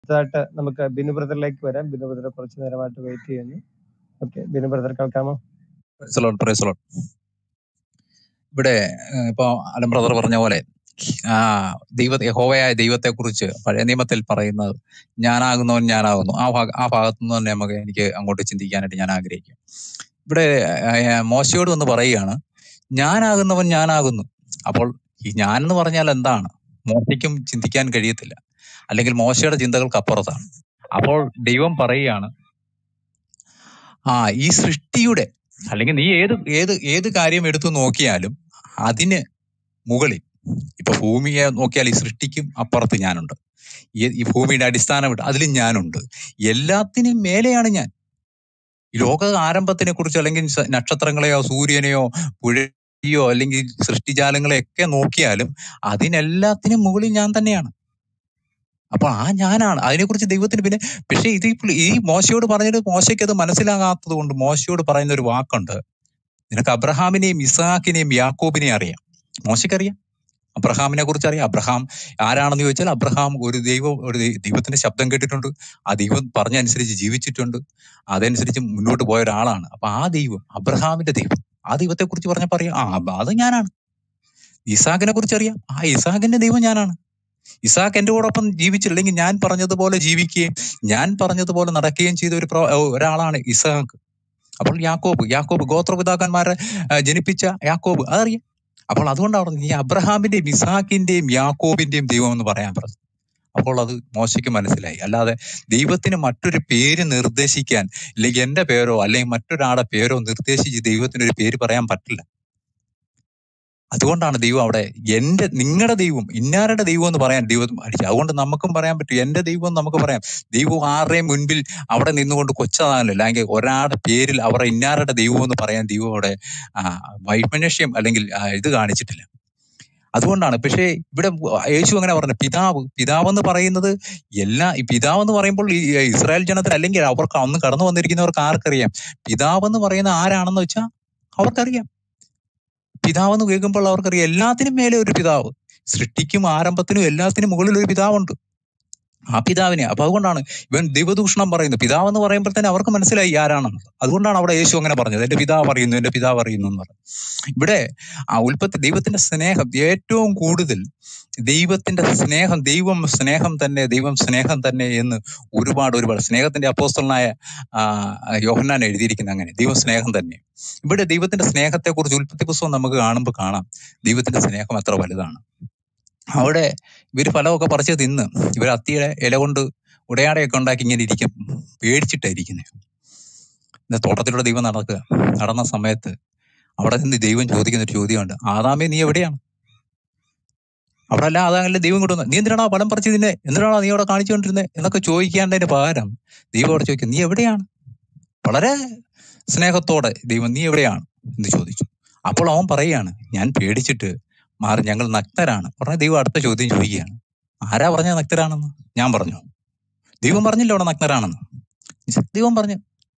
അടുത്തതായിട്ട് നമുക്ക് ബിനു ബ്രദറിലേക്ക് വരാം ബിനു ബ്രദർ കുറച്ച് നേരമായിട്ട് വെയിറ്റ് ചെയ്യുന്നു ഓക്കെ ബിനു ബ്രദർ കേൾക്കാമോ Praise the Lord, praise the Lord. ഇവിടെ ഏഹ്, ഇപ്പൊ അലം ബ്രദർ പറഞ്ഞ പോലെ ആ ദൈവ യഹോവയായ ദൈവത്തെ കുറിച്ച് പഴയ നിയമത്തിൽ പറയുന്നത് ഞാനാകുന്നവൻ ഞാനാകുന്നു ആ ഭാഗ ആ ഭാഗത്തു നിന്ന് തന്നെ നമുക്ക് എനിക്ക് അങ്ങോട്ട് ചിന്തിക്കാനായിട്ട് ഞാൻ ആഗ്രഹിക്കും ഇവിടെ ഏഹ്, മോശയോട് വന്ന് പറയുകയാണ് ഞാനാകുന്നവൻ ഞാനാകുന്നു അപ്പോൾ ഈ ഞാൻ എന്ന് പറഞ്ഞാൽ എന്താണ് മോശയ്ക്കും ചിന്തിക്കാൻ കഴിയത്തില്ല അല്ലെങ്കിൽ മോശയുടെ ചിന്തകൾക്ക് അപ്പുറത്താണ് അപ്പോൾ ദൈവം പറയുകയാണ് ആ ഈ സൃഷ്ടിയുടെ അല്ലെങ്കിൽ നീ ഏത് ഏത് ഏത് കാര്യം എടുത്തു നോക്കിയാലും അതിന് മുകളിൽ ഇപ്പൊ ഭൂമിയെ നോക്കിയാൽ ഈ സൃഷ്ടിക്കും അപ്പുറത്ത് ഞാനുണ്ട് ഈ ഈ ഭൂമിയുടെ അടിസ്ഥാനം അതിലും ഞാനുണ്ട് എല്ലാത്തിനും മേലെയാണ് ഞാൻ ഈ ലോക ആരംഭത്തിനെ കുറിച്ച് അല്ലെങ്കിൽ സ- നക്ഷത്രങ്ങളെയോ സൂര്യനെയോ പുഴയോ അല്ലെങ്കിൽ സൃഷ്ടിജാലങ്ങളെയൊക്കെ നോക്കിയാലും അതിനെല്ലാത്തിനും മുകളിൽ ഞാൻ തന്നെയാണ് അപ്പൊ ആ ഞാനാണ് അതിനെക്കുറിച്ച് ദൈവത്തിന് പിന്നെ പക്ഷെ ഇത് ഇപ്പോൾ ഈ മോശയോട് പറഞ്ഞിട്ട് മോശയ്ക്ക് അത് മനസ്സിലാകാത്തത് കൊണ്ട് മോശയോട് പറയുന്ന ഒരു വാക്കുണ്ട് നിനക്ക് അബ്രഹാമിനെയും ഇസാക്കിനെയും യാക്കോബിനെയും അറിയാം മോശയ്ക്കറിയാം അബ്രഹാമിനെ കുറിച്ച് അറിയാം അബ്രഹാം ആരാണെന്ന് ചോദിച്ചാൽ അബ്രഹാം ഒരു ദൈവം ഒരു ദൈ- ദൈവത്തിന്റെ ശബ്ദം കേട്ടിട്ടുണ്ട് ആ ദൈവം പറഞ്ഞ അനുസരിച്ച് ജീവിച്ചിട്ടുണ്ട് അതനുസരിച്ച് മുന്നോട്ട് പോയ ഒരാളാണ് അപ്പൊ ആ ദൈവം അബ്രഹാമിന്റെ ദൈവം ആ ദൈവത്തെ കുറിച്ച് പറഞ്ഞപ്പോ അറിയാം ആ അപ്പൊ അത് ഞാനാണ് ഇസാഖിനെ കുറിച്ച് അറിയാം ആ ഇസാഖിന്റെ ദൈവം ഞാനാണ് ഇസാഖ് എന്റെ കൂടൊപ്പം ജീവിച്ചില്ലെങ്കിൽ ഞാൻ പറഞ്ഞതുപോലെ ജീവിക്കുകയും ഞാൻ പറഞ്ഞതുപോലെ നടക്കുകയും ചെയ്ത ഒരു പ്രോ- ഒരാളാണ് ഇസാഖ് അപ്പോൾ യാക്കോബ് യാക്കോബ് ഗോത്രപിതാക്കന്മാരെ ആ, ജനിപ്പിച്ച യാക്കോബ് അതറിയാം അപ്പോൾ അതുകൊണ്ടാണ് പറഞ്ഞത്, ഈ അബ്രഹാമിന്റെയും ഇസാഖിന്റെയും യാക്കോബിന്റെയും ദൈവം എന്ന് പറയാൻ പറഞ്ഞു അപ്പോൾ അത് മോശയ്ക്ക് മനസ്സിലായി അല്ലാതെ ദൈവത്തിന് മറ്റൊരു പേര് നിർദ്ദേശിക്കാൻ അല്ലെങ്കിൽ എന്റെ പേരോ അല്ലെങ്കിൽ മറ്റൊരാളുടെ പേരോ നിർദ്ദേശിച്ച് ദൈവത്തിന് ഒരു പേര് പറയാൻ പറ്റില്ല അതുകൊണ്ടാണ് ദൈവം അവിടെ എന്റെ നിങ്ങളുടെ ദൈവം ഇന്നാരുടെ ദൈവം എന്ന് പറയാൻ ദൈവം അടിച്ചു അതുകൊണ്ട് നമുക്കും പറയാൻ പറ്റും എന്റെ ദൈവം എന്ന് നമുക്ക് പറയാം ദൈവം ആരുടെയും മുൻപിൽ അവിടെ നിന്നുകൊണ്ട് കൊച്ചതാണല്ലോ അല്ലെങ്കിൽ ഒരാളുടെ പേരിൽ അവരുടെ ഇന്നാരുടെ ദൈവം എന്ന് പറയാൻ ദൈവം അവിടെ ആ, വൈമനഷ്യം അല്ലെങ്കിൽ ആ, ഇത് കാണിച്ചിട്ടില്ല അതുകൊണ്ടാണ് പക്ഷേ ഇവിടെ യേശു അങ്ങനെ പറഞ്ഞു പിതാവ് പിതാവ് എന്ന് പറയുന്നത് എല്ലാ ഈ പിതാവ് എന്ന് പറയുമ്പോൾ ഈ ഇസ്രായേൽ ജനത്തിന് അല്ലെങ്കിൽ അവർക്ക് അന്ന് കടന്നു വന്നിരിക്കുന്നവർക്ക് ആർക്കറിയാം പിതാവ് എന്ന് പറയുന്ന ആരാണെന്ന് വെച്ചാൽ അവർക്കറിയാം പിതാവ് എന്ന് കേൾക്കുമ്പോൾ അവർക്കറിയാം എല്ലാത്തിനും മേലെ ഒരു പിതാവ് സൃഷ്ടിക്കും ആരംഭത്തിനും എല്ലാത്തിനും മുകളിൽ ഒരു പിതാവുണ്ട് ആ പിതാവിനെ അപ്പൊ അതുകൊണ്ടാണ് ഇവൻ ദൈവദൂഷണം പറയുന്നത് പിതാവ് എന്ന് പറയുമ്പോൾ തന്നെ അവർക്ക് മനസ്സിലായി ആരാണെന്ന് അതുകൊണ്ടാണ് അവിടെ യേശു അങ്ങനെ പറഞ്ഞത് എന്റെ പിതാവ് അറിയുന്നു എന്റെ പിതാവ് അറിയുന്നു എന്ന് പറഞ്ഞു ഇവിടെ ആ ഉൽപ്പത്തി ദൈവത്തിന്റെ സ്നേഹം ഏറ്റവും കൂടുതൽ ദൈവത്തിന്റെ സ്നേഹം ദൈവം സ്നേഹം തന്നെ ദൈവം സ്നേഹം തന്നെ എന്ന് ഒരുപാട് ഒരുപാട് സ്നേഹത്തിന്റെ അപ്പോസ്തലനായ ആ, യോഹന്നാൻ എഴുതിയിരിക്കുന്ന അങ്ങനെ ദൈവം സ്നേഹം തന്നെ ഇവിടെ ദൈവത്തിന്റെ സ്നേഹത്തെ കുറിച്ച് ഉൽപ്പത്തി പുസ്തകം നമുക്ക് കാണുമ്പോൾ കാണാം ദൈവത്തിന്റെ സ്നേഹം എത്ര വലുതാണ് അവിടെ ഇവര് ഫലമൊക്കെ പറിച്ച് തിന്ന് ഇവർ അത്തിയുടെ ഇല കൊണ്ട് ഉടയാടയൊക്കെ ഉണ്ടാക്കി ഇങ്ങനെ ഇരിക്കും പേടിച്ചിട്ടായിരിക്കുന്നത് ഇന്ന് തോട്ടത്തിലൂടെ ദൈവം നടക്കുക നടന്ന സമയത്ത് അവിടെ നിന്ന് ദൈവം ചോദിക്കുന്ന ഒരു ചോദ്യമുണ്ട് ആദാമേ നീ എവിടെയാണ് അവിടെ അല്ല അതാണല്ലേ ദൈവം കൊണ്ടുവന്നത് നീ എന്തിനാണോ ഫലം പറിച്ചു തിന്നെ എന്തിനാണോ നീ അവിടെ കാണിച്ചുകൊണ്ടിരുന്നത് എന്നൊക്കെ ചോദിക്കാണ്ടതിന് പകരം ദൈവം അവിടെ ചോദിക്കും നീ എവിടെയാണ് വളരെ സ്നേഹത്തോടെ ദൈവം നീ എവിടെയാണ് എന്ന് ചോദിച്ചു അപ്പോൾ അവൻ പറയുകയാണ് ഞാൻ പേടിച്ചിട്ട് മാറി ഞങ്ങൾ നഗ്നരാണ് ഉടനെ ദൈവം അടുത്ത ചോദ്യം ചോദിക്കുകയാണ് ആരാ പറഞ്ഞ നഗ്നരാണെന്ന് ഞാൻ പറഞ്ഞു ദൈവം പറഞ്ഞില്ല അവിടെ നഗ്നരാണെന്ന് ദൈവം പറഞ്ഞു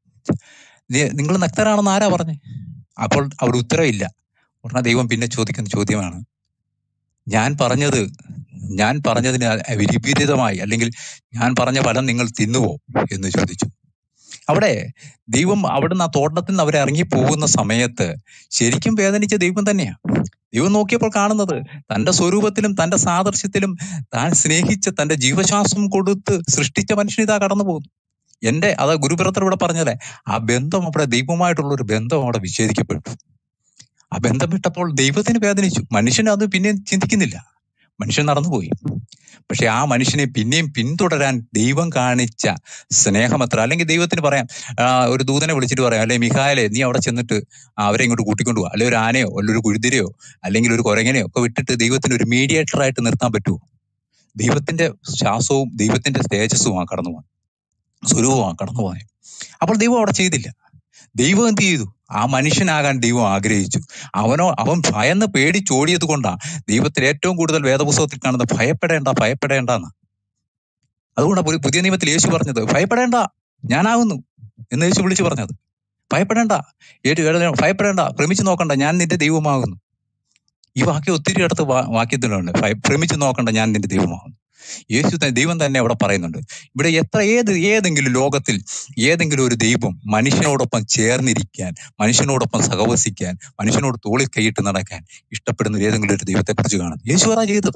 നിങ്ങൾ നഗ്നരാണെന്ന് ആരാ പറഞ്ഞു അപ്പോൾ അവിടെ ഉത്തരവില്ല ഉടനെ ദൈവം പിന്നെ ചോദിക്കുന്ന ചോദ്യമാണ് ഞാൻ പറഞ്ഞത് ഞാൻ പറഞ്ഞതിന് വിപരീതമായി അല്ലെങ്കിൽ ഞാൻ പറഞ്ഞ ഫലം നിങ്ങൾ തിന്നുവോ എന്ന് ചോദിച്ചു അവിടെ ദൈവം അവിടുന്ന് ആ തോട്ടത്തിൽ നിന്ന് അവരെ ഇറങ്ങി പോകുന്ന സമയത്ത് ശരിക്കും വേദനിച്ച ദൈവം തന്നെയാ ദൈവം നോക്കിയപ്പോൾ കാണുന്നത് തന്റെ സ്വരൂപത്തിലും തന്റെ സാദൃശ്യത്തിലും താൻ സ്നേഹിച്ച തന്റെ ജീവശ്വാസം കൊടുത്ത് സൃഷ്ടിച്ച മനുഷ്യൻ ഇതാ കടന്നു പോകുന്നു എന്റെ അത് ഗുരുഭ്രത്തർ ഇവിടെ പറഞ്ഞല്ലേ ആ ബന്ധം അവിടെ ദൈവമായിട്ടുള്ള ഒരു ബന്ധം അവിടെ വിച്ഛേദിക്കപ്പെട്ടു ആ ബന്ധം വിട്ടപ്പോൾ ദൈവത്തിന് വേദനിച്ചു മനുഷ്യൻ അത് പിന്നെ ചിന്തിക്കുന്നില്ല മനുഷ്യൻ നടന്നുപോയി പക്ഷെ ആ മനുഷ്യനെ പിന്നെയും പിന്തുടരാൻ ദൈവം കാണിച്ച സ്നേഹം എത്ര അല്ലെങ്കിൽ ദൈവത്തിന് പറയാം ആ, ഒരു ദൂതനെ വിളിച്ചിട്ട് പറയാം അല്ലെ മിഹായലെ നീ അവിടെ ചെന്നിട്ട് അവരെ ഇങ്ങോട്ട് കൂട്ടിക്കൊണ്ടു പോവാ അല്ലെ ഒരു ആനയോ അല്ലെങ്കിൽ ഒരു കുഴുതിരയോ അല്ലെങ്കിൽ ഒരു കുരങ്ങനെയോ ഒക്കെ വിട്ടിട്ട് ദൈവത്തിന് ഒരു മീഡിയേറ്റർ ആയിട്ട് നിർത്താൻ പറ്റുമോ ദൈവത്തിന്റെ ശ്വാസവും ദൈവത്തിന്റെ തേജസ്സുമാണ് കടന്നു പോകാൻ സ്വരൂപമാണ് കടന്നു പോകാൻ അപ്പോൾ ദൈവം അവിടെ ചെയ്തില്ല ദൈവം എന്ത് ചെയ്തു ആ മനുഷ്യനാകാൻ ദൈവം ആഗ്രഹിച്ചു അവനോ അവൻ ഭയന്ന് പേടിച്ചോടിയത് കൊണ്ടാ ദൈവത്തിൽ ഏറ്റവും കൂടുതൽ വേദപുസ്തകത്തിൽ കാണുന്നത് ഭയപ്പെടേണ്ട ഭയപ്പെടേണ്ട എന്ന് അതുകൊണ്ടാണ് പുതിയ- പുതിയ നിയമത്തിൽ യേശു പറഞ്ഞത് ഭയപ്പെടേണ്ട ഞാനാകുന്നു എന്ന് യേശു വിളിച്ചു പറഞ്ഞത് ഭയപ്പെടേണ്ട ഏഴ് ഏഴ് ഭയപ്പെടേണ്ട ഭ്രമിച്ചു നോക്കണ്ട ഞാൻ നിന്റെ ദൈവമാകുന്നു ഈ വാക്യം ഒത്തിരി അടുത്ത് വാ- വാക്യത്തിലുണ്ട് ഭയ- ഭ്രമിച്ചു നോക്കണ്ട ഞാൻ നിന്റെ ദൈവമാകുന്നു യേശു ത- ദൈവം തന്നെ അവിടെ പറയുന്നുണ്ട് ഇവിടെ എത്ര ഏത് ഏതെങ്കിലും ലോകത്തിൽ ഏതെങ്കിലും ഒരു ദൈവം മനുഷ്യനോടൊപ്പം ചേർന്നിരിക്കാൻ മനുഷ്യനോടൊപ്പം സഹവസിക്കാൻ മനുഷ്യനോട് തോളിൽ കൈയിട്ട് നടക്കാൻ ഇഷ്ടപ്പെടുന്ന ഏതെങ്കിലും ഒരു ദൈവത്തെ കുറിച്ച് കാണുന്നു യേശു അതാ ചെയ്തത്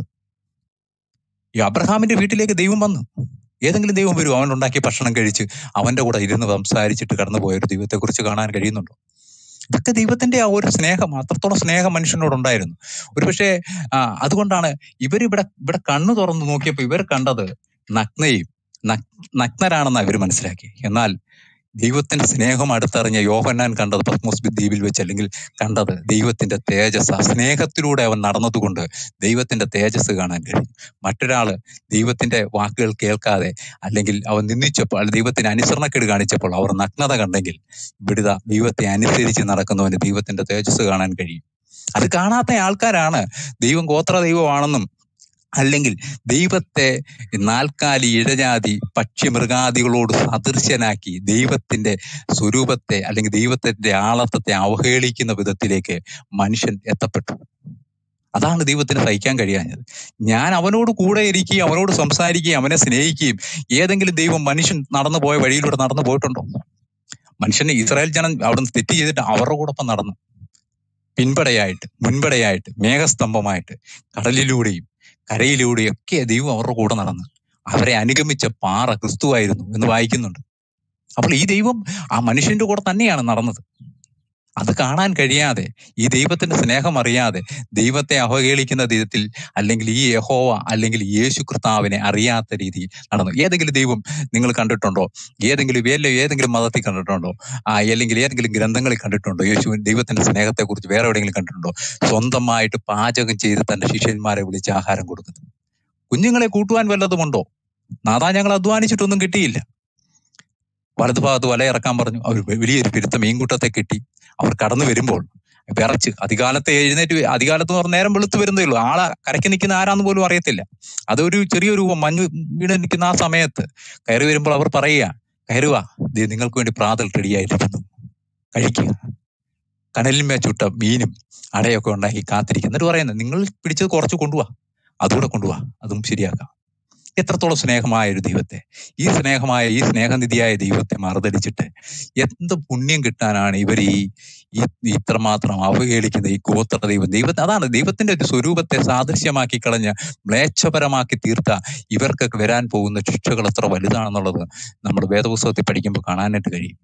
ഈ അബ്രഹാമിന്റെ വീട്ടിലേക്ക് ദൈവം വന്നു ഏതെങ്കിലും ദൈവം വരും അവൻ ഉണ്ടാക്കിയ ഭക്ഷണം കഴിച്ച് അവന്റെ കൂടെ ഇരുന്ന് സംസാരിച്ചിട്ട് കടന്നുപോയ ഒരു ദൈവത്തെ കുറിച്ച് കാണാൻ കഴിയുന്നുണ്ടോ ഇതൊക്കെ ദൈവത്തിന്റെ ആ ഒരു സ്നേഹം അത്രത്തോളം സ്നേഹം മനുഷ്യനോടുണ്ടായിരുന്നു ഒരുപക്ഷെ ആ, അതുകൊണ്ടാണ് ഇവരിവിടെ ഇവിടെ കണ്ണു തുറന്ന് നോക്കിയപ്പോൾ ഇവർ കണ്ടത് നഗ്നയും നഗ്- നഗ്നരാണെന്ന് ഇവർ മനസ്സിലാക്കി എന്നാൽ ദൈവത്തിന്റെ സ്നേഹം അടുത്തറിഞ്ഞ യോഹന്നാൻ കണ്ടത് പത്മോസ് ദ്വീപിൽ വെച്ച് അല്ലെങ്കിൽ കണ്ടത് ദൈവത്തിന്റെ തേജസ് ആ സ്നേഹത്തിലൂടെ അവൻ നടന്നതുകൊണ്ട് ദൈവത്തിന്റെ തേജസ് കാണാൻ കഴിയും മറ്റൊരാള് ദൈവത്തിന്റെ വാക്കുകൾ കേൾക്കാതെ അല്ലെങ്കിൽ അവൻ നിന്ദിച്ചപ്പോൾ അല്ലെങ്കിൽ ദൈവത്തിന് അനുസരണക്കേട് കാണിച്ചപ്പോൾ അവർ നഗ്നത കണ്ടെങ്കിൽ ഇവിടുത ദൈവത്തെ അനുസരിച്ച് നടക്കുന്നവന് ദൈവത്തിന്റെ തേജസ് കാണാൻ കഴിയും അത് കാണാത്ത ആൾക്കാരാണ് ദൈവം ഗോത്ര ദൈവമാണെന്നും അല്ലെങ്കിൽ ദൈവത്തെ നാൽക്കാലി ഇഴജാതി പക്ഷി മൃഗാദികളോട് സദൃശ്യനാക്കി ദൈവത്തിന്റെ സ്വരൂപത്തെ അല്ലെങ്കിൽ ദൈവത്തിന്റെ ആളത്വത്തെ അവഹേളിക്കുന്ന വിധത്തിലേക്ക് മനുഷ്യൻ എത്തപ്പെട്ടു അതാണ് ദൈവത്തിന് സഹിക്കാൻ കഴിയാഞ്ഞത് ഞാൻ അവനോട് കൂടെ ഇരിക്കുകയും അവനോട് സംസാരിക്കുകയും അവനെ സ്നേഹിക്കുകയും ഏതെങ്കിലും ദൈവം മനുഷ്യൻ നടന്നു പോയ വഴിയിലൂടെ നടന്നു പോയിട്ടുണ്ടോ മനുഷ്യന് ഇസ്രായേൽ ജനം അവിടുന്ന് തെറ്റ് ചെയ്തിട്ട് അവരുടെ കൂടൊപ്പം നടന്നു പിൻപടയായിട്ട് മുൻപടയായിട്ട് മേഘസ്തംഭമായിട്ട് കടലിലൂടെയും കരയിലൂടെയും ഒക്കെ ദൈവം അവരുടെ കൂടെ നടന്നു അവരെ അനുഗമിച്ച പാറ ക്രിസ്തുവായിരുന്നു എന്ന് വായിക്കുന്നുണ്ട് അപ്പോൾ ഈ ദൈവം ആ മനുഷ്യന്റെ കൂടെ തന്നെയാണ് നടന്നത് അത് കാണാൻ കഴിയാതെ ഈ ദൈവത്തിന്റെ സ്നേഹം അറിയാതെ ദൈവത്തെ അവഹേളിക്കുന്ന വിധത്തിൽ അല്ലെങ്കിൽ ഈ യഹോവ അല്ലെങ്കിൽ യേശു കർത്താവിനെ അറിയാത്ത രീതിയിൽ നടന്നു ഏതെങ്കിലും ദൈവം നിങ്ങൾ കണ്ടിട്ടുണ്ടോ ഏതെങ്കിലും വേല ഏതെങ്കിലും മതത്തിൽ കണ്ടിട്ടുണ്ടോ ആ അല്ലെങ്കിൽ ഏതെങ്കിലും ഗ്രന്ഥങ്ങളിൽ കണ്ടിട്ടുണ്ടോ യേശു ദൈവത്തിന്റെ സ്നേഹത്തെ കുറിച്ച് വേറെ എവിടെയെങ്കിലും കണ്ടിട്ടുണ്ടോ സ്വന്തമായിട്ട് പാചകം ചെയ്ത് തന്റെ ശിഷ്യന്മാരെ വിളിച്ച് ആഹാരം കൊടുക്കുന്നത് കുഞ്ഞുങ്ങളെ കൂട്ടുവാൻ വല്ലതുമുണ്ടോ നാദാ ഞങ്ങൾ അധ്വാനിച്ചിട്ടൊന്നും കിട്ടിയില്ല വലതുഭാഗത്ത് വല ഇറക്കാൻ പറഞ്ഞു അവർ വലിയൊരു പെരുത്ത മീൻകൂട്ടത്തെ കിട്ടി അവർ കടന്നു വരുമ്പോൾ വിറച്ച് അധികാലത്തെ എഴുന്നേറ്റ് വ- അധികാലത്ത് എന്ന് പറഞ്ഞാൽ നേരം വെളുത്ത് വരുന്നേ ഉള്ളൂ ആളെ കരയ്ക്ക് നിൽക്കുന്ന ആരാന്ന് പോലും അറിയത്തില്ല അതൊരു ചെറിയ രൂപം മഞ്ഞ് വീട് നിൽക്കുന്ന ആ സമയത്ത് കയറി വരുമ്പോൾ അവർ പറയുക കയറുക ദേ നിങ്ങൾക്ക് വേണ്ടി പ്രാതൽ റെഡിയായിട്ടിരിക്കുന്നു കഴിക്കുക കനലിന്മേ ചുട്ട മീനും അടയൊക്കെ ഉണ്ടാക്കി കാത്തിരിക്കുക എന്നിട്ട് പറയുന്നത് നിങ്ങൾ പിടിച്ചത് കുറച്ച് കൊണ്ടുപോവാ അതുകൂടെ കൊണ്ടുപോവാ അതും ശരിയാക്കാം എത്രത്തോളം സ്നേഹമായ ഒരു ദൈവത്തെ ഈ സ്നേഹമായ ഈ സ്നേഹനിധിയായ ദൈവത്തെ മറുതടിച്ചിട്ട് എന്ത് പുണ്യം കിട്ടാനാണ് ഇവർ ഈ ഈ ഇത്രമാത്രം അവഹേളിക്കുന്ന ഈ ഗോത്ര ദൈവം ദൈവത്തെ അതാണ് ദൈവത്തിന്റെ ഒരു സ്വരൂപത്തെ സാദൃശ്യമാക്കി കളഞ്ഞ് മ്ലേച്ഛപരമാക്കി തീർത്ത ഇവർക്കൊക്കെ വരാൻ പോകുന്ന ശിക്ഷകൾ എത്ര വലുതാണെന്നുള്ളത് നമ്മുടെ വേദപുസ്തകത്തിൽ പഠിക്കുമ്പോൾ കാണാനായിട്ട് കഴിയും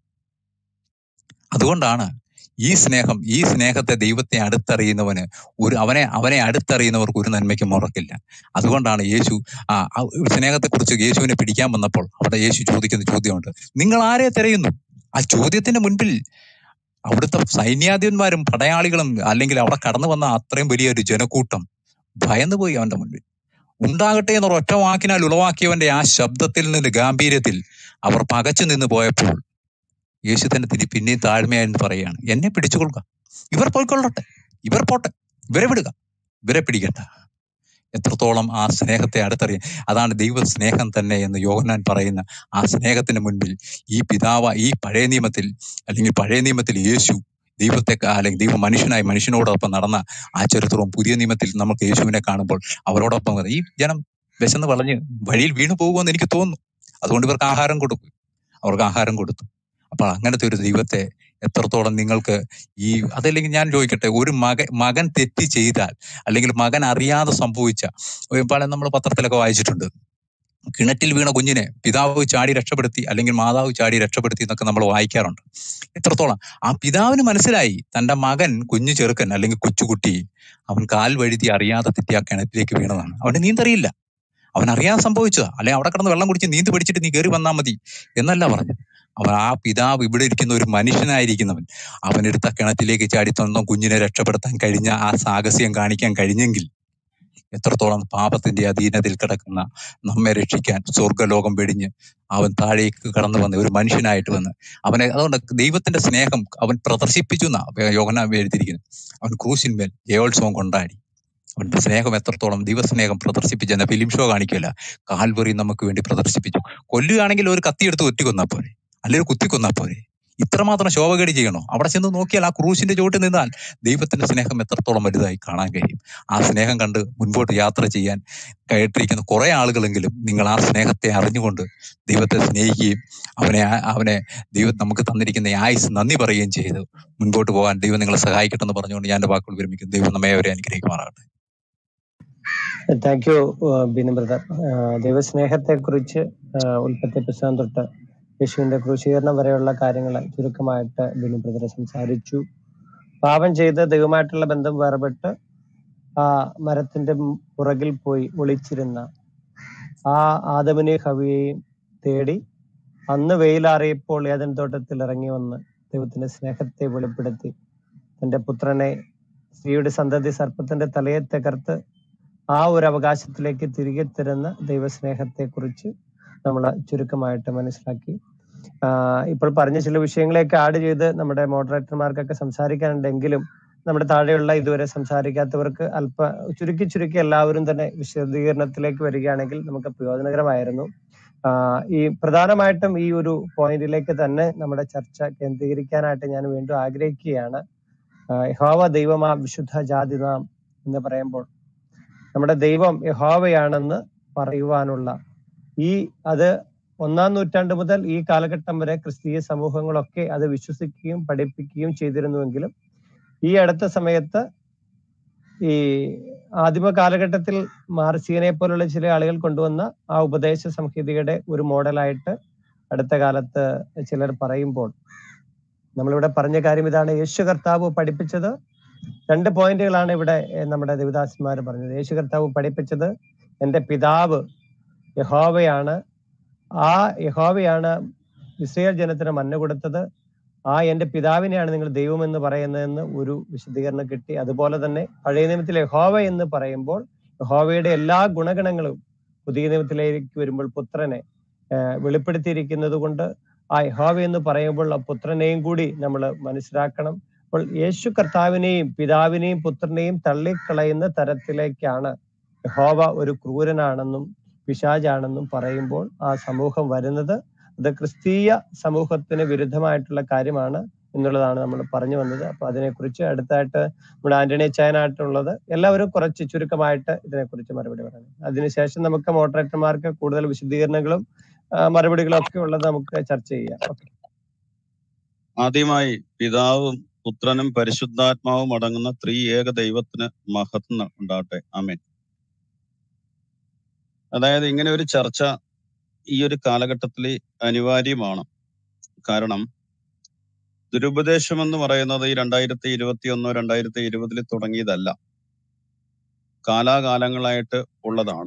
അതുകൊണ്ടാണ് ഈ സ്നേഹം ഈ സ്നേഹത്തെ ദൈവത്തെ അടുത്തറിയുന്നവന് ഒരു അവനെ അവനെ അടുത്തറിയുന്നവർക്ക് ഒരു നന്മയ്ക്കും മുറക്കില്ല അതുകൊണ്ടാണ് യേശു ആ ആ സ്നേഹത്തെ കുറിച്ച് യേശുവിനെ പിടിക്കാൻ വന്നപ്പോൾ അവിടെ യേശു ചോദിക്കുന്ന ചോദ്യമുണ്ട് നിങ്ങൾ ആരെ തിരയുന്നു ആ ചോദ്യത്തിന് മുൻപിൽ അവിടുത്തെ സൈന്യാധിപന്മാരും പടയാളികളും അല്ലെങ്കിൽ അവിടെ കടന്നു വന്ന അത്രയും വലിയൊരു ജനക്കൂട്ടം ഭയന്നു പോയി അവന്റെ മുൻപിൽ ഉണ്ടാകട്ടെ എന്നൊരു ഒറ്റ വാക്കിനാൽ ഉളവാക്കിയവന്റെ ആ ശബ്ദത്തിൽ നിന്ന് ഗാംഭീര്യത്തിൽ അവർ പകച്ചു നിന്ന് പോയപ്പോൾ യേശു തന്നെ തിരി പിന്നെയും താഴ്മയായെന്ന് പറയുകയാണ് എന്നെ പിടിച്ചുകൊള്ളുക ഇവർ പോയിക്കൊള്ളട്ടെ ഇവർ പോട്ടെ ഇവരെ വിടുക ഇവരെ പിടിക്കട്ട എത്രത്തോളം ആ സ്നേഹത്തെ അടുത്തറിയാം അതാണ് ദൈവ സ്നേഹം തന്നെ എന്ന് യോഹന്നാൻ പറയുന്ന ആ സ്നേഹത്തിന് മുൻപിൽ ഈ പിതാവ് ഈ പഴയ നിയമത്തിൽ അല്ലെങ്കിൽ പഴയ നിയമത്തിൽ യേശു ദൈവത്തെ ക- അല്ലെങ്കിൽ ദൈവ മനുഷ്യനായി മനുഷ്യനോടൊപ്പം നടന്ന ആ ചരിത്രവും പുതിയ നിയമത്തിൽ നമുക്ക് യേശുവിനെ കാണുമ്പോൾ അവരോടൊപ്പം വന്ന് ഈ ജനം വിശന്ന് വളഞ്ഞ് വഴിയിൽ വീണു പോകുമെന്ന് എനിക്ക് തോന്നുന്നു അതുകൊണ്ട് ഇവർക്ക് ആഹാരം കൊടുക്കും അവർക്ക് ആഹാരം കൊടുത്തു അപ്പോൾ അങ്ങനത്തെ ഒരു ദൈവത്തെ എത്രത്തോളം നിങ്ങൾക്ക് ഈ അതല്ലെങ്കിൽ ഞാൻ ചോദിക്കട്ടെ ഒരു മകൻ മകൻ തെറ്റ് ചെയ്താൽ അല്ലെങ്കിൽ മകൻ അറിയാതെ സംഭവിച്ച ഒരു പല നമ്മൾ പത്രത്തിലൊക്കെ വായിച്ചിട്ടുണ്ട് കിണറ്റിൽ വീണ കുഞ്ഞിനെ പിതാവ് ചാടി രക്ഷപ്പെടുത്തി അല്ലെങ്കിൽ മാതാവ് ചാടി രക്ഷപ്പെടുത്തി എന്നൊക്കെ നമ്മൾ വായിക്കാറുണ്ട് എത്രത്തോളം ആ പിതാവിന് മനസ്സിലായി തന്റെ മകൻ കുഞ്ഞു ചെറുക്കൻ അല്ലെങ്കിൽ കൊച്ചുകുട്ടി അവൻ കാൽ വഴുതി അറിയാതെ തെറ്റി ആ കിണറ്റിലേക്ക് വീണതാണ് അവന് നീന്തറിയില്ല അവൻ അറിയാതെ സംഭവിച്ചതാ അല്ലെ അവിടെ കിടന്ന് വെള്ളം കുടിച്ച് നീന്തി പിടിച്ചിട്ട് നീ കയറി വന്നാൽ മതി എന്നല്ല പറഞ്ഞത് അവൻ ആ പിതാവ് ഇവിടെ ഇരിക്കുന്ന ഒരു മനുഷ്യനായിരിക്കുന്നവൻ അവനെടുത്ത കിണറ്റിലേക്ക് ചാടി സ്വന്തം കുഞ്ഞിനെ രക്ഷപ്പെടുത്താൻ കഴിഞ്ഞ ആ സാഹസ്യം കാണിക്കാൻ കഴിഞ്ഞെങ്കിൽ എത്രത്തോളം പാപത്തിന്റെ അധീനതയിൽ കിടക്കുന്ന നമ്മെ രക്ഷിക്കാൻ സ്വർഗലോകം വെടിഞ്ഞ് അവൻ താഴേക്ക് കടന്നു വന്ന് ഒരു മനുഷ്യനായിട്ട് വന്ന് അവനെ അതുകൊണ്ട് ദൈവത്തിന്റെ സ്നേഹം അവൻ പ്രദർശിപ്പിച്ചു എന്നാ യോഗന എഴുതിയിരിക്കുന്നത് അവൻ ക്രൂശിന്മേൽ ജയോത്സവം കൊണ്ടാടി അവന്റെ സ്നേഹം എത്രത്തോളം ദൈവസ്നേഹം പ്രദർശിപ്പിച്ചെന്ന ഫിലിം ഷോ കാണിക്കില്ല കാൽവറി നമുക്ക് വേണ്ടി പ്രദർശിപ്പിച്ചു കൊല്ലുകയാണെങ്കിൽ ഒരു കത്തിയെടുത്ത് ഒറ്റ കൊന്നാ പോരെ അല്ലെങ്കിൽ കുത്തി കൊന്നാ പോരെ ഇത്രമാത്രം ശോഭകേട് ചെയ്യണോ അവിടെ ചെന്ന് നോക്കിയാൽ ആ ക്രൂശിന്റെ ചോട്ടിൽ നിന്നാൽ ദൈവത്തിന്റെ സ്നേഹം എത്രത്തോളം വലുതായി കാണാൻ കഴിയും ആ സ്നേഹം കണ്ട് മുൻപോട്ട് യാത്ര ചെയ്യാൻ കയറ്റിരിക്കുന്ന കുറെ ആളുകളെങ്കിലും നിങ്ങൾ ആ സ്നേഹത്തെ അറിഞ്ഞുകൊണ്ട് ദൈവത്തെ സ്നേഹിക്കുകയും അവനെ ആ- അവനെ ദൈവം നമുക്ക് തന്നിരിക്കുന്ന ഈ ആയുസ് നന്ദി പറയുകയും ചെയ്ത് മുൻപോട്ട് പോകാൻ ദൈവം നിങ്ങളെ സഹായിക്കട്ടെ എന്ന് പറഞ്ഞുകൊണ്ട് ഞാൻ എന്റെ വാക്കുകൾ വിരമിക്കുന്നു ദൈവം നമ്മെ അവരെ അനുഗ്രഹിക്കുമാറാകട്ടെ താങ്ക് യു ബിനു ബ്രദർ ദൈവസ്നേഹത്തെ കുറിച്ച് ഉൽപ്പത്തി പുസ്തകം തൊട്ട് യേശുവിന്റെ ക്രൂശീകരണം വരെയുള്ള കാര്യങ്ങൾ ചുരുക്കമായിട്ട് ബിനു ബ്രദർ സംസാരിച്ചു പാപം ചെയ്ത് ദൈവമായിട്ടുള്ള ബന്ധം വേർപെട്ട് ആ മരത്തിന്റെ പുറകിൽ പോയി ഒളിച്ചിരുന്ന ആ ആദമിനെയും ഹവിയെയും തേടി അന്ന് വെയിലാറിയപ്പോൾ ഏതൻ തോട്ടത്തിൽ ഇറങ്ങി വന്ന് ദൈവത്തിന്റെ സ്നേഹത്തെ വെളിപ്പെടുത്തി തന്റെ പുത്രനെ സ്ത്രീയുടെ സന്തതി സർപ്പത്തിന്റെ തലയെ തകർത്ത് ആ ഒരു അവകാശത്തിലേക്ക് തിരികെ തരുന്ന ദൈവസ്നേഹത്തെ കുറിച്ച് നമ്മൾ ചുരുക്കമായിട്ട് മനസ്സിലാക്കി ആഹ് ഇപ്പോൾ പറഞ്ഞ ചില വിഷയങ്ങളെയൊക്കെ ആഡ് ചെയ്ത് നമ്മുടെ മോഡറേറ്റർമാർക്കൊക്കെ സംസാരിക്കാനുണ്ടെങ്കിലും നമ്മുടെ താഴെയുള്ള ഇതുവരെ സംസാരിക്കാത്തവർക്ക് അല്പ ചുരുക്കി ചുരുക്കി എല്ലാവരും തന്നെ വിശദീകരണത്തിലേക്ക് വരികയാണെങ്കിൽ നമുക്ക് പ്രയോജനകരമായിരുന്നു ആഹ് ഈ പ്രധാനമായിട്ടും ഈ ഒരു പോയിന്റിലേക്ക് തന്നെ നമ്മുടെ ചർച്ച കേന്ദ്രീകരിക്കാനായിട്ട് ഞാൻ വീണ്ടും ആഗ്രഹിക്കുകയാണ് ആഹ് യഹോവ ദൈവമാ വിശുദ്ധ ജാതിനാം എന്ന് പറയുമ്പോൾ നമ്മുടെ ദൈവം യഹോവയാണെന്ന് പറയുവാനുള്ള ഈ അത് ഒന്നാം നൂറ്റാണ്ട് മുതൽ ഈ കാലഘട്ടം വരെ ക്രിസ്തീയ സമൂഹങ്ങളൊക്കെ അത് വിശ്വസിക്കുകയും പഠിപ്പിക്കുകയും ചെയ്തിരുന്നുവെങ്കിലും ഈ അടുത്ത സമയത്ത് ഈ ആദിമ കാലഘട്ടത്തിൽ മാർസിയനെ പോലുള്ള ചില ആളുകൾ കൊണ്ടുവന്ന ആ ഉപദേശ സംഹിതയുടെ ഒരു മോഡലായിട്ട് അടുത്ത കാലത്ത് ചിലർ പറയുമ്പോൾ നമ്മളിവിടെ പറഞ്ഞ കാര്യം ഇതാണ് യേശു കർത്താവ് പഠിപ്പിച്ചത് രണ്ട് പോയിന്റുകളാണ് ഇവിടെ ഏഹ്, നമ്മുടെ ദേവദാസന്മാർ പറഞ്ഞത് യേശു കർത്താവ് പഠിപ്പിച്ചത് എൻ്റെ പിതാവ് യഹോവയാണ് ആ യഹോവയാണ് ഇസ്രയേൽ ജനത്തിന് മന്ന കൊടുത്തത് ആ എൻ്റെ പിതാവിനെയാണ് നിങ്ങൾ ദൈവം എന്ന് പറയുന്നതെന്ന് ഒരു വിശദീകരണം കിട്ടി അതുപോലെ തന്നെ പഴയ നിയമത്തിൽ യഹോവ എന്ന് പറയുമ്പോൾ യഹോവയുടെ എല്ലാ ഗുണഗണങ്ങളും പുതിയ നിയമത്തിലേക്ക് വരുമ്പോൾ പുത്രനെ ഏഹ്, വെളിപ്പെടുത്തിയിരിക്കുന്നത് കൊണ്ട് ആ യഹോവ എന്ന് പറയുമ്പോൾ ആ പുത്രനെയും കൂടി നമ്മൾ മനസ്സിലാക്കണം അപ്പോൾ യേശു കർത്താവിനെയും പിതാവിനെയും പുത്രനെയും തള്ളിക്കളയുന്ന തരത്തിലേക്കാണ് യഹോവ ഒരു ക്രൂരനാണെന്നും പിശാചാണെന്നും പറയുമ്പോൾ ആ സമൂഹം വരുന്നത് അത് ക്രിസ്തീയ സമൂഹത്തിന് വിരുദ്ധമായിട്ടുള്ള കാര്യമാണ് എന്നുള്ളതാണ് നമ്മൾ പറഞ്ഞു വന്നത് അപ്പൊ അതിനെക്കുറിച്ച് അടുത്തായിട്ട് നമ്മുടെ ആന്റണി ചായനായിട്ടുള്ളത് എല്ലാവരും കുറച്ച് ചുരുക്കമായിട്ട് ഇതിനെക്കുറിച്ച് മറുപടി പറയണം അതിനുശേഷം നമുക്ക് മോഡറേറ്റർമാർക്ക് കൂടുതൽ വിശദീകരണങ്ങളും ആ, മറുപടികളും ഒക്കെ ഉള്ളത് നമുക്ക് ചർച്ച ചെയ്യാം ഓക്കെ ആദ്യമായി പിതാവും പുത്രനും പരിശുദ്ധാത്മാവും അടങ്ങുന്ന ത്രീ ഏക ദൈവത്തിന് മഹത്വം ഉണ്ടാകട്ടെ ആമേൻ അതായത് ഇങ്ങനെ ഒരു ചർച്ച ഈ ഒരു കാലഘട്ടത്തിൽ അനിവാര്യമാണ് കാരണം ദുരുപദേശം എന്ന് പറയുന്നത് ഈ രണ്ടായിരത്തി ഇരുപത്തി ഒന്നോ രണ്ടായിരത്തി ഇരുപതിൽ തുടങ്ങിയതല്ല കാലാകാലങ്ങളായിട്ട് ഉള്ളതാണ്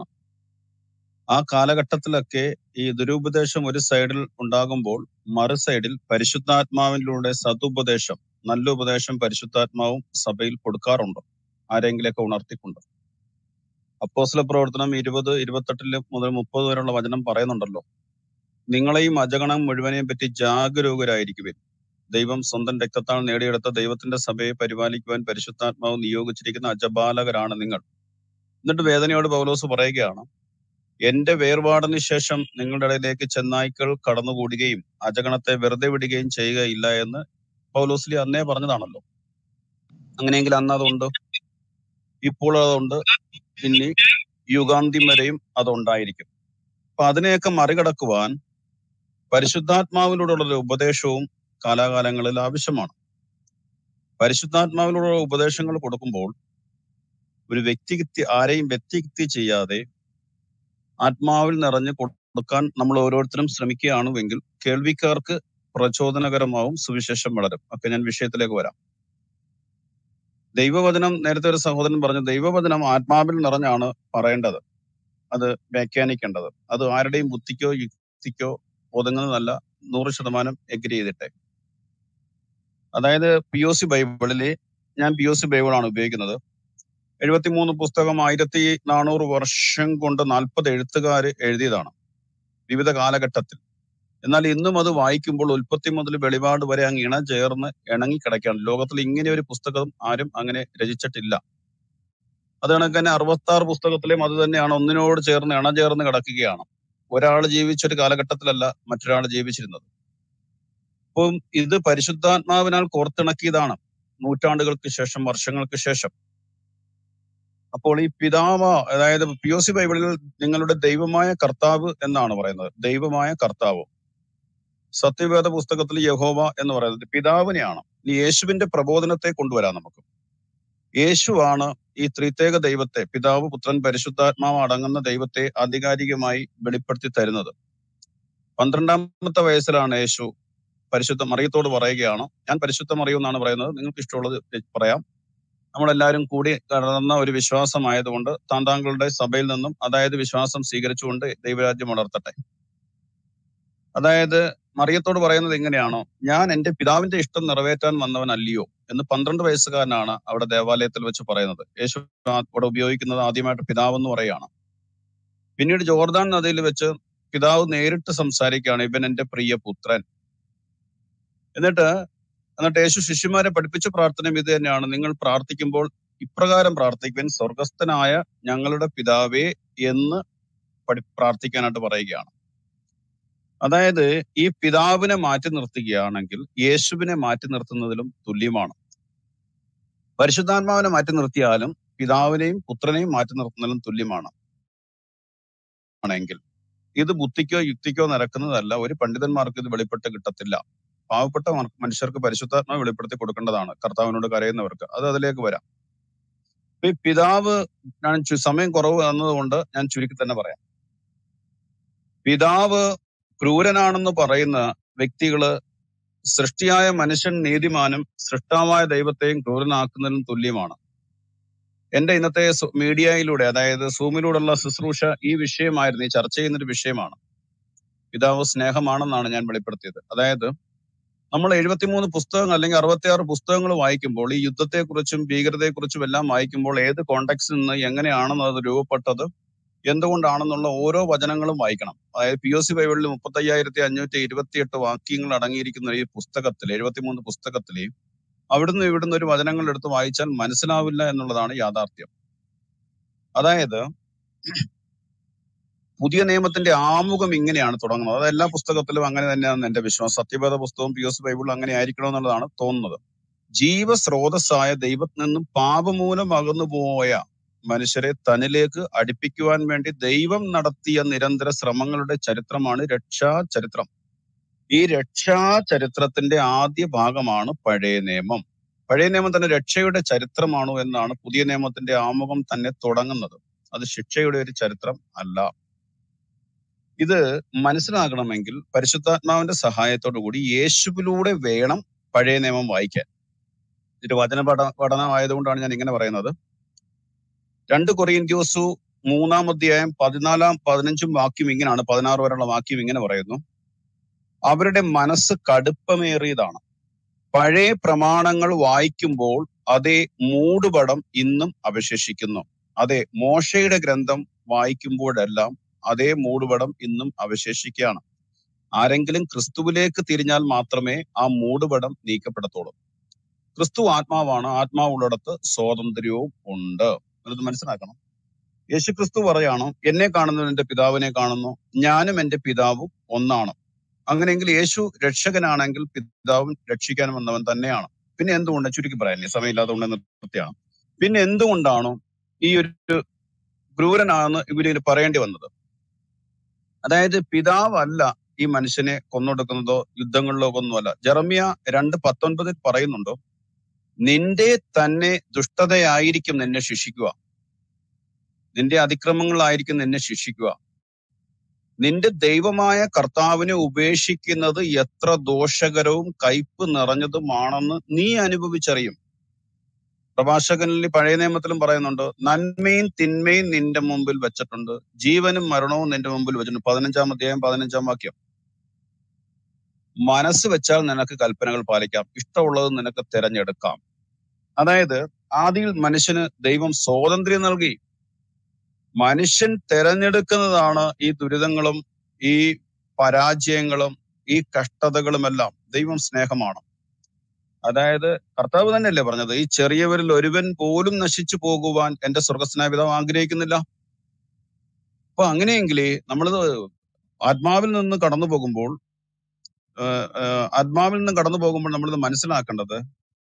ആ കാലഘട്ടത്തിലൊക്കെ ഈ ദുരുപദേശം ഒരു സൈഡിൽ ഉണ്ടാകുമ്പോൾ മറു സൈഡിൽ പരിശുദ്ധാത്മാവിലൂടെ സതുപദേശം നല്ല ഉപദേശം പരിശുദ്ധാത്മാവും സഭയിൽ കൊടുക്കാറുണ്ട് ആരെങ്കിലൊക്കെ ഉണർത്തിക്കൊണ്ട് അപ്പോസ്ല പ്രവർത്തനം ഇരുപത് ഇരുപത്തെട്ടില് മുതൽ മുപ്പത് വരെയുള്ള വചനം പറയുന്നുണ്ടല്ലോ നിങ്ങളെയും അജഗണം മുഴുവനെയും പറ്റി ജാഗരൂകരായിരിക്കുവിൻ ദൈവം സ്വന്തം രക്തത്താൽ നേടിയെടുത്ത ദൈവത്തിന്റെ സഭയെ പരിപാലിക്കുവാൻ പരിശുദ്ധാത്മാവ് നിയോഗിച്ചിരിക്കുന്ന അജപാലകരാണ് നിങ്ങൾ എന്നിട്ട് വേദനയോട് പൗലോസ് പറയുകയാണ് എന്റെ വേർപാടിന് ശേഷം നിങ്ങളുടെ ഇടയിലേക്ക് ചെന്നായ്ക്കൾ കടന്നുകൂടുകയും അജഗണത്തെ വെറുതെ വിടുകയും ചെയ്യുകയില്ല എന്ന് പൗലോസ്ലി അന്നേ പറഞ്ഞതാണല്ലോ അങ്ങനെയെങ്കിൽ അന്ന് അതുണ്ട് ഇപ്പോൾ അതുണ്ട് ഇനി യുഗാന്തി വരെയും അതുണ്ടായിരിക്കും അപ്പൊ അതിനെയൊക്കെ മറികടക്കുവാൻ പരിശുദ്ധാത്മാവിലൂടെയുള്ള ഉപദേശവും കാലാകാലങ്ങളിൽ ആവശ്യമാണ് പരിശുദ്ധാത്മാവിലൂടെ ഉപദേശങ്ങൾ കൊടുക്കുമ്പോൾ ഒരു വ്യക്തിഗതി ആരെയും വ്യക്തിഗതി ചെയ്യാതെ ആത്മാവിൽ നിറഞ്ഞ് കൊടുക്കാൻ നമ്മൾ ഓരോരുത്തരും ശ്രമിക്കുകയാണെങ്കിൽ കേൾവിക്കാർക്ക് പ്രചോദനകരമാവും സുവിശേഷം വളരും ഒക്കെ ഞാൻ വിഷയത്തിലേക്ക് വരാം ദൈവവചനം നേരത്തെ ഒരു സഹോദരൻ പറഞ്ഞു ദൈവവചനം ആത്മാവിൽ നിറഞ്ഞാണ് പറയേണ്ടത് അത് വ്യാഖ്യാനിക്കേണ്ടത് അത് ആരുടെയും ബുദ്ധിക്കോ യുക്തിക്കോ ഒതുങ്ങുന്നതല്ല നൂറ് ശതമാനം എഗ്രി ചെയ്തിട്ടെ അതായത് പി ഒ സി ബൈബിളിലെ ഞാൻ പി ഒ സി ബൈബിളാണ് ഉപയോഗിക്കുന്നത് എഴുപത്തിമൂന്ന് പുസ്തകം ആയിരത്തി നാനൂറ് വർഷം കൊണ്ട് നാൽപ്പത് എഴുത്തുകാർ എഴുതിയതാണ് വിവിധ കാലഘട്ടത്തിൽ എന്നാൽ ഇന്നും അത് വായിക്കുമ്പോൾ ഉൽപ്പത്തി മുതൽ വെളിപാട് വരെ അങ്ങ് ഇണ ചേർന്ന് ഇണങ്ങി കിടക്കുകയാണ് ലോകത്തിൽ ഇങ്ങനെ ഒരു പുസ്തകം ആരും അങ്ങനെ രചിച്ചിട്ടില്ല അത് കണക്ക് തന്നെ അറുപത്തി ആറ് പുസ്തകത്തിലെയും അത് തന്നെയാണ് ഒന്നിനോട് ചേർന്ന് ഇണ ചേർന്ന് കിടക്കുകയാണ് ഒരാൾ ജീവിച്ച ഒരു കാലഘട്ടത്തിലല്ല മറ്റൊരാൾ ജീവിച്ചിരുന്നത് അപ്പം ഇത് പരിശുദ്ധാത്മാവിനാൽ കോർത്തിണക്കിയതാണ് നൂറ്റാണ്ടുകൾക്ക് ശേഷം വർഷങ്ങൾക്ക് ശേഷം അപ്പോൾ ഈ പിതാവ് അതായത് പി ഒ സി ബൈബിളിൽ നിങ്ങളുടെ ദൈവമായ കർത്താവ് എന്നാണ് പറയുന്നത് ദൈവമായ കർത്താവ് സത്യവേദ പുസ്തകത്തിൽ യഹോവ എന്ന് പറയുന്നത് പിതാവിനെയാണ് ഇനി യേശുവിന്റെ പ്രബോധനത്തെ കൊണ്ടുവരാം നമുക്ക് യേശുവാണ് ഈ ത്രിത്യേക ദൈവത്തെ പിതാവ് പുത്രൻ പരിശുദ്ധാത്മാവ് അടങ്ങുന്ന ദൈവത്തെ ആധികാരികമായി വെളിപ്പെടുത്തി തരുന്നത് പന്ത്രണ്ടാമത്തെ വയസ്സിലാണ് യേശു പരിശുദ്ധ മറിയത്തോട് പറയുകയാണ് ഞാൻ പരിശുദ്ധ മറിയം എന്നാണ് പറയുന്നത് നിങ്ങൾക്ക് ഇഷ്ടമുള്ളത് പറയാം നമ്മളെല്ലാവരും കൂടി കടന്ന ഒരു വിശ്വാസമായതുകൊണ്ട് താൻ താങ്കളുടെ സഭയിൽ നിന്നും അതായത് വിശ്വാസം സ്വീകരിച്ചുകൊണ്ട് ദൈവരാജ്യം വളർത്തട്ടെ അതായത് മറിയത്തോട് പറയുന്നത് എങ്ങനെയാണോ ഞാൻ എന്റെ പിതാവിന്റെ ഇഷ്ടം നിറവേറ്റാൻ വന്നവനല്ലയോ എന്ന് പന്ത്രണ്ട് വയസ്സുകാരനാണ് അവിടെ ദേവാലയത്തിൽ വെച്ച് പറയുന്നത് യേശു ആ- അവിടെ ഉപയോഗിക്കുന്നത് ആദ്യമായിട്ട് പിതാവ് എന്ന് പറയാണ് പിന്നീട് ജോർദാൻ നദിയിൽ വെച്ച് പിതാവ് നേരിട്ട് സംസാരിക്കുകയാണ് ഇവൻ എന്റെ പ്രിയ പുത്രൻ എന്നിട്ട് എന്നിട്ട് യേശു ശിഷ്യന്മാരെ പഠിപ്പിച്ച പ്രാർത്ഥനയും ഇത് തന്നെയാണ് നിങ്ങൾ പ്രാർത്ഥിക്കുമ്പോൾ ഇപ്രകാരം പ്രാർത്ഥിക്കുവാൻ സ്വർഗസ്ഥനായ ഞങ്ങളുടെ പിതാവേ എന്ന് പഠി പ്രാർത്ഥിക്കാനായിട്ട് പറയുകയാണ് അതായത് ഈ പിതാവിനെ മാറ്റി നിർത്തുകയാണെങ്കിൽ യേശുവിനെ മാറ്റി നിർത്തുന്നതിലും തുല്യമാണ് പരിശുദ്ധാത്മാവിനെ മാറ്റി നിർത്തിയാലും പിതാവിനെയും പുത്രനെയും മാറ്റി നിർത്തുന്നതിലും തുല്യമാണ് ആണെങ്കിൽ ഇത് ബുദ്ധിക്കോ യുക്തിക്കോ നിരക്കുന്നതല്ല ഒരു പണ്ഡിതന്മാർക്ക് ഇത് വെളിപ്പെട്ട് കിട്ടത്തില്ല പാവപ്പെട്ട മർ- മനുഷ്യർക്ക് പരിശുദ്ധാത്മാവ് വെളിപ്പെടുത്തി കൊടുക്കേണ്ടതാണ് കർത്താവിനോട് കരയുന്നവർക്ക് അത് അതിലേക്ക് വരാം ഇപ്പൊ ഈ പിതാവ് ഞാൻ ചു- സമയം കുറവ് എന്നതുകൊണ്ട് ഞാൻ ചുരുക്കി തന്നെ പറയാം പിതാവ് ക്രൂരനാണെന്ന് പറയുന്ന വ്യക്തികള് സൃഷ്ടിയായ മനുഷ്യൻ നീതിമാനും സൃഷ്ടാവായ ദൈവത്തെയും ക്രൂരനാക്കുന്നതിനും തുല്യമാണ് എന്റെ ഇന്നത്തെ സു- മീഡിയയിലൂടെ അതായത് സൂമിലൂടെയുള്ള ശുശ്രൂഷ ഈ വിഷയമായിരുന്നു ഈ ചർച്ച ചെയ്യുന്ന ഒരു വിഷയമാണ് പിതാവ് സ്നേഹമാണെന്നാണ് ഞാൻ വെളിപ്പെടുത്തിയത് അതായത് നമ്മൾ എഴുപത്തിമൂന്ന് പുസ്തകങ്ങൾ അല്ലെങ്കിൽ അറുപത്തിയാറ് പുസ്തകങ്ങൾ വായിക്കുമ്പോൾ ഈ യുദ്ധത്തെക്കുറിച്ചും ഭീകരതയെക്കുറിച്ചും എല്ലാം വായിക്കുമ്പോൾ ഏത് കോണ്ടെക്സിൽ നിന്ന് എങ്ങനെയാണെന്ന് അത് രൂപപ്പെട്ടത് എന്തുകൊണ്ടാണെന്നുള്ള ഓരോ വചനങ്ങളും വായിക്കണം അതായത് പി ഒ സി ബൈബിളിൽ മുപ്പത്തി അയ്യായിരത്തി അഞ്ഞൂറ്റി ഇരുപത്തിയെട്ട് വാക്യങ്ങൾ അടങ്ങിയിരിക്കുന്ന ഈ പുസ്തകത്തിൽ എഴുപത്തിമൂന്ന് പുസ്തകത്തിൽ അവിടുന്ന് ഇവിടുന്ന് ഒരു വചനങ്ങൾ എടുത്ത് വായിച്ചാൽ മനസ്സിലാവില്ല എന്നുള്ളതാണ് യാഥാർത്ഥ്യം അതായത് പുതിയ നിയമത്തിന്റെ ആമുഖം ഇങ്ങനെയാണ് തുടങ്ങുന്നത് അത് എല്ലാ പുസ്തകത്തിലും അങ്ങനെ തന്നെയാണ് എന്റെ വിശ്വാസം സത്യവേദ പുസ്തകവും പി എസ് ബൈബിളും അങ്ങനെ ആയിരിക്കണം എന്നുള്ളതാണ് തോന്നുന്നത് ജീവസ്രോതസ്സായ ദൈവത്തിൽ നിന്നും പാപമൂലം അകന്നു പോയ മനുഷ്യരെ തന്നിലേക്ക് അടുപ്പിക്കുവാൻ വേണ്ടി ദൈവം നടത്തിയ നിരന്തര ശ്രമങ്ങളുടെ ചരിത്രമാണ് രക്ഷാ ചരിത്രം ഈ രക്ഷാ ചരിത്രത്തിന്റെ ആദ്യ ഭാഗമാണ് പഴയ നിയമം പഴയ നിയമം തന്നെ രക്ഷയുടെ ചരിത്രമാണോ എന്നാണ് പുതിയ നിയമത്തിന്റെ ആമുഖം തന്നെ തുടങ്ങുന്നത് അത് ശിക്ഷയുടെ ഒരു ചരിത്രം അല്ല ഇത് മനസ്സിലാകണമെങ്കിൽ പരിശുദ്ധാത്മാവിന്റെ സഹായത്തോടു കൂടി യേശുവിലൂടെ വേണം പഴയ നിയമം വായിക്കാൻ ഇതൊരു വചന പഠ പഠനമായതുകൊണ്ടാണ് ഞാൻ ഇങ്ങനെ പറയുന്നത് രണ്ട് കൊറിയന്ത്യോസു മൂന്നാം അധ്യായം പതിനാലാം പതിനഞ്ചും വാക്യം ഇങ്ങനെയാണ് പതിനാറ് വരെയുള്ള വാക്യം ഇങ്ങനെ പറയുന്നു അവരുടെ മനസ്സ് കടുപ്പമേറിയതാണ് പഴയ പ്രമാണങ്ങൾ വായിക്കുമ്പോൾ അതേ മൂടുപടം ഇന്നും അവശേഷിക്കുന്നു അതെ മോശയുടെ ഗ്രന്ഥം വായിക്കുമ്പോഴെല്ലാം അതേ മൂടുപടം ഇന്നും അവശേഷിക്കുകയാണ് ആരെങ്കിലും ക്രിസ്തുവിലേക്ക് തിരിഞ്ഞാൽ മാത്രമേ ആ മൂടുപടം നീക്കപ്പെടത്തുള്ളൂ ക്രിസ്തു ആത്മാവാണ് ആത്മാവുള്ളിടത്ത് സ്വാതന്ത്ര്യവും ഉണ്ട് എന്നത് മനസ്സിലാക്കണം യേശു ക്രിസ്തു പറയാണ് എന്നെ കാണുന്നവൻ എന്റെ പിതാവിനെ കാണുന്നു ഞാനും എന്റെ പിതാവും ഒന്നാണ് അങ്ങനെയെങ്കിൽ യേശു രക്ഷകനാണെങ്കിൽ പിതാവും രക്ഷിക്കാൻ വന്നവൻ തന്നെയാണ് പിന്നെ എന്തുകൊണ്ട് ചുരുക്കി പറയാൻ സമയമില്ലാത്തതുകൊണ്ട് നിർത്തിയാണ് പിന്നെ എന്തുകൊണ്ടാണ് ഈ ഒരു ക്രൂരനാണെന്ന് ഇവര് പറയേണ്ടി വന്നത് അതായത് പിതാവല്ല ഈ മനുഷ്യനെ കൊന്നൊടുക്കുന്നതോ യുദ്ധങ്ങളിലോ ഒന്നുമല്ല ജെറമിയ രണ്ട് പത്തൊൻപതിൽ പറയുന്നുണ്ടോ നിന്റെ തന്നെ ദുഷ്ടതയായിരിക്കും നിന്നെ ശിക്ഷിക്കുക നിന്റെ അതിക്രമങ്ങളായിരിക്കും നിന്നെ ശിക്ഷിക്കുക നിന്റെ ദൈവമായ കർത്താവിനെ ഉപേക്ഷിക്കുന്നത് എത്ര ദോഷകരവും കയ്പ് നിറഞ്ഞതുമാണെന്ന് നീ അനുഭവിച്ചറിയും പ്രഭാഷകനിൽ പഴയ നിയമത്തിലും പറയുന്നുണ്ട് നന്മയും തിന്മയും നിന്റെ മുമ്പിൽ വെച്ചിട്ടുണ്ട് ജീവനും മരണവും നിന്റെ മുമ്പിൽ വെച്ചിട്ടുണ്ട് പതിനഞ്ചാം അധ്യായം പതിനഞ്ചാം വാക്യം മനസ്സ് വെച്ചാൽ നിനക്ക് കൽപ്പനകൾ പാലിക്കാം ഇഷ്ടമുള്ളത് നിനക്ക് തിരഞ്ഞെടുക്കാം അതായത് ആദിയിൽ മനുഷ്യന് ദൈവം സ്വാതന്ത്ര്യം നൽകി മനുഷ്യൻ തിരഞ്ഞെടുക്കുന്നതാണ് ഈ ദുരിതങ്ങളും ഈ പരാജയങ്ങളും ഈ കഷ്ടതകളുമെല്ലാം ദൈവം സ്നേഹമാണ് അതായത് കർത്താവ് തന്നെയല്ലേ പറഞ്ഞത് ഈ ചെറിയവരിൽ ഒരുവൻ പോലും നശിച്ചു പോകുവാൻ എന്റെ സ്വർഗസ്നായ പിതാവ് ആഗ്രഹിക്കുന്നില്ല അപ്പൊ അങ്ങനെയെങ്കിൽ നമ്മളിത് ആത്മാവിൽ നിന്ന് കടന്നു പോകുമ്പോൾ ഏഹ്, ഏഹ്, ആത്മാവിൽ നിന്ന് കടന്നു പോകുമ്പോൾ നമ്മൾ മനസ്സിലാക്കേണ്ടത്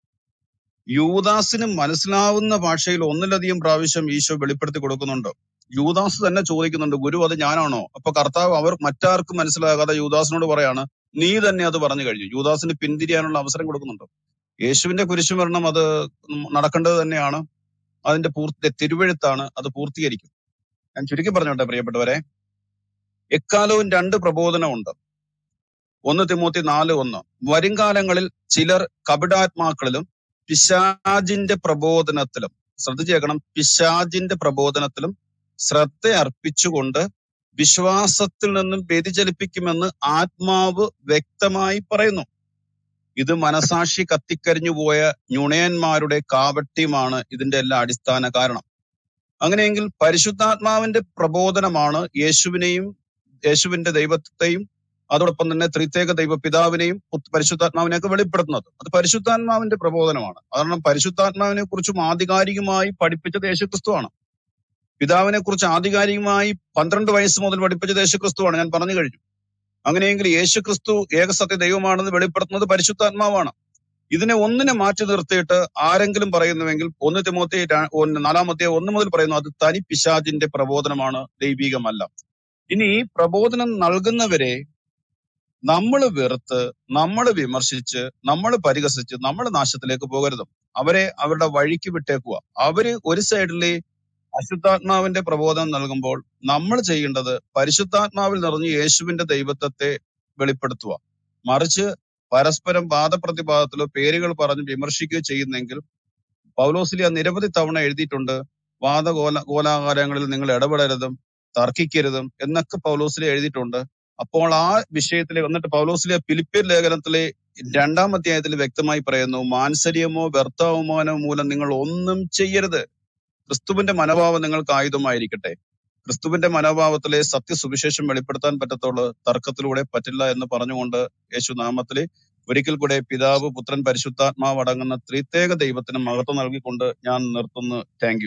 യൂദാസിന് മനസ്സിലാവുന്ന ഭാഷയിൽ ഒന്നിലധികം പ്രാവശ്യം ഈശോ വെളിപ്പെടുത്തി കൊടുക്കുന്നുണ്ട് യൂദാസ് തന്നെ ചോദിക്കുന്നുണ്ട് ഗുരു അത് ഞാനാണോ അപ്പൊ കർത്താവ് അവർ മറ്റാർക്കും മനസ്സിലാകാതെ യൂദാസിനോട് പറയാണ് നീ തന്നെ അത് പറഞ്ഞു കഴിഞ്ഞു യൂദാസിന് പിന്തിരിയാനുള്ള അവസരം കൊടുക്കുന്നുണ്ട് യേശുവിന്റെ കുരിശുമരണം അത് നടക്കേണ്ടത് തന്നെയാണ് അതിന്റെ പൂർത്തി തിരുവഴുത്താണ് അത് പൂർത്തീകരിക്കും ഞാൻ ചുരുക്കി പറഞ്ഞോട്ടെ പ്രിയപ്പെട്ടവരെ എക്കാലവും രണ്ട് പ്രബോധനമുണ്ട് ഒന്ന് തിമോത്തി നാല് ഒന്ന് വരുംകാലങ്ങളിൽ ചിലർ കപടാത്മാക്കളിലും പിശാജിന്റെ പ്രബോധനത്തിലും ശ്രദ്ധിച്ചേക്കണം പിശാജിന്റെ പ്രബോധനത്തിലും ശ്രദ്ധ അർപ്പിച്ചുകൊണ്ട് വിശ്വാസത്തിൽ നിന്നും വ്യതിചലിപ്പിക്കുമെന്ന് ആത്മാവ് വ്യക്തമായി പറയുന്നു ഇത് മനസാക്ഷി കത്തിക്കരിഞ്ഞു പോയ നുണയന്മാരുടെ കാവട്യമാണ് ഇതിന്റെ എല്ലാ അടിസ്ഥാന കാരണം അങ്ങനെയെങ്കിൽ പരിശുദ്ധാത്മാവിന്റെ പ്രബോധനമാണ് യേശുവിനെയും യേശുവിന്റെ ദൈവത്തെയും അതോടൊപ്പം തന്നെ ത്രിത്യേക ദൈവ പിതാവിനെയും പുത്ത് പരിശുദ്ധാത്മാവിനെയൊക്കെ വെളിപ്പെടുത്തുന്നത് അത് പരിശുദ്ധാത്മാവിന്റെ പ്രബോധനമാണ് കാരണം പരിശുദ്ധാത്മാവിനെ കുറിച്ചും ആധികാരികമായി പഠിപ്പിച്ചത് യേശുക്രിസ്തുവാണ് പിതാവിനെ കുറിച്ച് ആധികാരികമായി പന്ത്രണ്ട് വയസ്സ് മുതൽ പഠിപ്പിച്ചത് യേശുക്രിസ്തുവാണ് ഞാൻ പറഞ്ഞു കഴിഞ്ഞു അങ്ങനെയെങ്കിൽ യേശുക്രിസ്തു ഏകസത്യ ദൈവമാണെന്ന് വെളിപ്പെടുത്തുന്നത് പരിശുദ്ധാത്മാവാണ് ഇതിനെ ഒന്നിനെ മാറ്റി നിർത്തിയിട്ട് ആരെങ്കിലും പറയുന്നുവെങ്കിൽ ഒന്ന് തിമോത്തി ര- ഒന്ന് നാലാമത്തെ ഒന്ന് മുതൽ പറയുന്നു അത് തനി പിശാചിന്റെ പ്രബോധനമാണ് ദൈവികമല്ല ഇനി ഈ പ്രബോധനം നൽകുന്നവരെ നമ്മൾ വെറുത്ത് നമ്മൾ വിമർശിച്ച് നമ്മൾ പരിഹസിച്ച് നമ്മൾ നാശത്തിലേക്ക് പോകരുത് അവരെ അവരുടെ വഴിക്ക് വിട്ടേക്കുക അവര് ഒരു സൈഡിലെ അശുദ്ധാത്മാവിന്റെ പ്രബോധനം നൽകുമ്പോൾ നമ്മൾ ചെയ്യേണ്ടത് പരിശുദ്ധാത്മാവിൽ നിറഞ്ഞ് യേശുവിന്റെ ദൈവത്വത്തെ വെളിപ്പെടുത്തുക മറിച്ച് പരസ്പരം വാദപ്രതിവാദത്തിലോ പേരുകൾ പറഞ്ഞ് വിമർശിക്കുകയോ ചെയ്യുന്നെങ്കിൽ പൗലോസിലിയ നിരവധി തവണ എഴുതിയിട്ടുണ്ട് വാദകോല കോലാകാരങ്ങളിൽ നിങ്ങൾ ഇടപെടരുതും തർക്കിക്കരുതും എന്നൊക്കെ പൗലോസിലെ എഴുതിയിട്ടുണ്ട് അപ്പോൾ ആ വിഷയത്തിലെ എന്നിട്ട് പൗലോസിലെ ഫിലിപ്പിയർ ലേഖനത്തിലെ രണ്ടാം അധ്യായത്തിൽ വ്യക്തമായി പറയുന്നു മാത്സര്യമോ വ്യർത്ഥാവമാനമോ മൂലം നിങ്ങൾ ഒന്നും ചെയ്യരുത് ക്രിസ്തുവിന്റെ മനോഭാവം നിങ്ങൾക്ക് ആയുധമായിരിക്കട്ടെ ക്രിസ്തുവിന്റെ മനോഭാവത്തിലെ സത്യസുവിശേഷം വെളിപ്പെടുത്താൻ പറ്റത്തുള്ളൂ തർക്കത്തിലൂടെ പറ്റില്ല എന്ന് പറഞ്ഞുകൊണ്ട് യേശു നാമത്തില് ഒരിക്കൽ കൂടെ പിതാവ് പുത്രൻ പരിശുദ്ധാത്മാവ് അടങ്ങുന്ന ത്രിത്യേക ദൈവത്തിന് മഹത്വം നൽകിക്കൊണ്ട് ഞാൻ നിർത്തുന്നു thank you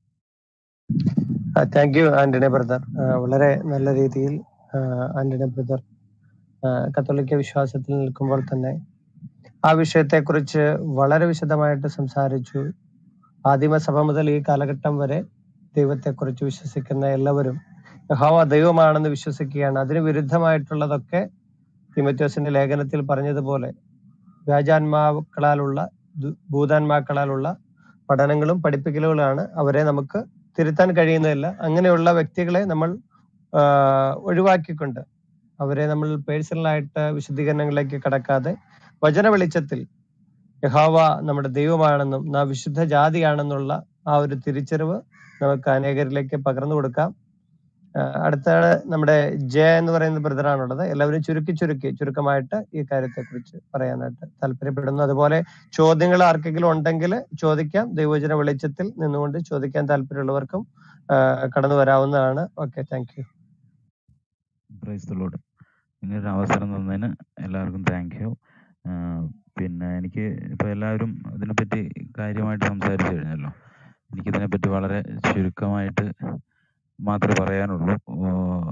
thank you Antony brother വളരെ നല്ല രീതിയിൽ ആ, ആന്റണി ബ്രദർ ആ, കത്തോലിക്ക വിശ്വാസത്തിൽ നിൽക്കുമ്പോൾ തന്നെ ആ വിഷയത്തെക്കുറിച്ച് വളരെ വിശദമായിട്ട് സംസാരിച്ചു ആദിമസഭ മുതൽ ഈ കാലഘട്ടം വരെ ദൈവത്തെക്കുറിച്ച് വിശ്വസിക്കുന്ന എല്ലാവരും യഹോവ ദൈവമാണെന്ന് വിശ്വസിക്കുകയാണ് അതിന് വിരുദ്ധമായിട്ടുള്ളതൊക്കെ തിമത്യോസിന്റെ ലേഖനത്തിൽ പറഞ്ഞതുപോലെ വ്യാജാത്മാക്കളാലുള്ള ദു- ഭൂതാത്മാക്കളാലുള്ള പഠനങ്ങളും പഠിപ്പിക്കലുകളാണ് അവരെ നമുക്ക് തിരുത്താൻ കഴിയുന്നതല്ല അങ്ങനെയുള്ള വ്യക്തികളെ നമ്മൾ ആ, ഒഴിവാക്കിക്കൊണ്ട് അവരെ നമ്മൾ പേഴ്സണലായിട്ട് വിശദീകരണങ്ങളിലേക്ക് കടക്കാതെ വചന വെളിച്ചത്തിൽ യഹോവ നമ്മുടെ ദൈവമാണെന്നും നാം വിശുദ്ധ ജാതിയാണെന്നുള്ള ആ ഒരു തിരിച്ചറിവ് നമുക്ക് അനേകരിലേക്ക് പകർന്നു കൊടുക്കാം ആ, അടുത്ത നമ്മുടെ ജയ എന്ന് പറയുന്ന ബ്രദറാണുള്ളത് എല്ലാവരും ചുരുക്കി ചുരുക്കി ചുരുക്കമായിട്ട് ഈ കാര്യത്തെ കുറിച്ച് പറയാനായിട്ട് താല്പര്യപ്പെടുന്നു അതുപോലെ ചോദ്യങ്ങൾ ആർക്കെങ്കിലും ഉണ്ടെങ്കിൽ ചോദിക്കാം ദൈവവചന വെളിച്ചത്തിൽ നിന്നുകൊണ്ട് ചോദിക്കാൻ താല്പര്യമുള്ളവർക്കും ആ, കടന്നു വരാവുന്നതാണ് okay thank you praise lord ഇങ്ങനൊരു അവസരം തന്നതിന് എല്ലാവർക്കും താങ്ക് യു പിന്നെ എനിക്ക് ഇപ്പോൾ എല്ലാവരും ഇതിനെപ്പറ്റി കാര്യമായിട്ട് സംസാരിച്ചു കഴിഞ്ഞല്ലോ എനിക്കിതിനെപ്പറ്റി വളരെ ചുരുക്കമായിട്ട് മാത്രമേ പറയാനുള്ളൂ ആഹ്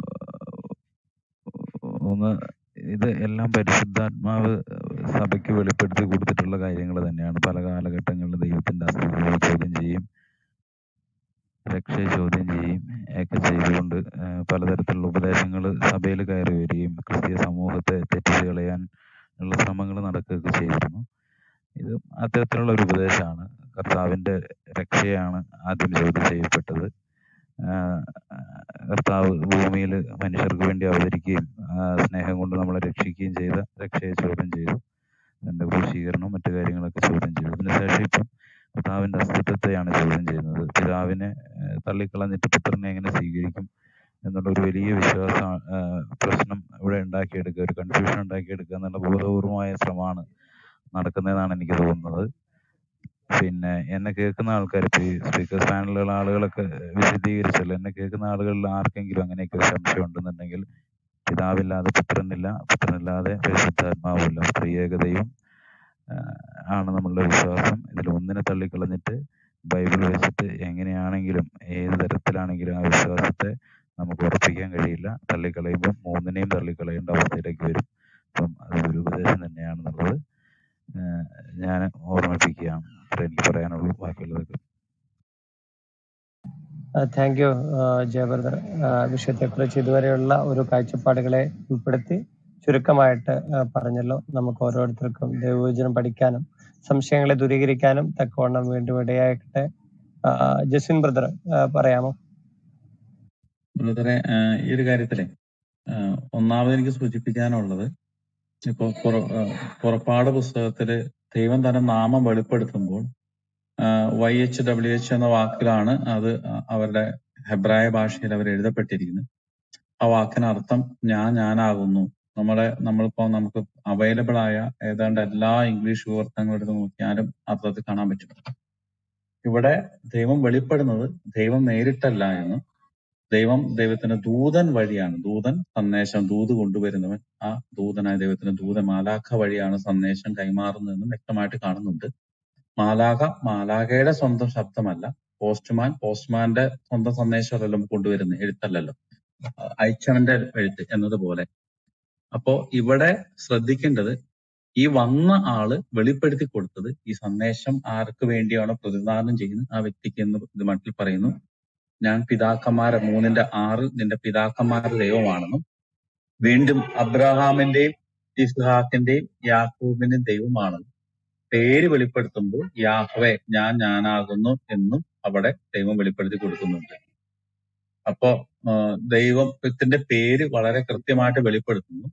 ഒന്ന് ഇത് എല്ലാം പരിശുദ്ധാത്മാവ് സഭയ്ക്ക് വെളിപ്പെടുത്തി കൊടുത്തിട്ടുള്ള കാര്യങ്ങൾ തന്നെയാണ് പല കാലഘട്ടങ്ങളിൽ ദൈവത്തിൻ്റെ അസ്തിത്വത്തെ ചോദ്യം ചെയ്യും രക്ഷയെ ചോദ്യം ചെയ്യും ഒക്കെ ചെയ്തുകൊണ്ട് ആ, പലതരത്തിലുള്ള ഉപദേശങ്ങൾ സഭയിൽ കയറി വരികയും ക്രിസ്തീയ സമൂഹത്തെ തെറ്റിച്ച് കളയാൻ ഉള്ള ശ്രമങ്ങൾ നടക്കുകയൊക്കെ ചെയ്തിരുന്നു ഇത് അത്തരത്തിലുള്ള ഒരു ഉപദേശമാണ് കർത്താവിൻ്റെ രക്ഷയാണ് ആദ്യം ചോദ്യം ചെയ്യപ്പെട്ടത് ആ, കർത്താവ് ഭൂമിയിൽ മനുഷ്യർക്ക് വേണ്ടി അവതരിക്കുകയും ആ സ്നേഹം കൊണ്ട് നമ്മളെ രക്ഷിക്കുകയും ചെയ്ത രക്ഷയെ ചോദ്യം ചെയ്തു അതിൻ്റെ ക്രൂശീകരണം മറ്റു കാര്യങ്ങളൊക്കെ ചോദ്യം ചെയ്തു അതിനുശേഷം ഇപ്പം കർത്താവിൻ്റെ അസ്തിത്വത്തെയാണ് ചോദ്യം ചെയ്യുന്നത് പിതാവിനെ ഏഹ് തള്ളിക്കളഞ്ഞിട്ട് പുത്രനെ എങ്ങനെ സ്വീകരിക്കും എന്നുള്ള ഒരു വലിയ വിശ്വാസ ഏഹ് പ്രശ്നം ഇവിടെ ഉണ്ടാക്കിയെടുക്കുക ഒരു കൺഫ്യൂഷൻ ഉണ്ടാക്കിയെടുക്കുക എന്നുള്ള ബോധപൂർവമായ ശ്രമമാണ് നടക്കുന്നതെന്നാണ് എനിക്ക് തോന്നുന്നത് പിന്നെ എന്നെ കേൾക്കുന്ന ആൾക്കാർ ഇപ്പോൾ ഈ സ്പീക്കേഴ്സ് പാനലിലുള്ള ആളുകളൊക്കെ വിശദീകരിച്ചല്ലോ എന്നെ കേൾക്കുന്ന ആളുകളിൽ ആർക്കെങ്കിലും അങ്ങനെയൊക്കെ ഒരു സംശയം ഉണ്ടെന്നുണ്ടെങ്കിൽ പിതാവില്ലാതെ പുത്രനില്ല പുത്രനില്ലാതെ പരിശുദ്ധാത്മാവില്ല സ്ത്രീയേകതയും ആഹ് ആണ് നമ്മളുടെ വിശ്വാസം ഇതിൽ ഒന്നിനെ തള്ളിക്കളഞ്ഞിട്ട് ബൈബിൾ വെച്ചിട്ട് എങ്ങനെയാണെങ്കിലും ഏത് തരത്തിലാണെങ്കിലും ആ വിശ്വാസത്തെ നമുക്ക് ഉറപ്പിക്കാൻ കഴിയില്ല തള്ളിക്കളയുമ്പോൾ മൂന്നിനെയും തള്ളിക്കളയേണ്ട അവസ്ഥയിലേക്ക് വരും അപ്പം അത് ഒരു താങ്ക് യു ജയവർദ്ധൻ വിഷയത്തെക്കുറിച്ച് ഇതുവരെയുള്ള ഒരു കാഴ്ചപ്പാടുകളെ ഉൾപ്പെടുത്തി ചുരുക്കമായിട്ട് ആ, പറഞ്ഞല്ലോ നമുക്ക് ഓരോരുത്തർക്കും ദൈവവചനം പഠിക്കാനും സംശയങ്ങളെ ദൂരീകരിക്കാനും തക്കവണ്ണം വീണ്ടും ഇടയാക്കട്ടെ ആ, ജസ്വിൻ ബ്രദർ ആ, പറയാമോ ബ്രദറെ ആഹ് ഈ ഒരു കാര്യത്തിലെ ആഹ് ഒന്നാമത് എനിക്ക് സൂചിപ്പിക്കാനുള്ളത് ഇപ്പൊ പുറ- ആഹ് പുറപ്പാട് പുസ്തകത്തില് ദൈവം തന്നെ നാമം വെളിപ്പെടുത്തുമ്പോൾ വൈ എച്ച് ഡബ്ല്യു എച്ച് എന്ന വാക്കിലാണ് അത് അ- അവരുടെ ഹെബ്രായ ഭാഷയിൽ അവർ എഴുതപ്പെട്ടിരിക്കുന്നത് ആ വാക്കിന് അർത്ഥം ഞാൻ ഞാനാകുന്നു നമ്മളെ നമ്മളിപ്പോ നമുക്ക് അവൈലബിൾ ആയ ഏതാണ്ട് എല്ലാ ഇംഗ്ലീഷ് വിവർത്തനങ്ങളും എടുത്ത് നോക്കിയാലും അർത്ഥത്തിൽ കാണാൻ പറ്റും ഇവിടെ ദൈവം വെളിപ്പെടുന്നത് ദൈവം നേരിട്ടല്ല എന്നും ദൈവം ദൈവത്തിന്റെ ദൂതൻ വഴിയാണ് ദൂതൻ സന്ദേശം ദൂത് കൊണ്ടുവരുന്നവൻ ആ ദൂതനായ ദൈവത്തിന്റെ ദൂതൻ മാലാഖ വഴിയാണ് സന്ദേശം കൈമാറുന്നതെന്നും വ്യക്തമായിട്ട് കാണുന്നുണ്ട് മാലാഖ മാലാഖയുടെ സ്വന്തം ശബ്ദമല്ല പോസ്റ്റ്മാൻ പോസ്റ്റ്മാന്റെ സ്വന്തം സന്ദേശമല്ലല്ലോ കൊണ്ടുവരുന്നത് എഴുത്തല്ലല്ലോ അഹ് അയച്ചവന്റെ എഴുത്ത് എന്നതുപോലെ അപ്പോ ഇവിടെ ശ്രദ്ധിക്കേണ്ടത് ഈ വന്ന ആള് വെളിപ്പെടുത്തി കൊടുത്തത് ഈ സന്ദേശം ആർക്ക് വേണ്ടിയാണോ പ്രതിദാനം ചെയ്യുന്നത് ആ വ്യക്തിക്ക് എന്ന് ഇത് മട്ടിൽ പറയുന്നു ഞാൻ പിതാക്കന്മാരെ മൂന്നിന്റെ ആറിൽ നിന്റെ പിതാക്കന്മാരുടെ ദൈവമാണെന്നും വീണ്ടും അബ്രഹാമിന്റെയും ഇസ്ഹാക്കിന്റെയും യാക്കൂബിന്റെയും ദൈവമാണെന്നും പേര് വെളിപ്പെടുത്തുമ്പോൾ യാഹ്വേ ഞാൻ ഞാനാകുന്നു എന്നും അവിടെ ദൈവം വെളിപ്പെടുത്തി കൊടുക്കുന്നുണ്ട് അപ്പോ ആ, ദൈവത്തിന്റെ പേര് വളരെ കൃത്യമായിട്ട് വെളിപ്പെടുത്തുന്നു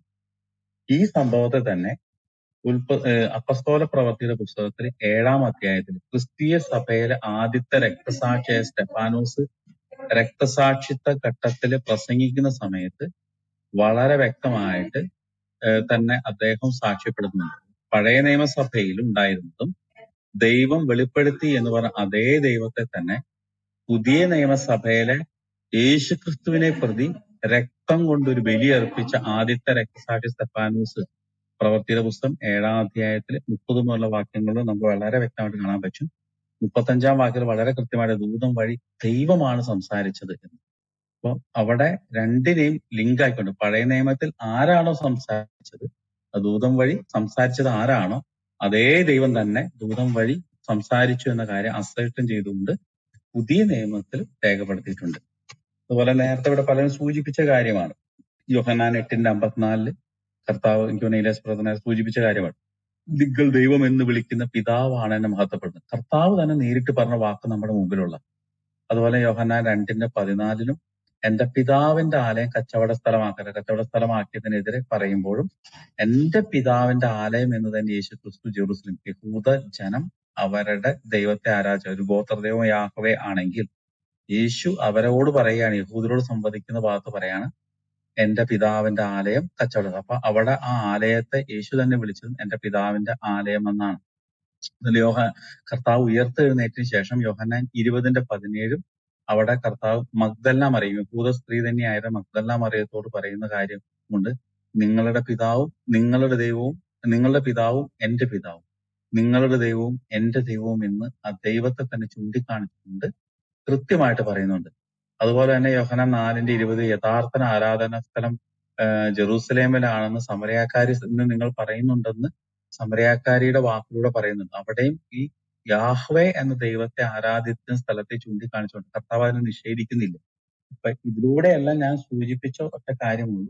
ഈ സംഭവത്തെ തന്നെ ഉൽപ്പ ഏഹ് അപ്പസ്തോല പ്രവർത്തിയുടെ പുസ്തകത്തിൽ ഏഴാം അധ്യായത്തിൽ ക്രിസ്തീയ സഭയിലെ ആദ്യത്തെ രക്തസാക്ഷിയായ സ്റ്റെഫാനോസ് രക്തസാക്ഷിത്വ ഘട്ടത്തിൽ പ്രസംഗിക്കുന്ന സമയത്ത് വളരെ വ്യക്തമായിട്ട് ഏഹ് തന്നെ അദ്ദേഹം സാക്ഷ്യപ്പെടുത്തുന്നുണ്ട് പഴയ നിയമസഭയിൽ ഉണ്ടായിരുന്നതും ദൈവം വെളിപ്പെടുത്തി എന്ന് പറഞ്ഞ അതേ ദൈവത്തെ തന്നെ പുതിയ നിയമസഭയിലെ യേശുക്രിസ്തുവിനെ പ്രതി രക്തം കൊണ്ട് ഒരു ബലി അർപ്പിച്ച ആദ്യത്തെ രക്തസാക്ഷി സ്തെഫാനൂസ് പ്രവർത്തിയുടെ പുസ്തകം ഏഴാം അധ്യായത്തിൽ മുപ്പത് മുതലുള്ള വാക്യങ്ങൾ നമുക്ക് വളരെ വ്യക്തമായിട്ട് കാണാൻ പറ്റും മുപ്പത്തഞ്ചാം വാക്യത്തിൽ വളരെ കൃത്യമായിട്ട് ദൂതം വഴി ദൈവമാണ് സംസാരിച്ചത് എന്ന് അപ്പൊ അവിടെ രണ്ടിനെയും ലിങ്ക് ആയിക്കൊണ്ട് പഴയ നിയമത്തിൽ ആരാണോ സംസാരിച്ചത് ആ ദൂതം വഴി സംസാരിച്ചത് ആരാണോ അതേ ദൈവം തന്നെ ദൂതം വഴി സംസാരിച്ചു എന്ന കാര്യം അസൈറ്റം ചെയ്തുകൊണ്ട് പുതിയ നിയമത്തിൽ രേഖപ്പെടുത്തിയിട്ടുണ്ട് അതുപോലെ നേരത്തെ ഇവിടെ പലരും സൂചിപ്പിച്ച കാര്യമാണ് യോഹന്നാൻ എട്ടിന്റെ അമ്പത്തിനാലില് കർത്താവ് എനിക്ക് തോന്നുന്നു ഇലേസ് പ്രധാന സൂചിപ്പിച്ച കാര്യമാണ് നിങ്ങൾ ദൈവം എന്ന് വിളിക്കുന്ന പിതാവാണ് എന്നെ മഹത്വപ്പെടുന്നത് കർത്താവ് തന്നെ നേരിട്ട് പറഞ്ഞ വാക്ക് നമ്മുടെ മുമ്പിലുള്ള അതുപോലെ യോഹന്നാൻ രണ്ടിന്റെ പതിനാലിലും എന്റെ പിതാവിന്റെ ആലയം കച്ചവട സ്ഥലമാക്കരുത് കച്ചവട സ്ഥലമാക്കിയതിനെതിരെ പറയുമ്പോഴും എന്റെ പിതാവിന്റെ ആലയം എന്ന് തന്നെ യേശു ക്രിസ്തു ജെറുസലേം യഹൂദ ജനം അവരുടെ ദൈവത്തെ ആരാധിച്ച ഒരു ഗോത്രദൈവം യാഹവേ ആണെങ്കിൽ യേശു അവരോട് പറയുകയാണ് യഹൂദരോട് സംവദിക്കുന്ന ഭാഗത്ത് പറയാണ് എന്റെ പിതാവിന്റെ ആലയം കച്ചവടം അപ്പൊ അവിടെ ആ ആലയത്തെ യേശു തന്നെ വിളിച്ചതും എന്റെ പിതാവിന്റെ ആലയം എന്നാണ് ഇതിൽ യോഹ കർത്താവ് ഉയർത്തെഴുന്നേറ്റിന് ശേഷം യോഹന്നാൻ ഇരുപതിന്റെ പതിനേഴും അവിടെ കർത്താവ് മഗ്ദല്ല മറിയും യഹൂദ സ്ത്രീ തന്നെയായ മഗ്ദല്ല മറിയത്തോട് പറയുന്ന കാര്യം കൊണ്ട് നിങ്ങളുടെ പിതാവും നിങ്ങളുടെ ദൈവവും നിങ്ങളുടെ പിതാവും എന്റെ പിതാവും നിങ്ങളുടെ ദൈവവും എന്റെ ദൈവവും എന്ന് ആ ദൈവത്തെ തന്നെ ചൂണ്ടിക്കാണിച്ചുകൊണ്ട് കൃത്യമായിട്ട് പറയുന്നുണ്ട് അതുപോലെ തന്നെ യോഹനാൻ നാലിന്റെ ഇരുപത് യഥാർത്ഥ ആരാധനാ സ്ഥലം ആ, ജെറൂസലേമിലാണെന്ന് സമരയാക്കാരി എന്ന് നിങ്ങൾ പറയുന്നുണ്ടെന്ന് സമരയാക്കാരിയുടെ വാക്കിലൂടെ പറയുന്നുണ്ട് അവിടെയും ഈ യാഹ്വേ എന്ന ദൈവത്തെ ആരാധിക്കുന്ന സ്ഥലത്തെ ചൂണ്ടിക്കാണിച്ചുകൊണ്ട് കർത്താവ് അതിനെ നിഷേധിക്കുന്നില്ല ഇപ്പൊ ഇതിലൂടെയെല്ലാം ഞാൻ സൂചിപ്പിച്ച ഒറ്റ കാര്യമുള്ളൂ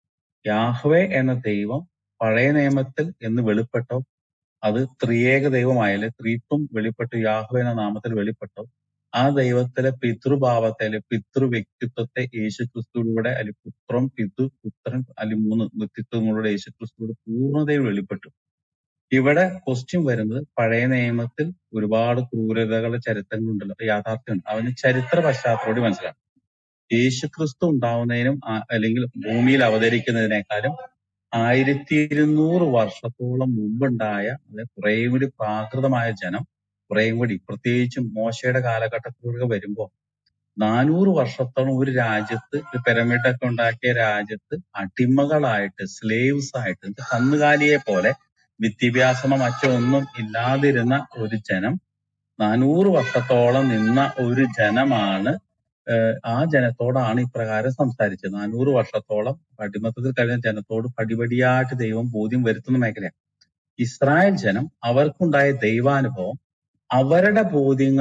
യാഹ്വേ എന്ന ദൈവം പഴയ നിയമത്തിൽ എന്ന് വെളിപ്പെട്ടോ അത് ത്രിയേക ദൈവമായാലും ത്രിത്വം വെളിപ്പെട്ടു യാഹ്വേ എന്ന നാമത്തിൽ വെളിപ്പെട്ടോ ആ ദൈവത്തിലെ പിതൃഭാവത്തെ അല്ലെ പിതൃ വ്യക്തിത്വത്തെ യേശു ക്രിസ്തുവിലൂടെ അല്ലെ പുത്രം പിതൃ പുത്രൻ അല്ലെ മൂന്ന് വ്യക്തിത്വങ്ങളുടെ യേശു ക്രിസ്തുവിയുടെ പൂർണ്ണതയിൽ വെളിപ്പെട്ടു ഇവിടെ ക്വസ്റ്റ്യൻ വരുന്നത് പഴയ നിയമത്തിൽ ഒരുപാട് ക്രൂരതകളുടെ ചരിത്രങ്ങളുണ്ടല്ലോ അത് യാഥാർത്ഥ്യമുണ്ട് അവന് ചരിത്ര പശ്ചാത്തലോട് മനസ്സിലാക്കണം യേശു ക്രിസ്തു ഉണ്ടാവുന്നതിനും ആ- അല്ലെങ്കിൽ ഭൂമിയിൽ അവതരിക്കുന്നതിനേക്കാളും ആയിരത്തി ഇരുന്നൂറ് വർഷത്തോളം മുമ്പുണ്ടായ അത് കുറേയും കൂടി പ്രാകൃതമായ ജനം കുറേയും കൂടി പ്രത്യേകിച്ചും മോശയുടെ കാലഘട്ടത്തിലൂടെ വരുമ്പോൾ നാനൂറ് വർഷത്തോളം ഒരു രാജ്യത്ത് ഒരു pyramid ഒക്കെ ഉണ്ടാക്കിയ രാജ്യത്ത് അടിമകളായിട്ട് സ്ലേവ്സ് ആയിട്ട് ഇത് കന്നുകാലിയെ പോലെ വിദ്യാഭ്യാസമോ മറ്റോ ഒന്നും ഇല്ലാതിരുന്ന ഒരു ജനം നാനൂറ് വർഷത്തോളം നിന്ന ഒരു ജനമാണ് ഏഹ് ആ ജനത്തോടാണ് ഇപ്രകാരം സംസാരിച്ചത് നാനൂറ് വർഷത്തോളം അടിമത്തത്തിൽ കഴിഞ്ഞ ജനത്തോട് പടിപടിയായിട്ട് ദൈവം ബോധ്യം വരുത്തുന്ന മേഖലയാണ് ഇസ്രായേൽ ജനം അവർക്കുണ്ടായ ദൈവാനുഭവം അവരുടെ ബോധ്യങ്ങൾ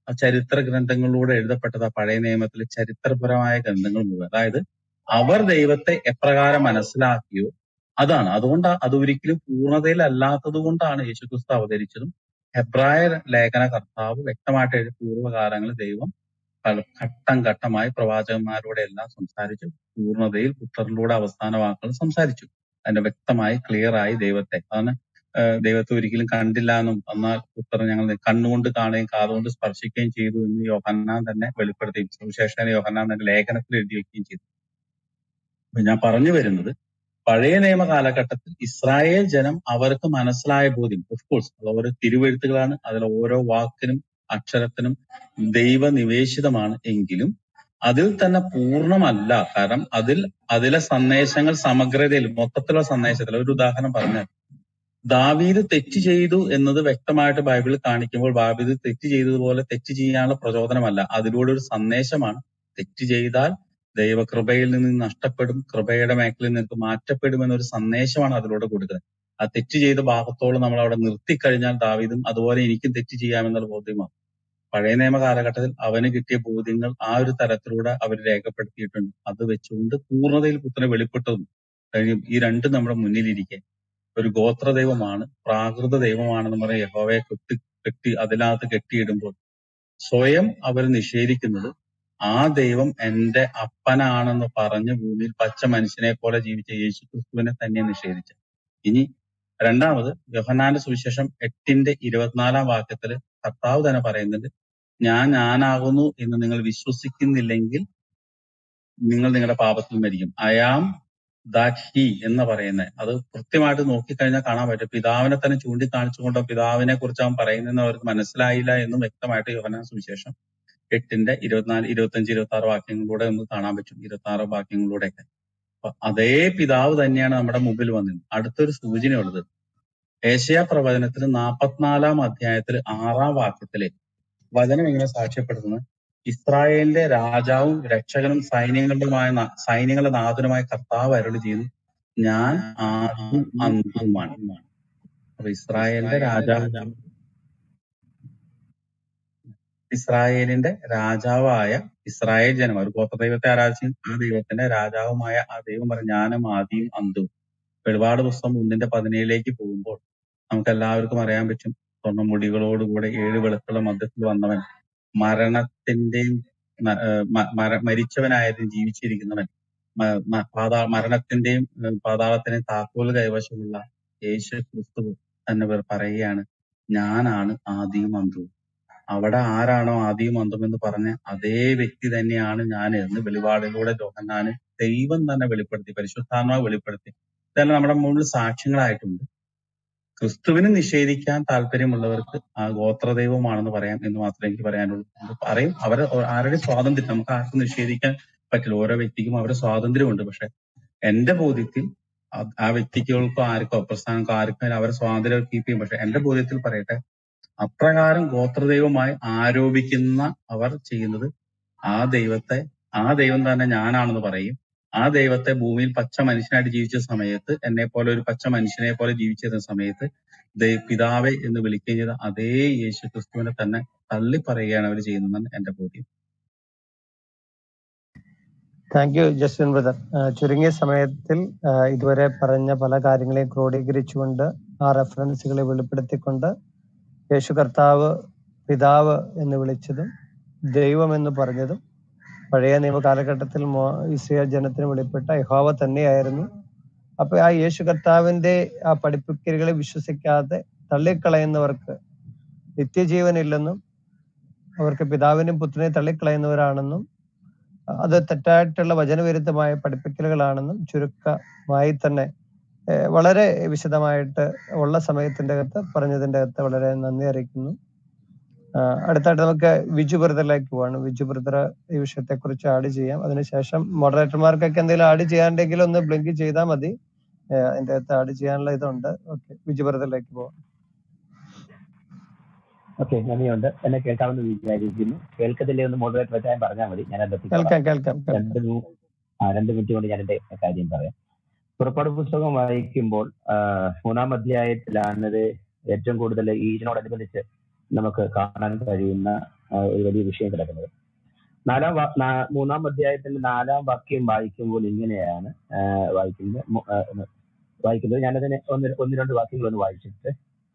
ആ ചരിത്ര ഗ്രന്ഥങ്ങളിലൂടെ എഴുതപ്പെട്ടത് ആ പഴയ നിയമത്തിലെ ചരിത്രപരമായ ഗ്രന്ഥങ്ങൾ മുഴുവൻ അതായത് അവർ ദൈവത്തെ എപ്രകാരം മനസ്സിലാക്കിയോ അതാണ് അതുകൊണ്ട് അത് ഒരിക്കലും പൂർണ്ണതയിലല്ലാത്തത് കൊണ്ടാണ് യേശുക്രിസ്തു അവതരിച്ചതും ഹെബ്രായ ലേഖന കർത്താവ് വ്യക്തമായിട്ട് എഴുതിയ പൂർവ്വകാലങ്ങളിൽ ദൈവം പല- ഘട്ടം ഘട്ടമായി പ്രവാചകന്മാരോടെ എല്ലാം സംസാരിച്ചു പൂർണ്ണതയിൽ പുത്രനിലൂടെ അവസാന വാക്കുകൾ സംസാരിച്ചു അതിന്റെ വ്യക്തമായി ക്ലിയർ ആയി ദൈവത്തെ അതാണ് ആഹ് ദൈവത്തെ ഒരിക്കലും കണ്ടില്ല എന്നും എന്നാൽ പുത്രൻ ഞങ്ങൾ കണ്ണുകൊണ്ട് കാണുകയും കാതുകൊണ്ട് സ്പർശിക്കുകയും ചെയ്തു എന്ന് യോഹന്നാൻ തന്നെ വെളിപ്പെടുത്തുകയും സുവിശേഷകൻ യോഹന്നാൻ തന്നെ ലേഖനത്തിൽ എഴുതി വയ്ക്കുകയും ചെയ്തു അപ്പൊ ഞാൻ പറഞ്ഞു വരുന്നത് പഴയ നിയമ കാലഘട്ടത്തിൽ ഇസ്രായേൽ ജനം അവർക്ക് മനസ്സിലായ ബോധ്യം ഓഫ് കോഴ്സ് അത് ഓരോ തിരുവെഴുത്തുകളാണ് അതിൽ ഓരോ വാക്കിനും അക്ഷരത്തിനും ദൈവനിവേശിതമാണ് എങ്കിലും അതിൽ തന്നെ പൂർണ്ണമല്ല കാരണം അതിൽ അതിലെ സന്ദേശങ്ങൾ സമഗ്രതയിൽ മൊത്തത്തിലുള്ള സന്ദേശത്തിൽ ഒരു ഉദാഹരണം പറഞ്ഞാൽ ദാവീദ് തെറ്റ് ചെയ്തു എന്നത് വ്യക്തമായിട്ട് ബൈബിളിൽ കാണിക്കുമ്പോൾ ദാവീദ് തെറ്റ് ചെയ്തതുപോലെ തെറ്റ് ചെയ്യാനുള്ള പ്രചോദനമല്ല അതിലൂടെ ഒരു സന്ദേശമാണ് തെറ്റ് ചെയ്താൽ ദൈവകൃപയിൽ നിന്ന് നഷ്ടപ്പെടും കൃപയുടെ മേഖലയിൽ നിന്ന് മാറ്റപ്പെടും എന്നൊരു സന്ദേശമാണ് അതിലൂടെ കൊടുക്കുന്നത് ആ തെറ്റ് ചെയ്ത ഭാഗത്തോളം നമ്മൾ അവിടെ നിർത്തിക്കഴിഞ്ഞാൽ ദാവീദും അതുപോലെ എനിക്കും തെറ്റ് ചെയ്യാമെന്നുള്ള ബോധ്യമാണ് പഴയ നിയമ കാലഘട്ടത്തിൽ അവന് കിട്ടിയ ബോധ്യങ്ങൾ ആ ഒരു തരത്തിലൂടെ അവർ രേഖപ്പെടുത്തിയിട്ടുണ്ട് അത് വെച്ചുകൊണ്ട് പൂർണ്ണതയിൽ പുത്രനെ വെളിപ്പെട്ടതും കഴിയും ഈ രണ്ടും നമ്മുടെ മുന്നിലിരിക്കെ ഒരു ഗോത്ര ദൈവമാണ് പ്രാകൃത ദൈവമാണെന്ന് പറഞ്ഞ യഹോവയെ കെട്ടി കെട്ടി അതിനകത്ത് കെട്ടിയിടുമ്പോൾ സ്വയം അവർ നിഷേധിക്കുന്നത് ആ ദൈവം എന്റെ അപ്പനാണെന്ന് പറഞ്ഞ് ഭൂമിയിൽ പച്ച മനുഷ്യനെ പോലെ ജീവിച്ച യേശു ക്രിസ്തുവിനെ തന്നെ നിഷേധിച്ചു ഇനി രണ്ടാമത് യോഹന്നാന്റെ സുവിശേഷം എട്ടിന്റെ ഇരുപത്തിനാലാം വാക്യത്തിൽ കർത്താവ് തന്നെ പറയുന്നുണ്ട് ഞാൻ ഞാനാകുന്നു എന്ന് നിങ്ങൾ വിശ്വസിക്കുന്നില്ലെങ്കിൽ നിങ്ങൾ നിങ്ങളുടെ പാപത്തിൽ മരിക്കും ഐ ആം ദാറ്റ് ഹി എന്ന് പറയുന്നത് അത് കൃത്യമായിട്ട് നോക്കിക്കഴിഞ്ഞാൽ കാണാൻ പറ്റും പിതാവിനെ തന്നെ ചൂണ്ടിക്കാണിച്ചുകൊണ്ട് പിതാവിനെ കുറിച്ച് അവൻ പറയുന്നതെന്ന് അവർക്ക് മനസ്സിലായില്ല എന്നും വ്യക്തമായിട്ട് യോഹന്നാൻ സുവിശേഷം എട്ടിന്റെ ഇരുപത്തിനാല് ഇരുപത്തഞ്ച് ഇരുപത്തി ആറ് വാക്യങ്ങളിലൂടെ നമുക്ക് കാണാൻ പറ്റും ഇരുപത്തി ആറ് വാക്യങ്ങളിലൂടെയൊക്കെ അപ്പൊ അതേ പിതാവ് തന്നെയാണ് നമ്മുടെ മുമ്പിൽ വന്നത് അടുത്തൊരു സൂചനയുള്ളത് ഏഷ്യ പ്രവചനത്തിൽ നാൽപ്പത്തിനാലാം അധ്യായത്തിൽ ആറാം വാക്യത്തില് വചനം ഇങ്ങനെ സാക്ഷ്യപ്പെടുത്തുന്നത് ഇസ്രായേലിന്റെ രാജാവും രക്ഷകനും സൈന്യങ്ങളുമായ നാ- സൈന്യങ്ങളുടെ നാഥനുമായ കർത്താവ് അരുളി ചെയ്യുന്നു ഞാൻ ആദ്യം അന്ത്യവുമാണ് അപ്പൊ ഇസ്രായേലിന്റെ രാജാവ് ഇസ്രായേലിന്റെ രാജാവായ ഇസ്രായേൽ ജനം ഒരു ഗോത്ര ദൈവത്തെ ആരാധിച്ചു ആ ദൈവത്തിന്റെ രാജാവുമായ ആ ദൈവം പറഞ്ഞു ഞാനും ആദ്യവും അന്ത്യവും വെളിപാട് പുസ്തകം ഒന്നിന്റെ പതിനേഴിലേക്ക് പോകുമ്പോൾ നമുക്ക് എല്ലാവർക്കും അറിയാൻ പറ്റും സ്വർണ്ണമുടികളോടുകൂടെ ഏഴ് വെളുക്കളുടെ മധ്യത്തിൽ വന്നവൻ മരണത്തിന്റെയും ന- ഏഹ് മ- മര- മരിച്ചവനായതും ജീവിച്ചിരിക്കുന്നവൻ മ- മ- പാതാ മരണത്തിന്റെയും ഏഹ് പാതാളത്തിന്റെയും താക്കോൽ കൈവശമുള്ള യേശു ക്രിസ്തു തന്നെ ഇവർ പറയുകയാണ് ഞാനാണ് ആദിയും അന്തവും അവിടെ ആരാണോ ആദിയും അന്തം എന്ന് പറഞ്ഞ അതേ വ്യക്തി തന്നെയാണ് ഞാൻ എന്ന് വെളിപാടിലൂടെ യോഹന്നാന് ദൈവം തന്നെ വെളിപ്പെടുത്തി പരിശുദ്ധാത്മാവ് വെളിപ്പെടുത്തി ഇതെല്ലാം നമ്മുടെ മുന്നിൽ സാക്ഷ്യങ്ങളായിട്ടുണ്ട് ക്രിസ്തുവിനെ നിഷേധിക്കാൻ താല്പര്യമുള്ളവർക്ക് ആ ഗോത്രദൈവമാണെന്ന് പറയാം എന്ന് മാത്രമേ എനിക്ക് പറയാനുള്ളൂ അത് പറയും അവരെ ആരുടെ സ്വാതന്ത്ര്യം നമുക്ക് ആർക്കും നിഷേധിക്കാൻ പറ്റില്ല ഓരോ വ്യക്തിക്കും അവരുടെ സ്വാതന്ത്ര്യമുണ്ട് പക്ഷെ എന്റെ ബോധ്യത്തിൽ ആ- ആ വ്യക്തികൾക്കോ ആർക്കോ പ്രസ്ഥാനക്കോ ആർക്കും അവരെ സ്വാതന്ത്ര്യം കീപ്പ് ചെയ്യും പക്ഷെ എന്റെ ബോധ്യത്തിൽ പറയട്ടെ അപ്രകാരം ഗോത്രദൈവമായി ആരോപിക്കുന്ന അവർ ചെയ്യുന്നത് ആ ദൈവത്തെ ആ ദൈവം തന്നെ ഞാനാണെന്ന് പറയും ആ ദൈവത്തെ ഭൂമിയിൽ പച്ച മനുഷ്യനായിട്ട് ജീവിച്ച സമയത്ത് എന്നെ പോലെ ഒരു പച്ച മനുഷ്യനെ പോലെ ജീവിച്ചിരുന്ന സമയത്ത് ദൈ- പിതാവേ എന്ന് വിളിക്കുകയും ചെയ്ത അതേ യേശു ക്രിസ്തുവിനെ തന്നെ തള്ളി പറയുകയാണ് അവർ ചെയ്യുന്നതെന്ന് എന്റെ ബോധ്യം താങ്ക് യു ജസ്റ്റിൻ ബ്രദർ ചുരുങ്ങിയ സമയത്തിൽ ആ, ഇതുവരെ പറഞ്ഞ പല കാര്യങ്ങളെയും ക്രോഡീകരിച്ചുകൊണ്ട് ആ റെഫറൻസുകളെ വെളിപ്പെടുത്തിക്കൊണ്ട് യേശു കർത്താവ് പിതാവ് എന്ന് വിളിച്ചതും ദൈവം എന്ന് പറഞ്ഞതും പഴയ നിയമ കാലഘട്ടത്തിൽ മോ- ഇസ്രായേൽ ജനത്തിന് വെളിപ്പെട്ട യഹോവ തന്നെയായിരുന്നു അപ്പൊ ആ യേശു കർത്താവിന്റെ ആ പഠിപ്പിക്കലുകളെ വിശ്വസിക്കാതെ തള്ളിക്കളയുന്നവർക്ക് നിത്യജീവനില്ലെന്നും അവർക്ക് പിതാവിനും പുത്രനെയും തള്ളിക്കളയുന്നവരാണെന്നും അത് തെറ്റായിട്ടുള്ള വചനവിരുദ്ധമായ പഠിപ്പിക്കലുകളാണെന്നും ചുരുക്കമായി തന്നെ ഏഹ് വളരെ വിശദമായിട്ട് ഉള്ള സമയത്തിന്റെ അകത്ത് പറഞ്ഞതിന്റെ അകത്ത് വളരെ നന്ദി അറിയിക്കുന്നു ആഹ് അടുത്തായിട്ട് നമുക്ക് വിജു ബ്രദറിലേക്ക് പോവാണ് വിജു ബ്രദർ ഈ വിഷയത്തെ കുറിച്ച് ആഡ് ചെയ്യാം അതിനുശേഷം മോഡറേറ്റർമാർക്കൊക്കെ എന്തെങ്കിലും ആഡ് ചെയ്യാണ്ടെങ്കിൽ ഒന്ന് ബ്ലിങ്ക് ചെയ്താൽ മതി ഏഹ് അതിന്റെ അകത്ത് ആഡ് ചെയ്യാനുള്ള ഇതുണ്ട് ഓക്കെ വിജു ബ്രദറിലേക്ക് പോവാം ഓക്കെ നന്ദിയുണ്ട് എന്നെ കേൾക്കാമെന്ന് വിചാരിക്കുന്നു കേൾക്കത്തില്ലേ ഒന്ന് മോഡറേറ്റർ വെച്ചാൽ പറഞ്ഞാൽ മതി ഞാൻ എത്തിക്കോളാം കേൾക്കാം കേൾക്കാം കേൾക്കാം രണ്ട് മൂ- ആ രണ്ട് മിനിറ്റ് കൊണ്ട് ഞാൻ എന്റെ കാര്യം പറയാം പുറപ്പാട് പുസ്തകം വായിക്കുമ്പോൾ ആ, മൂന്നാം അധ്യായത്തിലാണത് ഏറ്റവും കൂടുതൽ ഈ ഇതിനോടനുബന്ധിച്ച് നമുക്ക് കാണാൻ കഴിയുന്ന ആ, ഒരു വലിയ വിഷയം കിടക്കുന്നത് നാലാം വാ- നാ- മൂന്നാം അധ്യായത്തിന്റെ നാലാം വാക്യം വായിക്കുമ്പോൾ ഇങ്ങനെയാണ് ആ, വായിക്കുന്നത് മു- ആ, ഒന്ന് വായിക്കുന്നത് ഞാനതിന് ഒന്ന് ഒന്ന് രണ്ട് വാക്യങ്ങൾ ഒന്ന് വായിച്ചിട്ട്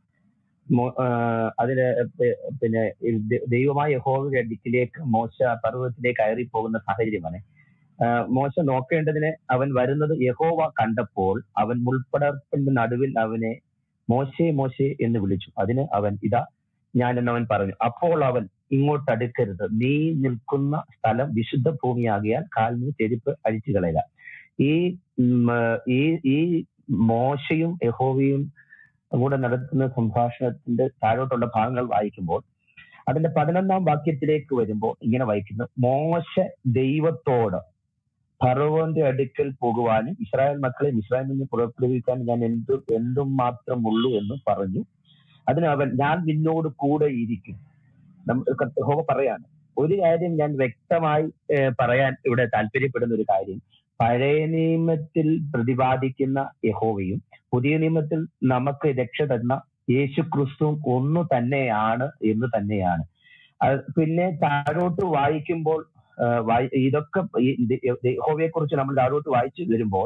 മോ- ആ, അതില് പി- പിന്നെ ഈ ദ- ദൈവമായ യഹോവയുടെ അടുക്കിലേക്ക് മോശ പർവ്വതത്തിലേക്ക് കയറി പോകുന്ന സാഹചര്യമാണ് ആ, മോശ നോക്കേണ്ടതിന് അവൻ വരുന്നത് യഹോവ കണ്ടപ്പോൾ അവൻ മുൾപ്പടർപ്പിന്റെ നടുവിൽ അവനെ മോശെ മോശെ എന്ന് വിളിച്ചു അതിന് അവൻ ഇതാ ഞാൻ എന്നവൻ പറഞ്ഞു അപ്പോൾ അവൻ ഇങ്ങോട്ട് അടുക്കരുത് നീ നിൽക്കുന്ന സ്ഥലം വിശുദ്ധ ഭൂമിയാകിയാൽ കാലിന് ചെരുപ്പ് അഴിച്ചു കളയുക ഈ ഉം, ആ, ഈ ഈ മോശയും യഹോവയും കൂടെ നടത്തുന്ന സംഭാഷണത്തിന്റെ താഴോട്ടുള്ള ഭാഗങ്ങൾ വായിക്കുമ്പോൾ അതിന്റെ പതിനൊന്നാം വാക്യത്തിലേക്ക് വരുമ്പോൾ ഇങ്ങനെ വായിക്കുന്നു മോശ ദൈവത്തോട് ഫറവോന്റെ അടുക്കൽ പോകുവാനും ഇസ്രായേൽ മക്കളെ ഇസ്രായേലിൽ നിന്ന് പുറപ്പെടുവിക്കാൻ ഞാൻ എന്തു എന്തും മാത്രം ഉള്ളൂ എന്ന് പറഞ്ഞു അതിന് അവൻ ഞാൻ നിന്നോട് കൂടെ ഇരിക്കും നമ്മ- യഹോവ പറയാണ് ഒരു കാര്യം ഞാൻ വ്യക്തമായി ഏഹ്, പറയാൻ ഇവിടെ താല്പര്യപ്പെടുന്ന ഒരു കാര്യം പഴയ നിയമത്തിൽ പ്രതിപാദിക്കുന്ന യഹോവയും പുതിയ നിയമത്തിൽ നമുക്ക് രക്ഷ തന്ന യേശു ക്രിസ്തുവും ഒന്നു തന്നെയാണ് എന്ന് തന്നെയാണ് അത് പിന്നെ താഴോട്ട് വായിക്കുമ്പോൾ ആ, വായി- ഇതൊക്കെ യഹോവയെ കുറിച്ച് നമ്മൾ താഴോട്ട് വായിച്ചു വരുമ്പോൾ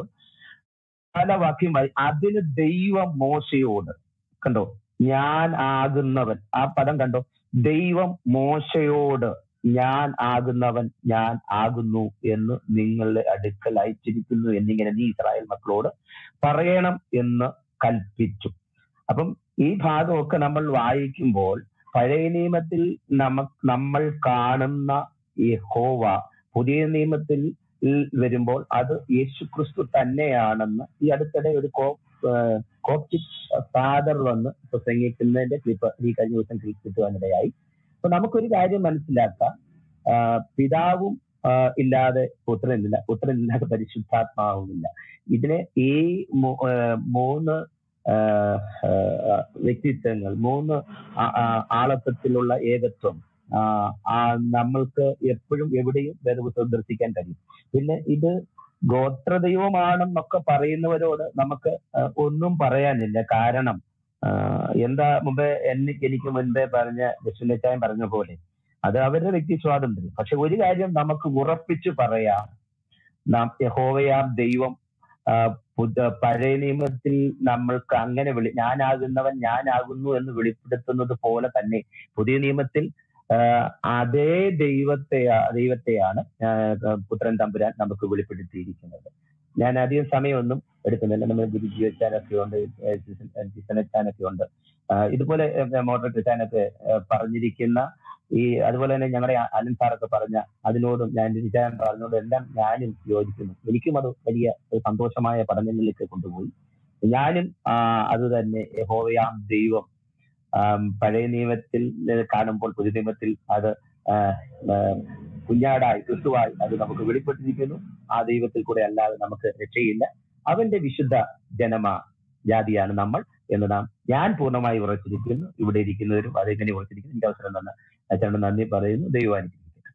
പല വാക്യം വായി അതിന് ദൈവം മോശയോട് കണ്ടോ ഞാൻ ആകുന്നവൻ ആ പദം കണ്ടോ ദൈവം മോശയോട് ഞാൻ ആകുന്നവൻ ഞാൻ ആകുന്നു എന്ന് നിങ്ങളുടെ അടുക്കൽ അയച്ചിരിക്കുന്നു എന്നിങ്ങനെ നീ ഇസ്രായേൽ മക്കളോട് പറയണം എന്ന് കൽപ്പിച്ചു അപ്പം ഈ ഭാഗമൊക്കെ നമ്മൾ വായിക്കുമ്പോൾ പഴയ നിയമത്തിൽ നമ്മ നമ്മൾ കാണുന്ന യഹോവ പുതിയ നിയമത്തിൽ വരുമ്പോൾ അത് യേശു ക്രിസ്തു തന്നെയാണെന്ന് ഈ അടുത്തിടെ ഒരു കോ കോപ്റ്റിക് ഫാദർ വന്ന് പ്രസംഗിക്കുന്നതിന്റെ ക്ലിപ്പ് ഈ കഴിഞ്ഞ ദിവസം കിട്ടുവാനിടയായി അപ്പൊ നമുക്കൊരു കാര്യം മനസ്സിലാക്കാം ആ, പിതാവും ആ, ഇല്ലാതെ പുത്രനില്ല പുത്രനില്ലാതെ പരിശുദ്ധാത്മാവുമില്ല ഇതിനെ ഈ മൂ- ആ, മൂന്ന് ആ, ആ, വ്യക്തിത്വങ്ങൾ മൂന്ന് ആ- ആ- ആളത്വത്തിലുള്ള ഏകത്വം ആ, ആ നമ്മൾക്ക് എപ്പോഴും എവിടെയും വേറെ ദർശിക്കാൻ കഴിയും പിന്നെ ഇത് ഗോത്രദൈവമാണെന്നൊക്കെ പറയുന്നവരോട് നമുക്ക് ആ, ഒന്നും പറയാനില്ല കാരണം ആ, എന്താ മുമ്പേ എന്നെ എനിക്ക് മുൻപേ പറഞ്ഞ ദക്ഷിണച്ചായൻ പറഞ്ഞ പോലെ അത് അവരുടെ വ്യക്തി സ്വാതന്ത്ര്യം പക്ഷെ ഒരു കാര്യം നമുക്ക് ഉറപ്പിച്ചു പറയാം നാം യഹോവയാം ദൈവം ആ, പുത- പഴയ നിയമത്തിൽ നമ്മൾക്ക് അങ്ങനെ വിളി ഞാനാകുന്നവൻ ഞാനാകുന്നു എന്ന് വെളിപ്പെടുത്തുന്നത് പോലെ തന്നെ പുതിയ നിയമത്തിൽ ആ, അതേ ദൈവത്തെ ദൈവത്തെയാണ് ആ, പുത്രൻ തമ്പുരാൻ നമുക്ക് വെളിപ്പെടുത്തിയിരിക്കുന്നത് ഞാൻ അധികം സമയമൊന്നും എടുക്കുന്നില്ല നമ്മൾ ഗുരു ജീവച്ചാനൊക്കെ ഉണ്ട് ജിസനച്ചാനൊക്കെ ഉണ്ട് ആ, ഇതുപോലെ മോഡറേറ്റ് ചാനൊക്കെ പറഞ്ഞിരിക്കുന്ന ഈ അതുപോലെ തന്നെ ഞങ്ങളുടെ അലൻ സാറൊക്കെ പറഞ്ഞ അതിനോടും ഞാൻ വിചാരം പറഞ്ഞോടും എല്ലാം ഞാനും യോജിക്കുന്നു എനിക്കും അത് വലിയ ഒരു സന്തോഷമായ പഠനങ്ങളിലേക്ക് കൊണ്ടുപോയി ഞാനും ആ, അത് തന്നെ യഹോവയാം ദൈവം ആം, പഴയ നിയമത്തിൽ ഏഹ്, കാണുമ്പോൾ പുതിയ നിയമത്തിൽ അത് ആ, ആ, കുഞ്ഞാടായി ക്രിസ്തുവായി അത് നമുക്ക് വെളിപ്പെട്ടിരിക്കുന്നു ആ ദൈവത്തിൽ കൂടെ അല്ലാതെ നമുക്ക് രക്ഷയില്ല അവന്റെ വിശുദ്ധ ജനമാ ജാതിയാണ് നമ്മൾ എന്ന് നാം ഞാൻ പൂർണ്ണമായി ഉറച്ചിരിക്കുന്നു ഇവിടെ ഇരിക്കുന്നവരും അതെങ്ങനെ ഉറച്ചിരിക്കുന്നു എനിക്ക് അവസരം തന്ന അച്ഛനോട് നന്ദി പറയുന്നു ദൈവാനുഗ്രഹിക്കട്ടെ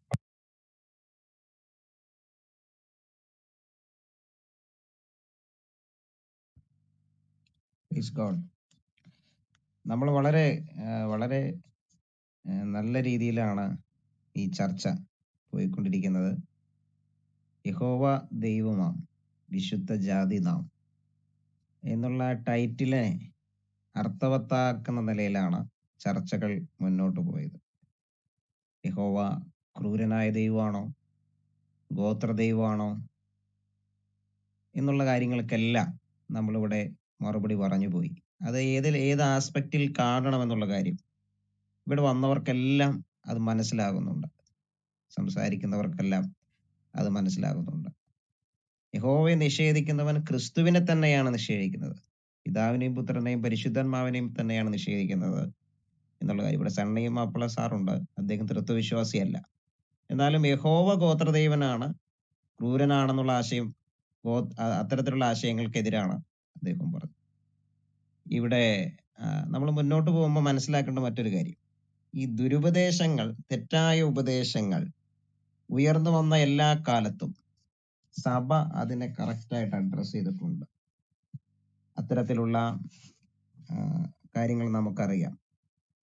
പ്ലീസ് ഗോഡ് നമ്മൾ വളരെ ആ, വളരെ ആ, നല്ല രീതിയിലാണ് ഈ ചർച്ച പോയിക്കൊണ്ടിരിക്കുന്നത് യഹോവ ദൈവമാം വിശുദ്ധ ജാതി നാം എന്നുള്ള ടൈറ്റിലെ അർത്ഥവത്താക്കുന്ന നിലയിലാണ് ചർച്ചകൾ മുന്നോട്ട് പോയത് യഹോവ ക്രൂരനായ ദൈവമാണോ ഗോത്ര ദൈവമാണോ എന്നുള്ള കാര്യങ്ങൾക്കെല്ലാം നമ്മളിവിടെ മറുപടി പറഞ്ഞു പോയി അത് ഏതിൽ ഏത് ആസ്പെക്റ്റിൽ കാണണമെന്നുള്ള കാര്യം ഇവിടെ വന്നവർക്കെല്ലാം അത് മനസ്സിലാകുന്നുണ്ട് സംസാരിക്കുന്നവർക്കെല്ലാം അത് മനസ്സിലാകുന്നുണ്ട് യഹോവയെ നിഷേധിക്കുന്നവൻ ക്രിസ്തുവിനെ തന്നെയാണ് നിഷേധിക്കുന്നത് പിതാവിനെയും പുത്രനെയും പരിശുദ്ധന്മാവിനെയും തന്നെയാണ് നിഷേധിക്കുന്നത് എന്നുള്ള കാര്യം ഇവിടെ സണ്ണയും മാപ്പിള സാറുണ്ട് അദ്ദേഹം തൃത്വവിശ്വാസിയല്ല എന്നാലും യഹോവ ഗോത്രദൈവനാണ് ക്രൂരനാണെന്നുള്ള ആശയം ഗോ അ- അത്തരത്തിലുള്ള ആശയങ്ങൾക്കെതിരാണ് അദ്ദേഹം പറഞ്ഞത് ഇവിടെ നമ്മൾ മുന്നോട്ട് പോകുമ്പോൾ മനസ്സിലാക്കേണ്ട മറ്റൊരു കാര്യം ഈ ദുരുപദേശങ്ങൾ തെറ്റായ ഉപദേശങ്ങൾ ഉയർന്നു വന്ന എല്ലാ കാലത്തും സഭ അതിനെ കറക്റ്റായിട്ട് അഡ്രസ് ചെയ്തിട്ടുണ്ട് അത്തരത്തിലുള്ള ആ, കാര്യങ്ങൾ നമുക്കറിയാം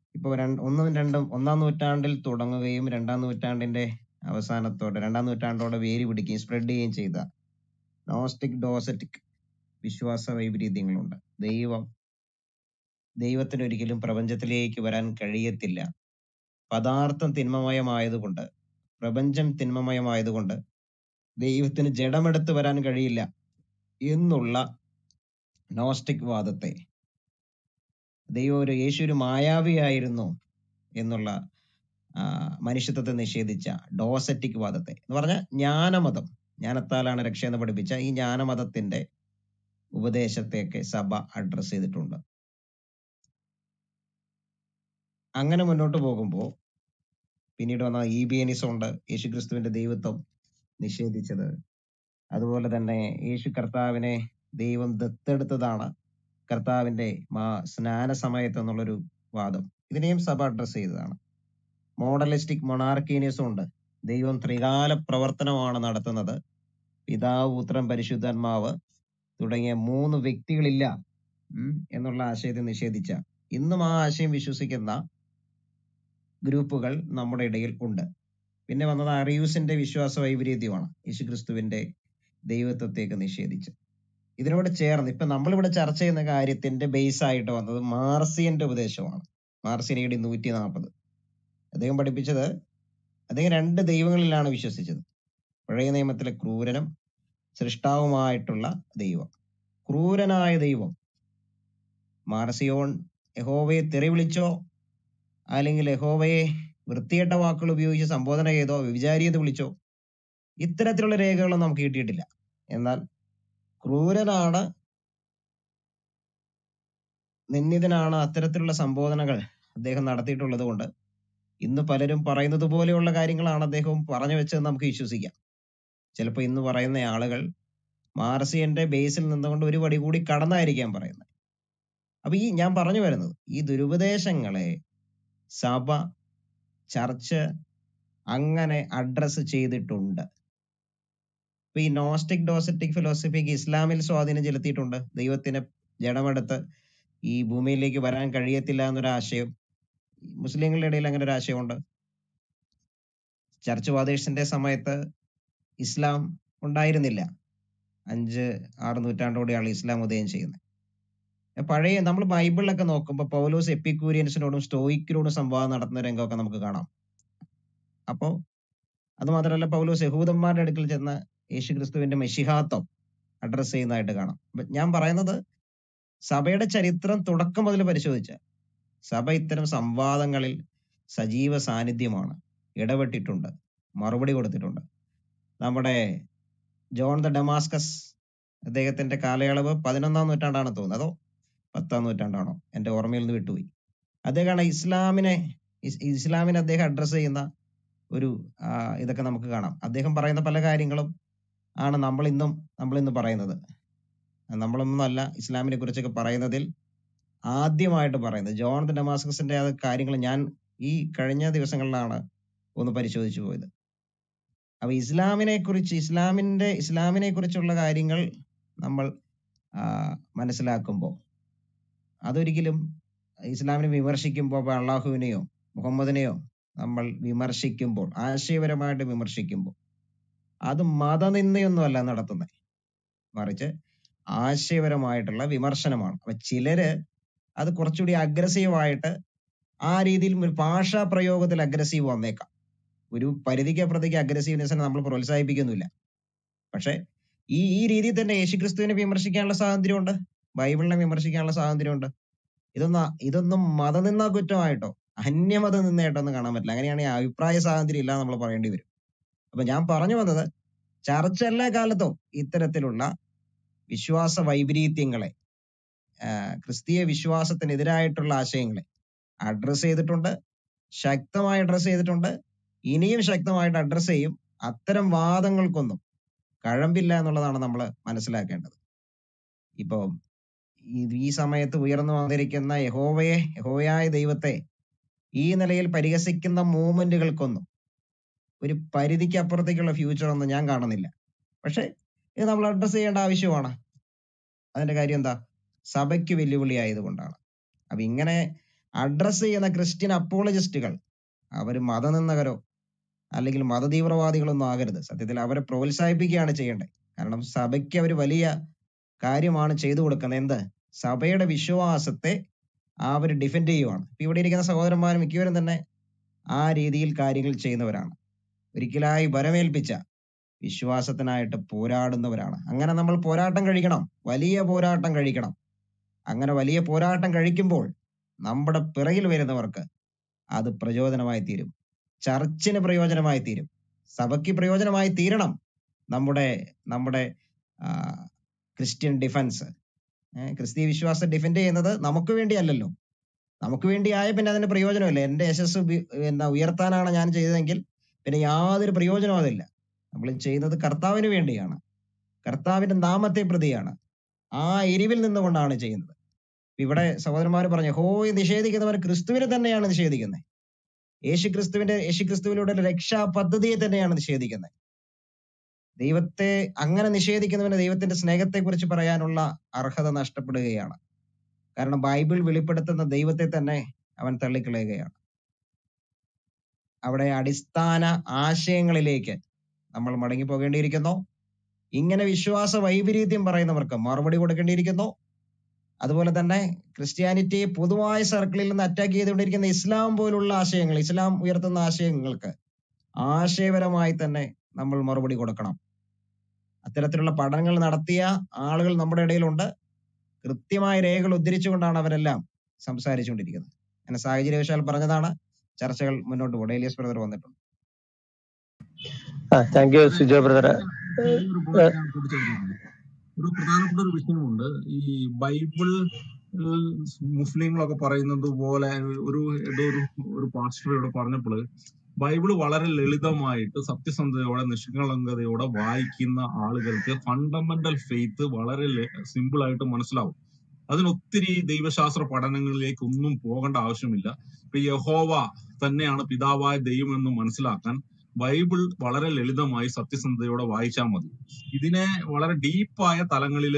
ഇപ്പൊ രണ്ട് ഒന്നും രണ്ടും ഒന്നാം നൂറ്റാണ്ടിൽ തുടങ്ങുകയും രണ്ടാം നൂറ്റാണ്ടിന്റെ അവസാനത്തോടെ രണ്ടാം നൂറ്റാണ്ടോടെ വേര് പിടിക്കുകയും സ്പ്രെഡ് ചെയ്യുകയും ചെയ്ത നോസ്റ്റിക് ഡോസറ്റിക് വിശ്വാസ വൈപരീത്യങ്ങളുണ്ട് ദൈവം ദൈവത്തിന് ഒരിക്കലും പ്രപഞ്ചത്തിലേക്ക് വരാൻ കഴിയത്തില്ല പദാർത്ഥം തിന്മമയമായതുകൊണ്ട് പ്രപഞ്ചം തിന്മമയമായതുകൊണ്ട് ദൈവത്തിന് ജഡമെടുത്ത് വരാൻ കഴിയില്ല എന്നുള്ള നോസ്റ്റിക് വാദത്തെ ദൈവം ഒരു യേശു ഒരു മായാവിയായിരുന്നു എന്നുള്ള ആ, മനുഷ്യത്വത്തെ നിഷേധിച്ച ഡോസറ്റിക് വാദത്തെ എന്ന് പറഞ്ഞാൽ ജ്ഞാനമതം ജ്ഞാനത്താലാണ് രക്ഷ എന്ന് പഠിപ്പിച്ച ഈ ജ്ഞാനമതത്തിന്റെ ഉപദേശത്തെയൊക്കെ സഭ അഡ്രസ് ചെയ്തിട്ടുണ്ട് അങ്ങനെ മുന്നോട്ട് പോകുമ്പോൾ പിന്നീട് വന്ന ഇ ബി എനിസം ഉണ്ട് യേശുക്രിസ്തുവിന്റെ ദൈവത്വം നിഷേധിച്ചത് അതുപോലെ തന്നെ യേശു കർത്താവിനെ ദൈവം ദത്തെടുത്തതാണ് കർത്താവിന്റെ മാ സ്നാന സമയത്ത് എന്നുള്ളൊരു വാദം ഇതിനെയും സഭ അഡ്രസ് ചെയ്തതാണ് മോഡലിസ്റ്റിക് മൊണാർക്കീനിയസും ഉണ്ട് ദൈവം ത്രികാല പ്രവർത്തനമാണ് നടത്തുന്നത് പിതാവ് പുത്രൻ പരിശുദ്ധാത്മാവ് തുടങ്ങിയ മൂന്ന് വ്യക്തികളില്ല ഉം, എന്നുള്ള ആശയത്തെ നിഷേധിച്ച ഇന്നും ആ ആശയം വിശ്വസിക്കുന്ന ഗ്രൂപ്പുകൾ നമ്മുടെ ഇടയിൽ ഉണ്ട് പിന്നെ വന്നത് അറിയൂസിന്റെ വിശ്വാസ വൈപരീത്യമാണ് യേശുക്രിസ്തുവിന്റെ ദൈവത്വത്തേക്ക് നിഷേധിച്ച് ഇതിനോട് ചേർന്ന് ഇപ്പൊ നമ്മളിവിടെ ചർച്ച ചെയ്യുന്ന കാര്യത്തിന്റെ ബേസ് ആയിട്ട് വന്നത് മാർസിയന്റെ ഉപദേശമാണ് മാർസിയൻ എ ഡി നൂറ്റി നാൽപ്പത് അദ്ദേഹം പഠിപ്പിച്ചത് അദ്ദേഹം രണ്ട് ദൈവങ്ങളിലാണ് വിശ്വസിച്ചത് പഴയ നിയമത്തിലെ ക്രൂരനും സൃഷ്ടാവുമായിട്ടുള്ള ദൈവം ക്രൂരനായ ദൈവം മാർസിയോൺ യഹോവയെ തെറി വിളിച്ചോ അല്ലെങ്കിൽ യഹോവയെ വൃത്തികെട്ട വാക്കുകൾ ഉപയോഗിച്ച് സംബോധന ചെയ്തോ വ്യഭിചാരിയെന്ന് വിളിച്ചോ ഇത്തരത്തിലുള്ള രേഖകളൊന്നും നമുക്ക് കിട്ടിയിട്ടില്ല എന്നാൽ ക്രൂരനാണ് നിന്ദിതനാണ് അത്തരത്തിലുള്ള സംബോധനകൾ അദ്ദേഹം നടത്തിയിട്ടുള്ളത് കൊണ്ട് ഇന്ന് പലരും പറയുന്നത് പോലെയുള്ള കാര്യങ്ങളാണ് അദ്ദേഹം പറഞ്ഞു വെച്ചതെന്ന് നമുക്ക് വിശ്വസിക്കാം ചിലപ്പോൾ ഇന്ന് പറയുന്ന ആളുകൾ മാർസിയന്റെ ബേസിൽ നിന്നുകൊണ്ട് ഒരു പടി കൂടി കടന്നായിരിക്കാം പറയുന്നത് അപ്പൊ ഈ ഞാൻ പറഞ്ഞു വരുന്നത് ഈ ദുരുപദേശങ്ങളെ സഭ ചർച്ച് അങ്ങനെ അഡ്രസ് ചെയ്തിട്ടുണ്ട് ഇപ്പൊ ഈ നോസ്റ്റിക് ഡോസറ്റിക് ഫിലോസഫിക്ക് ഇസ്ലാമിൽ സ്വാധീനം ചെലുത്തിയിട്ടുണ്ട് ദൈവത്തിന് ജഡമെടുത്ത് ഈ ഭൂമിയിലേക്ക് വരാൻ കഴിയത്തില്ല എന്നൊരു ആശയം മുസ്ലിങ്ങളുടെ ഇടയിൽ അങ്ങനെ ഒരു ആശയമുണ്ട് ചർച്ച് വാദേഴ്സിന്റെ സമയത്ത് ഇസ്ലാം ഉണ്ടായിരുന്നില്ല അഞ്ച് ആറ് നൂറ്റാണ്ടോടെയാണ് ഇസ്ലാം ഉദയം ചെയ്യുന്നത് പഴയ നമ്മൾ ബൈബിളിലൊക്കെ നോക്കുമ്പോൾ പൗലോസ് എപ്പിക്കൂരിയൻസിനോടും സ്റ്റോയിക്കിനോടും സംവാദം നടത്തുന്ന രംഗമൊക്കെ നമുക്ക് കാണാം അപ്പോ അത് മാത്രമല്ല പൗലോസ് യഹൂദന്മാരുടെ അടുക്കൽ ചെന്ന് യേശുക്രിസ്തുവിന്റെ മെഷിഹാത്വം അഡ്രസ് ചെയ്യുന്നതായിട്ട് കാണാം അപ്പൊ ഞാൻ പറയുന്നത് സഭയുടെ ചരിത്രം തുടക്കം മുതൽ പരിശോധിച്ച സഭ ഇത്തരം സംവാദങ്ങളിൽ സജീവ സാന്നിധ്യമാണ് ഇടപെട്ടിട്ടുണ്ട് മറുപടി കൊടുത്തിട്ടുണ്ട് നമ്മുടെ ജോൺ ദ ഡമാസ്കസ് അദ്ദേഹത്തിന്റെ കാലയളവ് പതിനൊന്നാം നൂറ്റാണ്ടാണ് തോന്നുന്നത് അതോ പത്താം നൂറ്റാണ്ടാണോ എന്റെ ഓർമ്മയിൽ നിന്ന് വിട്ടുപോയി അദ്ദേഹമാണ് ഇസ്ലാമിനെ ഇസ് ഇസ്ലാമിനെ അദ്ദേഹം അഡ്രസ് ചെയ്യുന്ന ഒരു ആ, ഇതൊക്കെ നമുക്ക് കാണാം അദ്ദേഹം പറയുന്ന പല കാര്യങ്ങളും ആണ് നമ്മൾ ഇന്നും നമ്മൾ ഇന്ന് പറയുന്നത് നമ്മളൊന്നും അല്ല ഇസ്ലാമിനെ കുറിച്ചൊക്കെ പറയുന്നതിൽ ആദ്യമായിട്ട് പറയുന്നത് ജോൺ ദ ഡമാസ്കസിന്റെ അത് കാര്യങ്ങൾ ഞാൻ ഈ കഴിഞ്ഞ ദിവസങ്ങളിലാണ് ഒന്ന് പരിശോധിച്ചു പോയത് അപ്പൊ ഇസ്ലാമിനെ കുറിച്ച് ഇസ്ലാമിന്റെ ഇസ്ലാമിനെ കുറിച്ചുള്ള കാര്യങ്ങൾ നമ്മൾ ആ, മനസ്സിലാക്കുമ്പോൾ അതൊരിക്കലും ഇസ്ലാമിനെ വിമർശിക്കുമ്പോൾ ഇപ്പൊ അള്ളാഹുവിനെയോ മുഹമ്മദിനെയോ നമ്മൾ വിമർശിക്കുമ്പോൾ ആശയപരമായിട്ട് വിമർശിക്കുമ്പോൾ അത് മതനിന്ദയൊന്നുമല്ല നടത്തുന്നത് മറിച്ച് ആശയപരമായിട്ടുള്ള വിമർശനമാണ് അപ്പൊ ചിലര് അത് കുറച്ചുകൂടി അഗ്രസീവ് ആയിട്ട് ആ രീതിയിൽ ഒരു ഭാഷാ പ്രയോഗത്തിൽ അഗ്രസീവ് വന്നേക്കാം ഒരു പരിധിക്ക് അപ്പുറത്തേക്ക് അഗ്രസീവ്നെസ്സിനെ നമ്മൾ പ്രോത്സാഹിപ്പിക്കുന്നില്ല പക്ഷെ ഈ ഈ രീതിയിൽ തന്നെ യേശുക്രിസ്തുവിനെ വിമർശിക്കാനുള്ള സ്വാതന്ത്ര്യമുണ്ട് ബൈബിളിനെ വിമർശിക്കാനുള്ള സ്വാതന്ത്ര്യമുണ്ട് ഇതൊന്നും ഇതൊന്നും മതനിന്ന കുറ്റമായിട്ടോ അന്യമത നിന്നായിട്ടോ ഒന്നും കാണാൻ പറ്റില്ല അങ്ങനെയാണെങ്കിൽ അഭിപ്രായ സ്വാതന്ത്ര്യം ഇല്ല നമ്മൾ പറയേണ്ടി വരും അപ്പൊ ഞാൻ പറഞ്ഞു വന്നത് ചർച്ച എല്ലാ കാലത്തും ഇത്തരത്തിലുള്ള വിശ്വാസ വൈപരീത്യങ്ങളെ ആ, ക്രിസ്തീയ വിശ്വാസത്തിനെതിരായിട്ടുള്ള ആശയങ്ങളെ അഡ്രസ് ചെയ്തിട്ടുണ്ട് ശക്തമായി അഡ്രസ് ചെയ്തിട്ടുണ്ട് ഇനിയും ശക്തമായിട്ട് അഡ്രസ് ചെയ്യും അത്തരം വാദങ്ങൾക്കൊന്നും കഴമ്പില്ല എന്നുള്ളതാണ് നമ്മൾ മനസ്സിലാക്കേണ്ടത് ഇപ്പോ ഈ ഈ സമയത്ത് ഉയർന്നു വന്നിരിക്കുന്ന യഹോവയെ യഹോവയായ ദൈവത്തെ ഈ നിലയിൽ പരിഹസിക്കുന്ന മൂവ്മെന്റുകൾക്കൊന്നും ഒരു പരിധിക്ക് അപ്പുറത്തേക്കുള്ള ഫ്യൂച്ചർ ഒന്നും ഞാൻ കാണുന്നില്ല പക്ഷെ ഇത് നമ്മൾ അഡ്രസ് ചെയ്യേണ്ട ആവശ്യമാണ് അതിന്റെ കാര്യം എന്താ സഭയ്ക്ക് വെല്ലുവിളി ആയതുകൊണ്ടാണ് അപ്പൊ ഇങ്ങനെ അഡ്രസ്സ് ചെയ്യുന്ന ക്രിസ്ത്യൻ അപ്പോളജിസ്റ്റുകൾ അവർ മതനിന്ദകരോ അല്ലെങ്കിൽ മതതീവ്രവാദികളൊന്നും ആകരുത് സത്യത്തിൽ അവരെ പ്രോത്സാഹിപ്പിക്കുകയാണ് ചെയ്യേണ്ടത് കാരണം സഭയ്ക്ക് അവർ വലിയ കാര്യമാണ് ചെയ്തു കൊടുക്കുന്നത് എന്ത് സഭയുടെ വിശ്വാസത്തെ അവർ ഡിഫെൻഡ് ചെയ്യുവാണ് ഇപ്പൊ ഇവിടെ ഇരിക്കുന്ന സഹോദരന്മാർ മിക്കവരും തന്നെ ആ രീതിയിൽ കാര്യങ്ങൾ ചെയ്യുന്നവരാണ് ഒരിക്കലായി വരമേൽപ്പിച്ച വിശ്വാസത്തിനായിട്ട് പോരാടുന്നവരാണ് അങ്ങനെ നമ്മൾ പോരാട്ടം കഴിക്കണം വലിയ പോരാട്ടം കഴിക്കണം അങ്ങനെ വലിയ പോരാട്ടം കഴിക്കുമ്പോൾ നമ്മുടെ പിറകിൽ വരുന്നവർക്ക് അത് പ്രചോദനമായി തീരും ചർച്ചിന് പ്രയോജനമായി തീരും സഭയ്ക്ക് പ്രയോജനമായി തീരണം നമ്മുടെ നമ്മുടെ ആ, ക്രിസ്ത്യൻ ഡിഫൻസ് ഏഹ് ക്രിസ്തീയ വിശ്വാസം ഡിഫെൻഡ് ചെയ്യുന്നത് നമുക്ക് വേണ്ടിയല്ലല്ലോ നമുക്ക് വേണ്ടി ആയ പിന്നെ അതിന് പ്രയോജനമില്ല എന്റെ യശസ് ഉപ- എന്താ ഉയർത്താനാണ് ഞാൻ ചെയ്തതെങ്കിൽ പിന്നെ യാതൊരു പ്രയോജനവും അതില്ല നമ്മൾ ചെയ്യുന്നത് കർത്താവിന് വേണ്ടിയാണ് കർത്താവിന്റെ നാമത്തെ പ്രതിയാണ് ആ എരിവിൽ നിന്നുകൊണ്ടാണ് ചെയ്യുന്നത് ഇവിടെ സഹോദരന്മാർ പറഞ്ഞു ഹോയ് നിഷേധിക്കുന്നവർ ക്രിസ്തുവിനെ തന്നെയാണ് നിഷേധിക്കുന്നത് യേശു ക്രിസ്തുവിന്റെ യേശു ക്രിസ്തുവിലൂടെ രക്ഷാ പദ്ധതിയെ തന്നെയാണ് നിഷേധിക്കുന്നത് ദൈവത്തെ അങ്ങനെ നിഷേധിക്കുന്നവന് ദൈവത്തിന്റെ സ്നേഹത്തെ കുറിച്ച് പറയാനുള്ള അർഹത നഷ്ടപ്പെടുകയാണ് കാരണം ബൈബിൾ വെളിപ്പെടുത്തുന്ന ദൈവത്തെ തന്നെ അവൻ തള്ളിക്കളയുകയാണ് അവിടെ അടിസ്ഥാന ആശയങ്ങളിലേക്ക് നമ്മൾ മടങ്ങി പോകേണ്ടിയിരിക്കുന്നു ഇങ്ങനെ വിശ്വാസ വൈപരീത്യം പറയുന്നവർക്ക് മറുപടി കൊടുക്കേണ്ടിയിരിക്കുന്നു അതുപോലെ തന്നെ ക്രിസ്ത്യാനിറ്റിയെ പൊതുവായ സർക്കിളിൽ നിന്ന് അറ്റാക്ക് ചെയ്തുകൊണ്ടിരിക്കുന്ന ഇസ്ലാം പോലുള്ള ആശയങ്ങൾ ഇസ്ലാം ഉയർത്തുന്ന ആശയങ്ങൾക്ക് ആശയപരമായി തന്നെ നമ്മൾ മറുപടി കൊടുക്കണം അത്തരത്തിലുള്ള പഠനങ്ങൾ നടത്തിയ ആളുകൾ നമ്മുടെ ഇടയിലുണ്ട് കൃത്യമായ രേഖകൾ ഉദ്ധരിച്ചുകൊണ്ടാണ് അവരെല്ലാം സംസാരിച്ചുകൊണ്ടിരിക്കുന്നത് അങ്ങനെ സാഹചര്യവശാൽ പറഞ്ഞതാണ് ചർച്ചകൾ മുന്നോട്ട് പോകും ഏലിയസ് ബ്രദർ വന്നിട്ടുണ്ട് ആ താങ്ക് യു സിജോ ബ്രദർ ചെറിയൊരു പോയിന്റ് ഞാൻ കൂട്ടിച്ചേർക്കുന്നുണ്ട് ഒരു പ്രധാനപ്പെട്ട ഒരു വിഷയമുണ്ട് ഈ ബൈബിൾ ഉം, മുസ്ലിങ്ങളൊക്കെ പറയുന്നത് പോലെ ഒരു ഏതോ ഒരു ഒരു പാസ്റ്റർ ഇവിടെ പറഞ്ഞപ്പോൾ ബൈബിള് വളരെ ലളിതമായിട്ട് സത്യസന്ധതയോടെ നിഷ്കളങ്കതയോടെ വായിക്കുന്ന ആളുകൾക്ക് ഫണ്ടമെന്റൽ ഫെയ്ത്ത് വളരെ സിമ്പിൾ ആയിട്ട് മനസ്സിലാവും അതിന് ഒത്തിരി ദൈവശാസ്ത്ര പഠനങ്ങളിലേക്ക് ഒന്നും പോകേണ്ട ആവശ്യമില്ല ഇപ്പൊ യഹോവ തന്നെയാണ് പിതാവായ ദൈവം എന്ന് മനസ്സിലാക്കാൻ ബൈബിൾ വളരെ ലളിതമായി സത്യസന്ധതയോടെ വായിച്ചാൽ മതി ഇതിനെ വളരെ ഡീപ്പായ തലങ്ങളിൽ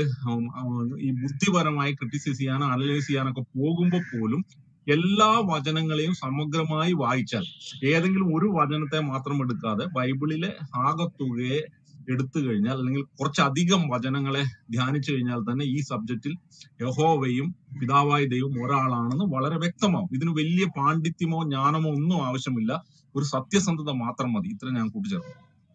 ഈ ബുദ്ധിപരമായി ക്രിട്ടിസൈസ് ചെയ്യാനോ അനലൈസ് ചെയ്യാനൊക്കെ പോകുമ്പോൾ പോലും എല്ലാ വചനങ്ങളെയും സമഗ്രമായി വായിച്ചാൽ ഏതെങ്കിലും ഒരു വചനത്തെ മാത്രം എടുക്കാതെ ബൈബിളിലെ ആകത്തുകയെ എടുത്തു കഴിഞ്ഞാൽ അല്ലെങ്കിൽ കുറച്ചധികം വചനങ്ങളെ ധ്യാനിച്ചു കഴിഞ്ഞാൽ തന്നെ ഈ സബ്ജക്റ്റിൽ യഹോവയും പിതാവായ ദൈവം ഒരാളാണെന്ന് വളരെ വ്യക്തമാവും ഇതിന് വലിയ പാണ്ഡിത്യമോ ജ്ഞാനമോ ഒന്നും ആവശ്യമില്ല ഒരു സത്യസന്ധത മാത്രം മതി ഇത്ര ഞാൻ കൂട്ടിച്ചേർക്കും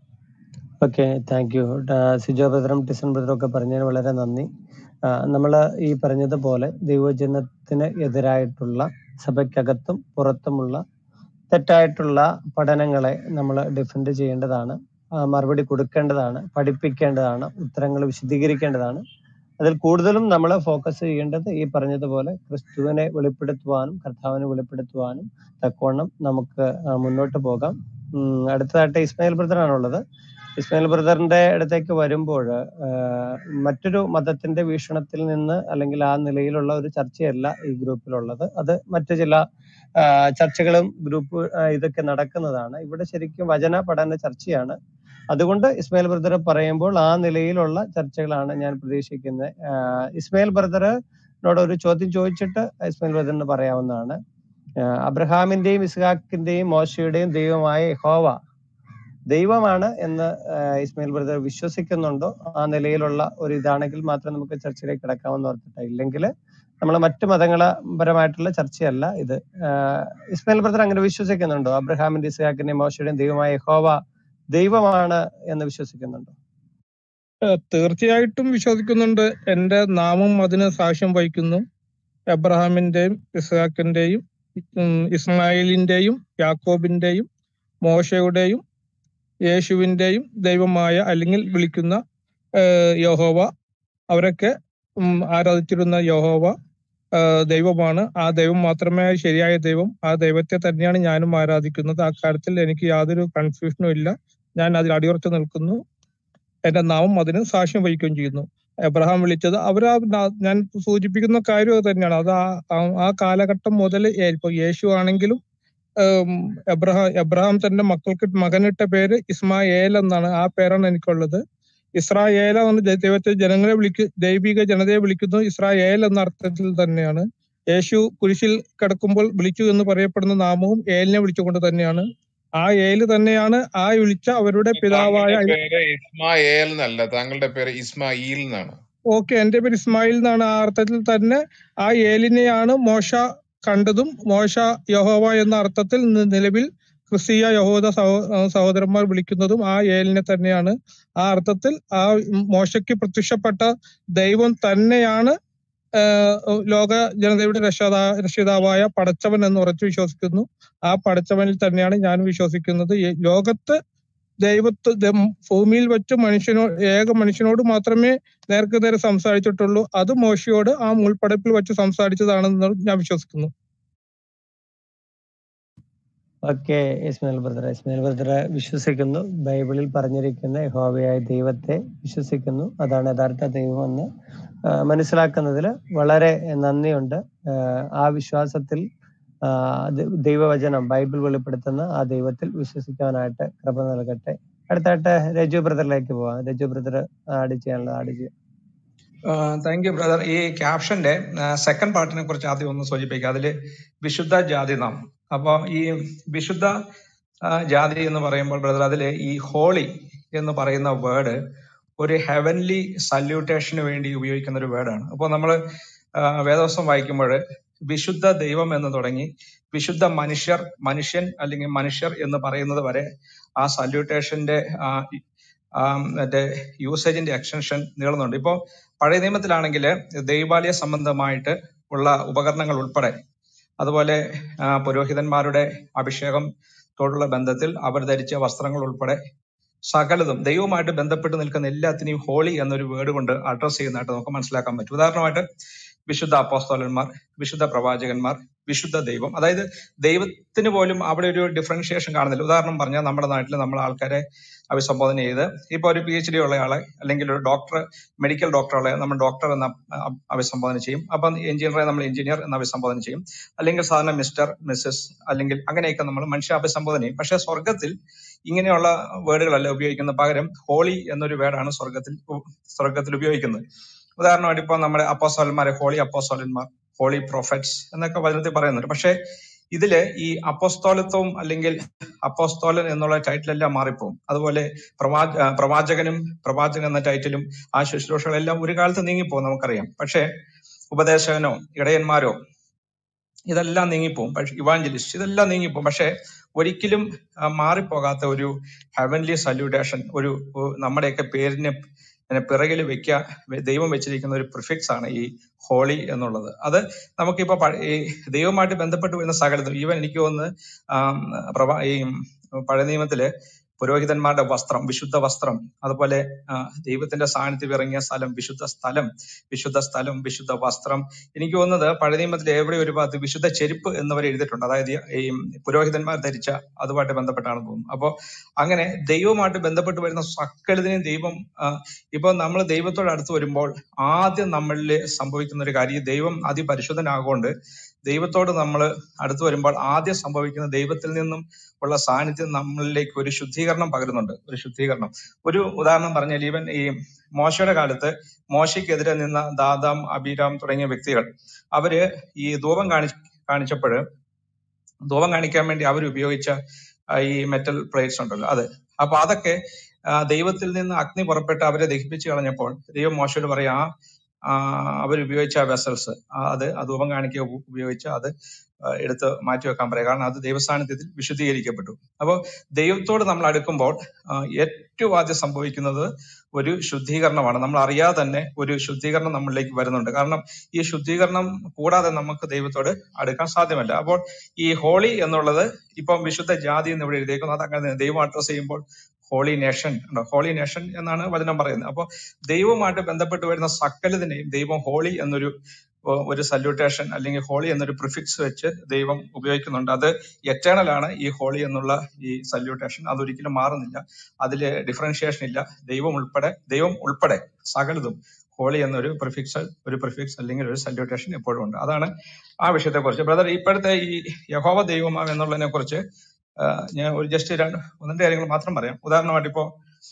ഓക്കെ താങ്ക് യു സിജോ ബ്രദറും ടിസൺ ബ്രദറും ഒക്കെ പറഞ്ഞതിന് വളരെ നന്ദി നമ്മൾ ഈ പറഞ്ഞതുപോലെ ദൈവജനത്തിന് എതിരായിട്ടുള്ള സഭയ്ക്കകത്തും പുറത്തുമുള്ള തെറ്റായിട്ടുള്ള പഠനങ്ങളെ നമ്മൾ ഡിഫെൻഡ് ചെയ്യേണ്ടതാണ് ആ, മറുപടി കൊടുക്കേണ്ടതാണ് പഠിപ്പിക്കേണ്ടതാണ് ഉത്തരങ്ങൾ വിശദീകരിക്കേണ്ടതാണ് അതിൽ കൂടുതലും നമ്മൾ ഫോക്കസ് ചെയ്യേണ്ടത് ഈ പറഞ്ഞതുപോലെ ക്രിസ്തുവിനെ വെളിപ്പെടുത്തുവാനും കർത്താവിനെ വെളിപ്പെടുത്തുവാനും തക്കവണ്ണം നമുക്ക് ആ, മുന്നോട്ട് പോകാം ഉം, അടുത്തതായിട്ട് ഇസ്മായിൽ ബ്രദറാണുള്ളത് ഇസ്മായിൽ ബ്രദറിന്റെ അടുത്തേക്ക് വരുമ്പോൾ മറ്റൊരു മതത്തിന്റെ വീക്ഷണത്തിൽ നിന്ന് അല്ലെങ്കിൽ ആ നിലയിലുള്ള ഒരു ചർച്ചയല്ല ഈ ഗ്രൂപ്പിലുള്ളത് അത് മറ്റു ചില ആ, ചർച്ചകളും ഗ്രൂപ്പ് ആ, ഇതൊക്കെ നടക്കുന്നതാണ് ഇവിടെ ശരിക്കും വചന പഠന ചർച്ചയാണ് അതുകൊണ്ട് ഇസ്മായിൽ ബ്രദർ പറയുമ്പോൾ ആ നിലയിലുള്ള ചർച്ചകളാണ് ഞാൻ പ്രതീക്ഷിക്കുന്നത് ആ, ഇസ്മായിൽ ബ്രദറിനോട് ഒരു ചോദ്യം ചോദിച്ചിട്ട് ഇസ്മായിൽ ബ്രദറിന് പറയാവുന്നതാണ് ആ, അബ്രഹാമിന്റെയും ഇസ്ഹാക്കിന്റെയും മോശയുടെയും ദൈവമായ യഹോവ ദൈവമാണ് എന്ന് ആ, ഇസ്മായിൽ ബ്രദർ വിശ്വസിക്കുന്നുണ്ടോ ആ നിലയിലുള്ള ഒരു ഇതാണെങ്കിൽ മാത്രം നമുക്ക് ചർച്ചയിലേക്ക് കിടക്കാമെന്ന് ഓർത്തിട്ട് ഇല്ലെങ്കിൽ നമ്മൾ മറ്റു മതങ്ങളപരമായിട്ടുള്ള ചർച്ചയല്ല ഇത് ആ, ഇസ്മായിൽ ബ്രദർ അങ്ങനെ വിശ്വസിക്കുന്നുണ്ടോ അബ്രഹാമിന്റെ ഇസ്ഹാക്കിന്റെയും മോശയുടെയും ദൈവമായ യഹോവ ദൈവമാണ് എന്ന് വിശ്വസിക്കുന്നുണ്ടോ ഏഹ് തീർച്ചയായിട്ടും വിശ്വസിക്കുന്നുണ്ട് എന്റെ നാമം അതിന് സാക്ഷ്യം വഹിക്കുന്നു എബ്രഹാമിന്റെയും ഇസ്ഹാക്കിന്റെയും ഉം, ഇസ്മായിലിന്റെയും യാക്കോബിന്റെയും മോശയുടെയും യേശുവിന്റെയും ദൈവമായ അല്ലെങ്കിൽ വിളിക്കുന്ന ഏഹ്, യഹോവ അവരൊക്കെ ഉം, ആരാധിച്ചിരുന്ന യഹോവ ഏഹ്, ദൈവമാണ് ആ ദൈവം മാത്രമേ ശരിയായ ദൈവം ആ ദൈവത്തെ തന്നെയാണ് ഞാനും ആരാധിക്കുന്നത് ആ കാര്യത്തിൽ എനിക്ക് യാതൊരു കൺഫ്യൂഷനും ഇല്ല ഞാൻ അതിൽ അടിയുറച്ചു നിൽക്കുന്നു എന്റെ നാമം അതിന് സാക്ഷ്യം വഹിക്കുകയും ചെയ്യുന്നു എബ്രഹാം വിളിച്ചത് അവർ ഞാൻ സൂചിപ്പിക്കുന്ന കാര്യം അത് തന്നെയാണ് അത് ആ ആ- ആ കാലഘട്ടം മുതൽ ഇപ്പൊ യേശു ആണെങ്കിലും ഉം, എബ്രഹാം എബ്രഹാം തന്റെ മക്കൾക്ക് മകനിട്ട പേര് ഇസ്മായേൽ എന്നാണ് ആ പേരാണ് എനിക്കുള്ളത് ഇസ്രായേല എന്ന് ദൈ- ദൈവത്തെ ജനങ്ങളെ വിളിക്കു ദൈവിക ജനതയെ വിളിക്കുന്നു ഇസ്രായേൽ എന്ന അർത്ഥത്തിൽ തന്നെയാണ് യേശു കുരിശിൽ കിടക്കുമ്പോൾ വിളിച്ചു എന്ന് പറയപ്പെടുന്ന നാമവും ഏലിനെ വിളിച്ചുകൊണ്ട് തന്നെയാണ് ആ ഏല് തന്നെയാണ് ആ വിളിച്ച അവരുടെ പിതാവായ താങ്കളുടെ പേര് ഇസ്മായേൽ എന്നല്ല താങ്കളുടെ പേര് ഇസ്മായിൽ എന്നാണ് ഓക്കെ എന്റെ പേര് ഇസ്മായിൽ എന്നാണ് ആ അർത്ഥത്തിൽ തന്നെ ആ ഏലിനെയാണ് മോശ കണ്ടതും മോശ യഹോവ എന്ന അർത്ഥത്തിൽ നി- നിലവിൽ ക്രിസ്തീയ യഹൂദ സഹോ- ആ, സഹോദരന്മാർ വിളിക്കുന്നതും ആ ഏലിനെ തന്നെയാണ് ആ അർത്ഥത്തിൽ ആ മോശയ്ക്ക് പ്രത്യക്ഷപ്പെട്ട ദൈവം തന്നെയാണ് ആഹ് ലോക ജനതയുടെ രക്ഷാതാ രക്ഷിതാവായ പടച്ചവൻ എന്ന് ഉറച്ചു വിശ്വസിക്കുന്നു ആ പടച്ചവനിൽ തന്നെയാണ് ഞാൻ വിശ്വസിക്കുന്നത് ഈ ലോകത്ത് ദൈവത്ത് ദം- ഭൂമിയിൽ വെച്ച് മനുഷ്യനോ ഏക മനുഷ്യനോട് മാത്രമേ നേർക്ക് നേരെ സംസാരിച്ചിട്ടുള്ളൂ അത് മോശയോട് ആ മുൾപ്പടപ്പിൽ വെച്ച് സംസാരിച്ചതാണെന്ന് ഞാൻ വിശ്വസിക്കുന്നു okay Ismail brother Ismail brother വിശ്വസിക്കുന്നു ബൈബിളിൽ പറഞ്ഞിരിക്കുന്ന യഹോവയായ ദൈവത്തെ വിശ്വസിക്കുന്നു അതാണ് യഥാർത്ഥ ദൈവമെന്ന് ആ, മനസ്സിലാക്കുന്നതിൽ വളരെ നന്ദിയുണ്ട് ആ, ആ വിശ്വാസത്തിൽ ആ, ദ- ദൈവവചനം ബൈബിൾ വെളിപ്പെടുത്തുന്ന ആ ദൈവത്തിൽ വിശ്വസിക്കാനായിട്ട് കൃപ നൽകട്ടെ അടുത്തായിട്ട് രജു ബ്രദറിലേക്ക് പോവാം രജു ബ്രദർ ആഡ് ചെയ്യാനുള്ളത് ആഡ് ചെയ്യാം താങ്ക് യു ബ്രദർ ഈ ക്യാപ്ഷന്റെ സെക്കൻഡ് പാർട്ടിനെ കുറിച്ച് ആദ്യം ഒന്ന് സൂചിപ്പിക്കുക അതില് വിശുദ്ധ ജാതി നാം അപ്പൊ ഈ വിശുദ്ധ ആ, ജാതി എന്ന് പറയുമ്പോൾ ബ്രദർ അതില് ഈ ഹോളി എന്ന് പറയുന്ന വേർഡ് ഒരു ഹെവൻലി സല്യൂട്ടേഷന് വേണ്ടി ഉപയോഗിക്കുന്ന ഒരു വേർഡാണ് അപ്പോൾ നമ്മൾ വേദവസം വായിക്കുമ്പോൾ വിശുദ്ധ ദൈവം എന്ന് തുടങ്ങി വിശുദ്ധ മനുഷ്യർ മനുഷ്യൻ അല്ലെങ്കിൽ മനുഷ്യർ എന്ന് പറയുന്നത് വരെ ആ സല്യൂട്ടേഷന്റെ ആ, ആ, മറ്റേ യൂസേജിന്റെ എക്സ്റ്റൻഷൻ നീളുന്നുണ്ട് ഇപ്പോ പഴയ നിയമത്തിലാണെങ്കിൽ ദൈവാലയ സംബന്ധമായിട്ട് ഉള്ള ഉപകരണങ്ങൾ ഉൾപ്പെടെ അതുപോലെ ആ, പുരോഹിതന്മാരുടെ അഭിഷേകത്തോടുള്ള ബന്ധത്തിൽ അവർ ധരിച്ച വസ്ത്രങ്ങൾ ഉൾപ്പെടെ സകലതും ദൈവവുമായിട്ട് ബന്ധപ്പെട്ട് നിൽക്കുന്ന എല്ലാത്തിനെയും ഹോളി എന്നൊരു വേർഡ് കൊണ്ട് അഡ്രസ് ചെയ്യുന്നതായിട്ട് നമുക്ക് മനസ്സിലാക്കാൻ പറ്റും ഉദാഹരണമായിട്ട് വിശുദ്ധ അപ്പോസ്തോലന്മാർ വിശുദ്ധ പ്രവാചകന്മാർ വിശുദ്ധ ദൈവം അതായത് ദൈവത്തിന് പോലും അവിടെ ഒരു ഡിഫറൻഷിയേഷൻ കാണുന്നില്ല ഉദാഹരണം പറഞ്ഞാൽ നമ്മുടെ നാട്ടിൽ നമ്മൾ ആൾക്കാരെ അഭിസംബോധന ചെയ്ത് ഇപ്പൊ ഒരു പി എച്ച് ഡി ഉള്ള ആളെ അല്ലെങ്കിൽ ഒരു ഡോക്ടർ മെഡിക്കൽ ഡോക്ടറുള്ള നമ്മൾ ഡോക്ടർ എന്ന അ- അഭിസംബോധന ചെയ്യും അപ്പം എഞ്ചിനീയറെ നമ്മൾ എഞ്ചിനീയർ എന്ന അഭിസംബോധന ചെയ്യും അല്ലെങ്കിൽ സാധാരണ മിസ്റ്റർ മിസ്സസ് അല്ലെങ്കിൽ അങ്ങനെയൊക്കെ നമ്മൾ മനുഷ്യ അഭിസംബോധന ചെയ്യും പക്ഷെ സ്വർഗത്തിൽ ഇങ്ങനെയുള്ള വേർഡുകളല്ല ഉപയോഗിക്കുന്നത് പകരം ഹോളി എന്നൊരു വേർഡാണ് സ്വർഗത്തിൽ ഉ- സ്വർഗത്തിൽ ഉപയോഗിക്കുന്നത് ഉദാഹരണമായിട്ട് ഇപ്പൊ നമ്മുടെ അപ്പോസ്തലന്മാരെ ഹോളി അപ്പോസ്തലന്മാർ ഹോളി പ്രൊഫറ്റ്സ് എന്നൊക്കെ വചനത്തിൽ പറയുന്നുണ്ട് പക്ഷെ ഇതില് ഈ അപ്പോസ്തോലത്വവും അല്ലെങ്കിൽ അപ്പോസ്തോലൻ എന്നുള്ള ടൈറ്റിൽ എല്ലാം മാറിപ്പോവും അതുപോലെ പ്രവാ ആ, പ്രവാചകനും പ്രവാചകൻ എന്ന ടൈറ്റിലും ആ ശുശ്രൂഷകളെല്ലാം ഒരു കാലത്ത് നീങ്ങിപ്പോകും നമുക്കറിയാം പക്ഷെ ഉപദേശകനോ ഇടയന്മാരോ ഇതെല്ലാം നീങ്ങിപ്പോവും പക്ഷെ ഇവാഞ്ചലിസ്റ്റ് ഇതെല്ലാം നീങ്ങിപ്പോവും പക്ഷെ ഒരിക്കലും ആ, മാറിപ്പോകാത്ത ഒരു ഹെവൻലി സല്യൂട്ടേഷൻ ഒരു ഒരു നമ്മുടെയൊക്കെ പേരിന് പിന്നെ പിറകിൽ വെക്ക ദൈവം വെച്ചിരിക്കുന്ന ഒരു പ്രിഫിക്സ് ആണ് ഈ ഹോളി എന്നുള്ളത് അത് നമുക്കിപ്പോ പഴ- ഈ ദൈവമായിട്ട് ബന്ധപ്പെട്ട് വരുന്ന സകലതും ഈവൻ എനിക്ക് തോന്നുന്നു ആം, പ്രവാ ഈ പഴയ നിയമത്തില് പുരോഹിതന്മാരുടെ വസ്ത്രം വിശുദ്ധ വസ്ത്രം അതുപോലെ ആ, ദൈവത്തിന്റെ സാന്നിധ്യം ഇറങ്ങിയ സ്ഥലം വിശുദ്ധ സ്ഥലം വിശുദ്ധ സ്ഥലം വിശുദ്ധ വസ്ത്രം എനിക്ക് തോന്നുന്നത് പഴയ നിയമത്തിൽ എവിടെ ഒരു ഭാഗത്ത് വിശുദ്ധ ചെരുപ്പ് എന്നവർ എഴുതിയിട്ടുണ്ട് അതായത് ഈ പുരോഹിതന്മാർ ധരിച്ച അതുമായിട്ട് ബന്ധപ്പെട്ടാണെന്ന് തോന്നുന്നു അപ്പോ അങ്ങനെ ദൈവവുമായിട്ട് ബന്ധപ്പെട്ട് വരുന്ന സകലതിനെയും ദൈവം ആ, ഇപ്പൊ നമ്മൾ ദൈവത്തോട് അടുത്ത് വരുമ്പോൾ ആദ്യം നമ്മളിൽ സംഭവിക്കുന്ന ഒരു കാര്യം ഈ ദൈവം അതിപരിശുദ്ധനാകൊണ്ട് ദൈവത്തോട് നമ്മൾ അടുത്ത് വരുമ്പോൾ ആദ്യം സംഭവിക്കുന്ന ദൈവത്തിൽ നിന്നും ഉള്ള സാന്നിധ്യം നമ്മളിലേക്ക് ഒരു ശുദ്ധീകരണം പകരുന്നുണ്ട് ഒരു ശുദ്ധീകരണം ഒരു ഉദാഹരണം പറഞ്ഞാൽ ഈവൻ ഈ മോശയുടെ കാലത്ത് മോശയ്ക്കെതിരെ നിന്ന ദാദാം അബീരാം തുടങ്ങിയ വ്യക്തികൾ അവര് ഈ ധൂപം കാണി കാണിച്ചപ്പോൾ ധൂപം കാണിക്കാൻ വേണ്ടി അവർ ഉപയോഗിച്ച ആ, ഈ മെറ്റൽ പ്ലേറ്റ്സ് ഉണ്ടല്ലോ അത് അപ്പൊ അതൊക്കെ ആ, ദൈവത്തിൽ നിന്ന് അഗ്നി പുറപ്പെട്ട് അവരെ ദഹിപ്പിച്ചു കളഞ്ഞപ്പോൾ ദൈവം മോശയോട് പറയാ ആ അവർ ഉപയോഗിച്ച വെസൽസ് അത് ആ ധൂപം കാണിക്കുക ഉപ- ഉപയോഗിച്ച് അത് ആ, എടുത്ത് മാറ്റി വെക്കാൻ പറയാം കാരണം അത് ദൈവസാന്നിധ്യത്തിൽ വിശുദ്ധീകരിക്കപ്പെട്ടു അപ്പോൾ ദൈവത്തോട് നമ്മൾ അടുക്കുമ്പോൾ ആ, ഏറ്റവും ആദ്യം സംഭവിക്കുന്നത് ഒരു ശുദ്ധീകരണമാണ് നമ്മൾ അറിയാതെ തന്നെ ഒരു ശുദ്ധീകരണം നമ്മളിലേക്ക് വരുന്നുണ്ട് കാരണം ഈ ശുദ്ധീകരണം കൂടാതെ നമുക്ക് ദൈവത്തോട് അടുക്കാൻ സാധ്യമല്ല അപ്പോൾ ഈ ഹോളി എന്നുള്ളത് ഇപ്പം വിശുദ്ധ ജാതി എന്ന് ഇവിടെ എഴുതിയേക്കുന്നത് അത് അങ്ങനെ തന്നെ. ദൈവം അഡ്രസ് ചെയ്യുമ്പോൾ ഹോളി നേഷൻ ഉണ്ടോ ഹോളി നേഷൻ എന്നാണ് വചനം പറയുന്നത് അപ്പോൾ ദൈവവുമായിട്ട് ബന്ധപ്പെട്ട് വരുന്ന സകലതിനെയും ദൈവം ഹോളി എന്നൊരു ഒ- ഒരു സല്യൂട്ടേഷൻ അല്ലെങ്കിൽ ഹോളി എന്നൊരു പ്രിഫിക്സ് വെച്ച് ദൈവം ഉപയോഗിക്കുന്നുണ്ട് അത് എറ്റേണൽ ആണ് ഈ ഹോളി എന്നുള്ള ഈ സല്യൂട്ടേഷൻ അതൊരിക്കലും മാറുന്നില്ല അതില് ഡിഫറൻഷിയേഷൻ ഇല്ല ദൈവം ഉൾപ്പെടെ ദൈവം ഉൾപ്പെടെ സകലതും ഹോളി എന്നൊരു പ്രിഫിക്സ് ഒരു പ്രിഫിക്സ് അല്ലെങ്കിൽ ഒരു സല്യൂട്ടേഷൻ എപ്പോഴും ഉണ്ട് അതാണ് ആ വിഷയത്തെ കുറിച്ച് ബ്രദർ ഇപ്പോഴത്തെ ഈ യഹോവ ദൈവമാവ് എന്നുള്ളതിനെ കുറിച്ച് ഞാൻ ഒരു ജസ്റ്റ് രണ്ട് ഒന്ന് രണ്ട് കാര്യങ്ങൾ മാത്രം പറയാം ഉദാഹരണമായിട്ട് ഇപ്പോ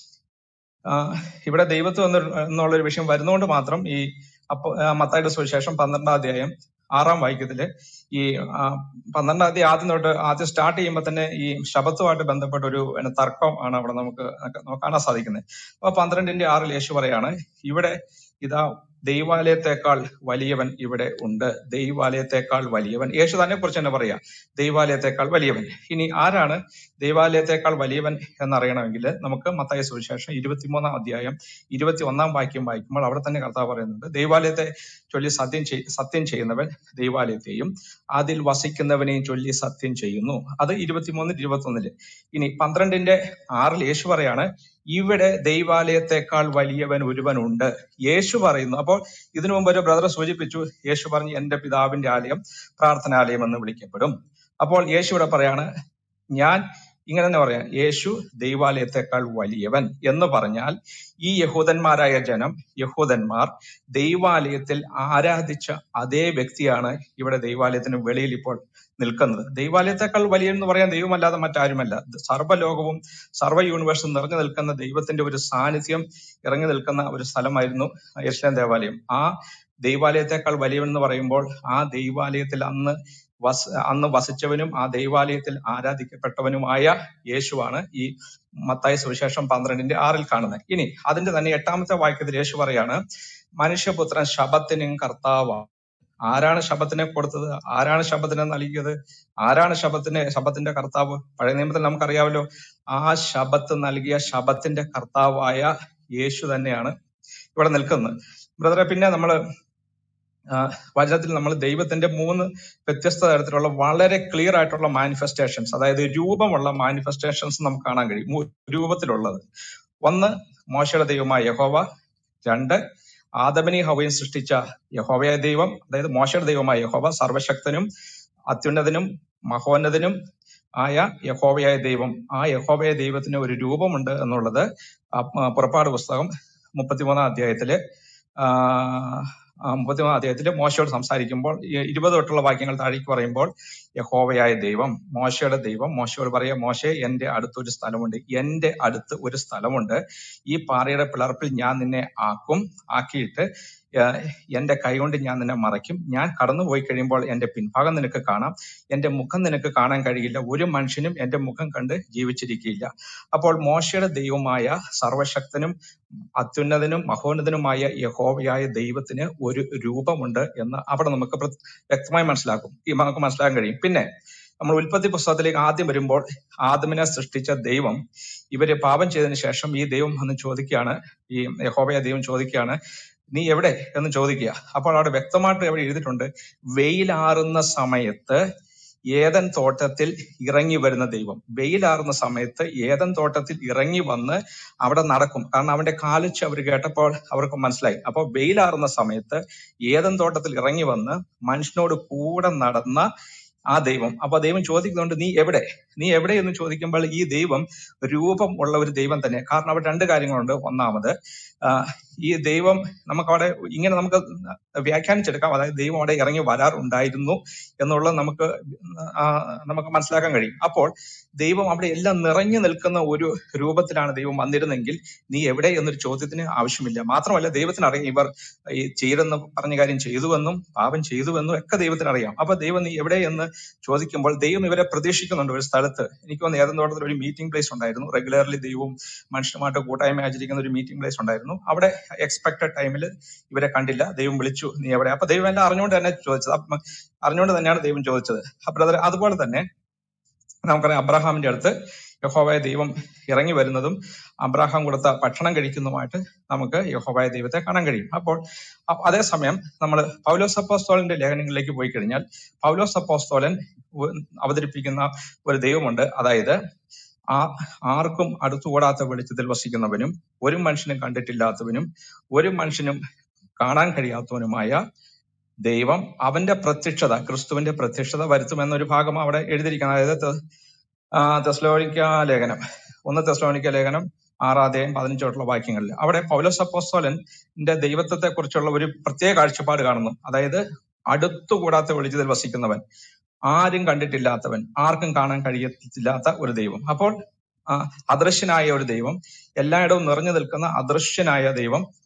ആഹ് ഇവിടെ ദൈവത്വം എന്നൊരു എന്നുള്ളൊരു വിഷയം വരുന്നതുകൊണ്ട് മാത്രം ഈ അപ്പൊ മത്തായുടെ സുവിശേഷം പന്ത്രണ്ടാം അധ്യായം ആറാം വാക്യത്തില് ഈ ആ, പന്ത്രണ്ടാം തീയതി ആദ്യം തൊട്ട് ആദ്യം സ്റ്റാർട്ട് ചെയ്യുമ്പോൾ തന്നെ ഈ ശബത്തുമായിട്ട് ബന്ധപ്പെട്ട ഒരു പിന്നെ തർക്കം ആണ് അവിടെ നമുക്ക് നമുക്ക് കാണാൻ സാധിക്കുന്നത് അപ്പൊ പന്ത്രണ്ടിന്റെ ആറിൽ യേശു പറയാണ് ഇവിടെ ഇതാ ദൈവാലയത്തെക്കാൾ വലിയവൻ ഇവിടെ ഉണ്ട് ദൈവാലയത്തെക്കാൾ വലിയവൻ യേശു തന്നെ കുറിച്ച് തന്നെ പറയാ ദൈവാലയത്തെക്കാൾ വലിയവൻ ഇനി ആരാണ് ദൈവാലയത്തെക്കാൾ വലിയവൻ എന്നറിയണമെങ്കിൽ നമുക്ക് മത്തായ സുവിശേഷം ഇരുപത്തിമൂന്നാം അധ്യായം ഇരുപത്തി ഒന്നാം വാക്യം വായിക്കുമ്പോൾ അവിടെ തന്നെ കർത്താവ് പറയുന്നുണ്ട് ദൈവാലയത്തെ ചൊല്ലി സത്യം ചെയ് സത്യം ചെയ്യുന്നവൻ ദൈവാലയത്തെയും അതിൽ വസിക്കുന്നവനെയും ചൊല്ലി സത്യം ചെയ്യുന്നു അത് ഇരുപത്തിമൂന്ന് ഇരുപത്തി ഒന്നില് ഇനി പന്ത്രണ്ടിന്റെ ആറിൽ യേശു പറയാണ് ഇവിടെ ദൈവാലയത്തെക്കാൾ വലിയവൻ ഒരുവനുണ്ട് യേശു പറയുന്നു അപ്പോൾ ഇതിനു മുമ്പ് ഒരു ബ്രദർ സൂചിപ്പിച്ചു യേശു പറഞ്ഞു എന്റെ പിതാവിന്റെ ആലയം പ്രാർത്ഥനാലയം എന്ന് വിളിക്കപ്പെടും അപ്പോൾ യേശു ഇവിടെ പറയാണ് ഞാൻ ഇങ്ങനെ തന്നെ പറയാം യേശു ദൈവാലയത്തെക്കാൾ വലിയവൻ എന്ന് പറഞ്ഞാൽ ഈ യഹൂദന്മാരായ ജനം യഹൂദന്മാർ ദൈവാലയത്തിൽ ആരാധിച്ച അതേ വ്യക്തിയാണ് ഇവിടെ ദൈവാലയത്തിന് വെളിയിൽ ഇപ്പോൾ നിൽക്കുന്നത് ദൈവാലയത്തെക്കാൾ വലിയെന്ന് പറയാൻ ദൈവമല്ലാതെ മറ്റാരുമല്ല സർവ്വലോകവും സർവ്വ യൂണിവേഴ്സും നിറഞ്ഞു നിൽക്കുന്ന ദൈവത്തിന്റെ ഒരു സാന്നിധ്യം ഇറങ്ങി നിൽക്കുന്ന ഒരു സ്ഥലമായിരുന്നു യെരുശലേം ദേവാലയം ആ ദൈവാലയത്തെക്കാൾ വലിയവൻ എന്ന് പറയുമ്പോൾ ആ ദൈവാലയത്തിൽ അന്ന് വസ് അന്ന് വസിച്ചവനും ആ ദൈവാലയത്തിൽ ആരാധിക്കപ്പെട്ടവനുമായ യേശുവാണ് ഈ മത്തായ സുവിശേഷം പന്ത്രണ്ടിന്റെ ആറിൽ കാണുന്നത് ഇനി അതിന്റെ തന്നെ എട്ടാമത്തെ വാക്യത്തിൽ യേശു പറയാണ് മനുഷ്യപുത്രൻ ശബത്തിനും കർത്താവാണ് ആരാണ് ശബത്തിനെ കൊടുത്തത് ആരാണ് ശബത്തിനെ നൽകിയത് ആരാണ് ശബത്തിന് ശബത്തിന്റെ കർത്താവ് പഴയ നിയമത്തിൽ നമുക്കറിയാമല്ലോ ആ ശബത്ത് നൽകിയ ശബത്തിന്റെ കർത്താവായ യേശു തന്നെയാണ് ഇവിടെ നിൽക്കുന്നത് ബ്രദറെ പിന്നെ നമ്മള് ആ, വചനത്തിൽ നമ്മൾ ദൈവത്തിന്റെ മൂന്ന് വ്യത്യസ്ത തരത്തിലുള്ള വളരെ ക്ലിയർ ആയിട്ടുള്ള മാനിഫെസ്റ്റേഷൻസ് അതായത് രൂപമുള്ള മാനിഫെസ്റ്റേഷൻസ് നമുക്ക് കാണാൻ കഴിയും മൂ- രൂപത്തിലുള്ളത് ഒന്ന് മോശയുടെ ദൈവമായ യഹോവ രണ്ട് ആദമനി ഹവയും സൃഷ്ടിച്ച യഹോവയായ ദൈവം അതായത് മോശയുടെ ദൈവമായ യഹോവ സർവശക്തനും അത്യുന്നതനും മഹോന്നതനും ആയ യഹോവയായ ദൈവം ആ യഹോവയായ ദൈവത്തിന് ഒരു രൂപമുണ്ട് എന്നുള്ളത് ആ, ആ, പുറപ്പാട് പുസ്തകം മുപ്പത്തിമൂന്നാം അധ്യായത്തില് ആ, ആ, മുപ്പത്തിമൂന്നാം അധ്യായത്തില് മോശയോട് സംസാരിക്കുമ്പോൾ ഈ ഇരുപത് തൊട്ടുള്ള വാക്യങ്ങൾ താഴേക്ക് പറയുമ്പോൾ യഹോവയായ ദൈവം മോശയുടെ ദൈവം മോശയോട് പറയാ മോശെ എന്റെ അടുത്ത് ഒരു സ്ഥലമുണ്ട് എന്റെ അടുത്ത് ഒരു സ്ഥലമുണ്ട് ഈ പാറയുടെ പിളർപ്പിൽ ഞാൻ നിന്നെ ആക്കും ആക്കിയിട്ട് ഏഹ് എന്റെ കൈകൊണ്ട് ഞാൻ നിന്നെ മറയ്ക്കും ഞാൻ കടന്നുപോയി കഴിയുമ്പോൾ എന്റെ പിൻഭാഗം നിനക്ക് കാണാം എന്റെ മുഖം നിനക്ക് കാണാൻ കഴിയില്ല ഒരു മനുഷ്യനും എന്റെ മുഖം കണ്ട് ജീവിച്ചിരിക്കുകയില്ല അപ്പോൾ മോശയുടെ ദൈവമായ സർവശക്തനും അത്യുന്നതനും മഹോന്നതനുമായ യഹോവയായ ദൈവത്തിന് ഒരു രൂപമുണ്ട് എന്ന് അവിടെ നമുക്ക് പ്ര- വ്യക്തമായി മനസ്സിലാക്കും ഈ നമുക്ക് മനസ്സിലാക്കാൻ കഴിയും പിന്നെ നമ്മൾ ഉൽപ്പത്തി പുസ്തകത്തിലേക്ക് ആദ്യം വരുമ്പോൾ ആദമിനെ സൃഷ്ടിച്ച ദൈവം ഇവര് പാപം ചെയ്തതിനു ശേഷം ഈ ദൈവം എന്ന് ചോദിക്കുകയാണ് ഈ യഹോവയ ദൈവം ചോദിക്കുകയാണ് നീ എവിടെ എന്ന് ചോദിക്കുക അപ്പോൾ അവിടെ വ്യക്തമായിട്ട് എവിടെ എഴുതിയിട്ടുണ്ട് വെയിലാറുന്ന സമയത്ത് ഏതൻ തോട്ടത്തിൽ ഇറങ്ങി വരുന്ന ദൈവം വെയിലാറുന്ന സമയത്ത് ഏതൻ തോട്ടത്തിൽ ഇറങ്ങി വന്ന് അവിടെ നടക്കും കാരണം അവന്റെ കാലിച്ച് അവർ കേട്ടപ്പോൾ അവർക്ക് മനസ്സിലായി അപ്പോൾ വെയിലാറുന്ന സമയത്ത് ഏതൻ തോട്ടത്തിൽ ഇറങ്ങി വന്ന് മനുഷ്യനോട് കൂടെ നടന്ന ആ ദൈവം അപ്പൊ ദൈവം ചോദിക്കുന്നുണ്ട് നീ എവിടെ നീ എവിടെ എന്ന് ചോദിക്കുമ്പോൾ ഈ ദൈവം രൂപം ഉള്ള ഒരു ദൈവം തന്നെ കാരണം അവിടെ രണ്ട് കാര്യങ്ങളുണ്ട് ഒന്നാമത് ആ, ഈ ദൈവം നമുക്ക് അവിടെ ഇങ്ങനെ നമുക്ക് വ്യാഖ്യാനിച്ചെടുക്കാം അതായത് ദൈവം അവിടെ ഇറങ്ങി വരാറുണ്ടായിരുന്നു എന്നുള്ളത് നമുക്ക് ആ, നമുക്ക് മനസ്സിലാക്കാൻ കഴിയും അപ്പോൾ ദൈവം അവിടെ എല്ലാം നിറഞ്ഞു നിൽക്കുന്ന ഒരു രൂപത്തിലാണ് ദൈവം വന്നിരുന്നെങ്കിൽ നീ എവിടെ എന്നൊരു ചോദ്യത്തിന് ആവശ്യമില്ല മാത്രമല്ല ദൈവത്തിന് അറിയാം ഇവർ ഈ ചെയ്തെന്ന് പറഞ്ഞ കാര്യം ചെയ്തുവെന്നും പാപം ചെയ്തുവെന്നും ഒക്കെ ദൈവത്തിന് അറിയാം അപ്പൊ ദൈവം നീ എവിടെ എന്ന് ചോദിക്കുമ്പോൾ ദൈവം ഇവരെ പ്രതീക്ഷിക്കുന്നുണ്ട് ഒരു സ്ഥലത്ത് എനിക്ക് തോന്നുന്നു ഏതെന്ന് തോട്ടത്തിൽ ഒരു മീറ്റിംഗ് പ്ലേസ് ഉണ്ടായിരുന്നു റെഗുലർലി ദൈവവും മനുഷ്യരുമായിട്ട് കൂട്ടായ്മ ആചരിക്കുന്ന ഒരു മീറ്റിംഗ് പ്ലേസ് ഉണ്ടായിരുന്നു അവിടെ എക്സ്പെക്ടഡ് ടൈമിൽ ഇവരെ കണ്ടില്ല ദൈവം വിളിച്ചു നീ എവിടെ അപ്പൊ ദൈവം എല്ലാം അറിഞ്ഞുകൊണ്ട് തന്നെ ചോദിച്ചത് അപ്പൊ അറിഞ്ഞുകൊണ്ട് തന്നെയാണ് ദൈവം ചോദിച്ചത് അപ്പൊ ബ്രദർ അതുപോലെ തന്നെ നമുക്കറിയാം അബ്രഹാമിന്റെ അടുത്ത് യഹോവയ ദൈവം ഇറങ്ങി വരുന്നതും അബ്രഹാം കൊടുത്ത ഭക്ഷണം കഴിക്കുന്നതുമായിട്ട് നമുക്ക് യഹോവയ ദൈവത്തെ കാണാൻ കഴിയും അപ്പോൾ അ- അതേസമയം നമ്മൾ പൗലോസ് അപ്പോസ്തോലന്റെ ലേഖനങ്ങളിലേക്ക് പോയി കഴിഞ്ഞാൽ പൗലോസ് അപ്പോസ്തോലൻ ഉ- അവതരിപ്പിക്കുന്ന ഒരു ദൈവമുണ്ട് അതായത് ആ ആർക്കും അടുത്തുകൂടാത്ത വെളിച്ചത്തിൽ വസിക്കുന്നവനും ഒരു മനുഷ്യനും കണ്ടിട്ടില്ലാത്തവനും ഒരു മനുഷ്യനും കാണാൻ കഴിയാത്തവനുമായ ദൈവം അവന്റെ പ്രത്യക്ഷത ക്രിസ്തുവിന്റെ പ്രത്യക്ഷത വരുത്തുമെന്നൊരു ഭാഗം അവിടെ എഴുതിയിരിക്കുന്നത് അതായത് തെ- ആ, തെസ്സലോനിക്ക ലേഖനം ഒന്ന് തെസ്സലോനിക്ക ലേഖനം ആറാധ്യായം പതിനഞ്ചോട്ടുള്ള വാക്യങ്ങളിൽ അവിടെ പൗലോസ് അപ്പോസ്തോലന്റെ ദൈവത്വത്തെ കുറിച്ചുള്ള ഒരു പ്രത്യേക കാഴ്ചപ്പാട് കാണുന്നു അതായത് അടുത്തുകൂടാത്ത വെളിച്ചത്തിൽ വസിക്കുന്നവൻ ആരും കണ്ടിട്ടില്ലാത്തവൻ ആർക്കും കാണാൻ കഴിയത്തില്ലാത്ത ഒരു ദൈവം അപ്പോൾ ആ, അദൃശ്യനായ ഒരു ദൈവം എല്ലായിടവും നിറഞ്ഞു നിൽക്കുന്ന അദൃശ്യനായ ദൈവം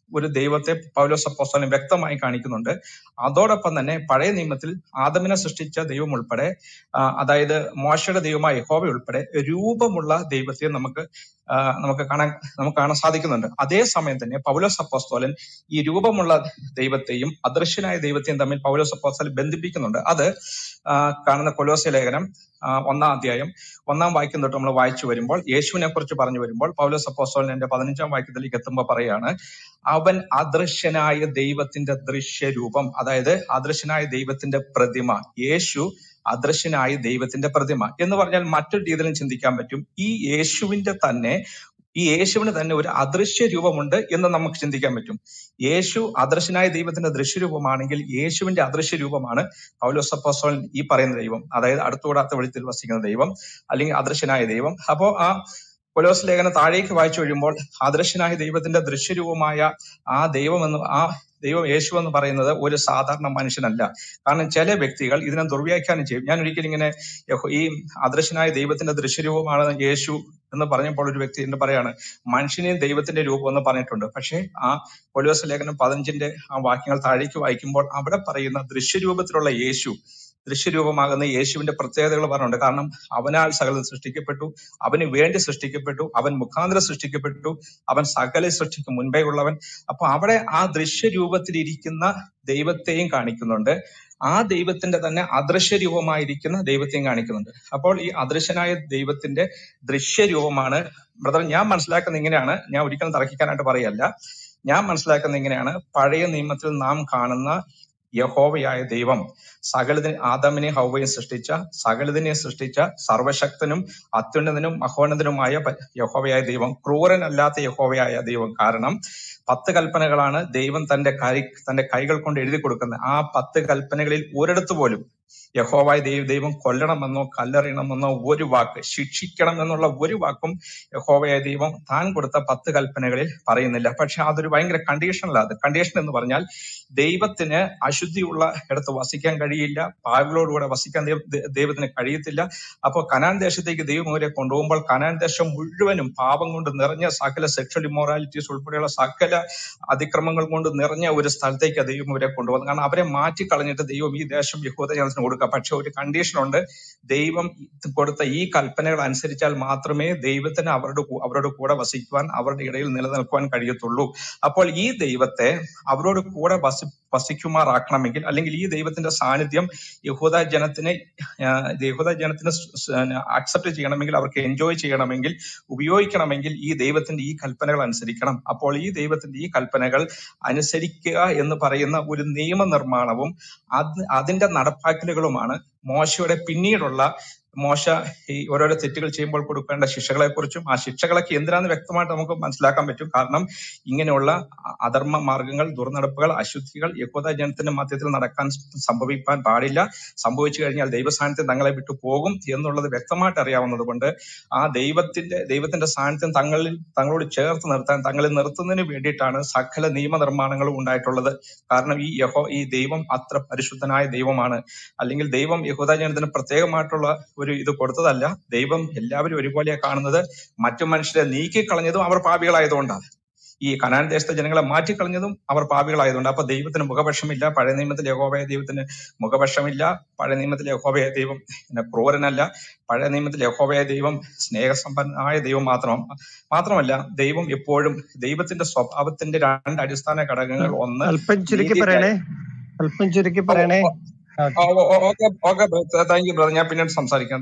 ഒരു ദൈവത്തെ പൗലോസ് അപ്പോസ്തലൻ വ്യക്തമായി കാണിക്കുന്നുണ്ട് അതോടൊപ്പം തന്നെ പഴയ നിയമത്തിൽ ആദമിനെ സൃഷ്ടിച്ച ദൈവം ഉൾപ്പെടെ ആ, അതായത് മോശയുടെ ദൈവമായ യഹോവ ഉൾപ്പെടെ രൂപമുള്ള ദൈവത്തെ നമുക്ക് ആ, നമുക്ക് കാണാൻ നമുക്ക് കാണാൻ സാധിക്കുന്നുണ്ട് അതേസമയം തന്നെ പൗലോസ് അപ്പോസ്തോലൻ ഈ രൂപമുള്ള ദൈവത്തെയും അദൃശ്യനായ ദൈവത്തെയും തമ്മിൽ പൗലോസ് അപ്പോസ്തലൻ ബന്ധിപ്പിക്കുന്നുണ്ട് അത് ആ, കാണുന്ന കൊലോസ്യ ലേഖനം ആ, ഒന്നാം അധ്യായം ഒന്നാം വാക്യം തൊട്ട് നമ്മൾ വായിച്ചു വരുമ്പോൾ യേശുവിനെ കുറിച്ച് പറഞ്ഞു വരുമ്പോൾ പൗലോസ് അപ്പോസ്തോലന്റെ പതിനഞ്ചാം വാക്യത്തിലേക്ക് എത്തുമ്പോൾ പറയാണ് അവൻ അദൃശ്യനായ ദൈവത്തിന്റെ ദൃശ്യരൂപം അതായത് അദൃശ്യനായ ദൈവത്തിന്റെ പ്രതിമ യേശു അദൃശ്യനായ ദൈവത്തിന്റെ പ്രതിമ എന്ന് പറഞ്ഞാൽ മറ്റൊരു രീതിയിലും ചിന്തിക്കാൻ പറ്റും ഈ യേശുവിന്റെ തന്നെ ഈ യേശുവിന് തന്നെ ഒരു അദൃശ്യ രൂപമുണ്ട് എന്ന് നമുക്ക് ചിന്തിക്കാൻ പറ്റും യേശു അദൃശ്യനായ ദൈവത്തിന്റെ ദൃശ്യരൂപമാണെങ്കിൽ യേശുവിന്റെ അദൃശ്യ രൂപമാണ് പൗലോസ് അപ്പോസ്തലൻ ഈ പറയുന്ന ദൈവം അതായത് അടുത്തുകൂടാത്ത വെളിത്തിൽ വസിക്കുന്ന ദൈവം അല്ലെങ്കിൽ അദൃശ്യനായ ദൈവം അപ്പോ ആ കൊലോസ് ലേഖനം താഴേക്ക് വായിച്ചു കഴിയുമ്പോൾ അദൃശ്യനായ ദൈവത്തിന്റെ ദൃശ്യരൂപമായ ആ ദൈവം എന്ന് ആ ദൈവം യേശു എന്ന് പറയുന്നത് ഒരു സാധാരണ മനുഷ്യനല്ല കാരണം ചില വ്യക്തികൾ ഇതിനെ ദുർവ്യാഖ്യാനം ചെയ്യും ഞാൻ ഒരിക്കലും ഇങ്ങനെ യഹോ- ഈ അദൃശ്യനായ ദൈവത്തിന്റെ ദൃശ്യരൂപമാണ് യേശു എന്ന് പറഞ്ഞപ്പോൾ ഒരു വ്യക്തി എന്ന് പറയാണ് മനുഷ്യനെയും ദൈവത്തിന്റെ രൂപം എന്ന് പറഞ്ഞിട്ടുണ്ട് പക്ഷേ ആ കൊലോസ് ലേഖനം പതിനഞ്ചിന്റെ ആ വാക്യങ്ങൾ താഴേക്ക് വായിക്കുമ്പോൾ അവിടെ പറയുന്ന ദൃശ്യരൂപത്തിലുള്ള യേശു ദൃശ്യരൂപമാകുന്ന യേശുവിന്റെ പ്രത്യേകതകൾ പറഞ്ഞിട്ടുണ്ട് കാരണം അവനാൽ സകലം സൃഷ്ടിക്കപ്പെട്ടു അവന് വേണ്ടി സൃഷ്ടിക്കപ്പെട്ടു അവൻ മുഖാന്തരം സൃഷ്ടിക്കപ്പെട്ടു അവൻ സകല സൃഷ്ടിക്ക് മുൻപേ ഉള്ളവൻ അപ്പൊ അവിടെ ആ ദൃശ്യരൂപത്തിലിരിക്കുന്ന ദൈവത്തെയും കാണിക്കുന്നുണ്ട് ആ ദൈവത്തിന്റെ തന്നെ അദൃശ്യ രൂപമായിരിക്കുന്ന ദൈവത്തെയും കാണിക്കുന്നുണ്ട് അപ്പോൾ ഈ അദൃശ്യനായ ദൈവത്തിന്റെ ദൃശ്യരൂപമാണ് ബ്രദർ ഞാൻ മനസ്സിലാക്കുന്നത് ഇങ്ങനെയാണ് ഞാൻ ഒരിക്കലും തർക്കിക്കാനായിട്ട് പറയല്ല ഞാൻ മനസ്സിലാക്കുന്നത് ഇങ്ങനെയാണ് പഴയ നിയമത്തിൽ നാം കാണുന്ന യഹോവയായ ദൈവം സകലതിനെ ആദമിനെ ഹൗവയും സൃഷ്ടിച്ച സകലതിനെ സൃഷ്ടിച്ച സർവശക്തനും അത്യുന്നതനും മഹോന്നതനുമായ പ- യഹോവയായ ദൈവം ക്രൂരനല്ലാത്ത യഹോവയായ ദൈവം കാരണം പത്ത് കൽപ്പനകളാണ് ദൈവം തന്റെ കൈ തന്റെ കൈകൾ കൊണ്ട് എഴുതി കൊടുക്കുന്നത് ആ പത്ത് കൽപ്പനകളിൽ ഒരിടത്ത് പോലും യഹോവായ ദൈവ ദൈവം കൊല്ലണമെന്നോ കല്ലെറിയണമെന്നോ ഒരു വാക്ക് ശിക്ഷിക്കണം എന്നുള്ള ഒരു വാക്കും യഹോവയായ ദൈവം താൻ കൊടുത്ത പത്ത് കൽപ്പനകളിൽ പറയുന്നില്ല പക്ഷെ അതൊരു ഭയങ്കര കണ്ടീഷനല്ല അത് കണ്ടീഷൻ എന്ന് പറഞ്ഞാൽ ദൈവത്തിന് അശുദ്ധിയുള്ള ഇടത്ത് വസിക്കാൻ കഴിയില്ല പാവികളോടുകൂടെ വസിക്കാൻ ദൈവ- ദൈ- ദൈവത്തിന് കഴിയത്തില്ല അപ്പോൾ കനാൻ ദേശത്തേക്ക് ദൈവം അവരെ കൊണ്ടുപോകുമ്പോൾ കനാൻ ദേശം മുഴുവനും പാപം കൊണ്ട് നിറഞ്ഞ സകല സെക്ഷൽ ഇമോറാലിറ്റീസ് ഉൾപ്പെടെയുള്ള സകല അതിക്രമങ്ങൾ കൊണ്ട് നിറഞ്ഞ ഒരു സ്ഥലത്തേക്ക് ദൈവം അവരെ കൊണ്ടുപോകുന്നത് കാരണം അവരെ മാറ്റി കളഞ്ഞിട്ട് ദൈവം ഈ ദേശം യഹൂദ ജനത്തിന് കൊടുക്കുക പക്ഷെ ഒരു കണ്ടീഷൻ ഉണ്ട് ദൈവം കൊടുത്ത ഈ കൽപ്പനകൾ അനുസരിച്ചാൽ മാത്രമേ ദൈവത്തിന് അവരുടെ കൂ- അവരുടെ കൂടെ വസിക്കുവാൻ അവരുടെ ഇടയിൽ നിലനിൽക്കുവാൻ കഴിയത്തുള്ളൂ അപ്പോൾ ഈ ദൈവത്തെ അവരോട് കൂടെ വസി വസിക്കുമാറാക്കണമെങ്കിൽ അല്ലെങ്കിൽ ഈ ദൈവത്തിന്റെ സാന്നിധ്യം യഹൂദ ജനത്തിന് ആഹ് യഹൂദ ജനത്തിന് അക്സെപ്റ്റ് ചെയ്യണമെങ്കിൽ അവർക്ക് എൻജോയ് ചെയ്യണമെങ്കിൽ ഉപയോഗിക്കണമെങ്കിൽ ഈ ദൈവത്തിന്റെ ഈ കൽപ്പനകൾ അനുസരിക്കണം അപ്പോൾ ഈ ദൈവത്തിന്റെ ഈ കൽപ്പനകൾ അനുസരിക്കുക എന്ന് പറയുന്ന ഒരു നിയമനിർമ്മാണവും അത് അതിന്റെ നടപ്പാക്കലുകളുമാണ് മോശയുടെ പിന്നീടുള്ള മോശ ഈ ഓരോരോ തെറ്റുകൾ ചെയ്യുമ്പോൾ കൊടുക്കേണ്ട ശിക്ഷകളെ കുറിച്ചും ആ ശിക്ഷകളൊക്കെ എന്തിനാന്ന് വ്യക്തമായിട്ട് നമുക്ക് മനസ്സിലാക്കാൻ പറ്റും കാരണം ഇങ്ങനെയുള്ള അ- അധർമ്മ മാർഗങ്ങൾ ദുർനടപ്പുകൾ അശുദ്ധികൾ യഹൂദ ജനത്തിന്റെ മധ്യത്തിൽ നടക്കാൻ സംഭവിക്കാൻ പാടില്ല സംഭവിച്ചു കഴിഞ്ഞാൽ ദൈവസാന്നിധ്യം തങ്ങളെ വിട്ടു പോകും എന്നുള്ളത് വ്യക്തമായിട്ട് അറിയാവുന്നത് കൊണ്ട് ആ ദൈവത്തിന്റെ ദൈവത്തിന്റെ സാന്നിധ്യം തങ്ങളിൽ തങ്ങളോട് ചേർത്ത് നിർത്താൻ തങ്ങളെ നിർത്തുന്നതിന് വേണ്ടിയിട്ടാണ് സകല നിയമനിർമ്മാണങ്ങളും ഉണ്ടായിട്ടുള്ളത് കാരണം ഈ യഹോ ഈ ദൈവം അത്ര പരിശുദ്ധനായ ദൈവമാണ് അല്ലെങ്കിൽ ദൈവം യഹൂദ ജനത്തിന് പ്രത്യേകമായിട്ടുള്ള ഒരു ഇത് കൊടുത്തതല്ല ദൈവം എല്ലാവരും ഒരുപോലെയാണ് കാണുന്നത് മറ്റു മനുഷ്യരെ നീക്കിക്കളഞ്ഞതും അവർ പാപികളായതുകൊണ്ടാണ് ഈ കനാൻ ദേശത്തെ ജനങ്ങളെ മാറ്റിക്കളഞ്ഞതും അവർ പാപികളായതുകൊണ്ട് അപ്പൊ ദൈവത്തിന് മുഖപക്ഷമില്ല പഴയ നിയമത്തിൽ യഹോവയ ദൈവത്തിന് മുഖപക്ഷമില്ല പഴയ നിയമത്തിൽ യഹോവയ ദൈവം പിന്നെ ക്രൂരനല്ല പഴയ നിയമത്തിൽ യഹോവയ ദൈവം സ്നേഹസമ്പന്നനായ ദൈവം മാത്രം മാത്രമല്ല ദൈവം എപ്പോഴും ദൈവത്തിന്റെ സ്വഭാവത്തിന്റെ രണ്ട് അടിസ്ഥാന ഘടകങ്ങൾ ഒന്ന് അല്പം ചുരുക്കി നീതി പറയണേ അല്പം ചുരുക്കി പറയണേ okay okay okay thank you brother ഞാൻ പിന്നീട് സംസാരിക്കാം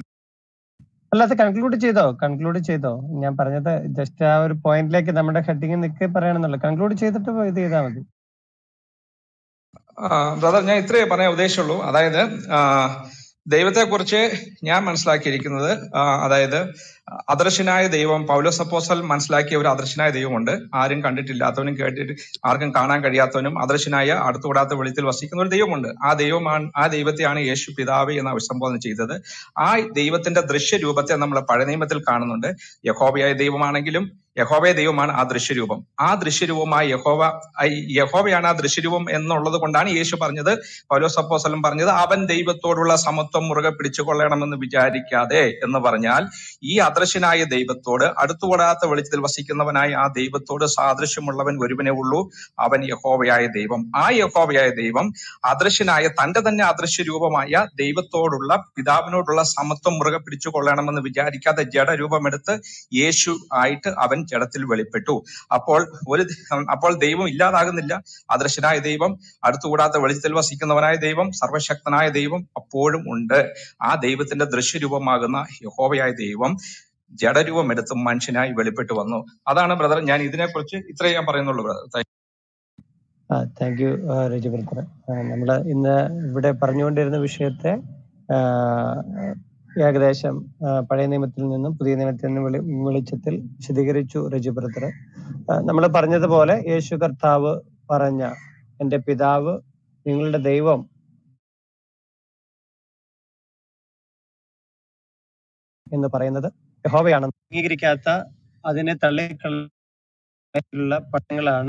അല്ല അത് കൺക്ലൂഡ് ചെയ്തോ കൺക്ലൂഡ് ചെയ്തോ ഞാൻ പറഞ്ഞത് ജസ്റ്റ് ആ ഒരു പോയിന്റിലേക്ക് നമ്മുടെ ഹെഡിങ് നിൽക്കി പറയണമെന്നുള്ളു കൺക്ലൂഡ് ചെയ്തിട്ട് ഇത് ചെയ്താൽ മതി ബ്രദർ ഞാൻ ഇത്രയേ പറയാൻ ഉദ്ദേശിച്ചുള്ളൂ അതായത് ദൈവത്തെ കുറിച്ച് ഞാൻ മനസ്സിലാക്കിയിരിക്കുന്നത് ആ, അതായത് അദർശനായ ദൈവം പൗലോസ് അപ്പോസൽ മനസ്സിലാക്കിയ ഒരു അദർശനായ ദൈവമുണ്ട് ആരും കണ്ടിട്ടില്ലാത്തവനും കേട്ടിട്ട് ആർക്കും കാണാൻ കഴിയാത്തവനും അദർശനായ അടുത്തുകൂടാത്ത വെളിത്തിൽ വസിക്കുന്ന ഒരു ദൈവമുണ്ട് ആ ദൈവമാണ് ആ ദൈവത്തെയാണ് യേശു പിതാവ് എന്ന് അഭിസംബോധന ചെയ്തത് ആ ദൈവത്തിന്റെ ദൃശ്യരൂപത്തെ നമ്മൾ പഴയ നിയമത്തിൽ കാണുന്നുണ്ട് യഹോബയായ ദൈവമാണെങ്കിലും യഹോവയ ദൈവമാണ് ആ ദൃശ്യരൂപം ആ ദൃശ്യരൂപമായ യഹോവ ഐ- യഹോവയാണ് ആ ദൃശ്യരൂപം എന്നുള്ളത് കൊണ്ടാണ് യേശു പറഞ്ഞത് പൗലോസ് അപ്പോസ്തലൻ പറഞ്ഞത് അവൻ ദൈവത്തോടുള്ള സമത്വം മുറുകെ പിടിച്ചുകൊള്ളണമെന്ന് വിചാരിക്കാതെ എന്ന് പറഞ്ഞാൽ ഈ അദൃശ്യനായ ദൈവത്തോട് അടുത്തുകൂടാത്ത വെളിച്ചത്തിൽ വസിക്കുന്നവനായ ആ ദൈവത്തോട് സാദൃശ്യമുള്ളവൻ ഒരുവനേ ഉള്ളൂ അവൻ യഹോവയായ ദൈവം ആ യഹോവയായ ദൈവം അദൃശ്യനായ തന്റെ തന്നെ അദൃശ്യ രൂപമായ ദൈവത്തോടുള്ള പിതാവിനോടുള്ള സമത്വം മുറുകെ പിടിച്ചു കൊള്ളണമെന്ന് വിചാരിക്കാതെ ജഡരൂപമെടുത്ത് യേശു ആയിട്ട് അവൻ ജഡത്തിൽ വെളിപ്പെട്ടു അപ്പോൾ ഒരു അപ്പോൾ ദൈവം ഇല്ലാതാകുന്നില്ല അദൃശ്യനായ ദൈവം അടുത്തുകൂടാത്ത വെളിച്ചത്തിൽ വസിക്കുന്നവനായ ദൈവം സർവശക്തനായ ദൈവം അപ്പോഴും ഉണ്ട് ആ ദൈവത്തിന്റെ ദൃശ്യരൂപമാകുന്ന യഹോവയായ ദൈവം ജഡരൂപം എടുത്ത് മനുഷ്യനായി വെളിപ്പെട്ടു വന്നു അതാണ് ബ്രദർ ഞാൻ ഇതിനെക്കുറിച്ച് ഇത്രേ ഞാൻ പറയുന്നുള്ളൂ brother thank you Reji brother നമ്മൾ ഇന്ന് ഇവിടെ പറഞ്ഞുകൊണ്ടിരുന്ന വിഷയത്തെ ആ, ഏകദേശം ആ, പഴയ നിയമത്തിൽ നിന്നും പുതിയ നിയമത്തിൽ നിന്നും വെളി വെളിച്ചത്തിൽ വിശദീകരിച്ചു രജി ബ്രദർ നമ്മൾ പറഞ്ഞതുപോലെ യേശു കർത്താവ് പറഞ്ഞ എന്റെ പിതാവ് നിങ്ങളുടെ ദൈവം എന്ന് പറയുന്നത് യഹോവയാണ് അംഗീകരിക്കാത്ത അതിനെ തള്ളിക്കളയുള്ള പട്ടങ്ങളാണ്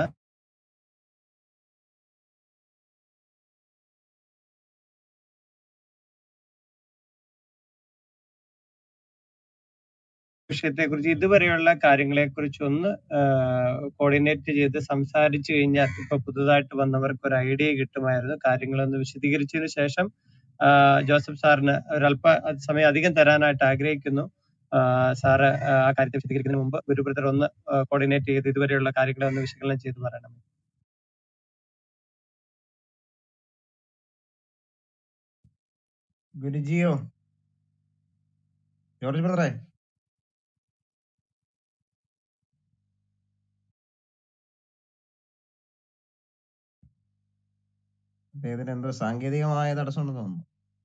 വിഷയത്തെക്കുറിച്ച് ഇതുവരെയുള്ള കാര്യങ്ങളെക്കുറിച്ച് ഒന്ന് കോർഡിനേറ്റ് ചെയ്ത് സംസാരിച്ചു കഴിഞ്ഞാൽ ഇപ്പൊ പുതുതായിട്ട് വന്നവർക്ക് ഒരു ഐഡിയ കിട്ടുമായിരുന്നു കാര്യങ്ങളൊന്ന് വിശദീകരിച്ചതിന് ശേഷം ആ, ജോസഫ് സാറിന് ഒരല്പ സമയം അധികം തരാനായിട്ട് ആഗ്രഹിക്കുന്നു ആ, സാറ് ആ ആ കാര്യത്തെ വിശദീകരിക്കുന്നതിന് മുമ്പ് ഗുരു ബ്രദർ ഒന്ന് കോർഡിനേറ്റ് ചെയ്ത് ഇതുവരെയുള്ള കാര്യങ്ങളെ ഒന്ന് വിശകലനം ചെയ്ത് പറയണം ഗുരുജിയോ ജോർജ് ബ്രദറെ അദ്ദേഹത്തിന് എന്തോ സാങ്കേതികമായ തടസ്സമുണ്ടെന്ന് തോന്നുന്നു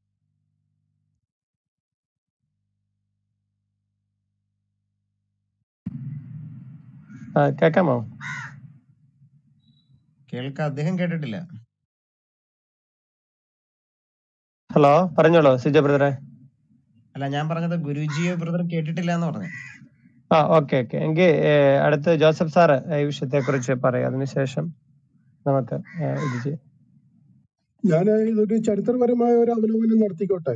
ആ, കേൾക്കാമോ കേൾക്കാൻ അദ്ദേഹം കേട്ടിട്ടില്ല ഹലോ പറഞ്ഞോളൂ സിജ ബ്രദറെ അല്ല ഞാൻ പറഞ്ഞത് ഗുരുജിയോ ബ്രദർ കേട്ടിട്ടില്ല എന്ന് പറഞ്ഞു ആ ഓക്കെ ഓക്കെ എങ്കിൽ ഏഹ്, അടുത്ത് ജോസഫ് സാറ് ഈ വിഷയത്തെ കുറിച്ച് പറയാം അതിനുശേഷം നമുക്ക് ഏഹ്, ഇത് ചെയ്യാം ഞാൻ ഇതൊരു ചരിത്രപരമായ ഒരു അവലോകനം നടത്തിക്കോട്ടെ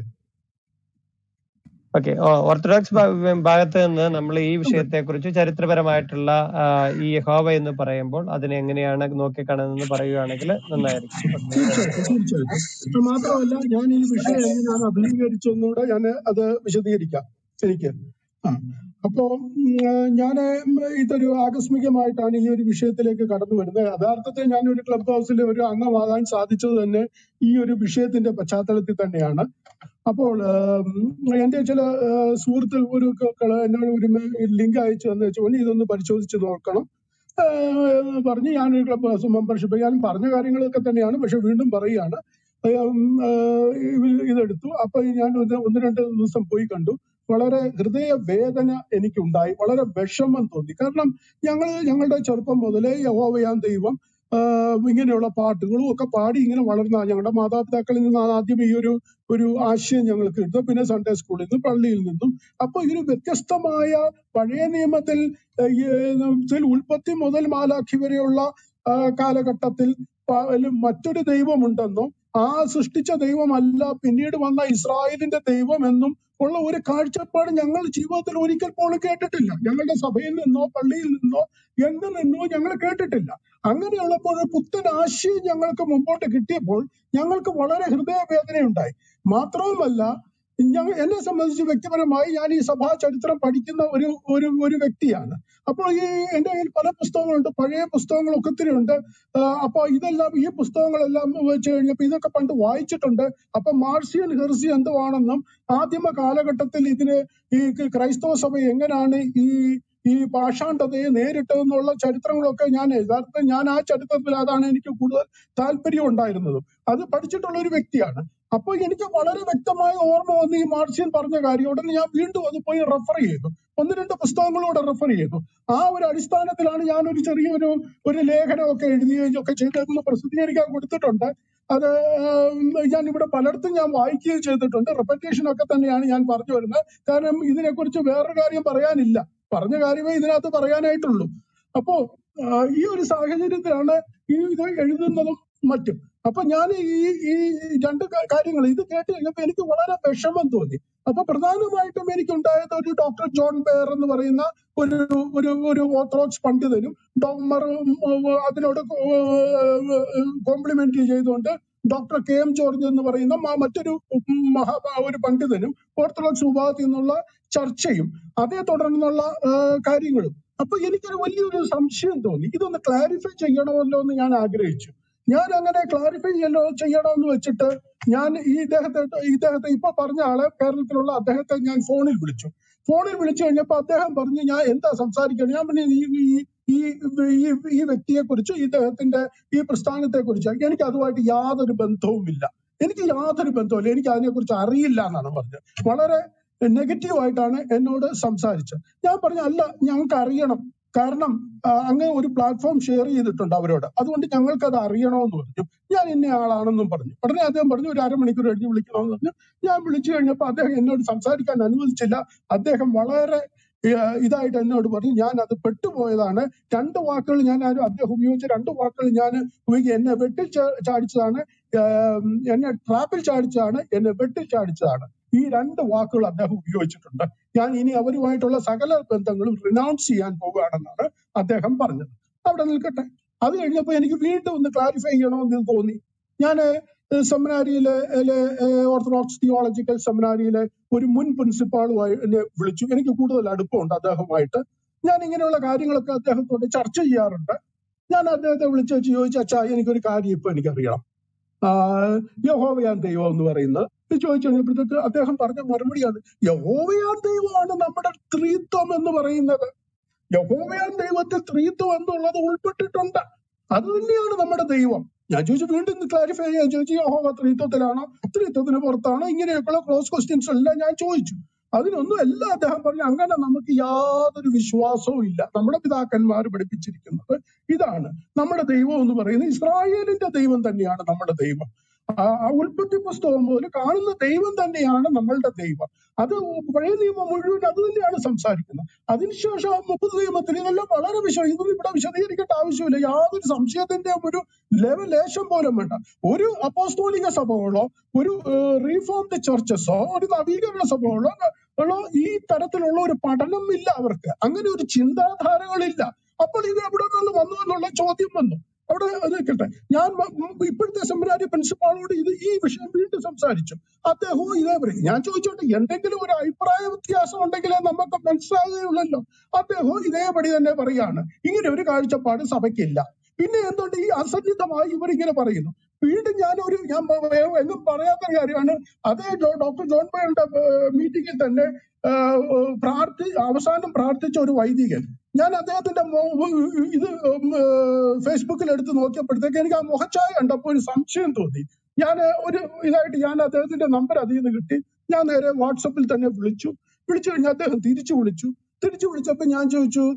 ഓക്കെ ഓർത്തഡോക്സ് ഭാ- ഭാഗത്ത് നിന്ന് നമ്മൾ ഈ വിഷയത്തെ കുറിച്ച് ചരിത്രപരമായിട്ടുള്ള ആ, ഈ യഹോവ എന്ന് പറയുമ്പോൾ അതിനെ എങ്ങനെയാണ് നോക്കിക്കാണുന്നതെന്ന് പറയുകയാണെങ്കിൽ നന്നായിരിക്കും തീർച്ചയായിട്ടും തീർച്ചയായിട്ടും മാത്രമല്ല ഞാൻ ഈ വിഷയം എങ്ങനെയാണ് അഭിമുഖീകരിച്ചെന്നൂടെ ഞാൻ അത് വിശദീകരിക്കാം എനിക്ക് ആ അപ്പോ ഞാൻ ഇതൊരു ആകസ്മികമായിട്ടാണ് ഈ ഒരു വിഷയത്തിലേക്ക് കടന്നു വരുന്നത് യഥാർത്ഥത്തിൽ ഞാൻ ഒരു ക്ലബ് ഹൗസിൽ ഒരു അംഗമാകാൻ സാധിച്ചത് തന്നെ ഈ ഒരു വിഷയത്തിന്റെ പശ്ചാത്തലത്തിൽ തന്നെയാണ് അപ്പോൾ ആം, എന്റെ ചില ആ, സുഹൃത്ത് ഒരു ക- കള- എന്നോട് ഒരു ലിങ്ക് അയച്ചു തന്നു വെച്ചുകൊണ്ട് ഇതൊന്ന് പരിശോധിച്ച് നോക്കണം ആ, എന്ന് പറഞ്ഞ് ഞാനൊരു ക്ലബ് ഹൗസ് മെമ്പർഷിപ്പ് ഞാൻ പറഞ്ഞ കാര്യങ്ങളൊക്കെ തന്നെയാണ് പക്ഷെ വീണ്ടും പറയുകയാണ് ഉം, ആ, ഇത് ഇതെടുത്തു അപ്പൊ ഞാൻ ഒന്ന് ഒന്ന് രണ്ട് ദിവസം പോയി കണ്ടു വളരെ ഹൃദയ വേദന എനിക്കുണ്ടായി വളരെ വിഷമം തോന്നി കാരണം ഞങ്ങൾ ഞങ്ങളുടെ ചെറുപ്പം മുതലേ യഹോവയാൻ ദൈവം ആ, ഇങ്ങനെയുള്ള പാട്ടുകളും ഒക്കെ പാടി ഇങ്ങനെ വളർന്ന ഞങ്ങളുടെ മാതാപിതാക്കളിൽ നിന്നാണ് ആദ്യം ഈ ഒരു ഒരു ആശയം ഞങ്ങൾക്ക് കിട്ടുന്നത് പിന്നെ സൺഡേ സ്കൂളിൽ നിന്നും പള്ളിയിൽ നിന്നും അപ്പൊ ഇതൊരു വ്യത്യസ്തമായ പഴയ നിയമത്തിൽ ഏഹ്, ഈ, ഏഹ്, ഇതിൽ ഉൽപ്പത്തി മുതൽ മാലാഖി വരെയുള്ള ആ, കാലഘട്ടത്തിൽ പ- ല് മറ്റൊരു ദൈവമുണ്ടെന്നും ആ സൃഷ്ടിച്ച ദൈവമല്ല പിന്നീട് വന്ന ഇസ്രായേലിന്റെ ദൈവം എന്നും ഉള്ള ഒരു കാഴ്ചപ്പാട് ഞങ്ങൾ ജീവിതത്തിൽ ഒരിക്കൽ പോലും കേട്ടിട്ടില്ല ഞങ്ങളുടെ സഭയിൽ നിന്നോ പള്ളിയിൽ നിന്നോ എങ്കിൽ നിന്നോ ഞങ്ങൾ കേട്ടിട്ടില്ല അങ്ങനെയുള്ളപ്പോൾ ഒരു പുത്തൻ ആശയം ഞങ്ങൾക്ക് മുമ്പോട്ട് കിട്ടിയപ്പോൾ ഞങ്ങൾക്ക് വളരെ ഹൃദയവേദനയുണ്ടായി മാത്രവുമല്ല ഞങ്ങൾ എന്നെ സംബന്ധിച്ച് വ്യക്തിപരമായി ഞാൻ ഈ സഭാ ചരിത്രം പഠിക്കുന്ന ഒരു ഒരു ഒരു വ്യക്തിയാണ് അപ്പോൾ ഈ എന്റെ കയ്യിൽ പല പുസ്തകങ്ങളുണ്ട് പഴയ പുസ്തകങ്ങളൊക്കെ ഒത്തിരി ഉണ്ട് ആഹ് അപ്പൊ ഇതെല്ലാം ഈ പുസ്തകങ്ങളെല്ലാം വെച്ച് കഴിഞ്ഞപ്പോൾ ഇതൊക്കെ പണ്ട് വായിച്ചിട്ടുണ്ട് അപ്പൊ മാർസിയൻ ഹെർസി എന്തുവാണെന്നും ആദിമ കാലഘട്ടത്തിൽ ഇതിന് ഈ ക്രൈസ്തവ സഭ എങ്ങനെയാണ് ഈ ഈ പാഷാണ്ഡതയെ നേരിട്ടതെന്നുള്ള ചരിത്രങ്ങളൊക്കെ ഞാൻ യഥാർത്ഥം ഞാൻ ആ ചരിത്രത്തിൽ അതാണ് എനിക്ക് കൂടുതൽ താല്പര്യം ഉണ്ടായിരുന്നതും അത് പഠിച്ചിട്ടുള്ള ഒരു വ്യക്തിയാണ് അപ്പൊ എനിക്ക് വളരെ വ്യക്തമായ ഓർമ്മ വന്ന് ഈ മാർഷ്യൻ പറഞ്ഞ കാര്യം ഉടനെ ഞാൻ വീണ്ടും അത് പോയി റെഫർ ചെയ്തു ഒന്ന് രണ്ട് പുസ്തകങ്ങളൂടെ റെഫർ ചെയ്തു ആ ഒരു അടിസ്ഥാനത്തിലാണ് ഞാൻ ഒരു ചെറിയൊരു ഒരു ലേഖനമൊക്കെ എഴുതുകയും ഒക്കെ ചെയ്തതെന്ന് പ്രസിദ്ധീകരിക്കാൻ കൊടുത്തിട്ടുണ്ട് അത് ആം, ഞാൻ ഇവിടെ പലയിടത്തും ഞാൻ വായിക്കുകയും ചെയ്തിട്ടുണ്ട് റെപ്പറ്റേഷൻ ഒക്കെ തന്നെയാണ് ഞാൻ പറഞ്ഞു വരുന്നത് കാരണം ഇതിനെക്കുറിച്ച് വേറൊരു കാര്യം പറയാനില്ല പറഞ്ഞ കാര്യമേ ഇതിനകത്ത് പറയാനായിട്ടുള്ളൂ അപ്പോ ആ, ഈ ഒരു സാഹചര്യത്തിലാണ് ഈ ഇത് എഴുതുന്നതും മറ്റും അപ്പൊ ഞാൻ ഈ ഈ രണ്ട് കാര്യങ്ങൾ ഇത് കേട്ട് കഴിഞ്ഞപ്പോ എനിക്ക് വളരെ വിഷമം തോന്നി അപ്പൊ പ്രധാനമായിട്ടും എനിക്കുണ്ടായത് ഒരു ഡോക്ടർ ജോൺ ബെയർ എന്ന് പറയുന്ന ഒരു ഒരു ഒരു ഓർത്തഡോക്സ് പണ്ഡിതനും ഡോമർ അതിനോട് കോംപ്ലിമെന്റ് ചെയ്തുകൊണ്ട് ഡോക്ടർ കെ എം ജോർജ് എന്ന് പറയുന്ന മ- മറ്റൊരു ഉം മഹാ ഒരു പണ്ഡിതനും ഓർത്തഡോക്സ് വിഭാഗത്തിൽ നിന്നുള്ള ചർച്ചയും അതേ തുടർന്നുള്ള ആ, കാര്യങ്ങളും അപ്പൊ എനിക്കൊരു വലിയൊരു സംശയം തോന്നി ഇതൊന്ന് ക്ലാരിഫൈ ചെയ്യണമല്ലോ എന്ന് ഞാൻ ആഗ്രഹിച്ചു ഞാൻ അങ്ങനെ ക്ലാരിഫൈ ചെയ്യലോ ചെയ്യണമെന്ന് വെച്ചിട്ട് ഞാൻ ഈ ഇദ്ദേഹത്തെ ഇദ്ദേഹത്തെ ഇപ്പൊ പറഞ്ഞ ആളെ കേരളത്തിലുള്ള അദ്ദേഹത്തെ ഞാൻ ഫോണിൽ വിളിച്ചു ഫോണിൽ വിളിച്ചു കഴിഞ്ഞപ്പോ അദ്ദേഹം പറഞ്ഞു ഞാൻ എന്താ സംസാരിക്കണം ഞാൻ പറഞ്ഞു ഈ ഈ ഈ ഈ ഈ വ്യക്തിയെ കുറിച്ച് ഇദ്ദേഹത്തിന്റെ ഈ പ്രസ്ഥാനത്തെ കുറിച്ച് എനിക്ക് അതുമായിട്ട് യാതൊരു ബന്ധവുമില്ല എനിക്ക് യാതൊരു ബന്ധവുമില്ല എനിക്ക് അതിനെക്കുറിച്ച് അറിയില്ല എന്നാണ് പറഞ്ഞത് വളരെ നെഗറ്റീവ് ആയിട്ടാണ് എന്നോട് സംസാരിച്ചത് ഞാൻ പറഞ്ഞു അല്ല ഞങ്ങൾക്ക് അറിയണം കാരണം ആ, അങ്ങ് ഒരു പ്ലാറ്റ്ഫോം ഷെയർ ചെയ്തിട്ടുണ്ട് അവരോട് അതുകൊണ്ട് ഞങ്ങൾക്ക് അത് അറിയണമെന്ന് പറഞ്ഞു ഞാൻ ഇന്ന ആളാണെന്നും പറഞ്ഞു ഉടനെ അദ്ദേഹം പറഞ്ഞു ഒരു അരമണിക്കൂർ കഴിഞ്ഞ് വിളിക്കണമെന്ന് പറഞ്ഞു ഞാൻ വിളിച്ചു കഴിഞ്ഞപ്പോൾ അദ്ദേഹം എന്നോട് സംസാരിക്കാൻ അനുവദിച്ചില്ല അദ്ദേഹം വളരെ ഏഹ്, ഇതായിട്ട് എന്നോട് പറഞ്ഞു ഞാൻ അത് പെട്ടുപോയതാണ് രണ്ട് വാക്കുകൾ ഞാൻ ആ- അദ്ദേഹം ഉപയോഗിച്ച രണ്ട് വാക്കുകൾ ഞാൻ ഉപയോഗിക്കുക എന്നെ വെട്ടിൽ ചാ- ചാടിച്ചതാണ് ഏഹ്, എന്നെ ട്രാപ്പിൽ ചാടിച്ചതാണ് എന്നെ വെട്ടിൽ ചാടിച്ചതാണ് ഈ രണ്ട് വാക്കുകൾ അദ്ദേഹം ഉപയോഗിച്ചിട്ടുണ്ട് ഞാൻ ഇനി അവരുമായിട്ടുള്ള സകല ബന്ധങ്ങളും റിനൗൺസ് ചെയ്യാൻ പോവുകയാണെന്നാണ് അദ്ദേഹം പറഞ്ഞത് അവിടെ നിൽക്കട്ടെ അത് കഴിഞ്ഞപ്പോൾ എനിക്ക് വീണ്ടും ഒന്ന് ക്ലാരിഫൈ ചെയ്യണമെന്ന് തോന്നി ഞാൻ സെമിനാരിയിലെ ഓർത്തഡോക്സ് തിയോളജിക്കൽ സെമിനാരിയിലെ ഒരു മുൻ പ്രിൻസിപ്പാളുമായി എന്നെ വിളിച്ചു എനിക്ക് കൂടുതൽ അടുപ്പമുണ്ട് അദ്ദേഹവുമായിട്ട് ഞാൻ ഇങ്ങനെയുള്ള കാര്യങ്ങളൊക്കെ അദ്ദേഹത്തോട് ചർച്ച ചെയ്യാറുണ്ട് ഞാൻ അദ്ദേഹത്തെ വിളിച്ചു വെച്ച് ചോദിച്ചു അച്ഛാ എനിക്കൊരു കാര്യം ഇപ്പൊ എനിക്കറിയണം ആഹ് യഹോവയാൻ ദൈവം എന്ന് പറയുന്നത് ഇത് ചോദിച്ചു കഴിഞ്ഞപ്പോഴത്തേക്ക് അദ്ദേഹം പറഞ്ഞ മറുപടിയാണ് യഹോവയാൻ ദൈവമാണ് നമ്മുടെ ത്രീത്വം എന്ന് പറയുന്നത് യഹോവയാൻ ദൈവത്തിൽ ത്രീത്വം എന്നുള്ളത് ഉൾപ്പെട്ടിട്ടുണ്ട് അത് തന്നെയാണ് നമ്മുടെ ദൈവം ഞാൻ ചോദിച്ചു വീണ്ടും ക്ലാരിഫൈ ചെയ്യാൻ ചോദിച്ചു യഹോവ ത്രീത്വത്തിലാണോ ത്രീത്വത്തിന് പുറത്താണോ ഇങ്ങനെയൊക്കെയുള്ള ക്ലോസ് ക്വസ്റ്റ്യൻസ് എല്ലാം ഞാൻ ചോദിച്ചു അതിനൊന്നും എല്ലാം അദ്ദേഹം പറഞ്ഞു അങ്ങനെ നമുക്ക് യാതൊരു വിശ്വാസവും ഇല്ല നമ്മുടെ പിതാക്കന്മാർ പഠിപ്പിച്ചിരിക്കുന്നത് ഇതാണ് നമ്മുടെ ദൈവം എന്ന് പറയുന്നത് ഇസ്രായേലിന്റെ ദൈവം തന്നെയാണ് നമ്മുടെ ദൈവം ആ ആ ഉൽപ്പത്തി പുസ്തകം മുതൽ കാണുന്ന ദൈവം തന്നെയാണ് നമ്മളുടെ ദൈവം അത് പഴയ നിയമം മുഴുവൻ അത് തന്നെയാണ് സംസാരിക്കുന്നത് അതിനുശേഷം മുപ്പത് നിയമത്തിൽ ഇതെല്ലാം വളരെ വിശദം ഇതൊന്നും ഇവിടെ വിശദീകരിക്കേണ്ട ആവശ്യമില്ല യാതൊരു സംശയത്തിന്റെ ഒരു ലെവൽ ലേശം പോലും വേണ്ട ഒരു അപ്പോസ്തോലിക സഭകളോ ഒരു റീഫോംഡ് ചർച്ചസോ ഒരു നവീകരണ സഭകളോ ഉള്ളോ ഈ തരത്തിലുള്ള ഒരു പഠനം ഇല്ല അവർക്ക് അങ്ങനെ ഒരു ചിന്താധാരകളില്ല അപ്പോൾ ഇത് എവിടെ നിന്ന് വന്നു എന്നുള്ള ചോദ്യം വന്നു അവിടെ അത് നിൽക്കട്ടെ ഞാൻ മ- ഉം ഇപ്പോഴത്തെ സെമിനാരി പ്രിൻസിപ്പാളോട് ഇത് ഈ വിഷയം വീണ്ടും സംസാരിച്ചു അദ്ദേഹവും ഇതേ പറയും ഞാൻ ചോദിച്ചോട്ടെ എന്തെങ്കിലും ഒരു അഭിപ്രായ വ്യത്യാസം ഉണ്ടെങ്കിലേ നമുക്ക് മനസ്സിലാകുകയുള്ളല്ലോ അദ്ദേഹവും ഇതേപടി തന്നെ പറയാണ് ഇങ്ങനെ ഒരു കാഴ്ചപ്പാട് സഭയ്ക്കില്ല പിന്നെ എന്തുകൊണ്ട് ഈ അസന്നിധമായി ഇവർ ഇങ്ങനെ പറയുന്നു വീണ്ടും ഞാൻ ഒരു ഞാൻ പ- വേറെ എങ്ങും പറയാത്ത കാര്യമാണ് അതേ ജോ- ഡോക്ടർ ജോൺ ബൈയുടെ മീറ്റിംഗിൽ തന്നെ ആ, പ്രാർത്ഥി അവസാനം പ്രാർത്ഥിച്ച ഒരു വൈദികൻ ഞാൻ അദ്ദേഹത്തിന്റെ മോ- ഇത് ഉം, ഏ, ഫേസ്ബുക്കിൽ എടുത്ത് നോക്കിയപ്പോഴത്തേക്ക് എനിക്ക് ആ മുഖച്ഛായ കണ്ടപ്പോൾ ഒരു സംശയം തോന്നി ഞാൻ ഒരു ഇതായിട്ട് ഞാൻ അദ്ദേഹത്തിന്റെ നമ്പർ അതിൽ നിന്ന് കിട്ടി ഞാൻ നേരെ വാട്സപ്പിൽ തന്നെ വിളിച്ചു വിളിച്ചു കഴിഞ്ഞാൽ അദ്ദേഹം തിരിച്ചു വിളിച്ചു തിരിച്ചു വിളിച്ചപ്പോ ഞാൻ ചോദിച്ചു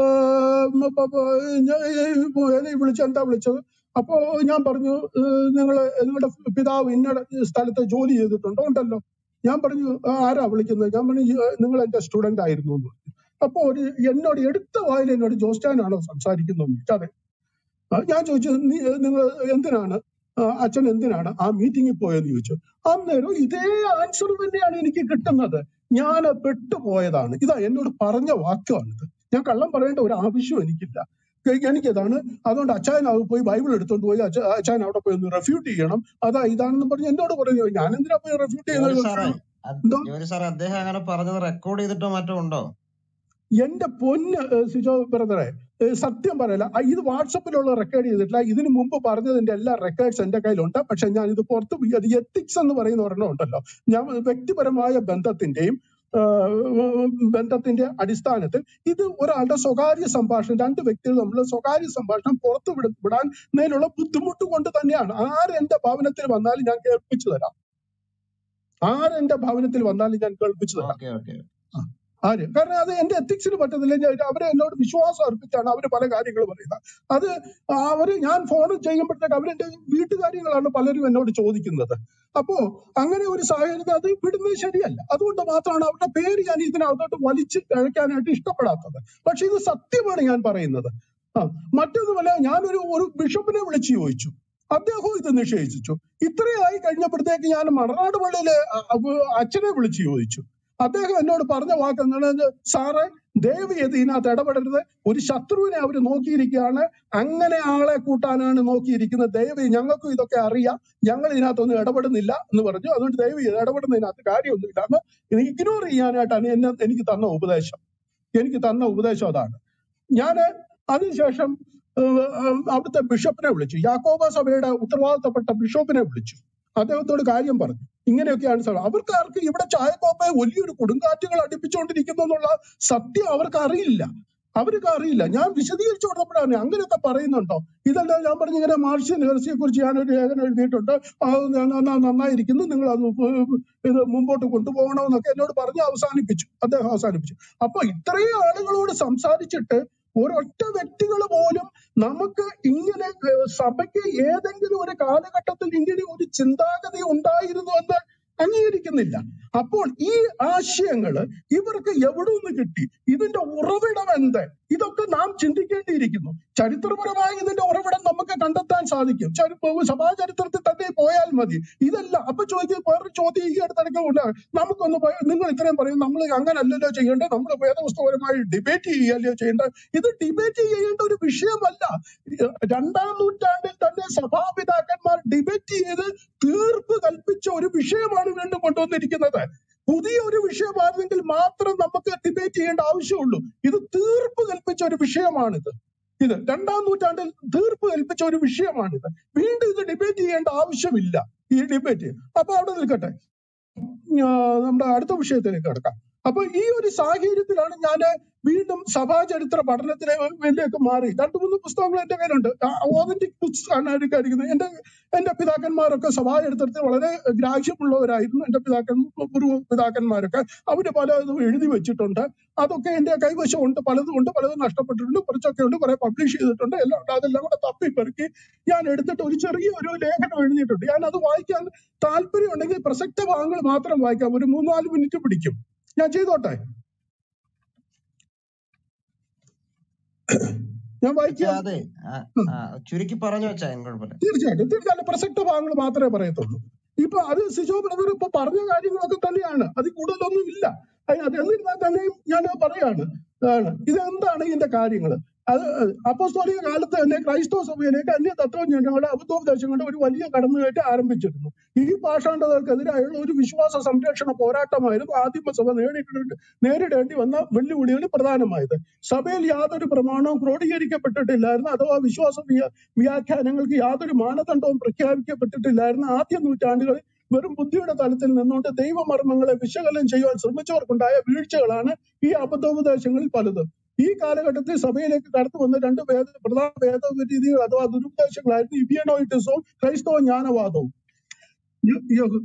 വിളിച്ചു എന്താ വിളിച്ചത് അപ്പോ ഞാൻ പറഞ്ഞു നിങ്ങൾ നിങ്ങളുടെ പിതാവ് ഇന്ന സ്ഥലത്ത് ജോലി ചെയ്തിട്ടുണ്ടോ ഉണ്ടല്ലോ ഞാൻ പറഞ്ഞു "ആ, ആരാ വിളിക്കുന്നത് ഞാൻ പറഞ്ഞു "ഈ- നിങ്ങൾ എന്റെ സ്റ്റുഡന്റ് ആയിരുന്നു എന്ന് പറഞ്ഞു അപ്പൊ ഒരു എന്നോട് എടുത്ത വായിൽ എന്നോട് ജോസ്റ്റാനാണോ സംസാരിക്കുന്നത് എന്ന് ചോദിച്ചു അതെ ആ, ഞാൻ ചോദിച്ചു നിങ്ങൾ എന്തിനാണ് ആ, അച്ഛൻ എന്തിനാണ് ആ മീറ്റിംഗിൽ പോയെന്ന് ചോദിച്ചു അന്നേരം ഇതേ ആൻസർ തന്നെയാണ് എനിക്ക് കിട്ടുന്നത് ഞാൻ പെട്ടുപോയതാണ് ഇതാ എന്നോട് പറഞ്ഞ വാക്കാണിത് ഞാൻ കള്ളം പറയേണ്ട ഒരു ആവശ്യം എനിക്കില്ല എ- എനിക്കിതാണ് അതുകൊണ്ട് അച്ചായൻ അവിടെ പോയി ബൈബിൾ എടുത്തോണ്ട് പോയി അച്ഛ- അച്ചായൻ അവിടെ പോയി ഒന്ന് റെഫ്യൂട്ട് ചെയ്യണം അതാ ഇതാണെന്ന് പറഞ്ഞ് എന്നോട് പറഞ്ഞു ഞാൻ എന്തിനാ പോയി റെഫ്യൂട്ട് ജോലി ചെയ്യുന്നത് സാറേ അത് എന്തോ ജോലി സാറേ അദ്ദേഹം അങ്ങനെ പറഞ്ഞത് റെക്കോർഡ് ചെയ്തിട്ടോ മറ്റോ ഉണ്ടോ എന്റെ പൊന്ന് ഏഹ് സിജോ ബ്രദറെ ഏഹ് സത്യം പറയല ആ, ഇത് വാട്സപ്പിലുള്ള റെക്കോർഡ് ചെയ്തിട്ടില്ല ഇതിനു മുമ്പ് പറഞ്ഞതിന്റെ എല്ലാ റെക്കോർഡ്സ് എന്റെ കയ്യിലുണ്ട് പക്ഷെ ഞാൻ ഇത് പുറത്ത് വി- അത് എത്തിക്സ് എന്ന് പറയുന്ന ഒരെണ്ണം ഉണ്ടല്ലോ ഞാൻ വ്യക്തിപരമായ ബന്ധത്തിന്റെയും ആഹ് ബന്ധത്തിന്റെ അടിസ്ഥാനത്തിൽ ഇത് ഒരാളുടെ സ്വകാര്യ സംഭാഷണം രണ്ട് വ്യക്തികൾ തമ്മിലുള്ള സ്വകാര്യ സംഭാഷണം പുറത്തു വിട വിടാൻ മേലുള്ള ബുദ്ധിമുട്ട് കൊണ്ട് തന്നെയാണ് ആരെന്റെ ഭവനത്തിൽ വന്നാലും ഞാൻ കേൾപ്പിച്ചു തരാം ആരെന്റെ ഭവനത്തിൽ വന്നാലും ഞാൻ കേൾപ്പിച്ചു തരാം ഓക്കെ ഓക്കെ ആ, ആര് കാരണം അത് എന്റെ എത്തിക്സിന് പറ്റത്തില്ല ഞാൻ അവരെ എന്നോട് വിശ്വാസം അർപ്പിച്ചാണ് അവര് പല കാര്യങ്ങൾ പറയുന്നത് അത് അവര് ഞാൻ ഫോൺ ചെയ്യുമ്പോഴത്തേക്ക് അവരെന്റെ വീട്ടുകാര്യങ്ങളാണ് പലരും എന്നോട് ചോദിക്കുന്നത് അപ്പോ അങ്ങനെ ഒരു സാഹചര്യത്തിൽ അത് വിടുന്നത് ശരിയല്ല അതുകൊണ്ട് മാത്രമാണ് അവരുടെ പേര് ഞാൻ ഇതിനകത്തോട്ട് വലിച്ച് കഴിക്കാനായിട്ട് ഇഷ്ടപ്പെടാത്തത് പക്ഷെ ഇത് സത്യമാണ് ഞാൻ പറയുന്നത് ആ മറ്റൊന്നുമല്ല ഞാനൊരു ഒരു ബിഷപ്പിനെ വിളിച്ചു ചോദിച്ചു അദ്ദേഹവും ഇത് നിഷേധിച്ചു ഇത്രയായി കഴിഞ്ഞപ്പോഴത്തേക്ക് ഞാൻ മണനാട് പള്ളിയിലെ അ- അ- അച്ഛനെ വിളിച്ചു ചോദിച്ചു അദ്ദേഹം എന്നോട് പറഞ്ഞ വാക്ക് എന്താണ് സാറേ ദയവ് ചെയ്ത് ഇതിനകത്ത് ഇടപെടരുത് ഒരു ശത്രുവിനെ അവർ നോക്കിയിരിക്കുകയാണ് അങ്ങനെ ആളെ കൂട്ടാനാണ് നോക്കിയിരിക്കുന്നത് ദയവ് ഞങ്ങൾക്കും ഇതൊക്കെ അറിയാം ഞങ്ങൾ ഇതിനകത്തൊന്നും ഇടപെടുന്നില്ല എന്ന് പറഞ്ഞു അതുകൊണ്ട് ദയവ് ചെയ്ത് ഇടപെടുന്നതിനകത്ത് കാര്യമൊന്നുമില്ല എന്ന് ഇഗ്നോർ ചെയ്യാനായിട്ടാണ് എന്നെ എനിക്ക് തന്ന ഉപദേശം എനിക്ക് തന്ന ഉപദേശം അതാണ് ഞാന് അതിനുശേഷം ഏഹ്, ഏഹ്, അവിടുത്തെ ബിഷപ്പിനെ വിളിച്ചു യാക്കോബ സഭയുടെ ഉത്തരവാദിത്തപ്പെട്ട ബിഷപ്പിനെ വിളിച്ചു അദ്ദേഹത്തോട് കാര്യം പറഞ്ഞു ഇങ്ങനെയൊക്കെയാണ് സാർ അവർക്ക് ആർക്ക് ഇവിടെ ചായക്കോപ്പയെ വലിയൊരു കൊടുങ്കാറ്റുകൾ അടുപ്പിച്ചുകൊണ്ടിരിക്കുന്നു എന്നുള്ള സത്യം അവർക്ക് അറിയില്ല അവർക്ക് അറിയില്ല ഞാൻ വിശദീകരിച്ചു കൊടുത്തപ്പോഴാണ് അങ്ങനെയൊക്കെ പറയുന്നുണ്ടോ ഇതെല്ലാം ഞാൻ പറഞ്ഞു ഇങ്ങനെ മാർഷ്യൻ ഹെർസിയെ കുറിച്ച് ഞാനൊരു ലേഖനം എഴുതിയിട്ടുണ്ട് ആ, ന- ന- നന്നായിരിക്കുന്നു നിങ്ങൾ അത് ഇത് മുമ്പോട്ട് കൊണ്ടുപോകണമെന്നൊക്കെ എന്നോട് പറഞ്ഞ് അവസാനിപ്പിച്ചു അദ്ദേഹം അവസാനിപ്പിച്ചു അപ്പൊ ഇത്രയും ആളുകളോട് സംസാരിച്ചിട്ട് ഒരൊറ്റ വ്യക്തികൾ പോലും നമുക്ക് ഇങ്ങനെ ഏഹ്, സഭയ്ക്ക് ഏതെങ്കിലും ഒരു കാലഘട്ടത്തിൽ ഇങ്ങനെ ഒരു ചിന്താഗതി ഉണ്ടായിരുന്നു എന്ന് അംഗീകരിക്കുന്നില്ല അപ്പോൾ ഈ ആശയങ്ങള് ഇവർക്ക് എവിടെ നിന്ന് കിട്ടി ഇതിന്റെ ഉറവിടം എന്ത് ഇതൊക്കെ നാം ചിന്തിക്കേണ്ടിയിരിക്കുന്നു ചരിത്രപരമായി ഇതിന്റെ ഉറവിടം നമുക്ക് കണ്ടെത്താൻ സാധിക്കും ചരി- സഭാ ചരിത്രത്തിൽ തന്നെ പോയാൽ മതി ഇതല്ല അപ്പൊ ചോദിക്കും വേറൊരു ചോദ്യം ഈ അടുത്തിടയ്ക്ക് ഉണ്ട് നമുക്കൊന്ന് പോയ- നിങ്ങൾ ഇത്രയും പറയും നമ്മൾ അങ്ങനല്ലല്ലോ ചെയ്യേണ്ടത് നമ്മൾ വേദപുസ്തകപരമായി ഡിബേറ്റ് ചെയ്യുകയല്ലോ ചെയ്യേണ്ടത് ഇത് ഡിബേറ്റ് ചെയ്യേണ്ട ഒരു വിഷയമല്ല ഇത് രണ്ടാം നൂറ്റാണ്ടിൽ തന്നെ സഭാപിതാക്കന്മാർ ഡിബേറ്റ് ചെയ്ത് തീർപ്പ് കൽപ്പിച്ച ഒരു വിഷയമാണ് വീണ്ടും കൊണ്ടുവന്നിരിക്കുന്നത് പുതിയ ഒരു വിഷയമായിരുന്നെങ്കിൽ മാത്രം നമുക്ക് ഡിബേറ്റ് ചെയ്യേണ്ട ആവശ്യമുള്ളൂ ഇത് തീർപ്പ് കൽപ്പിച്ച ഒരു വിഷയമാണിത് ഇത് രണ്ടാം നൂറ്റാണ്ടിൽ തീർപ്പ് കൽപ്പിച്ച ഒരു വിഷയമാണിത് വീണ്ടും ഇത് ഡിബേറ്റ് ചെയ്യേണ്ട ആവശ്യമില്ല ഈ ഡിബേറ്റ് അപ്പൊ അവിടെ നിൽക്കട്ടെ ആ, നമ്മുടെ അടുത്ത വിഷയത്തിലേക്ക് കിടക്കാം അപ്പൊ ഈ ഒരു സാഹചര്യത്തിലാണ് ഞാൻ വീണ്ടും സഭാചരിത്ര പഠനത്തിലേക്ക് മാറി രണ്ടു മൂന്ന് പുസ്തകങ്ങൾ എന്റെ കയ്യിലുണ്ട് ഓതന്റിക് ബുക്സ് ആണ് എടുക്കാതിരിക്കുന്നത് എന്റെ എന്റെ പിതാക്കന്മാരൊക്കെ സഭാചരിത്രത്തിൽ വളരെ ഗ്രാഹ്യമുള്ളവരായിരുന്നു എന്റെ പിതാക്കൻ പൂർവ്വ പിതാക്കന്മാരൊക്കെ അവര് പലതും എഴുതി വെച്ചിട്ടുണ്ട് അതൊക്കെ എന്റെ കൈവശമുണ്ട് പലതും ഉണ്ട് പലതും നഷ്ടപ്പെട്ടിട്ടുണ്ട് കുറച്ചൊക്കെ ഉണ്ട് കുറെ പബ്ലിഷ് ചെയ്തിട്ടുണ്ട് എല്ലാം ഉണ്ട് അതെല്ലാം കൂടെ തപ്പിപ്പെറുക്കി ഞാൻ എടുത്തിട്ട് ഒരു ചെറിയ ഒരു ലേഖനം എഴുതിയിട്ടുണ്ട് ഞാൻ അത് വായിക്കാൻ താല്പര്യം ഉണ്ടെങ്കിൽ പ്രസക്ത ഭാഗങ്ങൾ മാത്രം വായിക്കാം ഒരു മൂന്നാല് മിനിറ്റ് പിടിക്കും ഞാൻ ചെയ്തോട്ടെ ഞാൻ അച്ഛാ വായിക്കാം അതെ ആ, ആ, ചുരുക്കി പറഞ്ഞു വെച്ചാ അതിന് കുഴപ്പമില്ല തീർച്ചയായിട്ടും തീർച്ചയായിട്ടും പ്രസക്ത ഭാഗങ്ങൾ മാത്രമേ പറയത്തുള്ളൂ ഇപ്പൊ അത് സിജോ ബ്രദർ ഇപ്പൊ പറഞ്ഞ കാര്യങ്ങളൊക്കെ തന്നെയാണ് അതിൽ കൂടുതലൊന്നും ഇല്ല അതിനകത്ത് എന്നിരുന്നാൽ തന്നെയും ഞാൻ പറയാണ് ആണ് ഇതെന്താണ് ഇതിന്റെ കാര്യങ്ങൾ അത് അപ്പോസ്തോലിക കാലത്ത് തന്നെ ക്രൈസ്തവ സഭയിലേക്ക് അന്യ തത്വജ്ഞാനങ്ങളുടെ അബദ്ധോപദേശം കൊണ്ട് ഒരു വലിയ കടന്നുകയറ്റം ആരംഭിച്ചിരുന്നു ഈ പാഷാണ്ഡതകൾക്കെതിരായുള്ള ഒരു വിശ്വാസ സംരക്ഷണ പോരാട്ടമായിരുന്നു ആദിമസഭ നേരിടേണ്ടി നേരിടേണ്ടി വന്ന വെല്ലുവിളികളിൽ പ്രധാനമായത് സഭയിൽ യാതൊരു പ്രമാണവും ക്രോഡീകരിക്കപ്പെട്ടിട്ടില്ലായിരുന്നു അഥവാ വിശ്വാസ വ്യ- വ്യാഖ്യാനങ്ങൾക്ക് യാതൊരു മാനദണ്ഡവും പ്രഖ്യാപിക്കപ്പെട്ടിട്ടില്ലായിരുന്നു ആദ്യ നൂറ്റാണ്ടുകളിൽ വെറും ബുദ്ധിയുടെ തലത്തിൽ നിന്നുകൊണ്ട് ദൈവമർമ്മങ്ങളെ വിശകലനം ചെയ്യുവാൻ ശ്രമിച്ചവർക്കുണ്ടായ വീഴ്ചകളാണ് ഈ അബദ്ധോപദേശങ്ങളിൽ പലതും ഈ കാലഘട്ടത്തിൽ സഭയിലേക്ക് കടന്നു വന്ന രണ്ട് വേദ പ്രധാന വേദരീതികൾ അഥവാ ദുരുപദേശങ്ങളായിരുന്നു ഇബിയനോയിട്ടിസവും ക്രൈസ്തവ ജ്ഞാനവാദവും യ- യഹു-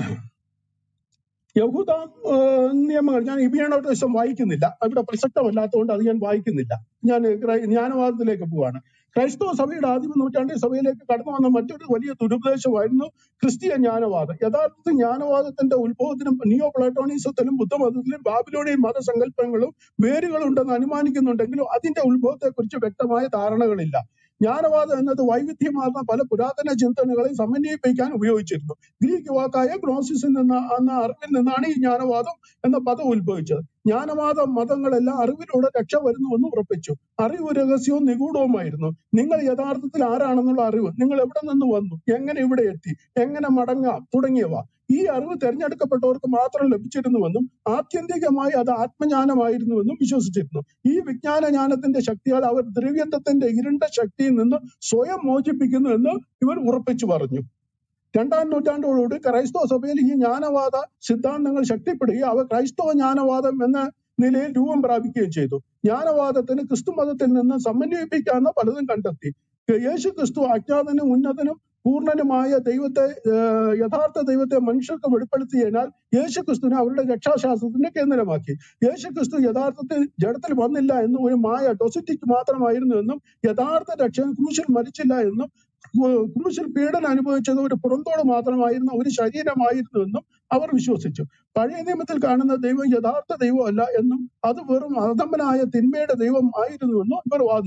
യഹൂദ ആ, നിയമങ്ങൾ ഞാൻ ഇബിയനോട്ടിസം വായിക്കുന്നില്ല അവിടെ പ്രസക്തമല്ലാത്തതുകൊണ്ട് അത് ഞാൻ വായിക്കുന്നില്ല ഞാൻ ക്രൈ- ജ്ഞാനവാദത്തിലേക്ക് പോവാണ് ക്രൈസ്തവ സഭയുടെ ആദ്യ നൂറ്റാണ്ടിൽ സഭയിലേക്ക് കടന്നു വന്ന മറ്റൊരു വലിയ ദുരുപദേശമായിരുന്നു ക്രിസ്തീയ ജ്ഞാനവാദം യഥാർത്ഥ ജ്ഞാനവാദത്തിന്റെ ഉത്ഭവത്തിനും നിയോ പ്ലാറ്റോണിസത്തിലും ബുദ്ധമതത്തിലും ബാബിലോണിയൻ മതസങ്കല്പങ്ങളും വേരുകളുണ്ടെന്ന് അനുമാനിക്കുന്നുണ്ടെങ്കിലും അതിന്റെ ഉത്ഭവത്തെക്കുറിച്ച് വ്യക്തമായ ധാരണകളില്ല ജ്ഞാനവാദം എന്നത് വൈവിധ്യമാർന്ന പല പുരാതന ചിന്തനകളെ സമന്വയിപ്പിക്കാൻ ഉപയോഗിച്ചിരുന്നു ഗ്രീക്ക് വാക്കായ ഗ്നോസിസിൽ നിന്ന് എന്ന അറിവിൽ നിന്നാണ് ഈ ജ്ഞാനവാദം എന്ന പദം ഉത്ഭവിച്ചത് ജ്ഞാനവാദ മതങ്ങളെല്ലാം അറിവിലൂടെ രക്ഷ വരുന്നുവെന്ന് ഉറപ്പിച്ചു അറിവ് രഹസ്യവും നിഗൂഢവുമായിരുന്നു നിങ്ങൾ യഥാർത്ഥത്തിൽ ആരാണെന്നുള്ള അറിവ് നിങ്ങൾ എവിടെ നിന്ന് വന്നു എങ്ങനെ ഇവിടെ എത്തി എങ്ങനെ മടങ്ങാം തുടങ്ങിയവ ഈ അറിവ് തെരഞ്ഞെടുക്കപ്പെട്ടവർക്ക് മാത്രം ലഭിച്ചിരുന്നുവെന്നും ആത്യന്തികമായി അത് ആത്മജ്ഞാനമായിരുന്നുവെന്നും വിശ്വസിച്ചിരുന്നു ഈ വിജ്ഞാന ജ്ഞാനത്തിന്റെ ശക്തിയാൽ അവർ ദ്രവ്യത്വത്തിന്റെ ഇരുണ്ട ശക്തിയിൽ നിന്ന് സ്വയം മോചിപ്പിക്കുന്നു എന്ന് ഇവർ ഉറപ്പിച്ചു പറഞ്ഞു രണ്ടാം നൂറ്റാണ്ടോടുകൂടി ക്രൈസ്തവ സഭയിൽ ഈ ജ്ഞാനവാദ സിദ്ധാന്തങ്ങൾ ശക്തിപ്പെടുകയും അവ ക്രൈസ്തവ ജ്ഞാനവാദം എന്ന നിലയിൽ രൂപം പ്രാപിക്കുകയും ചെയ്തു ജ്ഞാനവാദത്തിന് ക്രിസ്തു മതത്തിൽ നിന്ന് സമന്വയിപ്പിക്കാവുന്ന പലതും കണ്ടെത്തി യേശു ക്രിസ്തു അജ്ഞാതനും ഉന്നതനും പൂർണ്ണനുമായ ദൈവത്തെ ഏഹ്, യഥാർത്ഥ ദൈവത്തെ മനുഷ്യർക്ക് വെളിപ്പെടുത്തിയതിനാൽ യേശു ക്രിസ്തുവിനെ അവരുടെ രക്ഷാശാസ്ത്രത്തിന്റെ കേന്ദ്രമാക്കി യേശു ക്രിസ്തു യഥാർത്ഥത്തിൽ ജഡത്തിൽ വന്നില്ല എന്നും ഒരു മായ ഡൊസിറ്റിക്ക് മാത്രമായിരുന്നു എന്നും യഥാർത്ഥ രക്ഷകൻ ക്രൂശിൽ മരിച്ചില്ല എന്നും ക്രൂ- ക്രൂശിൽ പീഡനം അനുഭവിച്ചത് ഒരു പുറന്തോട് മാത്രമായിരുന്ന ഒരു ശരീരമായിരുന്നു എന്നും അവർ വിശ്വസിച്ചു പഴയ നിയമത്തിൽ കാണുന്ന ദൈവം യഥാർത്ഥ ദൈവമല്ല എന്നും അത് വെറും അധമനായ തിന്മയുടെ ദൈവം ആയിരുന്നുവെന്നും ഇവർ വാദിച്ചു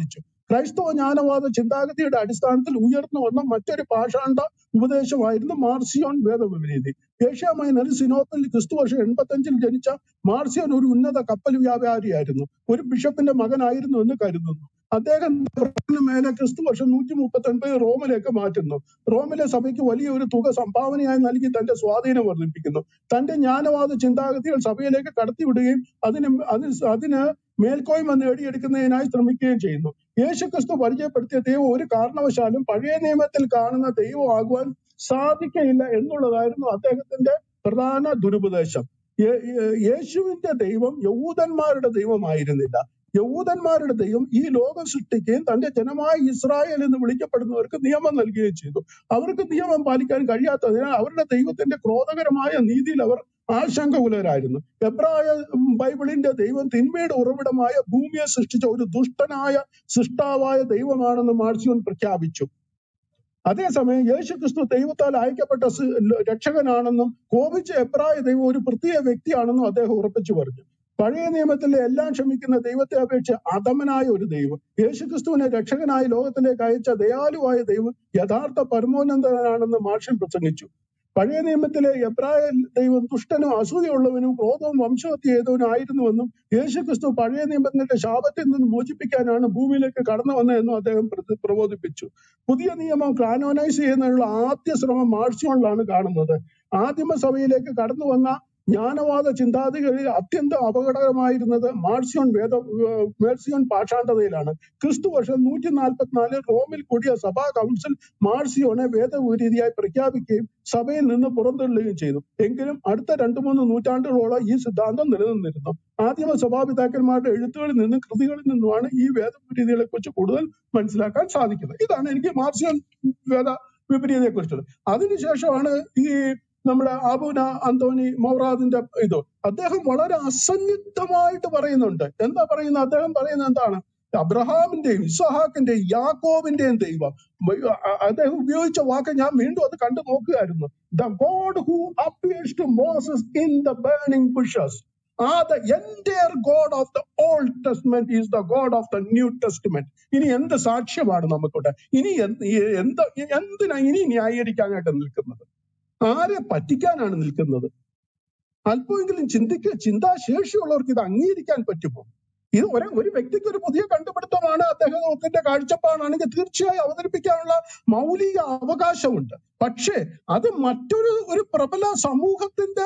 ക്രൈസ്തവ ജ്ഞാനവാദ ചിന്താഗതിയുടെ അടിസ്ഥാനത്തിൽ ഉയർന്നു വന്ന മറ്റൊരു പാഷാണ്ട ഉപദേശമായിരുന്നു മാർസിയോൺ വേദവിപരീതി ഏഷ്യ മൈനറിൽ സിനോപ്പിൽ ക്രിസ്തുവർഷം എൺപത്തഞ്ചിൽ ജനിച്ച മാർസിയോൻ ഒരു ഉന്നത കപ്പൽ വ്യാപാരിയായിരുന്നു ഒരു ബിഷപ്പിന്റെ മകനായിരുന്നു എന്ന് കരുതുന്നു അദ്ദേഹം ബ്രിട്ടന് മേലെ ക്രിസ്തു വർഷം നൂറ്റി മുപ്പത്തി ഒൻപത് റോമിലേക്ക് മാറ്റുന്നു റോമിലെ സഭയ്ക്ക് വലിയ ഒരു തുക സംഭാവനയായി നൽകി തന്റെ സ്വാധീനം വർദ്ധിപ്പിക്കുന്നു തന്റെ ജ്ഞാനവാദ ചിന്താഗതികൾ സഭയിലേക്ക് കടത്തിവിടുകയും അതിന് അതിന് അതിന് മേൽക്കോയ്മ നേടിയെടുക്കുന്നതിനായി ശ്രമിക്കുകയും ചെയ്യുന്നു യേശുക്രിസ്തു പരിചയപ്പെടുത്തിയ ദൈവം ഒരു കാരണവശാലും പഴയ നിയമത്തിൽ കാണുന്ന ദൈവമാകുവാൻ സാധിക്കയില്ല എന്നുള്ളതായിരുന്നു അദ്ദേഹത്തിന്റെ പ്രധാന ദുരുപദേശം യേ- യേ- യേശുവിന്റെ ദൈവം യഹൂദന്മാരുടെ ദൈവമായിരുന്നില്ല യഹൂദന്മാരുടെ ദൈവം ഈ ലോകം സൃഷ്ടിക്കുകയും തന്റെ ജനമായ ഇസ്രായേൽ എന്ന് വിളിക്കപ്പെടുന്നവർക്ക് നിയമം നൽകുകയും ചെയ്തു അവർക്ക് നിയമം പാലിക്കാൻ കഴിയാത്തതിനാൽ അവരുടെ ദൈവത്തിന്റെ ക്രോധകരമായ നീതിയിൽ അവർ ആശങ്കകുലരായിരുന്നു എബ്രായ ഉം, ബൈബിളിന്റെ ദൈവം തിന്മയുടെ ഉറവിടമായ ഭൂമിയെ സൃഷ്ടിച്ച ഒരു ദുഷ്ടനായ സൃഷ്ടാവായ ദൈവമാണെന്ന് മാർസിയോൻ പ്രഖ്യാപിച്ചു അതേസമയം യേശു ക്രിസ്തു ദൈവത്താൽ അയക്കപ്പെട്ട സ് രക്ഷകനാണെന്നും കോപിച്ച എബ്രായ ദൈവം ഒരു പ്രത്യേക വ്യക്തിയാണെന്നും അദ്ദേഹം ഉറപ്പിച്ചു പറഞ്ഞു പഴയ നിയമത്തിലെ എല്ലാം ക്ഷമിക്കുന്ന ദൈവത്തെ അപേക്ഷിച്ച് അധമനായ ഒരു ദൈവം യേശുക്രിസ്തുവിനെ രക്ഷകനായി ലോകത്തിലേക്ക് അയച്ച ദയാലുവായ ദൈവം യഥാർത്ഥ പരമോന്നതനാണെന്ന് മാർഷൻ പ്രസംഗിച്ചു പഴയ നിയമത്തിലെ എബ്രായ ദൈവം ദുഷ്ടനും അസൂയുള്ളവനും ക്രോധവും വംശഹത്യ ചെയ്തവനും ആയിരുന്നുവെന്നും യേശുക്രിസ്തു പഴയ നിയമത്തിന്റെ ശാപത്തിൽ നിന്ന് മോചിപ്പിക്കാനാണ് ഭൂമിയിലേക്ക് കടന്നു വന്നതെന്നും അദ്ദേഹം പ്രതി- പ്രബോധിപ്പിച്ചു പുതിയ നിയമം കാനോനൈസ് ചെയ്യുന്നതിനുള്ള ആദ്യ ശ്രമം മാർസിയോണിലാണ് കാണുന്നത് ആദിമ സഭയിലേക്ക് കടന്നു വന്ന ജ്ഞാനവാദ ചിന്താഗതികളിൽ അത്യന്തം അപകടകരമായിരുന്നത് മാർസിയോൺ വേദ ഏർ മേർസിയോൺ പാഷാണ്ഡതയിലാണ് ക്രിസ്തു വർഷം നൂറ്റി നാൽപ്പത്തിനാലിൽ റോമിൽ കൂടിയ സഭാ കൗൺസിൽ മാർസിയോനെ വേദവിരീതിയായി പ്രഖ്യാപിക്കുകയും സഭയിൽ നിന്ന് പുറന്തള്ളുകയും ചെയ്തു എങ്കിലും അടുത്ത രണ്ടു മൂന്ന് നൂറ്റാണ്ടുകളോളം ഈ സിദ്ധാന്തം നിലനിന്നിരുന്നു ആദിമ സഭാപിതാക്കന്മാരുടെ എഴുത്തുകളിൽ നിന്നും കൃതികളിൽ നിന്നുമാണ് ഈ വേദവിരീതികളെ കുറിച്ച് കൂടുതൽ മനസ്സിലാക്കാൻ സാധിക്കുന്നത് ഇതാണ് എനിക്ക് മാർസിയോൺ വേദ വിപരീതത്തെ കുറിച്ചുള്ളത് അതിനുശേഷമാണ് ഈ നമ്മുടെ ആബുന അന്തോണി മൗറാദിന്റെ ഇത് അദ്ദേഹം വളരെ അസന്നിഗ്ധമായിട്ട് പറയുന്നുണ്ട് എന്താ പറയുന്നത് അദ്ദേഹം പറയുന്നത് എന്താണ് അബ്രഹാമിന്റെയും ഇസഹാക്കിന്റെയും യാക്കോബിന്റെയും ദൈവം മ- അ- അദ്ദേഹം ഉപയോഗിച്ച വാക്ക് ഞാൻ വീണ്ടും അത് കണ്ടു നോക്കുകയായിരുന്നു the God who appears to Moses in the burning bushes ah the entire God of the Old Testament is the God of the New Testament ഇനി എന്ത് സാക്ഷ്യമാണ് നമുക്കുണ്ട് ഇനി എന്ത് എന്ത് എന്തിനാ ഇനി ന്യായീകരിക്കാനായിട്ട് നിൽക്കുന്നത് ആരെ പറ്റിക്കാനാണ് നിൽക്കുന്നത് അല്പമെങ്കിലും ചിന്തിക്ക ചിന്താശേഷിയുള്ളവർക്ക് ഇത് അംഗീകരിക്കാൻ പറ്റുമോ ഇത് ഒരു ഒരു വ്യക്തിക്ക് ഒരു പുതിയ കണ്ടുപിടുത്തമാണ് അദ്ദേഹത്തിന്റെ കാഴ്ചപ്പാടാണെങ്കിൽ തീർച്ചയായും അവതരിപ്പിക്കാനുള്ള മൗലിക അവകാശമുണ്ട് പക്ഷേ അത് മറ്റൊരു ഒരു പ്രബല സമൂഹത്തിന്റെ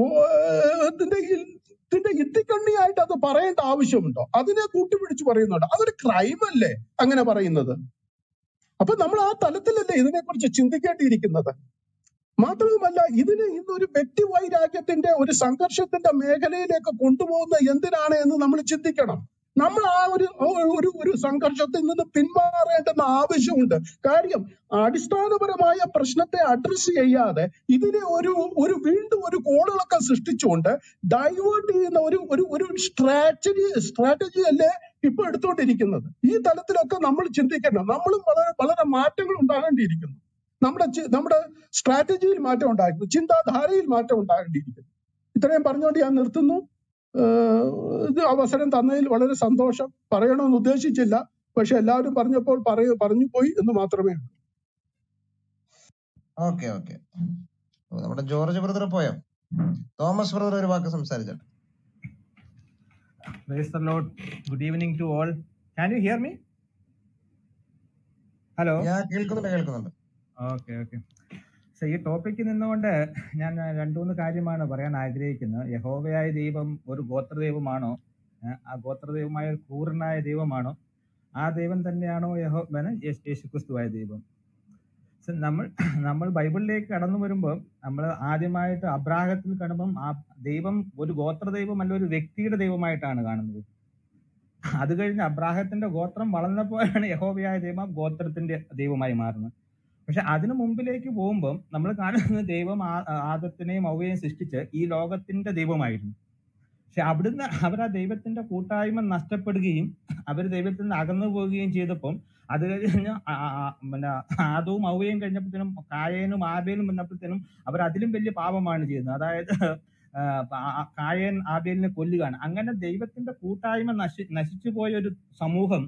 ഓ- ത്തിന്റെ ഇ- ത്തിന്റെ ഇത്തിക്കണ്ണിയായിട്ട് അത് പറയേണ്ട ആവശ്യമുണ്ടോ അതിനെ കൂട്ടിപ്പിടിച്ച് പറയുന്നുണ്ട് അതൊരു ക്രൈം അല്ലേ അങ്ങനെ പറയുന്നത് അപ്പൊ നമ്മൾ ആ തലത്തിലല്ലേ ഇതിനെക്കുറിച്ച് ചിന്തിക്കേണ്ടിയിരിക്കുന്നത് മാത്രവുമല്ല ഇതിനെ ഇന്നൊരു വ്യക്തി വൈരാഗ്യത്തിന്റെ ഒരു സംഘർഷത്തിന്റെ മേഖലയിലേക്ക് കൊണ്ടുപോകുന്നത് എന്തിനാണ് എന്ന് നമ്മൾ ചിന്തിക്കണം നമ്മൾ ആ ഒരു ഒരു ഒരു സംഘർഷത്തിൽ നിന്ന് പിന്മാറേണ്ടെന്ന ആവശ്യമുണ്ട് കാര്യം അടിസ്ഥാനപരമായ പ്രശ്നത്തെ അഡ്രസ് ചെയ്യാതെ ഇതിനെ ഒരു ഒരു വീണ്ടും ഒരു കോളിളക്കം സൃഷ്ടിച്ചുകൊണ്ട് ഡൈവേർട്ട് ചെയ്യുന്ന ഒരു ഒരു ഒരു സ്ട്രാറ്റജി സ്ട്രാറ്റജി അല്ലേ ഇപ്പൊ എടുത്തുകൊണ്ടിരിക്കുന്നത് ഈ തലത്തിലൊക്കെ നമ്മൾ ചിന്തിക്കണം നമ്മളും വളരെ വളരെ മാറ്റങ്ങൾ ഉണ്ടാകേണ്ടിയിരിക്കുന്നു നമ്മുടെ ചി- നമ്മുടെ സ്ട്രാറ്റജിയിൽ മാറ്റം ഉണ്ടായിരുന്നു ചിന്താധാരയിൽ മാറ്റം ഉണ്ടാകേണ്ടിയിരിക്കുന്നു ഇത്രയും പറഞ്ഞുകൊണ്ട് ഞാൻ നിർത്തുന്നു ഏഹ് ഇത് അവസരം തന്നതിൽ വളരെ സന്തോഷം പറയണമെന്ന് ഉദ്ദേശിച്ചില്ല പക്ഷെ എല്ലാവരും പറഞ്ഞപ്പോൾ പറയ പറഞ്ഞു പോയി എന്ന് മാത്രമേ ഉള്ളൂ ഓക്കെ ഓക്കെ നമ്മുടെ ജോർജ് ബ്രദർ പോയോ തോമസ് ബ്രദർ ഒരു വാക്ക് സംസാരിച്ചോട്ടെ Praise the Lord. Good evening to all. Can you hear me? Hello. ഞാൻ കേൾക്കുന്നുണ്ട് കേൾക്കുന്നുണ്ട് ഓക്കെ ഓക്കെ സോ ഈ ടോപ്പിക്കിൽ നിന്നുകൊണ്ട് ഞാൻ രണ്ടു മൂന്ന് കാര്യമാണ് പറയാൻ ആഗ്രഹിക്കുന്നത് യഹോവയായ ദൈവം ഒരു ഗോത്രദൈവമാണോ ഏഹ് ആ ഗോത്രദൈവമായ ഒരു ക്രൂരനായ ദൈവമാണോ ആ ദൈവം തന്നെയാണോ യഹോ പിന്നെ യേശു യേശുക്രിസ്തുവായ ദൈവം So നമ്മൾ നമ്മൾ ബൈബിളിലേക്ക് കടന്നു വരുമ്പോൾ നമ്മൾ ആദ്യമായിട്ട് അബ്രാഹത്തിൽ കാണുമ്പം ആ ദൈവം ഒരു ഗോത്ര ദൈവമല്ല ഒരു വ്യക്തിയുടെ ദൈവമായിട്ടാണ് കാണുന്നത് അത് കഴിഞ്ഞ് അബ്രാഹത്തിന്റെ ഗോത്രം വളർന്നപ്പോഴാണ് യഹോവയായ ദൈവം ഗോത്രത്തിന്റെ ദൈവമായി മാറുന്നത് പക്ഷെ അതിനു മുമ്പിലേക്ക് പോകുമ്പോൾ നമ്മൾ കാണുന്നത് ദൈവം ആ- ആദത്തിനെയും ഔവയെയും സൃഷ്ടിച്ച് ഈ ലോകത്തിന്റെ ദൈവമായിരുന്നു പക്ഷെ അവിടുന്ന് അവർ ആ ദൈവത്തിന്റെ കൂട്ടായ്മ നഷ്ടപ്പെടുകയും അവർ ദൈവത്തിൽ നിന്ന് അകന്നു പോവുകയും ചെയ്തപ്പം അത് കഴിഞ്ഞ് ആ- ആ- ആ- പിന്നെ ആദവും ഔവയും കഴിഞ്ഞപ്പോഴത്തേനും കായേനും ആബേലും വന്നപ്പോഴത്തേനും അവർ അതിലും വലിയ പാപമാണ് ചെയ്യുന്നത് അതായത് ആ, ആ- ആ കായൻ ആബേലിനെ കൊല്ലുകയാണ് അങ്ങനെ ദൈവത്തിന്റെ കൂട്ടായ്മ നശി നശിച്ചു പോയ ഒരു സമൂഹം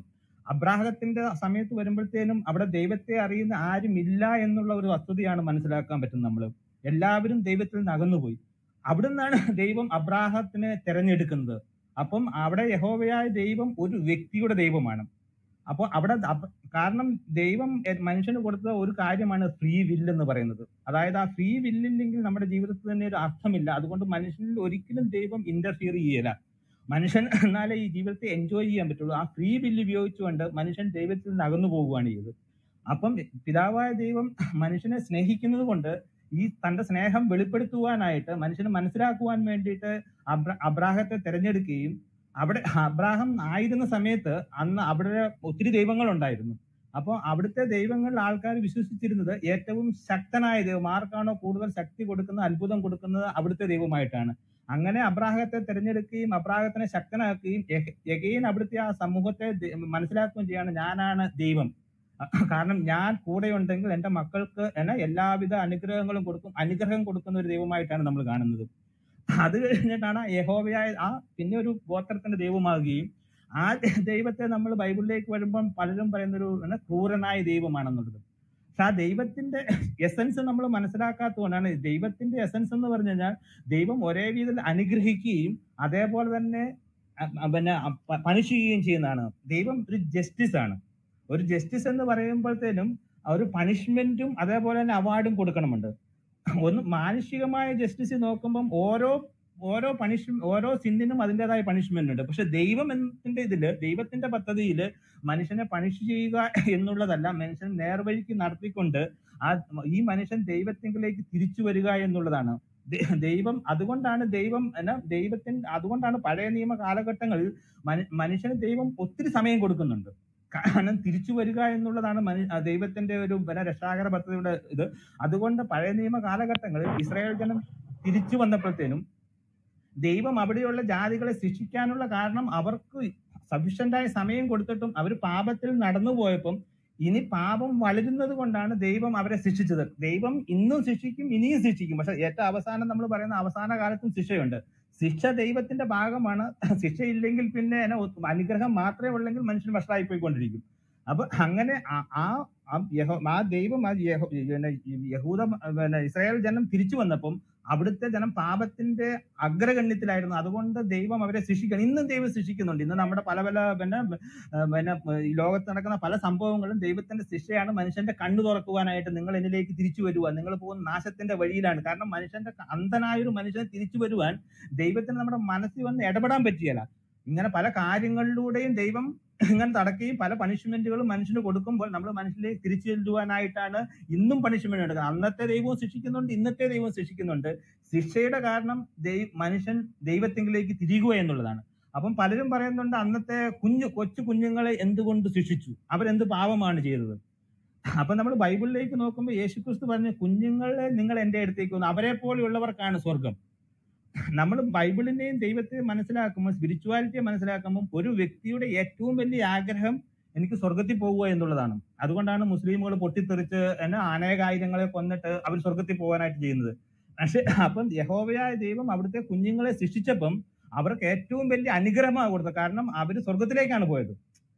അബ്രാഹത്തിന്റെ സമയത്ത് വരുമ്പോഴത്തേനും അവിടെ ദൈവത്തെ അറിയുന്ന ആരും ഇല്ല എന്നുള്ള ഒരു വസ്തുതയാണ് മനസ്സിലാക്കാൻ പറ്റുന്നത് നമ്മൾ എല്ലാവരും ദൈവത്തിൽ നിന്ന് അകന്നുപോയി അവിടുന്നാണ് ദൈവം അബ്രാഹത്തിനെ തെരഞ്ഞെടുക്കുന്നത് അപ്പം അവിടെ യഹോവയായ ദൈവം ഒരു വ്യക്തിയുടെ ദൈവമാണ് അപ്പോൾ അവിടെ അബ്- കാരണം ദൈവം എ- മനുഷ്യന് കൊടുത്ത ഒരു കാര്യമാണ് ഫ്രീ വില്ല് എന്ന് പറയുന്നത് അതായത് ആ ഫ്രീ വില്ലില്ലെങ്കിൽ നമ്മുടെ ജീവിതത്തിൽ തന്നെ ഒരു അർത്ഥമില്ല അതുകൊണ്ട് മനുഷ്യനിൽ ഒരിക്കലും ദൈവം ഇന്റർഫിയർ ചെയ്യല മനുഷ്യൻ എന്നാലേ ഈ ജീവിതത്തെ എൻജോയ് ചെയ്യാൻ പറ്റുള്ളൂ ആ ഫ്രീ വില്ല് ഉപയോഗിച്ചുകൊണ്ട് മനുഷ്യൻ ദൈവത്തിൽ നിന്ന് അകന്നു പോവുകയാണ് ചെയ്തത് അപ്പം പിതാവായ ദൈവം മനുഷ്യനെ സ്നേഹിക്കുന്നത് കൊണ്ട് ഈ തന്റെ സ്നേഹം വെളിപ്പെടുത്തുവാനായിട്ട് മനുഷ്യന് മനസ്സിലാക്കുവാൻ വേണ്ടിയിട്ട് അബ്ര അബ്രാഹത്തെ തെരഞ്ഞെടുക്കുകയും അവിടെ അബ്രാഹം ആയിരുന്ന സമയത്ത് അന്ന് അവിടെ ഒത്തിരി ദൈവങ്ങൾ ഉണ്ടായിരുന്നു അപ്പോൾ അവിടുത്തെ ദൈവങ്ങളിൽ ആൾക്കാർ വിശ്വസിച്ചിരുന്നത് ഏറ്റവും ശക്തനായ ദൈവം ആർക്കാണോ കൂടുതൽ ശക്തി കൊടുക്കുന്നത് അത്ഭുതം കൊടുക്കുന്നത് അവിടുത്തെ ദൈവമായിട്ടാണ് അങ്ങനെ അബ്രാഹത്തെ തിരഞ്ഞെടുക്കുകയും അബ്രാഹത്തിനെ ശക്തനാക്കുകയും എഗെയിൻ അവിടുത്തെ ആ സമൂഹത്തെ ദ- മനസ്സിലാക്കുകയും ചെയ്യാണ് ഞാനാണ് ദൈവം കാരണം ഞാൻ കൂടെ ഉണ്ടെങ്കിൽ എന്റെ മക്കൾക്ക് എന്നെ എല്ലാവിധ അനുഗ്രഹങ്ങളും കൊടുക്കും അനുഗ്രഹം കൊടുക്കുന്ന ഒരു ദൈവമായിട്ടാണ് നമ്മൾ കാണുന്നത് അത് കഴിഞ്ഞിട്ടാണ് യഹോവയായ ആ പിന്നെ ഒരു ഗോത്രത്തിന്റെ ദൈവമാകുകയും ആ ദൈവത്തെ നമ്മൾ ബൈബിളിലേക്ക് വരുമ്പം പലരും പറയുന്ന ഒരു എന്നാ, ക്രൂരനായ ദൈവമാണെന്നുള്ളത് പക്ഷെ ആ ദൈവത്തിന്റെ എസൻസ് നമ്മൾ മനസ്സിലാക്കാത്തതുകൊണ്ടാണ് ദൈവത്തിന്റെ എസൻസ് എന്ന് പറഞ്ഞു കഴിഞ്ഞാൽ ദൈവം ഒരേ രീതിയിൽ അനുഗ്രഹിക്കുകയും അതേപോലെ തന്നെ അ- അ- പിന്നെ പണിഷ് ചെയ്യുകയും ചെയ്യുന്നതാണ് ദൈവം ഒരു ജസ്റ്റിസ് ആണ് ഒരു ജസ്റ്റിസ് എന്ന് പറയുമ്പോഴത്തേനും ഒരു പണിഷ്മെന്റും അതേപോലെ തന്നെ അവാർഡും കൊടുക്കണമുണ്ട് ഒന്ന് മാനുഷികമായ ജസ്റ്റിസ് നോക്കുമ്പം ഓരോ ഓരോ പണിഷ് ഓരോ സിന്നിനും അതിൻ്റെതായ പണിഷ്മെന്റ് ഉണ്ട് പക്ഷെ ദൈവം എന്നതിന്റെ ഇതില് ദൈവത്തിന്റെ പദ്ധതിയിൽ മനുഷ്യനെ പണിഷ് ചെയ്യുക എന്നുള്ളതല്ല മനുഷ്യൻ നേർവഴിക്ക് നടത്തിക്കൊണ്ട് ആ ഈ മനുഷ്യൻ ദൈവത്തിങ്കിലേക്ക് തിരിച്ചു വരിക എന്നുള്ളതാണ് ദൈ- ദൈവം അതുകൊണ്ടാണ് ദൈവം എന്നാ ദൈവത്തിന് അതുകൊണ്ടാണ് പഴയ നിയമ കാലഘട്ടങ്ങളിൽ മനു- മനുഷ്യന് ദൈവം ഒത്തിരി സമയം കൊടുക്കുന്നുണ്ട് കാരണം തിരിച്ചു വരിക എന്നുള്ളതാണ് മനു ആ ദൈവത്തിന്റെ ഒരു പിന്നെ രക്ഷാകര പദ്ധതിയുടെ ഇത് അതുകൊണ്ട് പഴയ നിയമ കാലഘട്ടങ്ങളിൽ ഇസ്രായേൽ ജനം തിരിച്ചു വന്നപ്പോഴത്തേനും ദൈവം അവിടെയുള്ള ജാതികളെ ശിക്ഷിക്കാനുള്ള കാരണം അവർക്ക് സഫീഷ്യന്റായ സമയം കൊടുത്തിട്ടും അവർ പാപത്തിൽ നടന്നു പോയപ്പം ഇനി പാപം വളരുന്നത് കൊണ്ടാണ് ദൈവം അവരെ ശിക്ഷിച്ചത് ദൈവം ഇന്നും ശിക്ഷിക്കും ഇനിയും ശിക്ഷിക്കും പക്ഷെ ഏറ്റവും അവസാനം നമ്മൾ പറയുന്ന അവസാന കാലത്തും ശിക്ഷയുണ്ട് ശിക്ഷ ദൈവത്തിന്റെ ഭാഗമാണ് ശിക്ഷയില്ലെങ്കിൽ പിന്നെ എന്നാ ഒ- അനുഗ്രഹം മാത്രമേ ഉള്ളെങ്കിൽ മനുഷ്യൻ വഷളായി പോയിക്കൊണ്ടിരിക്കും അപ്പൊ അങ്ങനെ ആ- ആ ആ യഹോ- ആ ദൈവം ആ യഹോ- പിന്നെ ഈ യഹൂദ പിന്നെ ഇസ്രായേൽ ജനം തിരിച്ചു വന്നപ്പം അവിടുത്തെ ജനം പാപത്തിന്റെ അഗ്രഗണ്യത്തിലായിരുന്നു അതുകൊണ്ട് ദൈവം അവരെ ശിക്ഷിക്കണം ഇന്നും ദൈവം ശിക്ഷിക്കുന്നുണ്ട് ഇന്ന് നമ്മുടെ പല പല പിന്നെ ഏഹ് പിന്നെ ഈ ലോകത്ത് നടക്കുന്ന പല സംഭവങ്ങളും ദൈവത്തിന്റെ ശിക്ഷയാണ് മനുഷ്യന്റെ കണ്ണു തുറക്കുവാനായിട്ട് നിങ്ങൾ എന്നിലേക്ക് തിരിച്ചു വരുവാൻ നിങ്ങൾ പോകുന്ന നാശത്തിന്റെ വഴിയിലാണ് കാരണം മനുഷ്യന്റെ അന്ധനായ ഒരു മനുഷ്യനെ തിരിച്ചു വരുവാൻ ദൈവത്തിന് നമ്മുടെ മനസ്സിൽ വന്ന് ഇടപെടാൻ പറ്റിയല്ല ഇങ്ങനെ പല കാര്യങ്ങളിലൂടെയും ദൈവം ഇങ്ങനെ തടക്കുകയും പല പണിഷ്മെന്റുകളും മനുഷ്യന് കൊടുക്കുമ്പോൾ നമ്മൾ മനുഷ്യനിലേക്ക് തിരിച്ചു ചെല്ലുവാനായിട്ടാണ് ഇന്നും പണിഷ്മെന്റ് എടുക്കുന്നത് അന്നത്തെ ദൈവവും ശിക്ഷിക്കുന്നുണ്ട് ഇന്നത്തെ ദൈവവും ശിക്ഷിക്കുന്നുണ്ട് ശിക്ഷയുടെ കാരണം ദൈവ മനുഷ്യൻ ദൈവത്തിങ്കിലേക്ക് തിരികുക എന്നുള്ളതാണ് അപ്പം പലരും പറയുന്നുണ്ട് അന്നത്തെ കുഞ്ഞു കൊച്ചു കുഞ്ഞുങ്ങളെ എന്തുകൊണ്ട് ശിക്ഷിച്ചു അവരെന്ത് പാപമാണ് ചെയ്തത് അപ്പൊ നമ്മൾ ബൈബിളിലേക്ക് നോക്കുമ്പോൾ യേശുക്രിസ്തു പറഞ്ഞ കുഞ്ഞുങ്ങളെ നിങ്ങൾ എന്റെ അടുത്തേക്ക് വന്നു അവരെ പോലെയുള്ളവർക്കാണ് സ്വർഗം നമ്മൾ ബൈബിളിനെയും ദൈവത്തെയും മനസ്സിലാക്കുമ്പോൾ സ്പിരിച്വാലിറ്റിയെ മനസ്സിലാക്കുമ്പോൾ ഒരു വ്യക്തിയുടെ ഏറ്റവും വലിയ ആഗ്രഹം എനിക്ക് സ്വർഗത്തിൽ പോകുക എന്നുള്ളതാണ് അതുകൊണ്ടാണ് മുസ്ലിമുകൾ പൊട്ടിത്തെറിച്ച് എന്നെ അനേകായിരങ്ങളെ കൊന്നിട്ട് അവർ സ്വർഗത്തിൽ പോകാനായിട്ട് ചെയ്യുന്നത് പക്ഷെ അപ്പം യഹോവയായ ദൈവം അവിടുത്തെ കുഞ്ഞുങ്ങളെ സൃഷ്ടിച്ചപ്പം അവർക്ക് ഏറ്റവും വലിയ അനുഗ്രഹമാണ് കൊടുത്തത് കാരണം അവർ സ്വർഗത്തിലേക്കാണ് പോയത്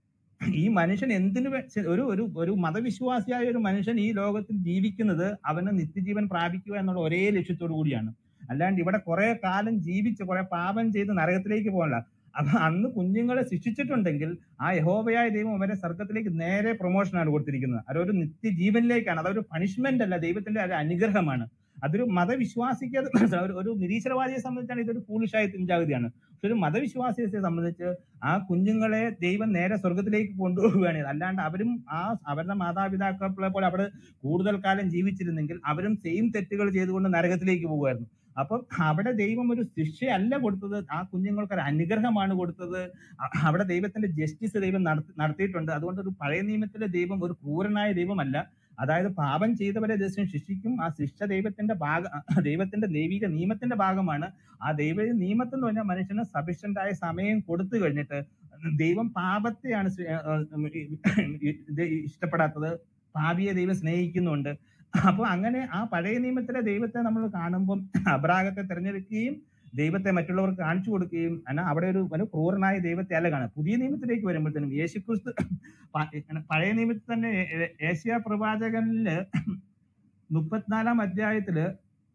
ഈ മനുഷ്യൻ എന്തിനു വേ- ഒരു ഒരു ഒരു മതവിശ്വാസിയായ ഒരു മനുഷ്യൻ ഈ ലോകത്തിൽ ജീവിക്കുന്നത് അവന് നിത്യജീവൻ പ്രാപിക്കുക എന്നുള്ള ഒരേ ലക്ഷ്യത്തോടു കൂടിയാണ് അല്ലാണ്ട് ഇവിടെ കുറെ കാലം ജീവിച്ച് കുറെ പാപം ചെയ്ത് നരകത്തിലേക്ക് പോകണ്ട അപ്പൊ അന്ന് കുഞ്ഞുങ്ങളെ ശിക്ഷിച്ചിട്ടുണ്ടെങ്കിൽ ആ യഹോവയായ ദൈവം അവരെ സ്വർഗത്തിലേക്ക് നേരെ പ്രൊമോഷനാണ് കൊടുത്തിരിക്കുന്നത് അതൊരു നിത്യജീവനിലേക്കാണ് അതൊരു പണിഷ്മെന്റ് അല്ല ദൈവത്തിന്റെ ഒരു അനുഗ്രഹമാണ് അതൊരു മതവിശ്വാസിക്ക് അത് മനസ്സിലാവും. ഒരു ഒരു നിരീശ്വരവാദിയെ സംബന്ധിച്ചാണ് ഇതൊരു ഫൂളിഷായ ചിന്താഗതിയാണ് പക്ഷെ ഒരു മതവിശ്വാസിയെ സംബന്ധിച്ച് ആ കുഞ്ഞുങ്ങളെ ദൈവം നേരെ സ്വർഗത്തിലേക്ക് കൊണ്ടുപോവുകയാണ് ചെയ്തത്. അല്ലാണ്ട് അവരും ആ അവരുടെ മാതാപിതാക്കളെ പോലെ അവിടെ കൂടുതൽ കാലം ജീവിച്ചിരുന്നെങ്കിൽ അവരും സെയിം തെറ്റുകൾ ചെയ്തുകൊണ്ട് നരകത്തിലേക്ക് പോകുമായിരുന്നു അപ്പം അവിടെ ദൈവം ഒരു ശിക്ഷയല്ല കൊടുത്തത് ആ കുഞ്ഞുങ്ങൾക്ക് ഒരു അനുഗ്രഹമാണ് കൊടുത്തത് അ- അവിടെ ദൈവത്തിന്റെ ജസ്റ്റിസ് ദൈവം നടത്തി നടത്തിയിട്ടുണ്ട് അതുകൊണ്ട് ഒരു പഴയ നിയമത്തിലെ ദൈവം ഒരു ക്രൂരനായ ദൈവമല്ല അതായത് പാപം ചെയ്തവരെ ദൈവം ശിക്ഷിക്കും ആ ശിക്ഷ ദൈവത്തിന്റെ ഭാഗ ദൈവത്തിന്റെ ദൈവിക നിയമത്തിന്റെ ഭാഗമാണ് ആ ദൈവ നിയമത്തിൽ എന്ന് പറഞ്ഞാൽ മനുഷ്യന് സഫീഷ്യന്റ് ആയ സമയം കൊടുത്തു കഴിഞ്ഞിട്ട് ദൈവം പാപത്തെയാണ് സ്വീ- ആ, ആ, ഇത് ഇഷ്ടപ്പെടാത്തത് പാപിയെ ദൈവം സ്നേഹിക്കുന്നുണ്ട് അപ്പൊ അങ്ങനെ ആ പഴയ നിയമത്തിലെ ദൈവത്തെ നമ്മൾ കാണുമ്പം അബ്രാഹത്തെ തിരഞ്ഞെടുക്കുകയും ദൈവത്തെ മറ്റുള്ളവർക്ക് കാണിച്ചു കൊടുക്കുകയും എന്നാൽ അവിടെ ഒരു ഒരു ക്രൂരനായ ദൈവത്തെ അല്ല കാണുക പുതിയ നിയമത്തിലേക്ക് വരുമ്പോഴത്തേനും യേശുക്രിസ്തു പ- പഴയ നിയമത്തിൽ തന്നെ ഏ- ഏഷ്യ പ്രവാചകനില് മുപ്പത്തിനാലാം അധ്യായത്തില്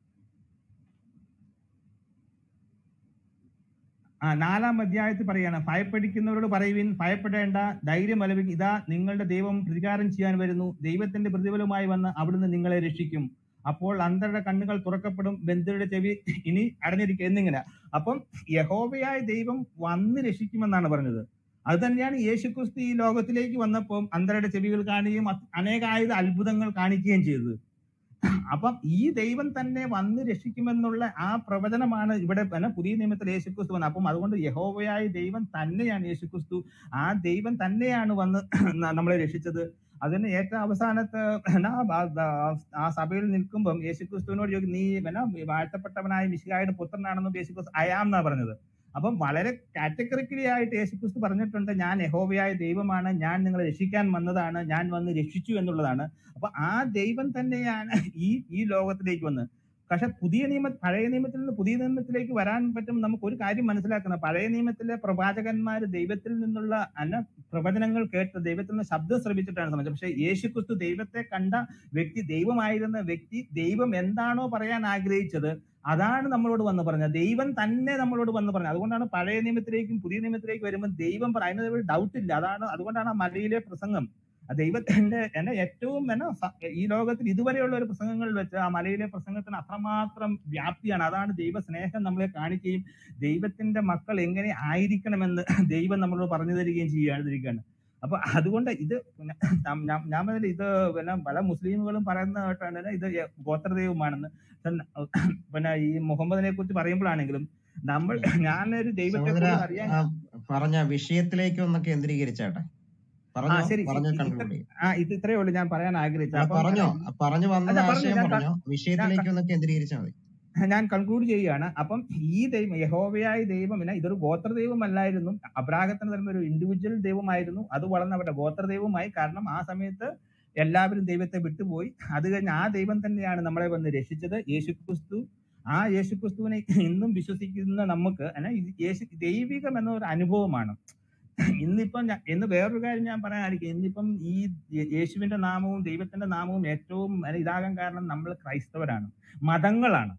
ആ നാലാം അധ്യായത്തിൽ പറയാണ് ഭയപ്പെടിക്കുന്നവരോട് പറയുവിൻ ഭയപ്പെടേണ്ട ധൈര്യം അലവിൻ ഇതാ നിങ്ങളുടെ ദൈവം പ്രതികാരം ചെയ്യാൻ വരുന്നു ദൈവത്തിന്റെ പ്രതിഫലമായി വന്ന് അവിടുന്ന് നിങ്ങളെ രക്ഷിക്കും അപ്പോൾ അന്ധരുടെ കണ്ണുകൾ തുറക്കപ്പെടും ബന്ധുരുടെ ചെവി ഇനി അടഞ്ഞിരിക്കും എന്നിങ്ങനെ അപ്പം യഹോവയായ ദൈവം വന്ന് രക്ഷിക്കുമെന്നാണ് പറഞ്ഞത് അത് തന്നെയാണ് യേശുക്രിസ്തു ഈ ലോകത്തിലേക്ക് വന്നപ്പോൾ അന്ധരുടെ ചെവികൾ കാണുകയും അത് അനേകായുധ അത്ഭുതങ്ങൾ കാണിക്കുകയും ചെയ്തത് അപ്പം ഈ ദൈവം തന്നെ വന്ന് രക്ഷിക്കുമെന്നുള്ള ആ പ്രവചനമാണ് ഇവിടെ പിന്നെ പുതിയ നിയമത്തിൽ യേശുക്രിസ്തു വന്നത് അപ്പം അതുകൊണ്ട് യഹോവയായ ദൈവം തന്നെയാണ് യേശുക്രിസ്തു ആ ദൈവം തന്നെയാണ് വന്ന് ന- നമ്മളെ രക്ഷിച്ചത് അതിന് ഏറ്റവും അവസാനത്തെ എന്നാ ആ- ആ- ആ സഭയിൽ നിൽക്കുമ്പം യേശുക്രിസ്തുവിനോട് ചോദിക്കും നീ എന്നാ വാഴ്ത്തപ്പെട്ടവനായ മിശിഹായുടെ പുത്രനാണെന്നും യേശുക്രിസ്തു അയാം എന്നാ പറഞ്ഞത് അപ്പം വളരെ കാറ്റഗറിക്കലി ആയിട്ട് യേശുക്രിസ്തു പറഞ്ഞിട്ടുണ്ട് ഞാൻ യഹോവയായ ദൈവമാണ് ഞാൻ നിങ്ങളെ രക്ഷിക്കാൻ വന്നതാണ് ഞാൻ വന്ന് രക്ഷിച്ചു എന്നുള്ളതാണ് അപ്പൊ ആ ദൈവം തന്നെയാണ് ഈ ഈ ലോകത്തിലേക്ക് വന്നത് പക്ഷെ പുതിയ നിയമ പഴയ നിയമത്തിൽ നിന്ന് പുതിയ നിയമത്തിലേക്ക് വരാൻ പറ്റും നമുക്ക് ഒരു കാര്യം മനസ്സിലാക്കണം പഴയ നിയമത്തിലെ പ്രവാചകന്മാർ ദൈവത്തിൽ നിന്നുള്ള അന്ന പ്രവചനങ്ങൾ കേട്ട് ദൈവത്തിൽ നിന്ന് ശബ്ദം ശ്രമിച്ചിട്ടാണ് സംബന്ധിച്ചത് പക്ഷെ യേശുക്രിസ്തു ദൈവത്തെ കണ്ട വ്യക്തി ദൈവമായിരുന്ന വ്യക്തി ദൈവം എന്താണോ പറയാൻ ആഗ്രഹിച്ചത് അതാണ് നമ്മളോട് വന്ന് പറഞ്ഞത് ദൈവം തന്നെ നമ്മളോട് വന്ന് പറഞ്ഞത് അതുകൊണ്ടാണ് പഴയ നിയമത്തിലേക്കും പുതിയ നിയമത്തിലേക്കും വരുമ്പോൾ ദൈവം പറ- അതിനൊരു ഡൗട്ട് ഇല്ല അതാണ് അതുകൊണ്ടാണ് ആ മലയിലെ പ്രസംഗം ആ ദൈവത്തിന്റെ എന്നെ ഏറ്റവും എന്നാ സ- ഈ ലോകത്തിൽ ഇതുവരെയുള്ള ഒരു പ്രസംഗങ്ങളിൽ വെച്ച് ആ മലയിലെ പ്രസംഗത്തിന് അത്രമാത്രം വ്യാപ്തിയാണ് അതാണ് ദൈവ സ്നേഹം നമ്മളെ കാണിക്കുകയും ദൈവത്തിന്റെ മക്കൾ എങ്ങനെ ആയിരിക്കണമെന്ന് ദൈവം നമ്മളോട് പറഞ്ഞു തരികയും ചെയ്യുകയാണ് അപ്പൊ അതുകൊണ്ട് ഇത് പിന്നെ ഞാൻ ഞാൻ- ഞാൻ പറഞ്ഞില്ലേ ഇത് പിന്നെ പല മുസ്ലിമുകളും പറയുന്ന കേട്ടാണ് ഇത് ഗോത്രദൈവമാണെന്ന് പിന്നെ പിന്നെ ഈ മുഹമ്മദിനെ കുറിച്ച് പറയുമ്പോഴാണെങ്കിലും നമ്മൾ ഞാനൊരു ദൈവത്തെ സഹോദര കൂടുതൽ അറിയാൻ ആ, പറഞ്ഞ വിഷയത്തിലേക്ക് ഒന്ന് കേന്ദ്രീകരിച്ചാട്ടെ ആ പറഞ്ഞോ ശരി പറഞ്ഞോ ശരി. ഇത് കൺക്ലൂഡ് ചെയ്യും ആ ഇത് ഇത്രയേ ഉള്ളൂ ഞാൻ പറയാൻ ആഗ്രഹിച്ചത് അല്ല അപ്പം പറഞ്ഞോ അല്ല, പറഞ്ഞു വന്നത് അല്ല പറഞ്ഞു ആശയം ഞാൻ ക- പറഞ്ഞോ ഞാൻ വിഷയത്തിലേക്ക് ക- ഒന്ന് കേന്ദ്രീകരിച്ചാൽ മതി ഞാൻ കൺക്ലൂഡ് ചെയ്യുകയാണ് അപ്പം ഈ ദൈവം യഹോവയായ ദൈവം പിന്നെ ഇതൊരു ഗോത്ര ദൈവമല്ലായിരുന്നു അബ്രാഹത്തിന് തരുന്ന ഒരു ഇൻഡിവിജ്വൽ ദൈവമായിരുന്നു അത് വളർന്ന അവരുടെ ഗോത്ര ദൈവമായി കാരണം ആ സമയത്ത് എല്ലാവരും ദൈവത്തെ വിട്ടുപോയി അത് കഴിഞ്ഞ് ആ ദൈവം തന്നെയാണ് നമ്മളെ വന്ന് രക്ഷിച്ചത് യേശുക്രിസ്തു ആ യേശുക്രിസ്തുവിനെ ഇന്നും വിശ്വസിക്കുന്ന നമുക്ക് എന്നാ ഇത് യേശു ദൈവികം എന്ന ഒരു അനുഭവമാണ് ഇന്നിപ്പം ഞാൻ- ഇന്ന് വേറൊരു കാര്യം ഞാൻ പറയാനായിരിക്കും ഇന്നിപ്പം ഈ യേ- യേശുവിന്റെ നാമവും ദൈവത്തിന്റെ നാമവും ഏറ്റവും അല്ല, ഇതാകാൻ കാരണം നമ്മൾ ക്രൈസ്തവരാണ് മതങ്ങളാണ്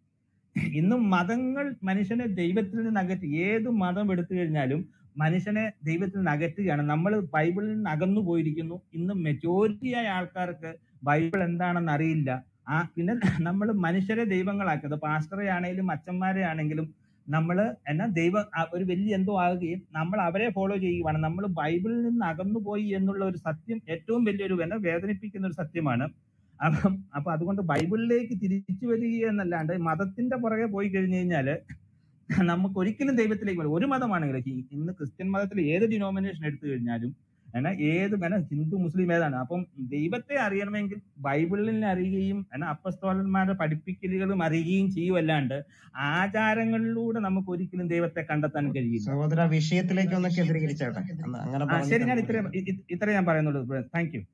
ഇന്നും മതങ്ങൾ മനുഷ്യനെ ദൈവത്തിൽ നിന്ന് അകറ്റി ഏത് മതം എടുത്തു കഴിഞ്ഞാലും മനുഷ്യനെ ദൈവത്തിൽ നിന്ന് അകറ്റുകയാണ് നമ്മൾ ബൈബിളിൽ നിന്ന് അകന്നു പോയിരിക്കുന്നു ഇന്ന് മെജോറിറ്റി ആയ ആൾക്കാർക്ക് ബൈബിൾ എന്താണെന്ന് അറിയില്ല ആ പിന്നെ നമ്മൾ മനുഷ്യരെ ദൈവങ്ങളാക്കിയത് പാസ്റ്ററെ ആണെങ്കിലും അച്ഛന്മാരെ ആണെങ്കിലും നമ്മൾ എന്നാ ദൈവം ആ ഒരു വലിയ എന്തോ ആകുകയും നമ്മൾ അവരെ ഫോളോ ചെയ്യുകയാണ് നമ്മൾ ബൈബിളിൽ നിന്ന് അകന്നു പോയി എന്നുള്ള ഒരു സത്യം ഏറ്റവും വലിയൊരു എന്നെ വേദനിപ്പിക്കുന്ന ഒരു സത്യമാണ് അപ്പം അപ്പൊ അതുകൊണ്ട് ബൈബിളിലേക്ക് തിരിച്ചു വരിക എന്നല്ലാണ്ട് മതത്തിന്റെ പുറകെ പോയി കഴിഞ്ഞു കഴിഞ്ഞാല് നമുക്ക് ഒരിക്കലും ദൈവത്തിലേക്ക് വരും ഒരു മതമാണെങ്കിലും ഈ ഇന്ന് ക്രിസ്ത്യൻ മതത്തിൽ ഏത് ഡിനോമിനേഷൻ എടുത്തു കഴിഞ്ഞാലും എന്നാ ഏത് എന്നാ ഹിന്ദു മുസ്ലിം ഏതാണ് അപ്പം ദൈവത്തെ അറിയണമെങ്കിൽ ബൈബിളിനെ അറിയുകയും എന്നാ അപ്പസ്തോലന്മാരുടെ പഠിപ്പിക്കലുകളും അറിയുകയും ചെയ്യുമല്ലാണ്ട് ആചാരങ്ങളിലൂടെ നമുക്ക് ഒരിക്കലും ദൈവത്തെ കണ്ടെത്താൻ കഴിയില്ല സഹോദര വിഷയത്തിലേക്ക് ഒന്ന് കേന്ദ്രീകരിച്ചാട്ടെ അന്ന് അങ്ങനെ ആ പറഞ്ഞ് ശരി ഞാൻ കൺക്ലൂഡ് ഇത്ര ചെയ്യാം ഇത്ര ഞാൻ പറയുന്നുള്ളൂ താങ്ക് യു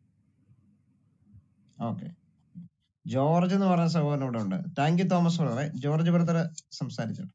ഓക്കെ ജോർജ് എന്ന് പറഞ്ഞ സഹോദരൻ ഇവിടെ ഉണ്ട് താങ്ക് യു തോമസ് ബ്രദറെ ജോർജ് ബ്രദർ സംസാരിച്ചോട്ടെ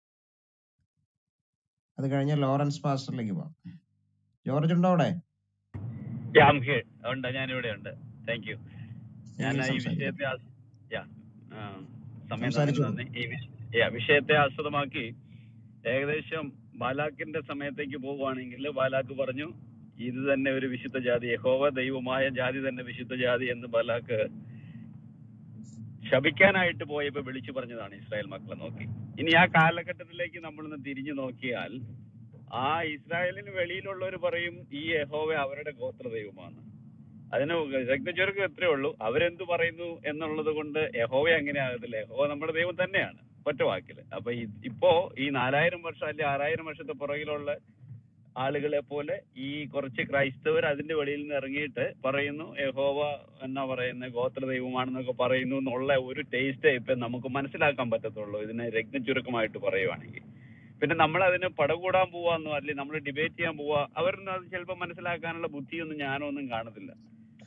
അത് കഴിഞ്ഞ് ലോറൻസ് പാസ്റ്ററിലേക്ക് പോവാം ജോർജ് ഉണ്ടോ അവിടെ യാ ഐ ഹിയർ ഉണ്ട് ഞാനിവിടെ ഉണ്ട് താങ്ക് യു ഞാൻ എങ്കിൽ ഈ സംസാരിക്കാം വിഷയത്തെ ആസ്- യാ, ആ, സമയം തന്നതിന് സംസാരിച്ചോളൂ നന്ദി ഈ വിഷ- യാ, വിഷയത്തെ ആസ്പദമാക്കി ഏകദേശം ബാലാക്കിന്റെ സമയത്തേക്ക് പോവുകയാണെങ്കിൽ ബാലാക്ക് പറഞ്ഞു ഇത് തന്നെ ഒരു വിശുദ്ധ ജാതി യഹോവ ദൈവമായ ജാതി തന്നെ വിശുദ്ധ ജാതി എന്ന് ബാലാക്ക് ശപിക്കാനായിട്ട് പോയപ്പോ വിളിച്ചു പറഞ്ഞതാണ് ഇസ്രായേൽ മക്കളെ നോക്കി ഇനി ആ കാലഘട്ടത്തിലേക്ക് നമ്മളൊന്ന് തിരിഞ്ഞു നോക്കിയാൽ ആ ഇസ്രായേലിന് വെളിയിലുള്ളവർ പറയും ഈ യഹോവ അവരുടെ ഗോത്ര ദൈവമാണ് അതിന് രക്തചുരുക്കം എത്രയേ ഉള്ളൂ അവരെന്ത് പറയുന്നു എന്നുള്ളത് കൊണ്ട് യഹോവ അങ്ങനെ ആകത്തില്ല യഹോവ നമ്മുടെ ദൈവം തന്നെയാണ് ഒറ്റ വാക്കില് അപ്പൊ ഈ- ഇപ്പോ ഈ നാലായിരം വർഷം അല്ലെ ആറായിരം വർഷത്തെ പുറകിലുള്ള ആളുകളെ പോലെ ഈ കുറച്ച് ക്രൈസ്തവർ അതിന്റെ വെളിയിൽ നിന്ന് ഇറങ്ങിയിട്ട് പറയുന്നു യഹോവ എന്നാ പറയുന്നത് ഗോത്ര ദൈവമാണെന്നൊക്കെ പറയുന്നു എന്നുള്ള ഒരു ടേസ്റ്റ് ഇപ്പൊ നമുക്ക് മനസ്സിലാക്കാൻ പറ്റത്തുള്ളൂ ഇതിനെ രത്നചുരുക്കമായിട്ട് പറയുവാണെങ്കിൽ പിന്നെ നമ്മൾ അതിന് പടകൂടാൻ പോവാന്നോ അല്ലെങ്കിൽ നമ്മൾ ഡിബേറ്റ് ചെയ്യാൻ പോവാ അവരൊന്നും അത് ചിലപ്പോൾ മനസ്സിലാക്കാനുള്ള ബുദ്ധിയൊന്നും ഞാനൊന്നും കാണത്തില്ല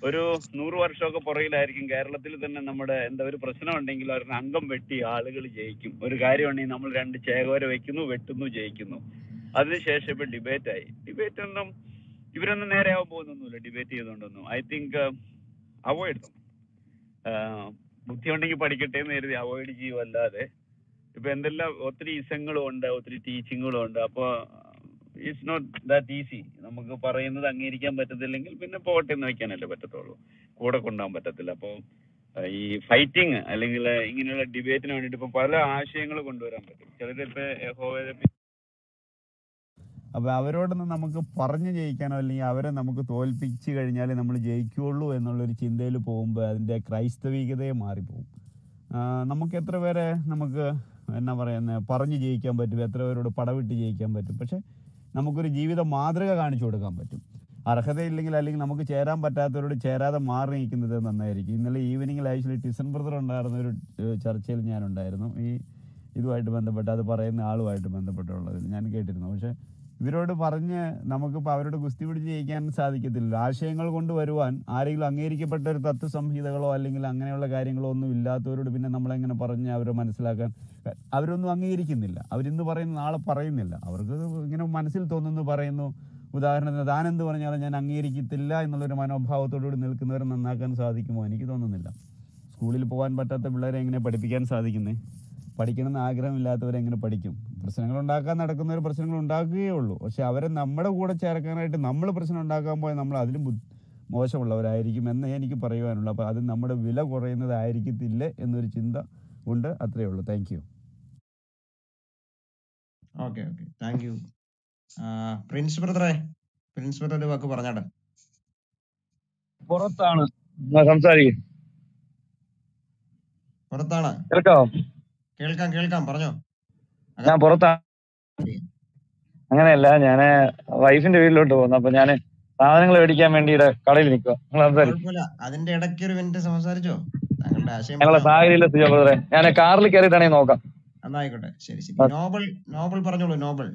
ഒരു നൂറ് വർഷമൊക്കെ പുറകിലായിരിക്കും കേരളത്തിൽ തന്നെ നമ്മുടെ എന്താ ഒരു പ്രശ്നം ഉണ്ടെങ്കിൽ അവരുടെ അംഗം വെട്ടി ആളുകൾ ജയിക്കും ഒരു കാര്യം ഉണ്ടെങ്കിൽ നമ്മൾ രണ്ട് ചേകോര വെക്കുന്നു വെട്ടുന്നു ജയിക്കുന്നു അതിനുശേഷം ഇപ്പൊ ഡിബേറ്റ് ആയി ഡിബേറ്റ് ഒന്നും ഇവരൊന്നും നേരെ ആവാൻ പോകുന്നൊന്നുമില്ല ഡിബേറ്റ് ചെയ്തുകൊണ്ടൊന്നും ഐ തിങ്ക് അവോയ്ഡ് ബുദ്ധി ഉണ്ടെങ്കിൽ പഠിക്കട്ടെ എന്ന് കരുതി അവോയ്ഡ് ചെയ്യുമല്ലാതെ ഇപ്പൊ എന്തെല്ലാം ഒത്തിരി ഇസങ്ങളും ഉണ്ട് ഒത്തിരി ടീച്ചിങ്ങുകളും ഉണ്ട് അപ്പൊ ഇറ്റ്സ് നോട്ട് ദാറ്റ് ഈസി നമുക്ക് പറയുന്നത് അംഗീകരിക്കാൻ പറ്റത്തില്ലെങ്കിൽ പിന്നെ പോകട്ടെ എന്ന് വെക്കാനല്ലേ പറ്റത്തുള്ളൂ കൂടെ കൊണ്ടുപോകാൻ പറ്റത്തില്ല അപ്പൊ ഏഹ് ഈ ഫൈറ്റിംഗ് അല്ലെങ്കിൽ ഇങ്ങനെയുള്ള ഡിബേറ്റിന് വേണ്ടിയിട്ട് ഇപ്പൊ പല ആശയങ്ങൾ കൊണ്ടുവരാൻ പറ്റും ചിലരിപ്പോ യഹോവയെ അപ്പൊ അവരോടൊന്നും നമുക്ക് പറഞ്ഞു ജയിക്കാനോ അല്ലെങ്കിൽ അവരെ നമുക്ക് തോൽപ്പിച്ചു കഴിഞ്ഞാൽ നമ്മൾ ജയിക്കുള്ളൂ എന്നുള്ളൊരു ചിന്തയിൽ പോകുമ്പോൾ അതിൻ്റെ ക്രൈസ്തവികതയെ മാറിപ്പോകും ആ, നമുക്ക് എത്ര പേരെ നമുക്ക് എന്നാ പറയുന്നത് പറഞ്ഞു ജയിക്കാൻ പറ്റും എത്ര പേരോട് പടവിട്ട് ജയിക്കാൻ പറ്റും പക്ഷെ നമുക്കൊരു ജീവിത മാതൃക കാണിച്ചു കൊടുക്കാൻ പറ്റും അർഹതയില്ലെങ്കിൽ അല്ലെങ്കിൽ നമുക്ക് ചേരാൻ പറ്റാത്തവരോട് ചേരാതെ മാറി നിൽക്കുന്നത് നന്നായിരിക്കും ഇന്നലെ ഈവനിങ്ങിൽ ആക്ച്വലി ടിസൺ ബ്രദർ ഉണ്ടായിരുന്ന ഒരു ഏഹ്, ചർച്ചയിൽ ഞാനുണ്ടായിരുന്നു ഈ ഇതുമായിട്ട് ബന്ധപ്പെട്ട് അത് പറയുന്ന ആളുമായിട്ട് ബന്ധപ്പെട്ടുള്ളതിൽ ഞാൻ കേട്ടിരുന്നു പക്ഷെ ഇവരോട് പറഞ്ഞ് നമുക്കിപ്പോൾ അവരോട് കുസ്തി പിടിച്ച് ജയിക്കാൻ സാധിക്കത്തില്ല ആശയങ്ങൾ കൊണ്ടുവരുവാൻ ആരെങ്കിലും അംഗീകരിക്കപ്പെട്ട ഒരു തത്വസംഹിതകളോ അല്ലെങ്കിൽ അങ്ങനെയുള്ള കാര്യങ്ങളോ ഒന്നും ഇല്ലാത്തവരോട് പിന്നെ നമ്മളെങ്ങനെ പറഞ്ഞ് അവരെ മനസ്സിലാക്കാൻ അവരൊന്നും അംഗീകരിക്കുന്നില്ല അവരിന്ന് പറയുന്നു നാളെ പറയുന്നില്ല അവർക്ക് ഇങ്ങനെ മനസ്സിൽ തോന്നുന്നു പറയുന്നു ഉദാഹരണത്തിന് താൻ എന്ത് പറഞ്ഞാലും ഞാൻ അംഗീകരിക്കത്തില്ല എന്നുള്ളൊരു മനോഭാവത്തോടുകൂടി നിൽക്കുന്നവരെ നന്നാക്കാൻ സാധിക്കുമോ എനിക്ക് തോന്നുന്നില്ല സ്കൂളിൽ പോകാൻ പറ്റാത്ത പിള്ളേരെ എങ്ങനെ പഠിപ്പിക്കാൻ സാധിക്കുന്നേ പഠിക്കണമെന്ന് ആഗ്രഹമില്ലാത്തവരെ എങ്ങനെ പഠിക്കും പ്രശ്നങ്ങൾ ഉണ്ടാക്കാൻ നടക്കുന്നവർ പ്രശ്നങ്ങൾ ഉണ്ടാക്കുകയേ ഉള്ളൂ പക്ഷെ അവരെ നമ്മുടെ കൂടെ ചേർക്കാനായിട്ട് നമ്മൾ പ്രശ്നം ഉണ്ടാക്കാൻ പോയാൽ നമ്മൾ അതിലും ബുദ്ധി മോശമുള്ളവരായിരിക്കും എന്ന് എനിക്ക് പറയുവാനുള്ളൂ അപ്പോൾ അത് നമ്മുടെ വില കുറയുന്നതായിരിക്കത്തില്ലേ എന്നൊരു ചിന്ത ഉണ്ട് അത്രയേ ഉള്ളൂ thank you okay okay thank you Prince ബ്രദറെ പ്രിൻസ് ബ്രദർ ഒരു വാക്ക് പറഞ്ഞാട്ടെ പുറത്താണ് സംസാരിക്കും പുറത്താണ് കേൾക്കാവോ കേൾക്കാം കേൾക്കാം പറഞ്ഞോ ഞാൻ പുറത്താണ് അങ്ങനെയല്ല ഞാന് വൈഫിന്റെ വീട്ടിലോട്ട് പോകുന്നു അപ്പൊ ഞാന് സാധനങ്ങൾ മേടിക്കാൻ വേണ്ടിയിട്ട് കടയിൽ നിൽക്കുക നിങ്ങൾ സംസാരിക്കും കുഴപ്പമില്ല അതിന്റെ ഇടയ്ക്ക് ഒരു മിനിറ്റ് സംസാരിച്ചോ താങ്കളുടെ ആശയം ഞങ്ങളെ പറഞ്ഞോ സാഹചര്യം സുജോ ബ്രദറെ ഞാൻ കാറിൽ കയറിയിട്ടാണെങ്കിൽ നോക്കാം എന്നായിക്കോട്ടെ ശരി ശരി ആ. നോബൽ നോബൽ പറഞ്ഞോളൂ നോബൽ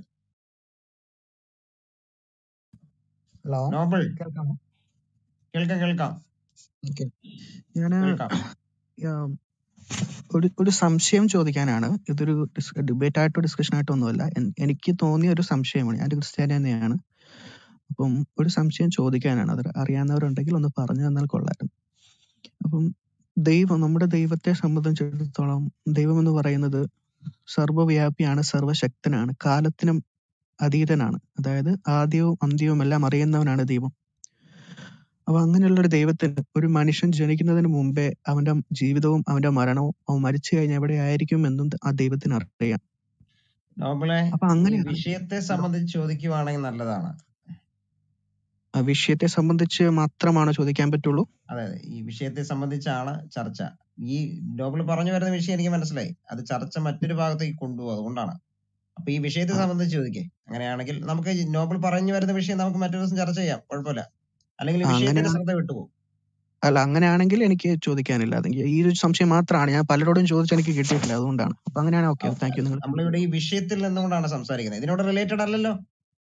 ഹലോ നോബൽ കേൾക്കാമോ കേൾക്കാം കേൾക്കാം ഓക്കെ ഞാന് കേൾക്കാം ആം, ഒരു ഒരു സംശയം ചോദിക്കാനാണ് ഇതൊരു ഡിബേറ്റ് ആയിട്ടോ ഡിസ്കഷൻ ആയിട്ടോ ഒന്നുമല്ല എൻ- എനിക്ക് തോന്നിയ ഒരു സംശയമാണ് ഞാൻ ക്രിസ്ത്യാനി തന്നെയാണ് അപ്പം ഒരു സംശയം ചോദിക്കാനാണ് അത് അറിയാവുന്നവരുണ്ടെങ്കിൽ ഒന്ന് പറഞ്ഞു തന്നാൽ കൊള്ളായിരുന്നു അപ്പം ദൈവം നമ്മുടെ ദൈവത്തെ സംബന്ധിച്ചിടത്തോളം ദൈവം എന്ന് പറയുന്നത് സർവ്വവ്യാപിയാണ് സർവശക്തനാണ് കാലത്തിനും അതീതനാണ് അതായത് ആദ്യവും അന്ത്യവും എല്ലാം അറിയുന്നവനാണ് ദൈവം അപ്പൊ അങ്ങനെയുള്ള ഒരു ദൈവത്തിന് ഒരു മനുഷ്യൻ ജനിക്കുന്നതിന് മുമ്പേ അവന്റെ ജീവിതവും അവന്റെ മരണവും അവൻ മരിച്ചു കഴിഞ്ഞാൽ എവിടെ ആയിരിക്കും എന്നും ആ ദൈവത്തിന് അറിയാം നോബലെ അപ്പൊ ഈ അങ്ങനെ വിഷയത്തെ സംബന്ധിച്ച് ചോദിക്കുവാണെങ്കിൽ നല്ലതാണ് ആ വിഷയത്തെ സംബന്ധിച്ച് മാത്രമാണോ ചോദിക്കാൻ പറ്റുള്ളൂ അതെ അതെ ഈ വിഷയത്തെ സംബന്ധിച്ചാണ് ചർച്ച ഈ നോബൽ പറഞ്ഞു വരുന്ന വിഷയം എനിക്ക് മനസ്സിലായി അത് ചർച്ച മറ്റൊരു ഭാഗത്തേക്ക് കൊണ്ടുപോകും അതുകൊണ്ടാണ് അപ്പൊ ഈ വിഷയത്തെ ആ, സംബന്ധിച്ച് ചോദിക്കേ അങ്ങനെയാണെങ്കിൽ നമുക്ക് ഈ നോബൽ പറഞ്ഞു വരുന്ന വിഷയം നമുക്ക് മറ്റൊരു ദിവസം ചർച്ച ചെയ്യാം കുഴപ്പമില്ല അല്ലെങ്കിൽ ആ, വിഷയത്തിന്റെ അങ്ങനെയാണ് ശ്രദ്ധ വിട്ടുപോകും അല്ല അങ്ങനെയാണെങ്കിൽ എനിക്ക് ചോദിക്കാനില്ല അതെങ്കിൽ ഈ ഒരു സംശയം മാത്രമാണ് ഞാൻ പലരോടും ചോദിച്ച് എനിക്ക് കിട്ടിയിട്ടില്ല അതുകൊണ്ടാണ് അപ്പൊ അങ്ങനെയാണ് ഓക്കെ താങ്ക് യു നിങ്ങൾ നമ്മളിവിടെ ഈ വിഷയത്തിൽ നിന്നുകൊണ്ടാണ് സംസാരിക്കുന്നത് ഇതിനോട് റിലേറ്റഡ് അല്ലല്ലോ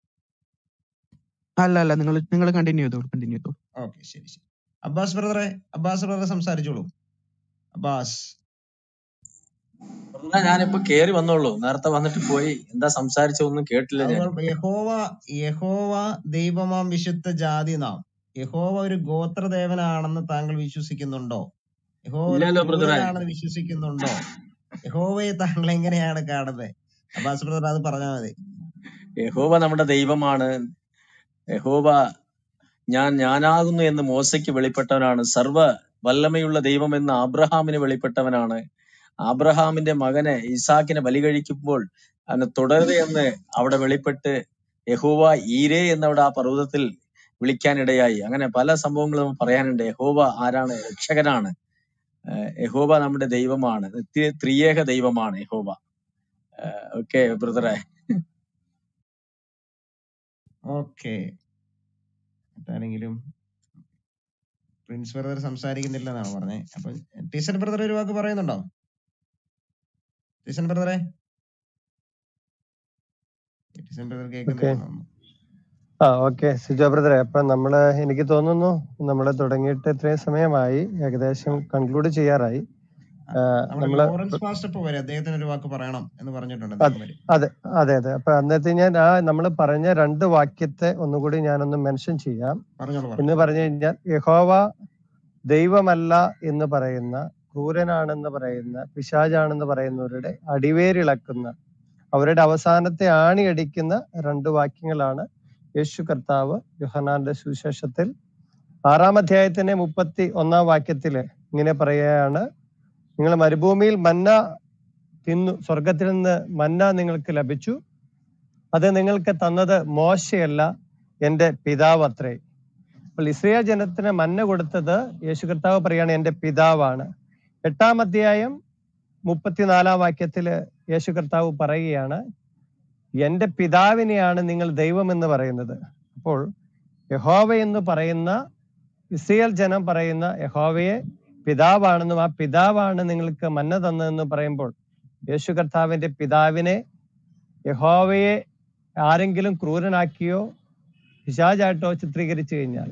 അല്ല അല്ല നിങ്ങൾ നിങ്ങൾ കണ്ടിന്യൂ ചെയ്തോളൂ കണ്ടിന്യൂ ചെയ്തോളൂ ഓക്കെ ശരി ശരി അബ്ബാസ് ബ്രദറെ അബ്ബാസ് ബ്രദർ സംസാരിച്ചോളൂ അബ്ബാസ് എന്നാ ഞാനിപ്പോ കേറി വന്നോളൂ നേരത്തെ വന്നിട്ട് പോയി എന്താ സംസാരിച്ചൊന്നും കേട്ടില്ല അത് ഞാൻ കുഴപ്പം യഹോവ യഹോവ ദൈവമാം വിശുദ്ധ ജാതി നാം യഹോവ ഒരു ഗോത്രദേവനാണെന്ന് താങ്കൾ വിശ്വസിക്കുന്നുണ്ടോ യഹോവ ഒരു ഇല്ലല്ലോ ബ്രദറെ ക്രൂരനാണെന്ന് വിശ്വസിക്കുന്നുണ്ടോ യഹോവയെ താങ്കൾ എങ്ങനെയാണ് കാണുന്നത് അബ്ബാസ് ബ്രദർ അത് പറഞ്ഞാൽ മതി യഹോവ നമ്മുടെ ദൈവമാണ് യഹോവ ഞാൻ ഞാനാകുന്നു എന്ന് മോശയ്ക്ക് വെളിപ്പെട്ടവനാണ് സർവ വല്ലമയുള്ള ദൈവം എന്ന് ആബ്രഹാമിന് വെളിപ്പെട്ടവനാണ് ആബ്രഹാമിന്റെ മകനെ ഇസാക്കിനെ ബലി കഴിക്കുമ്പോൾ അവനെ തുടരുത് എന്ന് അവിടെ വെളിപ്പെട്ട് യഹോവ ഈരേ എന്നവിടെ ആ പർവ്വതത്തിൽ വിളിക്കാനിടയായി അങ്ങനെ പല സംഭവങ്ങളും നമുക്ക് പറയാനുണ്ട് യഹോവ ആരാണ് രക്ഷകനാണ് ഏഹ് യഹോവ നമ്മുടെ ദൈവമാണ് നിത്യ ത്രിയേക ദൈവമാണ് യഹോവ ഓക്കെ ബ്രദറെ ഓക്കെ എന്താണെങ്കിലും പ്രിൻസ് ബ്രദർ സംസാരിക്കുന്നില്ലെന്നാണ് പറഞ്ഞത് അപ്പൊ ടീച്ചർ ബ്രദർ ഒരു വാക്ക് പറയുന്നുണ്ടോ ടീച്ചർ ബ്രദറെ ടീച്ചർ ബ്രദർ ഓക്കെ കേൾക്കുന്നില്ലെന്ന് തോന്നുന്നു ആ ഓക്കെ സിജോ ബ്രദറെ അപ്പൊ നമ്മള് എനിക്ക് തോന്നുന്നു നമ്മള് തുടങ്ങിയിട്ട് ഇത്രയും സമയമായി ഏകദേശം കൺക്ലൂഡ് ചെയ്യാറായി ആ, നമ്മുടെ നമ്മള് ലോറൻസ് പാസ്റ്റർ ഇപ്പൊ വരും അദ്ദേഹത്തിന് ഒരു വാക്ക് പറയണം എന്ന് പറഞ്ഞിട്ടുണ്ട് അത് അദ്ദേഹം വരും അതെ അതെ അതെ അപ്പൊ അന്നത്തെ ഞാൻ ആ നമ്മൾ പറഞ്ഞ രണ്ട് വാക്യത്തെ ഒന്നുകൂടി ഞാനൊന്ന് മെൻഷൻ ചെയ്യാം പറഞ്ഞോളൂ എന്ന് പറഞ്ഞു പറഞ്ഞു കഴിഞ്ഞാൽ യഹോവ ദൈവമല്ല എന്ന് പറയുന്ന ക്രൂരനാണെന്ന് പറയുന്ന പിശാചാണെന്ന് പറയുന്നവരുടെ അടിവേരിളക്കുന്ന അവരുടെ അവസാനത്തെ ആണിയടിക്കുന്ന രണ്ട് വാക്യങ്ങളാണ് യേശു കർത്താവ് യോഹന്നാന്റെ സുവിശേഷത്തിൽ ആറാം അധ്യായത്തിന്റെ മുപ്പത്തി ഒന്നാം വാക്യത്തില് ഇങ്ങനെ പറയുകയാണ് നിങ്ങൾ മരുഭൂമിയിൽ മന്ന തിന്നു സ്വർഗത്തിൽ നിന്ന് മന്ന നിങ്ങൾക്ക് ലഭിച്ചു അത് നിങ്ങൾക്ക് തന്നത് മോശയല്ല എന്റെ പിതാവ് അത്രേ അപ്പോൾ ഇസ്രയേൽ ജനത്തിന് മന്ന കൊടുത്തത് യേശു കർത്താവ് പറയാണ് എന്റെ പിതാവാണ് എട്ടാം അധ്യായം മുപ്പത്തിനാലാം വാക്യത്തില് യേശു കർത്താവ് പറയുകയാണ് എന്റെ പിതാവിനെയാണ് നിങ്ങൾ ദൈവം എന്ന് പറയുന്നത് അപ്പോൾ യഹോവ എന്ന് പറയുന്ന ഇസ്രയേൽ ജനം പറയുന്ന യഹോവയെ പിതാവാണെന്നും ആ പിതാവാണ് നിങ്ങൾക്ക് മന്ന തന്നതെന്ന് പറയുമ്പോൾ യേശു കർത്താവിന്റെ പിതാവിനെ യഹോവയെ ആരെങ്കിലും ക്രൂരനാക്കിയോ പിശാചായിട്ടോ ചിത്രീകരിച്ചു കഴിഞ്ഞാൽ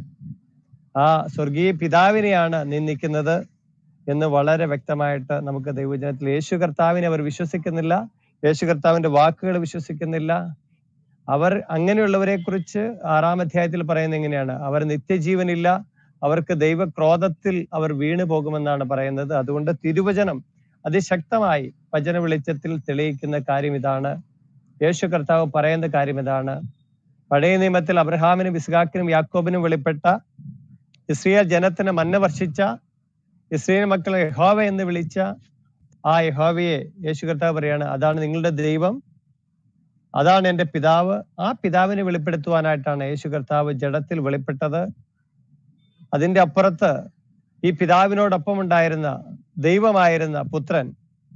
ആ സ്വർഗീയ പിതാവിനെയാണ് നിന്ദിക്കുന്നത് എന്ന് വളരെ വ്യക്തമായിട്ട് നമുക്ക് ദൈവജനത്തിൽ യേശു കർത്താവിനെ അവർ വിശ്വസിക്കുന്നില്ല യേശു കർത്താവിന്റെ വാക്കുകൾ വിശ്വസിക്കുന്നില്ല അവർ അങ്ങനെയുള്ളവരെ കുറിച്ച് ആറാം അധ്യായത്തിൽ പറയുന്നത് എങ്ങനെയാണ് അവർ നിത്യജീവനില്ല അവർക്ക് ദൈവക്രോധത്തിൽ അവർ വീണു പോകുമെന്നാണ് പറയുന്നത് അതുകൊണ്ട് തിരുവചനം അതിശക്തമായി വചന വെളിച്ചത്തിൽ തെളിയിക്കുന്ന കാര്യം ഇതാണ് യേശു കർത്താവ് പറയുന്ന കാര്യം ഇതാണ് പഴയ നിയമത്തിൽ അബ്രഹാമിനും ഇസ്ഹാക്കിനും യാക്കോബിനും വെളിപ്പെട്ട ഇസ്രയേൽ ജനത്തിന് മന്ന വർഷിച്ച ഇസ്രയേൽ മക്കളെ യഹോവ എന്ന് വിളിച്ച ആ യഹോവയെ യേശു കർത്താവ് പറയാണ് അതാണ് നിങ്ങളുടെ ദൈവം അതാണ് എന്റെ പിതാവ് ആ പിതാവിനെ വെളിപ്പെടുത്തുവാനായിട്ടാണ് യേശു കർത്താവ് ജഡത്തിൽ വെളിപ്പെട്ടത് അതിന്റെ അപ്പുറത്ത് ഈ പിതാവിനോടൊപ്പം ഉണ്ടായിരുന്ന ദൈവമായിരുന്ന പുത്രൻ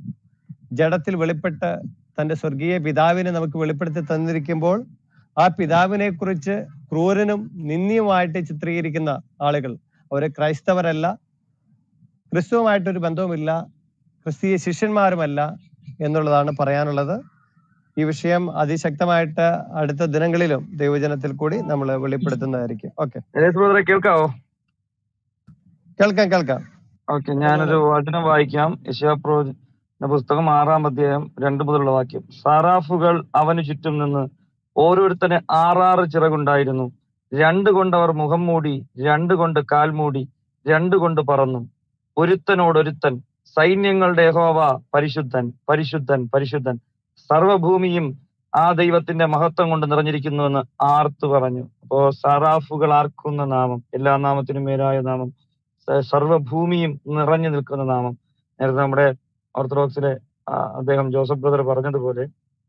ജഡത്തിൽ വെളിപ്പെട്ട് തന്റെ സ്വർഗീയ പിതാവിനെ നമുക്ക് വെളിപ്പെടുത്തി തന്നിരിക്കുമ്പോൾ ആ പിതാവിനെ കുറിച്ച് ക്രൂരനും നിന്ദ്യവുമായിട്ട് ചിത്രീകരിക്കുന്ന ആളുകൾ അവര് ക്രൈസ്തവരല്ല ക്രിസ്തുവുമായിട്ടൊരു ബന്ധവുമില്ല ക്രിസ്തീയ ശിഷ്യന്മാരുമല്ല എന്നുള്ളതാണ് പറയാനുള്ളത് ഈ വിഷയം അതിശക്തമായിട്ട് അടുത്ത ദിനങ്ങളിലും ദൈവജനത്തിൽ കൂടി നമ്മൾ വെളിപ്പെടുത്തുന്നതായിരിക്കും ഓക്കെ എലീസ് ബ്രദറെ കേൾക്കാവോ കേൾക്കാം കേൾക്കാം ഓക്കെ ഞാനൊരു വചനം വായിക്കാം യശയാപ്രോന്റെ പുസ്തകം ആറാം അധ്യായം രണ്ട് മുതലുള്ള വാക്യം സാറാഫുകൾ അവന് ചുറ്റും നിന്ന് ഓരോരുത്തന് ആറാറ് ചിറകുണ്ടായിരുന്നു രണ്ട് കൊണ്ട് അവർ മുഖം മൂടി രണ്ട് കൊണ്ട് കാൽ മൂടി രണ്ട് കൊണ്ട് പറന്നു ഒരുത്തനോടൊരുത്തൻ സൈന്യങ്ങളുടെ യഹോവ പരിശുദ്ധൻ പരിശുദ്ധൻ പരിശുദ്ധൻ സർവഭൂമിയും ആ ദൈവത്തിന്റെ മഹത്വം കൊണ്ട് നിറഞ്ഞിരിക്കുന്നുവെന്ന് ആർത്തു പറഞ്ഞു അപ്പോ സറാഫുകൾ ആർക്കുന്ന നാമം എല്ലാ നാമത്തിനും മേലായ നാമം സ- സർവ്വഭൂമിയും നിറഞ്ഞു നിൽക്കുന്ന നാമം നേരത്തെ നമ്മുടെ ഓർത്തഡോക്സിലെ ആ, അദ്ദേഹം ജോസഫ് ബ്രദർ പറഞ്ഞതുപോലെ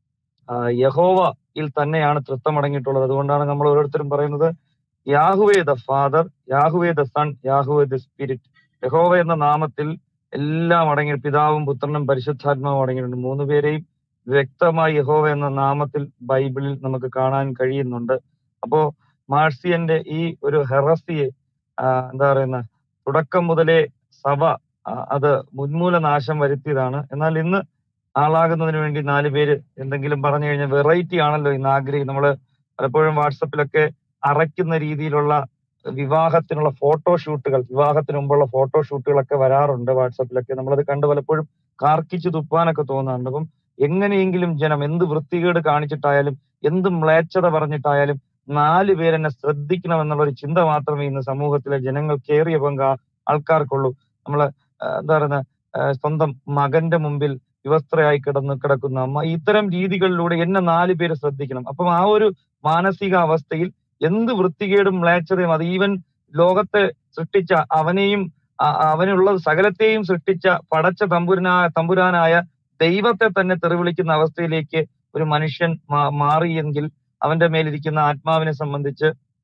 ആ, യഹോവയിൽ തന്നെയാണ് തൃത്വം അടങ്ങിയിട്ടുള്ളത് അതുകൊണ്ടാണ് നമ്മൾ ഓരോരുത്തരും പറയുന്നത് Yahweh the Father Yahweh the Son Yahweh the Spirit യഹോവ എന്ന നാമത്തിൽ എല്ലാം അടങ്ങി പിതാവും പുത്രനും പരിശുദ്ധാത്മാവും അടങ്ങിയിട്ടുണ്ട് മൂന്ന് പേരെയും വ്യക്തമായി യഹോവ എന്ന നാമത്തിൽ ബൈബിളിൽ നമുക്ക് കാണാൻ കഴിയുന്നുണ്ട് അപ്പോ മാർസിയന്റെ ഈ ഒരു ഹെറസിയെ ആ, എന്താ പറയുന്ന തുടക്കം മുതലേ സഭ ആ, അത് ഉന്മൂല നാശം വരുത്തിയതാണ് എന്നാൽ ഇന്ന് ആളാകുന്നതിന് വേണ്ടി നാല് പേര് എന്തെങ്കിലും പറഞ്ഞു കഴിഞ്ഞാൽ വെറൈറ്റി ആണല്ലോ ഇന്ന് ആഗ്രഹിക്കുന്നത് നമ്മള് പലപ്പോഴും വാട്സപ്പിലൊക്കെ അറയ്ക്കുന്ന രീതിയിലുള്ള വിവാഹത്തിനുള്ള ഫോട്ടോഷൂട്ടുകൾ വിവാഹത്തിന് മുമ്പുള്ള ഫോട്ടോഷൂട്ടുകളൊക്കെ വരാറുണ്ട് വാട്സപ്പിലൊക്കെ നമ്മളത് കണ്ട് പലപ്പോഴും കാർക്കിച്ചു തുപ്പാനൊക്കെ തോന്നാറുണ്ട് അപ്പം എങ്ങനെയെങ്കിലും ജനം എന്ത് വൃത്തികേട് കാണിച്ചിട്ടായാലും എന്ത് മ്ലേച്ഛത പറഞ്ഞിട്ടായാലും നാല് പേരെന്നെ ശ്രദ്ധിക്കണം എന്നുള്ള ഒരു ചിന്ത മാത്രമേ ഇന്ന് സമൂഹത്തിലെ ജനങ്ങൾക്കേറിയ പങ്ക് ആ- ആൾക്കാർക്കുള്ളൂ നമ്മള് ആ, എന്താ പറയുന്ന ആ, സ്വന്തം മകന്റെ മുമ്പിൽ വിവസ്ത്രയായി കിടന്ന് കിടക്കുന്ന അമ്മ ഇത്തരം രീതികളിലൂടെ എന്നെ നാല് പേര് ശ്രദ്ധിക്കണം അപ്പം ആ ഒരു മാനസിക അവസ്ഥയിൽ എന്ത് വൃത്തികേടും മ്ലേച്ഛതയും അത് ഈവൻ ലോകത്തെ സൃഷ്ടിച്ച അവനെയും ആ- അവനുള്ള സകലത്തെയും സൃഷ്ടിച്ച പടച്ച തമ്പുരനായ തമ്പുരാനായ ദൈവത്തെ തന്നെ തെറിവിളിക്കുന്ന അവസ്ഥയിലേക്ക് ഒരു മനുഷ്യൻ മാ- മാറിയെങ്കിൽ അവന്റെ മേലിരിക്കുന്ന ആത്മാവിനെ സംബന്ധിച്ച്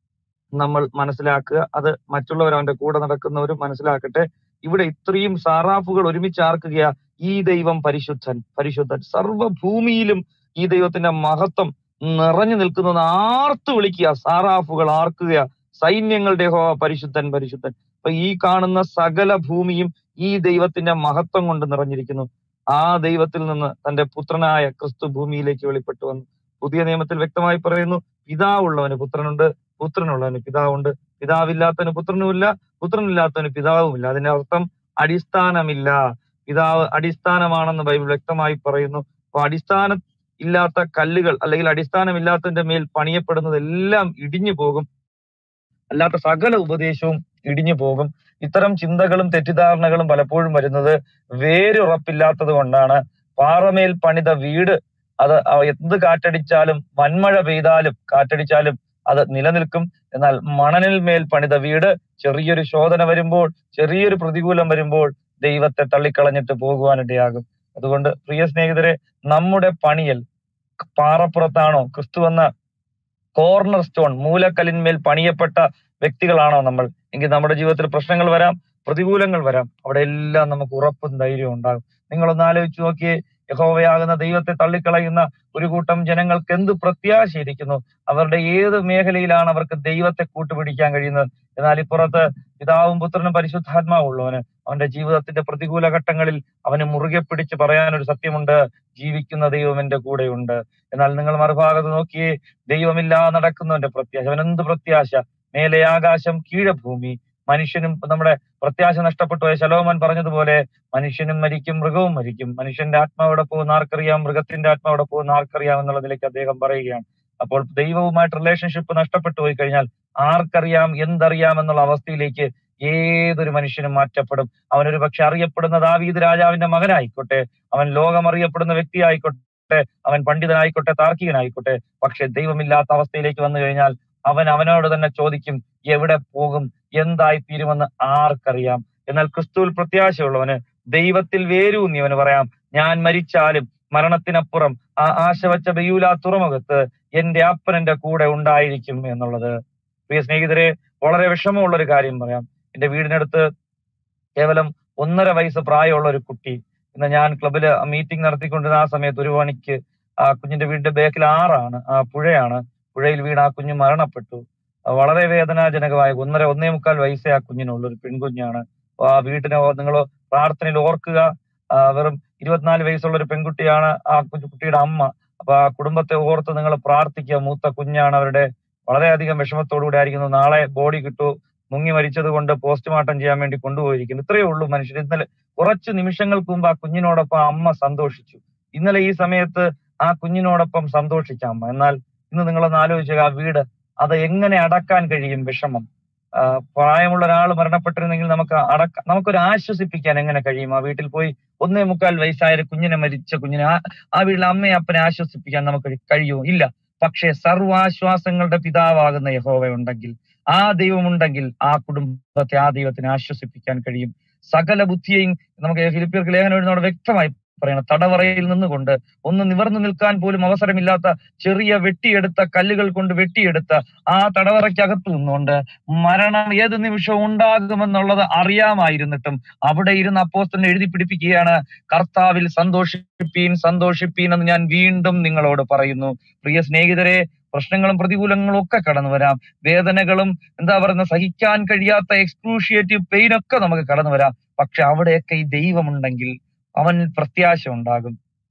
നമ്മൾ മനസ്സിലാക്കുക അത് മറ്റുള്ളവർ അവന്റെ കൂടെ നടക്കുന്നവരും മനസ്സിലാക്കട്ടെ ഇവിടെ ഇത്രയും സാറാഫുകൾ ഒരുമിച്ച് ആർക്കുകയാ ഈ ദൈവം പരിശുദ്ധൻ പരിശുദ്ധൻ സർവ്വഭൂമിയിലും ഈ ദൈവത്തിന്റെ മഹത്വം നിറഞ്ഞു നിൽക്കുന്നത് ആർത്തു വിളിക്കുക സാറാഫുകൾ ആർക്കുക സൈന്യങ്ങളുടെ ഹോ പരിശുദ്ധൻ പരിശുദ്ധൻ അപ്പൊ ഈ കാണുന്ന സകല ഭൂമിയും ഈ ദൈവത്തിന്റെ മഹത്വം കൊണ്ട് നിറഞ്ഞിരിക്കുന്നു ആ ദൈവത്തിൽ നിന്ന് തന്റെ പുത്രനായ ക്രിസ്തു ഭൂമിയിലേക്ക് വെളിപ്പെട്ടു വന്നു പുതിയ നിയമത്തിൽ വ്യക്തമായി പറയുന്നു പിതാവുള്ളവന് പുത്രനുണ്ട് പുത്രനുള്ളവന് പിതാവുണ്ട് പിതാവില്ലാത്തവന് പുത്രനുമില്ല പുത്രനില്ലാത്തവന് പിതാവുമില്ല അതിന്റെ അർത്ഥം അടിസ്ഥാനമില്ല പിതാവ് അടിസ്ഥാനമാണെന്ന് ബൈബിൾ വ്യക്തമായി പറയുന്നു അപ്പൊ അടിസ്ഥാനം ഇല്ലാത്ത കല്ലുകൾ അല്ലെങ്കിൽ അടിസ്ഥാനമില്ലാത്തതിന്റെ മേൽ പണിയപ്പെടുന്നതെല്ലാം ഇടിഞ്ഞു പോകും അല്ലാത്ത സകല ഉപദേശവും ഇടിഞ്ഞു പോകും ഇത്തരം ചിന്തകളും തെറ്റിദ്ധാരണകളും പലപ്പോഴും വരുന്നത് വേരുറപ്പില്ലാത്തത് കൊണ്ടാണ് പാറമേൽ പണിത വീട് അത് ആ എന്ത് കാറ്റടിച്ചാലും വൻമഴ പെയ്താലും കാറ്റടിച്ചാലും അത് നിലനിൽക്കും എന്നാൽ മണലിൽ മേൽ പണിത വീട് ചെറിയൊരു ശോധന വരുമ്പോൾ ചെറിയൊരു പ്രതികൂലം വരുമ്പോൾ ദൈവത്തെ തള്ളിക്കളഞ്ഞിട്ട് പോകുവാനിടയാകും അതുകൊണ്ട് പ്രിയ സ്നേഹിതരെ നമ്മുടെ പണിയൽ പാറപ്പുറത്താണോ ക്രിസ്തു എന്ന കോർണർ സ്റ്റോൺ മൂലക്കല്ലിന്മേൽ പണിയപ്പെട്ട വ്യക്തികളാണോ നമ്മൾ എങ്കിൽ നമ്മുടെ ജീവിതത്തിൽ പ്രശ്നങ്ങൾ വരാം പ്രതികൂലങ്ങൾ വരാം അവിടെ എല്ലാം നമുക്ക് ഉറപ്പും ധൈര്യവും ഉണ്ടാകും നിങ്ങളൊന്ന് ആലോചിച്ച് നോക്കിയേ യഹോവയാകുന്ന ദൈവത്തെ തള്ളിക്കളയുന്ന ഒരു കൂട്ടം ജനങ്ങൾക്ക് എന്ത് പ്രത്യാശയിരിക്കുന്നു അവരുടെ ഏത് മേഖലയിലാണ് അവർക്ക് ദൈവത്തെ കൂട്ടുപിടിക്കാൻ കഴിയുന്നത് എന്നാൽ ഇപ്പുറത്ത് പിതാവും പുത്രനും പരിശുദ്ധാത്മാവും ഉള്ളവന് അവന്റെ ജീവിതത്തിന്റെ പ്രതികൂല ഘട്ടങ്ങളിൽ അവന് മുറുകെ പിടിച്ച് പറയാനൊരു സത്യമുണ്ട് ജീവിക്കുന്ന ദൈവം എന്റെ കൂടെയുണ്ട് എന്നാൽ നിങ്ങൾ മറുഭാഗത്ത് നോക്കിയേ ദൈവമില്ലാതെ നടക്കുന്നവന്റെ പ്രത്യാശ അവൻ എന്ത് പ്രത്യാശ മേലെ ആകാശം കീഴെ ഭൂമി മനുഷ്യനും നമ്മുടെ പ്രത്യാശ നഷ്ടപ്പെട്ടു പോയ ശലോമൻ പറഞ്ഞതുപോലെ മനുഷ്യനും മരിക്കും മൃഗവും മരിക്കും മനുഷ്യന്റെ ആത്മാവിടെ പോകുന്ന ആർക്കറിയാം മൃഗത്തിന്റെ ആത്മാവിടെ പോകുന്ന ആർക്കറിയാം എന്നുള്ളതിലേക്ക് അദ്ദേഹം പറയുകയാണ് അപ്പോൾ ദൈവവുമായിട്ട് റിലേഷൻഷിപ്പ് നഷ്ടപ്പെട്ടു പോയി കഴിഞ്ഞാൽ ആർക്കറിയാം എന്തറിയാം എന്നുള്ള അവസ്ഥയിലേക്ക് ഏതൊരു മനുഷ്യനും മാറ്റപ്പെടും അവനൊരു പക്ഷെ അറിയപ്പെടുന്ന ദാവീദ് രാജാവിന്റെ മകനായിക്കോട്ടെ അവൻ ലോകം അറിയപ്പെടുന്ന വ്യക്തി ആയിക്കോട്ടെ അവൻ പണ്ഡിതനായിക്കോട്ടെ താർക്കികനായിക്കോട്ടെ പക്ഷെ ദൈവമില്ലാത്ത അവസ്ഥയിലേക്ക് വന്നു കഴിഞ്ഞാൽ അവൻ അവനോട് തന്നെ ചോദിക്കും എവിടെ പോകും എന്തായി തീരുമെന്ന് ആർക്കറിയാം എന്നാൽ ക്രിസ്തുവിൽ പ്രത്യാശയുള്ളവന് ദൈവത്തിൽ വേരൂന്നിയവന് പറയാം ഞാൻ മരിച്ചാലും മരണത്തിനപ്പുറം ആ ആശ വച്ച ബെയൂല തുറമുഖത്ത് എന്റെ അപ്പൻ എന്റെ കൂടെ ഉണ്ടായിരിക്കും എന്നുള്ളത് പ്രിയ സ്നേഹിതരെ വളരെ വിഷമമുള്ള ഒരു കാര്യം പറയാം എന്റെ വീടിനടുത്ത് കേവലം ഒന്നര വയസ്സ് പ്രായമുള്ള ഒരു കുട്ടി ഇന്ന് ഞാൻ ക്ലബില് മീറ്റിംഗ് നടത്തിക്കൊണ്ടിരുന്ന ആ സമയത്ത് ഒരു മണിക്ക് ആ കുഞ്ഞിന്റെ വീടിന്റെ ബാക്കിൽ ആറാണ് ആ പുഴയാണ് പുഴയിൽ വീണ് ആ കുഞ്ഞ് മരണപ്പെട്ടു ആ വളരെ വേദനാജനകമായ ഒന്നര ഒന്നേ മുക്കാൽ വയസ്സേ ആ കുഞ്ഞിനുള്ളൂ ഒരു പെൺകുഞ്ഞാണ് അപ്പൊ ആ വീട്ടിനെ നിങ്ങൾ പ്രാർത്ഥനയിൽ ഓർക്കുക ആ വെറും ഇരുപത്തിനാല് വയസ്സുള്ള ഒരു പെൺകുട്ടിയാണ് ആ കുഞ്ഞു കുട്ടിയുടെ അമ്മ അപ്പൊ ആ കുടുംബത്തെ ഓർത്ത് നിങ്ങൾ പ്രാർത്ഥിക്കുക മൂത്ത കുഞ്ഞാണ് അവരുടെ വളരെയധികം വിഷമത്തോടുകൂടി ആയിരിക്കുന്നു നാളെ ബോഡി കിട്ടൂ മുങ്ങി മരിച്ചത് കൊണ്ട് പോസ്റ്റ്മോർട്ടം ചെയ്യാൻ വേണ്ടി കൊണ്ടുപോയിരിക്കുന്നു ഇത്രയേ ഉള്ളൂ മനുഷ്യർ ഇന്നലെ കുറച്ച് നിമിഷങ്ങൾക്ക് മുമ്പ് ആ കുഞ്ഞിനോടൊപ്പം ആ അമ്മ സന്തോഷിച്ചു ഇന്നലെ ഈ സമയത്ത് ആ കുഞ്ഞിനോടൊപ്പം സന്തോഷിച്ച അമ്മ എന്നാൽ ഇന്ന് നിങ്ങളൊന്ന് ആലോചിക്കുക ആ വീട് അത് എങ്ങനെ അടക്കാൻ കഴിയും വിഷമം ആ, പ്രായമുള്ള ഒരാൾ മരണപ്പെട്ടിരുന്നെങ്കിൽ നമുക്ക് അടക്ക നമുക്കൊരു ആശ്വസിപ്പിക്കാൻ എങ്ങനെ കഴിയും ആ വീട്ടിൽ പോയി ഒന്നേ മുക്കാൽ വയസ്സായ ഒരു കുഞ്ഞിനെ മരിച്ച കുഞ്ഞിനെ ആ ആ വീട്ടിലെ അമ്മയെ അപ്പനെ ആശ്വസിപ്പിക്കാൻ നമുക്ക് കഴിയുമോ ഇല്ല പക്ഷേ സർവാശ്വാസങ്ങളുടെ പിതാവാകുന്ന യഹോവ ഉണ്ടെങ്കിൽ ആ ദൈവമുണ്ടെങ്കിൽ ആ കുടുംബത്തെ ആ ദൈവത്തിന് ആശ്വസിപ്പിക്കാൻ കഴിയും സകല ബുദ്ധിയെയും നമുക്ക് ഫിലിപ്പിയർക്ക് ലേഖനം എഴുതുന്നതോടെ വ്യക്തമായി പറയണം തടവറയിൽ നിന്നുകൊണ്ട് ഒന്ന് നിവർന്നു നിൽക്കാൻ പോലും അവസരമില്ലാത്ത ചെറിയ വെട്ടിയെടുത്ത കല്ലുകൾ കൊണ്ട് വെട്ടിയെടുത്ത ആ തടവറയ്ക്കകത്ത് നിന്നുകൊണ്ട് മരണം ഏത് നിമിഷവും ഉണ്ടാകുമെന്നുള്ളത് അറിയാമായിരുന്നിട്ടും അവിടെ ഇരുന്ന് അപ്പോസ്തലൻ എഴുതി പിടിപ്പിക്കുകയാണ് കർത്താവിൽ സന്തോഷിപ്പീൻ സന്തോഷിപ്പീൻ എന്ന് ഞാൻ വീണ്ടും നിങ്ങളോട് പറയുന്നു പ്രിയ സ്നേഹിതരെ പ്രശ്നങ്ങളും പ്രതികൂലങ്ങളും ഒക്കെ കടന്നു വരാം വേദനകളും എന്താ പറയുന്ന സഹിക്കാൻ കഴിയാത്ത എക്സ്ക്രൂഷിയേറ്റീവ് പെയിൻ ഒക്കെ നമുക്ക് കടന്നു വരാം പക്ഷെ അവിടെയൊക്കെ ഈ ദൈവമുണ്ടെങ്കിൽ അവനിൽ പ്രത്യാശ ഉണ്ടാകും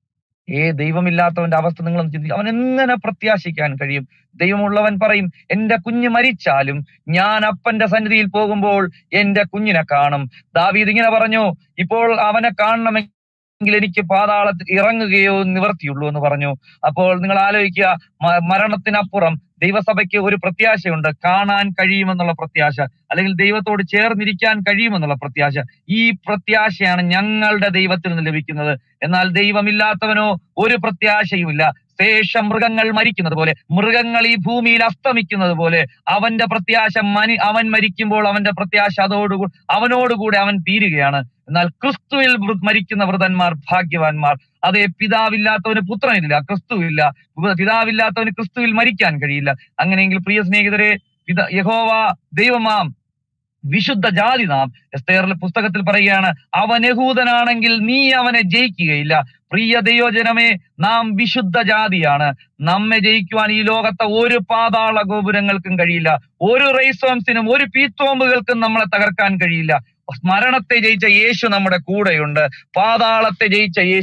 ഏ ദൈവമില്ലാത്തവന്റെ അവസ്ഥ നിങ്ങൾ ചിന്തിക്കും അവൻ എങ്ങനെ പ്രത്യാശിക്കാൻ കഴിയും ദൈവമുള്ളവൻ പറയും എന്റെ കുഞ്ഞ് മരിച്ചാലും ഞാൻ അപ്പന്റെ സന്നിധിയിൽ പോകുമ്പോൾ എന്റെ കുഞ്ഞിനെ കാണും ദാവീദ് ഇങ്ങനെ പറഞ്ഞു ഇപ്പോൾ അവനെ കാണണമെങ്കിൽ എനിക്ക് പാതാളത്തിൽ ഇറങ്ങുകയോ നിവർത്തിയുള്ളൂ എന്ന് പറഞ്ഞു അപ്പോൾ നിങ്ങൾ ആലോചിക്കുക മ- മരണത്തിനപ്പുറം ദൈവസഭയ്ക്ക് ഒരു പ്രത്യാശയുണ്ട് കാണാൻ കഴിയുമെന്നുള്ള പ്രത്യാശ അല്ലെങ്കിൽ ദൈവത്തോട് ചേർന്നിരിക്കാൻ കഴിയുമെന്നുള്ള പ്രത്യാശ ഈ പ്രത്യാശയാണ് ഞങ്ങളുടെ ദൈവത്തിൽ നിന്ന് ലഭിക്കുന്നത് എന്നാൽ ദൈവമില്ലാത്തവനോ ഒരു പ്രത്യാശയുമില്ല ശേഷം മൃഗങ്ങൾ മരിക്കുന്നത് പോലെ മൃഗങ്ങൾ ഈ ഭൂമിയിൽ അസ്തമിക്കുന്നത് പോലെ അവന്റെ പ്രത്യാശ മനി അവൻ മരിക്കുമ്പോൾ അവന്റെ പ്രത്യാശ അതോടുകൂടി അവനോടുകൂടെ അവൻ തീരുകയാണ് എന്നാൽ ക്രിസ്തുവിൽ വൃ- മരിക്കുന്ന വൃതന്മാർ ഭാഗ്യവാന്മാർ അതേ പിതാവില്ലാത്തവന് പുത്രനില്ല ക്രിസ്തുവില്ല വ- പിതാവില്ലാത്തവന് ക്രിസ്തുവിൽ മരിക്കാൻ കഴിയില്ല അങ്ങനെയെങ്കിൽ പ്രിയ സ്നേഹിതരെ പിത യഹോവ ദൈവമാം വിശുദ്ധ ജാതി നാം എസ്തേറിലെ പുസ്തകത്തിൽ പറയുകയാണ് അവൻ യഹൂദനാണെങ്കിൽ നീ അവനെ ജയിക്കുകയില്ല പ്രിയ ദൈവജനമേ നാം വിശുദ്ധ ജാതിയാണ് നമ്മെ ജയിക്കുവാൻ ഈ ലോകത്തെ ഒരു പാതാള ഗോപുരങ്ങൾക്കും കഴിയില്ല ഒരു റൈസോംസിനും ഒരു പീത്തോമ്പുകൾക്കും നമ്മളെ തകർക്കാൻ കഴിയില്ല മരണത്തെ ജയിച്ച യേശു നമ്മുടെ കൂടെയുണ്ട് പാതാളത്തെ ജയിച്ച യേശു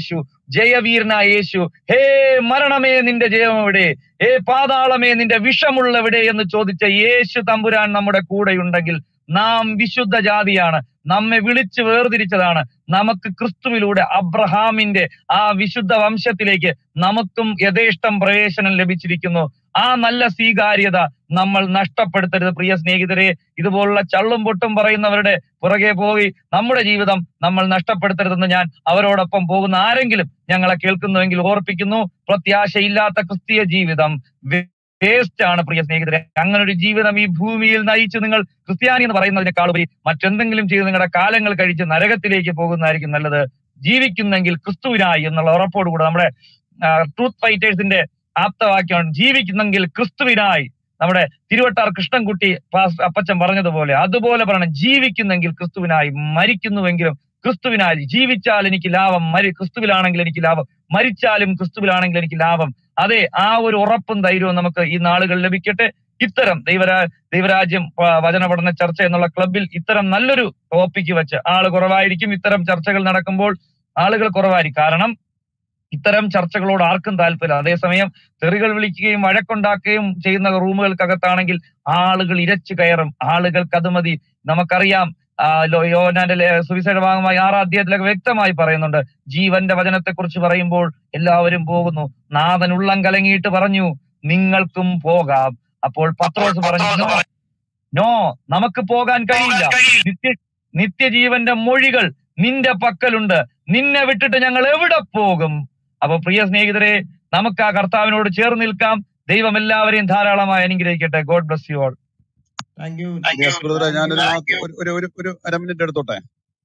ജയവീരനായ യേശു ഹേ മരണമേ നിന്റെ ജയം എവിടെ ഹേ പാതാളമേ നിന്റെ വിഷമുള്ളവിടെ എന്ന് ചോദിച്ച യേശു തമ്പുരാൻ നമ്മുടെ കൂടെയുണ്ടെങ്കിൽ നാം വിശുദ്ധ ജാതിയാണ് നമ്മെ വിളിച്ച് വേർതിരിച്ചതാണ് നമുക്ക് ക്രിസ്തുവിലൂടെ അബ്രഹാമിന്റെ ആ വിശുദ്ധ വംശത്തിലേക്ക് നമുക്കും യഥേഷ്ടം പ്രവേശനം ലഭിച്ചിരിക്കുന്നു ആ നല്ല സ്വീകാര്യത നമ്മൾ നഷ്ടപ്പെടുത്തരുത് പ്രിയ സ്നേഹിതരെ ഇതുപോലുള്ള ചള്ളും പൊട്ടും പറയുന്നവരുടെ പുറകെ പോയി നമ്മുടെ ജീവിതം നമ്മൾ നഷ്ടപ്പെടുത്തരുതെന്ന് ഞാൻ അവരോടൊപ്പം പോകുന്ന ആരെങ്കിലും ഞങ്ങളെ കേൾക്കുന്നുവെങ്കിൽ ഓർപ്പിക്കുന്നു പ്രത്യാശയില്ലാത്ത ക്രിസ്തീയ ജീവിതം വേസ്റ്റ് ആണ് പ്രിയ സ്നേഹിതരെ അങ്ങനെ ഒരു ജീവിതം ഈ ഭൂമിയിൽ നയിച്ച് നിങ്ങൾ ക്രിസ്ത്യാനി എന്ന് പറയുന്നതിനേക്കാൾ ഉപരി മറ്റെന്തെങ്കിലും ചെയ്ത് നിങ്ങളുടെ കാലങ്ങൾ കഴിച്ച് നരകത്തിലേക്ക് പോകുന്നതായിരിക്കും നല്ലത് ജീവിക്കുന്നെങ്കിൽ ക്രിസ്തുവിനായി എന്നുള്ള ഉറപ്പോടുകൂടെ നമ്മുടെ ട്രൂത്ത് ഫൈറ്റേഴ്സിന്റെ ആപ്തവാക്യമാണ് ജീവിക്കുന്നെങ്കിൽ ക്രിസ്തുവിനായി നമ്മുടെ തിരുവട്ടാർ കൃഷ്ണൻകുട്ടി പാസ് അപ്പച്ചൻ പറഞ്ഞതുപോലെ അതുപോലെ പറയണം ജീവിക്കുന്നെങ്കിൽ ക്രിസ്തുവിനായി മരിക്കുന്നുവെങ്കിലും ക്രിസ്തുവിനായി ജീവിച്ചാൽ എനിക്ക് ലാഭം മരി ക്രിസ്തുവിലാണെങ്കിൽ എനിക്ക് ലാഭം മരിച്ചാലും ക്രിസ്തുവിലാണെങ്കിൽ എനിക്ക് ലാഭം അതെ ആ ഒരു ഉറപ്പും ധൈര്യവും നമുക്ക് ഈ നാളുകൾ ലഭിക്കട്ടെ ഇത്തരം ദൈവരാ ദൈവരാജ്യം പ- വചന പഠന ചർച്ച എന്നുള്ള ക്ലബിൽ ഇത്തരം നല്ലൊരു ടോപ്പിക്ക് വെച്ച് ആള് കുറവായിരിക്കും ഇത്തരം ചർച്ചകൾ നടക്കുമ്പോൾ ആളുകൾ കുറവായിരിക്കും കാരണം ഇത്തരം ചർച്ചകളോട് ആർക്കും താല്പര്യം അതേസമയം തെറികൾ വിളിക്കുകയും വഴക്കുണ്ടാക്കുകയും ചെയ്യുന്ന റൂമുകൾക്കകത്താണെങ്കിൽ ആളുകൾ ഇരച്ചു കയറും ആളുകൾക്ക് അത് മതി നമുക്കറിയാം ആ, ലോ- യോഹന്നാന്റെ ലേ- സുവിശേഷ ഭാഗമായി ആറാം അധ്യായത്തിലൊക്കെ വ്യക്തമായി പറയുന്നുണ്ട് ജീവന്റെ വചനത്തെക്കുറിച്ച് പറയുമ്പോൾ എല്ലാവരും പോകുന്നു നാഥൻ ഉള്ളം കലങ്ങിയിട്ട് പറഞ്ഞു നിങ്ങൾക്കും പോകാം അപ്പോൾ പത്രോസ് പറഞ്ഞു "നോ, നോ നമുക്ക് പോകാൻ കഴിയില്ല നിത്യ നിത്യജീവന്റെ മൊഴികൾ നിന്റെ പക്കലുണ്ട് നിന്നെ വിട്ടിട്ട് ഞങ്ങൾ എവിടെ പോകും അപ്പൊ പ്രിയ സ്നേഹിതരെ നമുക്ക് ആ കർത്താവിനോട് ചേർന്ന് നിൽക്കാം ദൈവം എല്ലാവരെയും ധാരാളമായി അനുഗ്രഹിക്കട്ടെ God bless you all thank you yes ബ്രദറെ ഞാനൊരു വാക്ക് ഒരു ഒരു ഒരു ഒരു അര മിനിറ്റ് എടുത്തോട്ടെ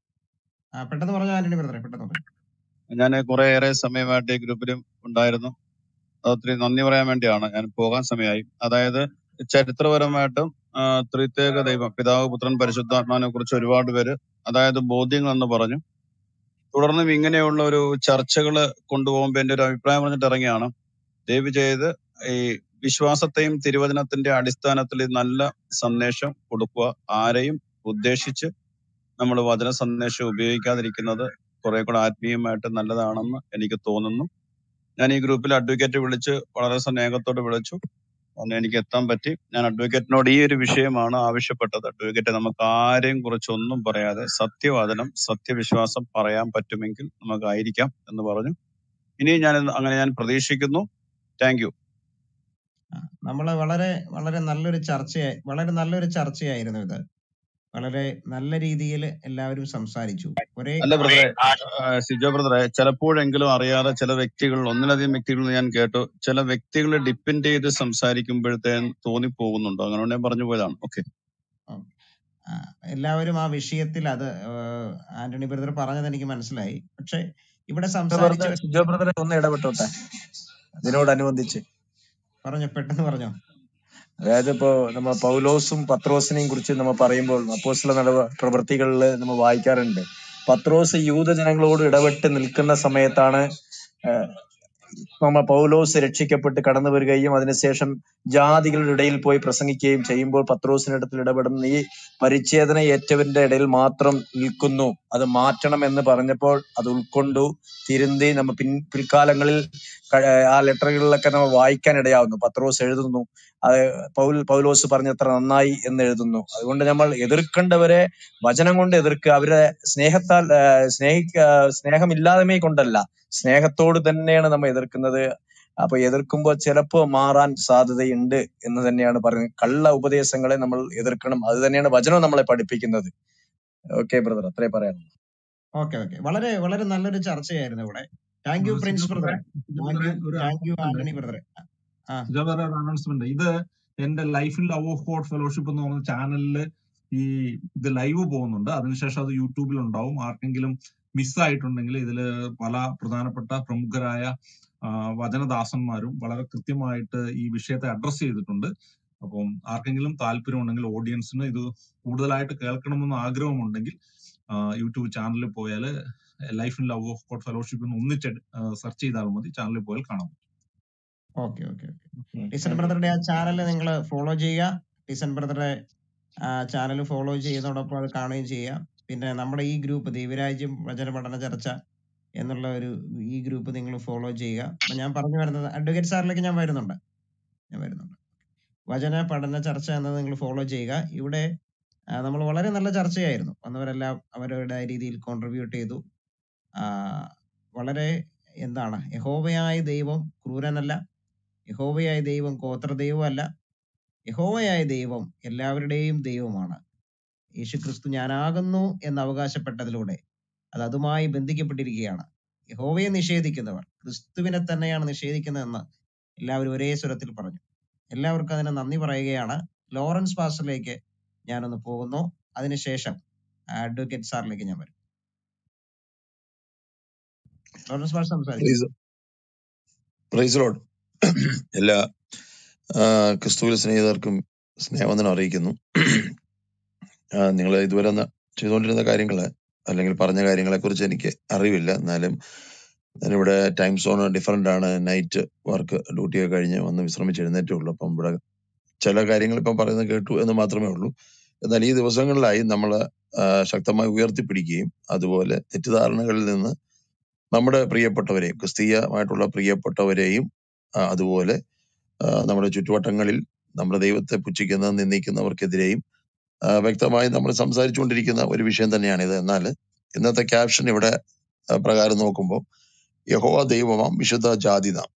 പെട്ടെന്ന് പറഞ്ഞു ആന്റണി ബ്രദറെ പെട്ടെന്ന് പറഞ്ഞു ഞാൻ കുറെ ഏറെ സമയമായിട്ട് ഈ ഗ്രൂപ്പിലും ഉണ്ടായിരുന്നു അത് ഒത്തിരി നന്ദി പറയാൻ വേണ്ടിയാണ് ഞാൻ പോകാൻ സമയമായി അതായത് ചരിത്രപരമായിട്ടും ആ, ത്രിത്യേക ദൈവം പിതാവ് പുത്രൻ പരിശുദ്ധാത്മാവിനെ കുറിച്ച് ഒരുപാട് പേര് അതായത് ബോധ്യങ്ങൾ എന്ന് പറഞ്ഞു തുടർന്നും ഇങ്ങനെയുള്ള ഒരു ചർച്ചകൾ കൊണ്ടുപോകുമ്പോൾ എന്റെ ഒരു അഭിപ്രായം പറഞ്ഞിട്ട് ഇറങ്ങിയാണ് ദയവ് ചെയ്ത് ഈ വിശ്വാസത്തെയും തിരുവചനത്തിന്റെ അടിസ്ഥാനത്തിൽ ഈ നല്ല സന്ദേശം കൊടുക്കുക ആരെയും ഉദ്ദേശിച്ച് നമ്മൾ വചന സന്ദേശം ഉപയോഗിക്കാതിരിക്കുന്നത് കുറെ കൂടെ ആത്മീയമായിട്ട് നല്ലതാണെന്ന് എനിക്ക് തോന്നുന്നു ഞാൻ ഈ ഗ്രൂപ്പിൽ അഡ്വക്കേറ്റ് വിളിച്ച് വളരെ സ്നേഹത്തോടെ വിളിച്ചു അന്ന് എനിക്ക് എത്താൻ പറ്റി ഞാൻ അഡ്വക്കേറ്റിനോട് ഈ ഒരു വിഷയമാണ് ആവശ്യപ്പെട്ടത് അഡ്വക്കേറ്റ് നമുക്ക് ആരെയും കുറിച്ച് ഒന്നും പറയാതെ സത്യവാദനം സത്യവിശ്വാസം പറയാൻ പറ്റുമെങ്കിൽ നമുക്കായിരിക്കാം എന്ന് പറഞ്ഞു ഇനി ഞാൻ അങ്ങനെ ഞാൻ പ്രതീക്ഷിക്കുന്നു താങ്ക് യു നമ്മള് വളരെ വളരെ നല്ലൊരു ചർച്ചയായി വളരെ നല്ലൊരു ചർച്ചയായിരുന്നു ഇത് വളരെ നല്ല രീതിയിൽ എല്ലാവരും സംസാരിച്ചു ഒരേ അല്ല ബ്രദറെ സിജോ ബ്രദറെ ചിലപ്പോഴെങ്കിലും അറിയാതെ ചില വ്യക്തികൾ ഒന്നിലധികം വ്യക്തികൾ ഞാൻ കേട്ടു ചില വ്യക്തികൾ ഡിപ്പെൻഡ് ചെയ്ത് സംസാരിക്കുമ്പോഴത്തേന് തോന്നിപ്പോകുന്നുണ്ടോ അങ്ങനെ ഞാൻ പറഞ്ഞു പോയതാണ് ഓക്കെ ആ, എല്ലാവരും ആ വിഷയത്തിൽ അത് ഏഹ്, ആന്റണി ബ്രദർ പറഞ്ഞത് എനിക്ക് മനസ്സിലായി പക്ഷെ ഇവിടെ സംസാരിച്ച ബ്രദർ സിജോ ബ്രദറെ ഒന്ന് ഇടപെട്ടോട്ടെ അതിനോടനുബന്ധിച്ച് പറഞ്ഞോ പെട്ടെന്ന് പറഞ്ഞോ അതായത് ഇപ്പോ നമ്മ പൗലോസും പത്രോസിനെയും കുറിച്ച് നമ്മൾ പറയുമ്പോൾ അപ്പോസ്തല നടവ പ്രവൃത്തികളിൽ നമ്മൾ വായിക്കാറുണ്ട് പത്രോസ് യൂതജനങ്ങളോട് ഇടപെട്ട് നിൽക്കുന്ന സമയത്താണ് ഏഹ്, നമ്മ പൗലോസ് രക്ഷിക്കപ്പെട്ട് കടന്നു വരികയും അതിനുശേഷം ജാതികളുടെ ഇടയിൽ പോയി പ്രസംഗിക്കുകയും ചെയ്യുമ്പോൾ പത്രോസിനിടത്തിൽ ഇടപെടുന്ന ഈ പരിച്ഛേദന ഏറ്റവന്റെ ഇടയിൽ മാത്രം നിൽക്കുന്നു അത് മാറ്റണം എന്ന് പറഞ്ഞപ്പോൾ അത് ഉൾക്കൊണ്ടു തിരുന്തി നമ്മ പിൻ പിൽക്കാലങ്ങളിൽ ക- ആ ലെറ്ററുകളിലൊക്കെ നമ്മൾ വായിക്കാൻ ഇടയാവുന്നു പത്രോസ് എഴുതുന്നു അത് പൗൽ പൗലോസ് പറഞ്ഞത്ര നന്നായി എന്ന് എഴുതുന്നു അതുകൊണ്ട് നമ്മൾ എതിർക്കേണ്ടവരെ വചനം കൊണ്ട് എതിർക്കുക അവരെ സ്നേഹത്താൽ ആ, സ്നേഹിക്ക സ്നേഹമില്ലായ്മ കൊണ്ടല്ല സ്നേഹത്തോട് തന്നെയാണ് നമ്മൾ എതിർക്കുന്നത് അപ്പൊ എതിർക്കുമ്പോൾ ചിലപ്പോ മാറാൻ സാധ്യതയുണ്ട് എന്ന് തന്നെയാണ് പറയുന്നത് കള്ള ഉപദേശങ്ങളെ നമ്മൾ എതിർക്കണം അത് തന്നെയാണ് വചനം നമ്മളെ പഠിപ്പിക്കുന്നത് ഓക്കെ ബ്രദർ അത്രേ പറയാം ഓക്കെ ഓക്കെ വളരെ വളരെ നല്ലൊരു ചർച്ചയായിരുന്നു ഇവിടെ താങ്ക് യു ആ, പ്രിൻസ് സിജോ ബ്രദറെ ബ്രദറെ താങ്ക് യു ഒരു താങ്ക് യു announcement. ആന്റണി ബ്രദറെ ആ സിജോ ബ്രദറെ ഒരു അനൗൺസ്മെന്റ് ഇത് എന്റെ life in love of God fellowship എന്ന് പറയുന്ന ചാനലിൽ ഈ ഇത് ലൈവ് പോകുന്നുണ്ട് അതിനുശേഷം അത് യൂട്യൂബിൽ ഉണ്ടാവും ആർക്കെങ്കിലും മിസ്സായിട്ടുണ്ടെങ്കിൽ ഇതിൽ പല പ്രധാനപ്പെട്ട പ്രമുഖരായ ആ, വചനദാസന്മാരും വളരെ കൃത്യമായിട്ട് ഈ വിഷയത്തെ അഡ്രസ് ചെയ്തിട്ടുണ്ട് അപ്പം ആർക്കെങ്കിലും താല്പര്യമുണ്ടെങ്കിൽ ഓഡിയൻസിന് ഇത് കൂടുതലായിട്ട് കേൾക്കണമെന്ന് ആഗ്രഹമുണ്ടെങ്കിൽ ആ, യൂട്യൂബ് ചാനലിൽ പോയാൽ life in love of God fellowship എന്ന് ഒന്നിച്ച് സെർച്ച് ചെയ്താൽ മതി ചാനലിൽ പോയാൽ കാണാം ഓക്കെ ഓക്കെ ഓക്കെ ടിസൺ ബ്രദറുടെ ആ ചാനൽ നിങ്ങൾ ഫോളോ ചെയ്യുക ടിസൺ ബ്രദറുടെ ആ ചാനൽ ഫോളോ ചെയ്യുന്നതോടൊപ്പം അത് കാണുകയും ചെയ്യുക പിന്നെ നമ്മുടെ ഈ ഗ്രൂപ്പ് ദൈവരാജ്യം വചന പഠന ചർച്ച എന്നുള്ള ഒരു ഈ ഗ്രൂപ്പ് നിങ്ങൾ ഫോളോ ചെയ്യുക അപ്പൊ ഞാൻ പറഞ്ഞു വരുന്നത് അഡ്വക്കേറ്റ് സാറിലേക്ക് ഞാൻ വരുന്നുണ്ട് ഞാൻ വരുന്നുണ്ട് വചന പഠന ചർച്ച എന്നത് നിങ്ങൾ ഫോളോ ചെയ്യുക ഇവിടെ നമ്മൾ വളരെ നല്ല ചർച്ചയായിരുന്നു വന്നവരെല്ലാം അവരുടെ രീതിയിൽ കോൺട്രിബ്യൂട്ട് ചെയ്തു ആ, വളരെ എന്താണ് യഹോവയായ ദൈവം ക്രൂരനല്ല യഹോവയായ ദൈവം ഗോത്ര ദൈവമല്ല യഹോവയായ ദൈവം എല്ലാവരുടെയും ദൈവമാണ് യേശുക്രിസ്തു ഞാനാകുന്നു എന്ന് അവകാശപ്പെട്ടതിലൂടെ അത് അതുമായി ബന്ധിക്കപ്പെട്ടിരിക്കുകയാണ് യഹോവയെ നിഷേധിക്കുന്നവർ ക്രിസ്തുവിനെ തന്നെയാണ് നിഷേധിക്കുന്നതെന്ന് എല്ലാവരും ഒരേ സ്വരത്തിൽ പറഞ്ഞു എല്ലാവർക്കും അതിന് നന്ദി പറയുകയാണ് ലോറൻസ് പാസ്റ്ററിലേക്ക് ഞാനൊന്ന് പോകുന്നു അതിനുശേഷം അഡ്വക്കേറ്റ് സാറിലേക്ക് ഞാൻ വരും ലോറൻസ് പാസ്റ്റർ സംസാരിക്കും പ്രൈസ് ലോഡ് എല്ലാ ആ, ക്രിസ്തുവിൽ സ്നേഹിതർക്കും സ്നേഹവന്ദനം അറിയിക്കുന്നു നിങ്ങൾ ഇതുവരെ ന- ചെയ്തുകൊണ്ടിരുന്ന കാര്യങ്ങൾ അല്ലെങ്കിൽ പറഞ്ഞ കാര്യങ്ങളെ കുറിച്ച് എനിക്ക് അറിവില്ല എന്നാലും ഞാനിവിടെ ടൈം സോൺ ഡിഫറെന്റ് ആണ് നൈറ്റ് വർക്ക് ഡ്യൂട്ടിയൊക്കെ കഴിഞ്ഞ് വന്ന് വിശ്രമിച്ച് എഴുന്നേറ്റേ ഉള്ളൂ അപ്പം ഇവിടെ ചില കാര്യങ്ങൾ ഇപ്പം പറയുന്നത് കേട്ടു എന്ന് മാത്രമേ ഉള്ളൂ എന്നാൽ ഈ ദിവസങ്ങളിലായി നമ്മൾ ശക്തമായി ഉയർത്തിപ്പിടിക്കുകയും അതുപോലെ തെറ്റിദ്ധാരണകളിൽ നിന്ന് നമ്മുടെ പ്രിയപ്പെട്ടവരെയും ക്രിസ്തീയമായിട്ടുള്ള പ്രിയപ്പെട്ടവരെയും ആ, അതുപോലെ ആ, നമ്മുടെ ചുറ്റുവട്ടങ്ങളിൽ നമ്മുടെ ദൈവത്തെ പുച്ഛിക്കുന്ന നിന്ദിക്കുന്നവർക്കെതിരെയും ആ, വ്യക്തമായി നമ്മൾ സംസാരിച്ചുകൊണ്ടിരിക്കുന്ന ഒരു വിഷയം തന്നെയാണിത് എന്നാൽ ഇന്നത്തെ ക്യാപ്ഷൻ ഇവിടെ ആ, പ്രകാരം നോക്കുമ്പോൾ യഹോവ ദൈവമാം വിശുദ്ധ ജാതി നാം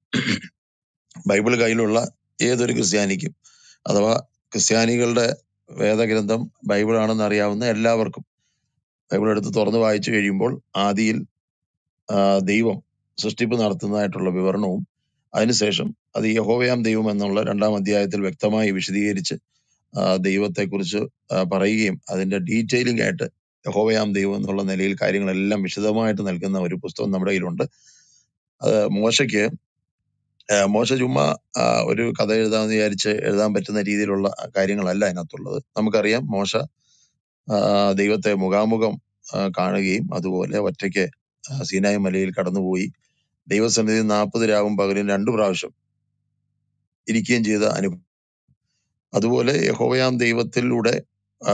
ബൈബിൾ കയ്യിലുള്ള ഏതൊരു ക്രിസ്ത്യാനിക്കും അഥവാ ക്രിസ്ത്യാനികളുടെ വേദഗ്രന്ഥം ബൈബിൾ ആണെന്ന് അറിയാവുന്ന എല്ലാവർക്കും ബൈബിൾ എടുത്ത് തുറന്നു വായിച്ചു കഴിയുമ്പോൾ ആദിയിൽ ആ, ദൈവം സൃഷ്ടിപ്പ് നടത്തുന്നതായിട്ടുള്ള വിവരണവും അതിനുശേഷം അത് യഹോവയാം ദൈവം എന്നുള്ള രണ്ടാം അധ്യായത്തിൽ വ്യക്തമായി വിശദീകരിച്ച് ആ, ദൈവത്തെക്കുറിച്ച് ആ, പറയുകയും അതിന്റെ ഡീറ്റെയിലിംഗ് ആയിട്ട് യഹോവയാം ദൈവം എന്നുള്ള നിലയിൽ കാര്യങ്ങളെല്ലാം വിശദമായിട്ട് നൽകുന്ന ഒരു പുസ്തകം നമ്മുടെ കയ്യിലുണ്ട് അത് മോശയ്ക്ക് ആ, മോശ ചുമ്മാ ആ, ഒരു കഥ എഴുതാമെന്ന് വിചാരിച്ച് എഴുതാൻ പറ്റുന്ന രീതിയിലുള്ള കാര്യങ്ങളല്ല അതിനകത്തുള്ളത് നമുക്കറിയാം മോശ ആ, ദൈവത്തെ മുഖാമുഖം ആ, കാണുകയും അതുപോലെ ഒറ്റയ്ക്ക് ആ, സീനായി മലയിൽ കടന്നുപോയി ദൈവസന്നിധി നാൽപ്പത് രാവും പകലും രണ്ടു പ്രാവശ്യം ഇരിക്കുകയും ചെയ്ത അനുഭവം അതുപോലെ യഹോവയാം ദൈവത്തിലൂടെ ആ,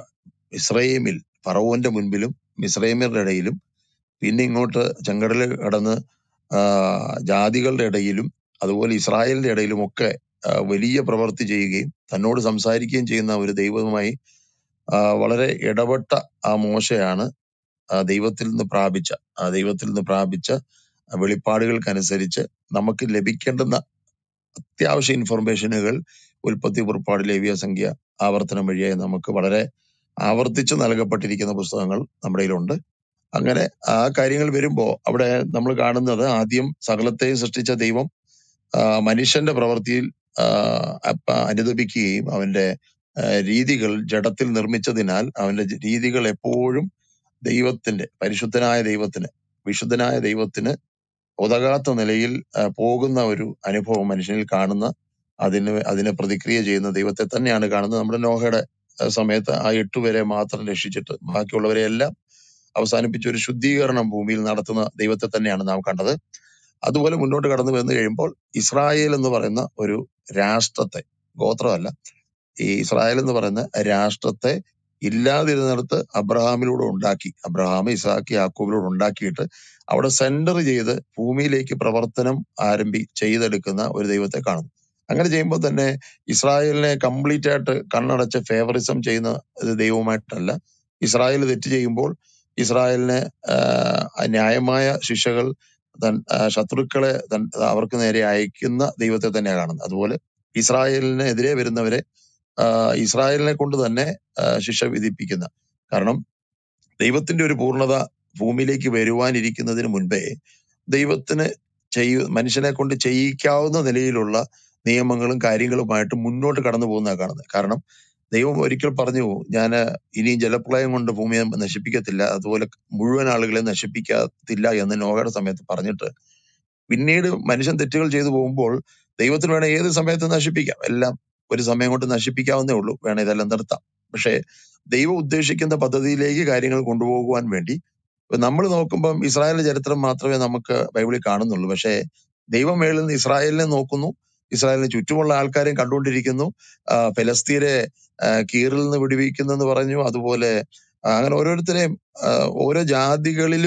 ഇസ്രയേമിൽ ഫറവോന്റെ മുൻപിലും മിസ്രൈമ്യരുടെ ഇടയിലും പിന്നെ ഇങ്ങോട്ട് ചെങ്കടല് കടന്ന് ആ, ജാതികളുടെ ഇടയിലും അതുപോലെ ഇസ്രായേലിന്റെ ഇടയിലും ഒക്കെ ആ, വലിയ പ്രവൃത്തി ചെയ്യുകയും തന്നോട് സംസാരിക്കുകയും ചെയ്യുന്ന ഒരു ദൈവവുമായി ആ, വളരെ ഇടപെട്ട ആ മോശയാണ് ആ ദൈവത്തിൽ നിന്ന് പ്രാപിച്ച ആ ദൈവത്തിൽ നിന്ന് പ്രാപിച്ച വെളിപ്പാടുകൾക്കനുസരിച്ച് നമുക്ക് ലഭിക്കേണ്ടുന്ന അത്യാവശ്യ ഇൻഫർമേഷനുകൾ ഉൽപ്പത്തി പുറപ്പാട് ലേവിയ സംഖ്യ ആവർത്തനം വഴിയായി നമുക്ക് വളരെ ആവർത്തിച്ച് നൽകപ്പെട്ടിരിക്കുന്ന പുസ്തകങ്ങൾ നമ്മുടെ കയ്യിലുണ്ട് അങ്ങനെ ആ കാര്യങ്ങൾ വരുമ്പോ അവിടെ നമ്മൾ കാണുന്നത് ആദ്യം സകലത്തെയും സൃഷ്ടിച്ച ദൈവം ആ, മനുഷ്യന്റെ പ്രവൃത്തിയിൽ ആ, അപ്പ- അനുദപിക്കുകയും അവന്റെ ആ, രീതികൾ ജഡത്തിൽ നിർമ്മിച്ചതിനാൽ അവന്റെ ജ- രീതികൾ എപ്പോഴും ദൈവത്തിന്റെ പരിശുദ്ധനായ ദൈവത്തിന് വിശുദ്ധനായ ദൈവത്തിന് ഉതകാത്ത നിലയിൽ ആ, പോകുന്ന ഒരു അനുഭവം മനുഷ്യനിൽ കാണുന്ന അതിന് അതിനെ പ്രതിക്രിയ ചെയ്യുന്ന ദൈവത്തെ തന്നെയാണ് കാണുന്നത് നമ്മുടെ നോഹയുടെ ആ, സമയത്ത് ആ എട്ടുപേരെ മാത്രം രക്ഷിച്ചിട്ട് ബാക്കിയുള്ളവരെ എല്ലാം അവസാനിപ്പിച്ച ഒരു ശുദ്ധീകരണം ഭൂമിയിൽ നടത്തുന്ന ദൈവത്തെ തന്നെയാണ് നാം കണ്ടത് അതുപോലെ മുന്നോട്ട് കടന്നു വന്നു കഴിയുമ്പോൾ ഇസ്രായേൽ എന്ന് പറയുന്ന ഒരു രാഷ്ട്രത്തെ ഗോത്രമല്ല ഈ ഇസ്രായേൽ എന്ന് പറയുന്ന രാഷ്ട്രത്തെ ഇല്ലാതിരുന്നിടത്ത് അബ്രഹാമിലൂടെ ഉണ്ടാക്കി അബ്രഹാം ഇസാക്ക് യാക്കൂബിലൂടെ ഉണ്ടാക്കിയിട്ട് അവിടെ സെന്റർ ചെയ്ത് ഭൂമിയിലേക്ക് പ്രവർത്തനം ആരംഭി ചെയ്തെടുക്കുന്ന ഒരു ദൈവത്തെ കാണുന്നു അങ്ങനെ ചെയ്യുമ്പോൾ തന്നെ ഇസ്രായേലിനെ കംപ്ലീറ്റ് ആയിട്ട് കണ്ണടച്ച് ഫേവറിസം ചെയ്യുന്ന ഒരു ദൈവമായിട്ടല്ല ഇസ്രായേൽ തെറ്റ് ചെയ്യുമ്പോൾ ഇസ്രായേലിന് ആഹ് ന്യായമായ ശിക്ഷകൾ തൻ ആഹ് ശത്രുക്കളെ തൻ അവർക്ക് നേരെ അയക്കുന്ന ദൈവത്തെ തന്നെയാണ് കാണുന്നത് അതുപോലെ ഇസ്രായേലിനെതിരെ വരുന്നവരെ ആഹ് ഇസ്രായേലിനെ കൊണ്ട് തന്നെ ആഹ് ശിക്ഷ വിധിപ്പിക്കുന്ന കാരണം ദൈവത്തിന്റെ ഒരു പൂർണ്ണത ഭൂമിയിലേക്ക് വരുവാനിരിക്കുന്നതിന് മുൻപേ ദൈവത്തിന് ചെയ്യ മനുഷ്യനെ കൊണ്ട് ചെയ്യിക്കാവുന്ന നിലയിലുള്ള നിയമങ്ങളും കാര്യങ്ങളുമായിട്ട് മുന്നോട്ട് കടന്നു പോകുന്നതാണ് കാണുന്നത് കാരണം ദൈവം ഒരിക്കൽ പറഞ്ഞു ഞാൻ ഇനിയും ജലപ്രളയം കൊണ്ട് ഭൂമിയെ നശിപ്പിക്കത്തില്ല അതുപോലെ മുഴുവൻ ആളുകളെ നശിപ്പിക്കത്തില്ല എന്ന് നോഹയുടെ സമയത്ത് പറഞ്ഞിട്ട് പിന്നീട് മനുഷ്യൻ തെറ്റുകൾ ചെയ്തു പോകുമ്പോൾ ദൈവത്തിന് വേണേ ഏത് സമയത്ത് നശിപ്പിക്കാം എല്ലാം ഒരു സമയം കൊണ്ട് നശിപ്പിക്കാവുന്നേ ഉള്ളൂ വേണേ ഇതെല്ലാം നിർത്താം പക്ഷേ ദൈവം ഉദ്ദേശിക്കുന്ന പദ്ധതിയിലേക്ക് കാര്യങ്ങൾ കൊണ്ടുപോകുവാൻ വേണ്ടി നമ്മൾ നോക്കുമ്പം ഇസ്രായേലിന്റെ ചരിത്രം മാത്രമേ നമുക്ക് ബൈബിളിൽ കാണുന്നുള്ളൂ പക്ഷേ ദൈവം മേളിൽ നിന്ന് ഇസ്രായേലിനെ നോക്കുന്നു ഇസ്രായേലിന് ചുറ്റുമുള്ള ആൾക്കാരെയും കണ്ടുകൊണ്ടിരിക്കുന്നു ആ, ഫലസ്തീനെ ആ, കീറിൽ നിന്ന് വിടുവിക്കുന്നെന്ന് പറഞ്ഞു അതുപോലെ ആ, അങ്ങനെ ഓരോരുത്തരെയും ആ, ഓരോ ജാതികളിലും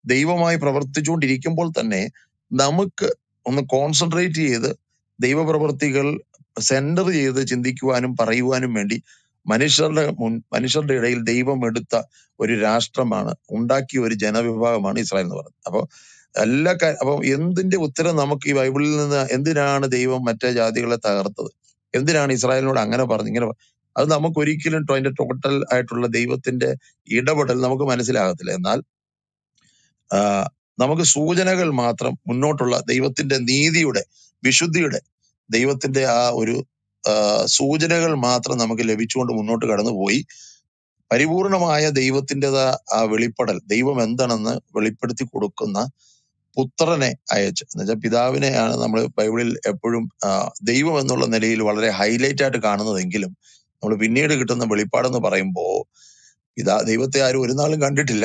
ദൈവമായി പ്രവർത്തിച്ചുകൊണ്ടിരിക്കുമ്പോൾ തന്നെ നമുക്ക് ഒന്ന് കോൺസെൻട്രേറ്റ് ചെയ്ത് ദൈവപ്രവർത്തികൾ സെന്റർ ചെയ്ത് ചിന്തിക്കുവാനും പറയുവാനും വേണ്ടി മനുഷ്യരുടെ മുൻ മനുഷ്യരുടെ ഇടയിൽ ദൈവം എടുത്ത ഒരു രാഷ്ട്രമാണ് ഉണ്ടാക്കിയ ഒരു ജനവിഭാഗമാണ് ഇസ്രായേൽ എന്ന് പറയുന്നത് അപ്പൊ എല്ലാ കാര്യം അപ്പൊ എന്തിന്റെ ഉത്തരം നമുക്ക് ഈ ബൈബിളിൽ നിന്ന് എന്തിനാണ് ദൈവം മറ്റേ ജാതികളെ തകർത്തത് എന്തിനാണ് ഇസ്രായേലിനോട് അങ്ങനെ പറഞ്ഞു ഇങ്ങനെ പ- അത് നമുക്ക് ഒരിക്കലും ടോ- അതിന്റെ ടോട്ടൽ ആയിട്ടുള്ള ദൈവത്തിന്റെ ഇടപെടൽ നമുക്ക് മനസ്സിലാകത്തില്ല എന്നാൽ ആ, നമുക്ക് സൂചനകൾ മാത്രം മുന്നോട്ടുള്ള ദൈവത്തിന്റെ നീതിയുടെ വിശുദ്ധിയുടെ ദൈവത്തിന്റെ ആ ഒരു ആ, സൂചനകൾ മാത്രം നമുക്ക് ലഭിച്ചുകൊണ്ട് മുന്നോട്ട് കടന്നുപോയി പരിപൂർണമായ ദൈവത്തിൻ്റെതാ ആ വെളിപ്പെടൽ ദൈവം എന്താണെന്ന് വെളിപ്പെടുത്തി കൊടുക്കുന്ന പുത്രനെ അയച്ച് എന്നുവെച്ചാൽ പിതാവിനെയാണ് നമ്മൾ ബൈബിളിൽ എപ്പോഴും ആ, ദൈവം എന്നുള്ള നിലയിൽ വളരെ ഹൈലൈറ്റ് ആയിട്ട് കാണുന്നതെങ്കിലും നമ്മൾ പിന്നീട് കിട്ടുന്ന വെളിപ്പാടെന്ന് പറയുമ്പോൾ പിതാ ദൈവത്തെ ആരും ഒരു നാളും കണ്ടിട്ടില്ല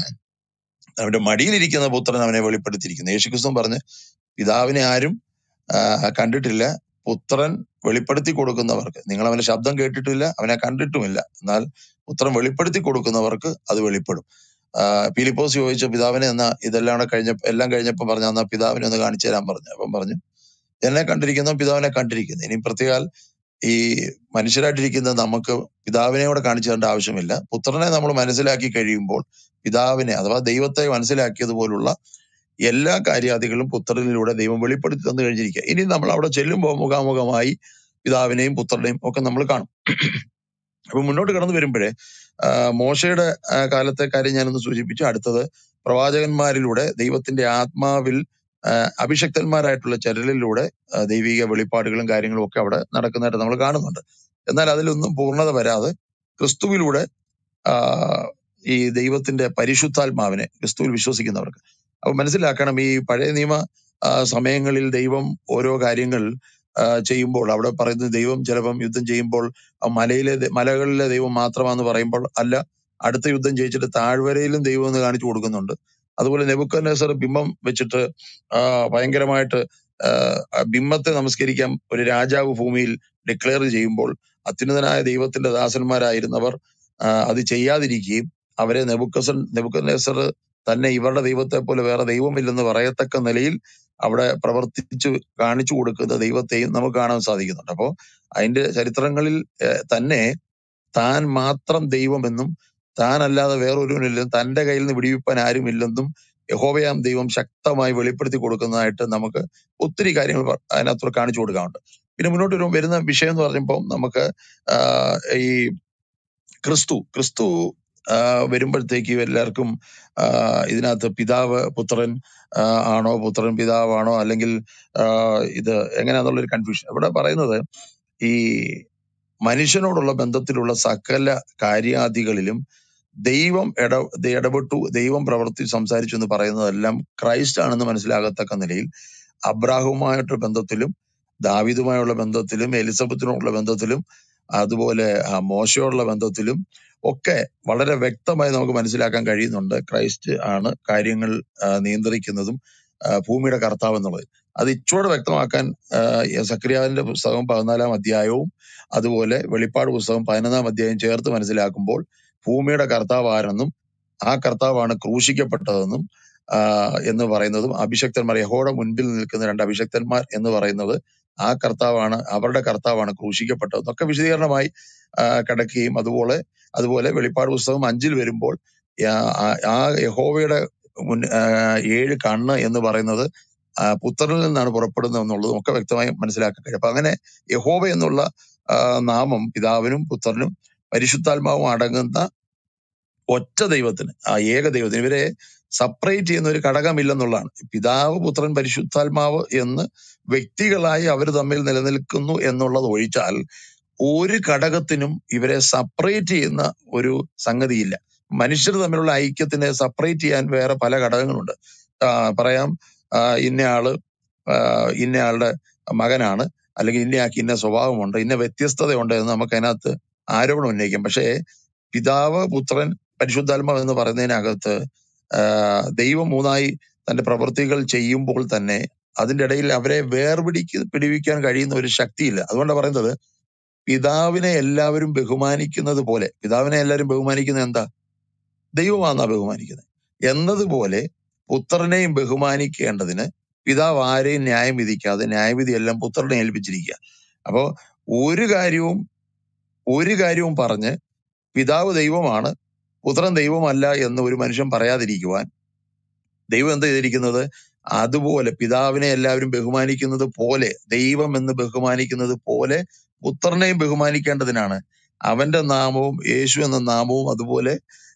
അവന്റെ മടിയിലിരിക്കുന്ന പുത്രൻ അവനെ വെളിപ്പെടുത്തിയിരിക്കുന്നു യേശുക്രിസ്തു പറഞ്ഞ് പിതാവിനെ ആരും ആ, കണ്ടിട്ടില്ല പുത്രൻ വെളിപ്പെടുത്തി കൊടുക്കുന്നവർക്ക് നിങ്ങൾ അവന്റെ ശബ്ദം കേട്ടിട്ടില്ല അവനെ കണ്ടിട്ടുമില്ല എന്നാൽ പുത്രൻ വെളിപ്പെടുത്തി കൊടുക്കുന്നവർക്ക് അത് വെളിപ്പെടും ആ, ഫിലിപ്പോസ് ചോദിച്ച പിതാവിനെ എന്നാ ഇതെല്ലാം കൂടെ കഴിഞ്ഞ എല്ലാം കഴിഞ്ഞപ്പോൾ പറഞ്ഞു എന്നാ പിതാവിനെ ഒന്ന് കാണിച്ചു തരാൻ പറഞ്ഞു അപ്പം പറഞ്ഞു എന്നെ കണ്ടിരിക്കുന്ന പിതാവിനെ കണ്ടിരിക്കുന്നു ഇനി പ്രത്യേകാൽ ഈ മനുഷ്യരായിട്ടിരിക്കുന്ന നമുക്ക് പിതാവിനെ കൂടെ കാണിച്ചു തരേണ്ട ആവശ്യമില്ല പുത്രനെ നമ്മൾ മനസ്സിലാക്കി കഴിയുമ്പോൾ പിതാവിനെ അഥവാ ദൈവത്തെ മനസ്സിലാക്കിയതുപോലുള്ള എല്ലാ കാര്യാദികളും പുത്രനിലൂടെ ദൈവം വെളിപ്പെടുത്തി തന്നു കഴിഞ്ഞിരിക്കുക ഇനി നമ്മൾ അവിടെ ചെല്ലുമ്പോൾ മുഖാമുഖമായി പിതാവിനെയും പുത്രനെയും ഒക്കെ നമ്മൾ കാണും അപ്പൊ മുന്നോട്ട് കടന്നു വരുമ്പോഴേ ആ, മോശയുടെ ആ, കാലത്തെ കാര്യം ഞാനൊന്ന് സൂചിപ്പിച്ചു അടുത്തത് പ്രവാചകന്മാരിലൂടെ ദൈവത്തിന്റെ ആത്മാവിൽ ആ, അഭിഷക്തന്മാരായിട്ടുള്ള ചരലിലൂടെ ആ, ദൈവിക വെളിപ്പാടുകളും കാര്യങ്ങളും ഒക്കെ അവിടെ നടക്കുന്നതായിട്ട് നമ്മൾ കാണുന്നുണ്ട് എന്നാൽ അതിലൊന്നും പൂർണ്ണത വരാതെ ക്രിസ്തുവിലൂടെ ആ, ഈ ദൈവത്തിന്റെ പരിശുദ്ധാത്മാവിനെ ക്രിസ്തുവിൽ വിശ്വസിക്കുന്നവർക്ക് അപ്പൊ മനസ്സിലാക്കണം ഈ പഴയ നിയമ ആ, സമയങ്ങളിൽ ദൈവം ഓരോ കാര്യങ്ങൾ ആ, ചെയ്യുമ്പോൾ അവിടെ പറയുന്നത് ദൈവം ചിലപ്പം യുദ്ധം ചെയ്യുമ്പോൾ ആ മലയിലെ ദ- മലകളിലെ ദൈവം മാത്രമാന്ന് പറയുമ്പോൾ അല്ല അടുത്ത യുദ്ധം ജയിച്ചിട്ട് താഴ്വരയിലും ദൈവം എന്ന് കാണിച്ചു കൊടുക്കുന്നുണ്ട് അതുപോലെ നെബുക്കദ്നേസർ ബിംബം വെച്ചിട്ട് ആ, ഭയങ്കരമായിട്ട് ആ, ആ ബിംബത്തെ നമസ്കരിക്കാൻ ഒരു രാജാവ് ഭൂമിയിൽ ഡിക്ലെയർ ചെയ്യുമ്പോൾ അത്യുന്നതനായ ദൈവത്തിന്റെ ദാസന്മാരായിരുന്നവർ ആ, അത് ചെയ്യാതിരിക്കുകയും അവരെ നെബുക്കസൻ നെബുക്കദ്നേസർ തന്നെ ഇവരുടെ ദൈവത്തെ പോലെ വേറെ ദൈവമില്ലെന്ന് പറയത്തക്ക നിലയിൽ അവിടെ പ്രവർത്തിച്ചു കാണിച്ചു കൊടുക്കുന്ന ദൈവത്തെയും നമുക്ക് കാണാൻ സാധിക്കുന്നുണ്ട് അപ്പോ അതിന്റെ ചരിത്രങ്ങളിൽ ഏഹ്, തന്നെ താൻ മാത്രം ദൈവമെന്നും താൻ അല്ലാതെ വേറൊരുവനില്ലെന്നും തന്റെ കയ്യിൽ നിന്ന് വിടിവിപ്പാൻ ആരുമില്ലെന്നും യഹോവയാം ദൈവം ശക്തമായി വെളിപ്പെടുത്തി കൊടുക്കുന്നതായിട്ട് നമുക്ക് ഒത്തിരി കാര്യങ്ങൾ പ- അതിനകത്ത് കാണിച്ചു കൊടുക്കാറുണ്ട് പിന്നെ മുന്നോട്ട് വരും വരുന്ന വിഷയം എന്ന് പറയുമ്പോൾ നമുക്ക് ആഹ് ഈ ക്രിസ്തു ക്രിസ്തു ആഹ് വരുമ്പോഴത്തേക്ക് എല്ലാവർക്കും ആഹ് ഇതിനകത്ത് പിതാവ് പുത്രൻ ആഹ് ആണോ പുത്രൻ പിതാവാണോ അല്ലെങ്കിൽ ആഹ് ഇത് എങ്ങനെയാന്നുള്ളൊരു കൺഫ്യൂഷൻ ഇവിടെ പറയുന്നത് ഈ മനുഷ്യനോടുള്ള ബന്ധത്തിലുള്ള സകല കാര്യാദികളിലും ദൈവം ഇട ദ- ഇടപെട്ടു ദൈവം പ്രവർത്തി സംസാരിച്ചു എന്ന് പറയുന്നതെല്ലാം ക്രൈസ്റ്റ് ആണെന്ന് മനസ്സിലാകത്തക്ക നിലയിൽ അബ്രാഹുമായിട്ടുള്ള ബന്ധത്തിലും ദാവീദുമായുള്ള ബന്ധത്തിലും എലിസബത്തിനോടുള്ള ബന്ധത്തിലും അതുപോലെ ആ, മോശയോടുള്ള ബന്ധത്തിലും ഒക്കെ വളരെ വ്യക്തമായി നമുക്ക് മനസ്സിലാക്കാൻ കഴിയുന്നുണ്ട് ക്രൈസ്റ്റ് ആണ് കാര്യങ്ങൾ ആ, നിയന്ത്രിക്കുന്നതും ആ, ഭൂമിയുടെ കർത്താവ് എന്നുള്ളത് അത് ഇച്ചോടെ വ്യക്തമാക്കാൻ ആ, സക്രിയാവിന്റെ പുസ്തകം പതിനാലാം അധ്യായവും അതുപോലെ വെളിപ്പാട് പുസ്തകം പതിനൊന്നാം അധ്യായം ചേർത്ത് മനസ്സിലാക്കുമ്പോൾ ഭൂമിയുടെ കർത്താവ് ആരെന്നും ആ കർത്താവാണ് ക്രൂശിക്കപ്പെട്ടതെന്നും ആ, എന്ന് പറയുന്നതും അഭിഷക്തന്മാർ യഹോയുടെ മുൻപിൽ നിൽക്കുന്ന രണ്ട് അഭിഷക്തന്മാർ എന്ന് പറയുന്നത് ആ കർത്താവാണ് അവരുടെ കർത്താവാണ് ക്രൂശിക്കപ്പെട്ടത് ഒക്കെ വിശദീകരണമായി ആ, കിടക്കുകയും അതുപോലെ അതുപോലെ വെളിപ്പാട് പുസ്തകം അഞ്ചിൽ വരുമ്പോൾ ആ- ആ- ആ യഹോവയുടെ മുൻ ആ, ഏഴ് കണ്ണ് എന്ന് പറയുന്നത് ആ, പുത്രനിൽ നിന്നാണ് പുറപ്പെടുന്നത് എന്നുള്ളതും ഒക്കെ വ്യക്തമായി മനസ്സിലാക്കാൻ കഴിയും അപ്പൊ അങ്ങനെ യഹോവ എന്നുള്ള ആ, നാമം പിതാവിനും പുത്രനും പരിശുദ്ധാത്മാവും അടങ്ങുന്ന ഒറ്റ ദൈവത്തിന് ആ ഏക ദൈവത്തിന് ഇവരെ സെപ്പറേറ്റ് ചെയ്യുന്ന ഒരു ഘടകമില്ലെന്നുള്ളതാണ് പിതാവ് പുത്രൻ പരിശുദ്ധാത്മാവ് എന്ന് വ്യക്തികളായി അവർ തമ്മിൽ നിലനിൽക്കുന്നു എന്നുള്ളത് ഒഴിച്ചാൽ ഒരു ഘടകത്തിനും ഇവരെ സെപ്പറേറ്റ് ചെയ്യുന്ന ഒരു സംഗതിയില്ല മനുഷ്യർ തമ്മിലുള്ള ഐക്യത്തിനെ സെപ്പറേറ്റ് ചെയ്യാൻ വേറെ പല ഘടകങ്ങളുണ്ട് ആ, പറയാം ആ, ഇന്നയാള് ആ, ഇന്നയാളുടെ മകനാണ് അല്ലെങ്കിൽ ഇന്നയാൾക്ക് ഇന്ന സ്വഭാവമുണ്ട് ഇന്ന വ്യത്യസ്തതയുണ്ട് എന്ന് നമുക്ക് അതിനകത്ത് ആരോപണം ഉന്നയിക്കാം പക്ഷേ പിതാവ് പുത്രൻ പരിശുദ്ധാത്മാവ് എന്ന് പറയുന്നതിനകത്ത് ആ, ദൈവം മൂന്നായി തന്റെ പ്രവൃത്തികൾ ചെയ്യുമ്പോൾ തന്നെ അതിന്റെ ഇടയിൽ അവരെ വേർപിടിക്ക് പിടിവിക്കാൻ കഴിയുന്ന ഒരു ശക്തിയില്ല അതുകൊണ്ടാണ് പറയുന്നത് പിതാവിനെ എല്ലാവരും ബഹുമാനിക്കുന്നത് പോലെ പിതാവിനെ എല്ലാവരും ബഹുമാനിക്കുന്നത് എന്താ ദൈവമാണെന്നാ ബഹുമാനിക്കുന്നത് എന്നതുപോലെ പുത്രനെയും ബഹുമാനിക്കേണ്ടതിന് പിതാവ് ആരെയും ന്യായം വിധിക്കാതെ ന്യായവിധി എല്ലാം പുത്രനെ ഏൽപ്പിച്ചിരിക്കുക അപ്പോ ഒരു കാര്യവും ഒരു കാര്യവും പറഞ്ഞ് പിതാവ് ദൈവമാണ് പുത്രൻ ദൈവമല്ല എന്ന് ഒരു മനുഷ്യൻ പറയാതിരിക്കുവാൻ ദൈവം എന്താ ചെയ്തിരിക്കുന്നത് അതുപോലെ പിതാവിനെ എല്ലാവരും ബഹുമാനിക്കുന്നത് പോലെ ദൈവം എന്ന് ബഹുമാനിക്കുന്നത് പോലെ പുത്രനെയും ബഹുമാനിക്കേണ്ടതിനാണ് അവന്റെ നാമവും യേശു എന്ന നാമവും അതുപോലെ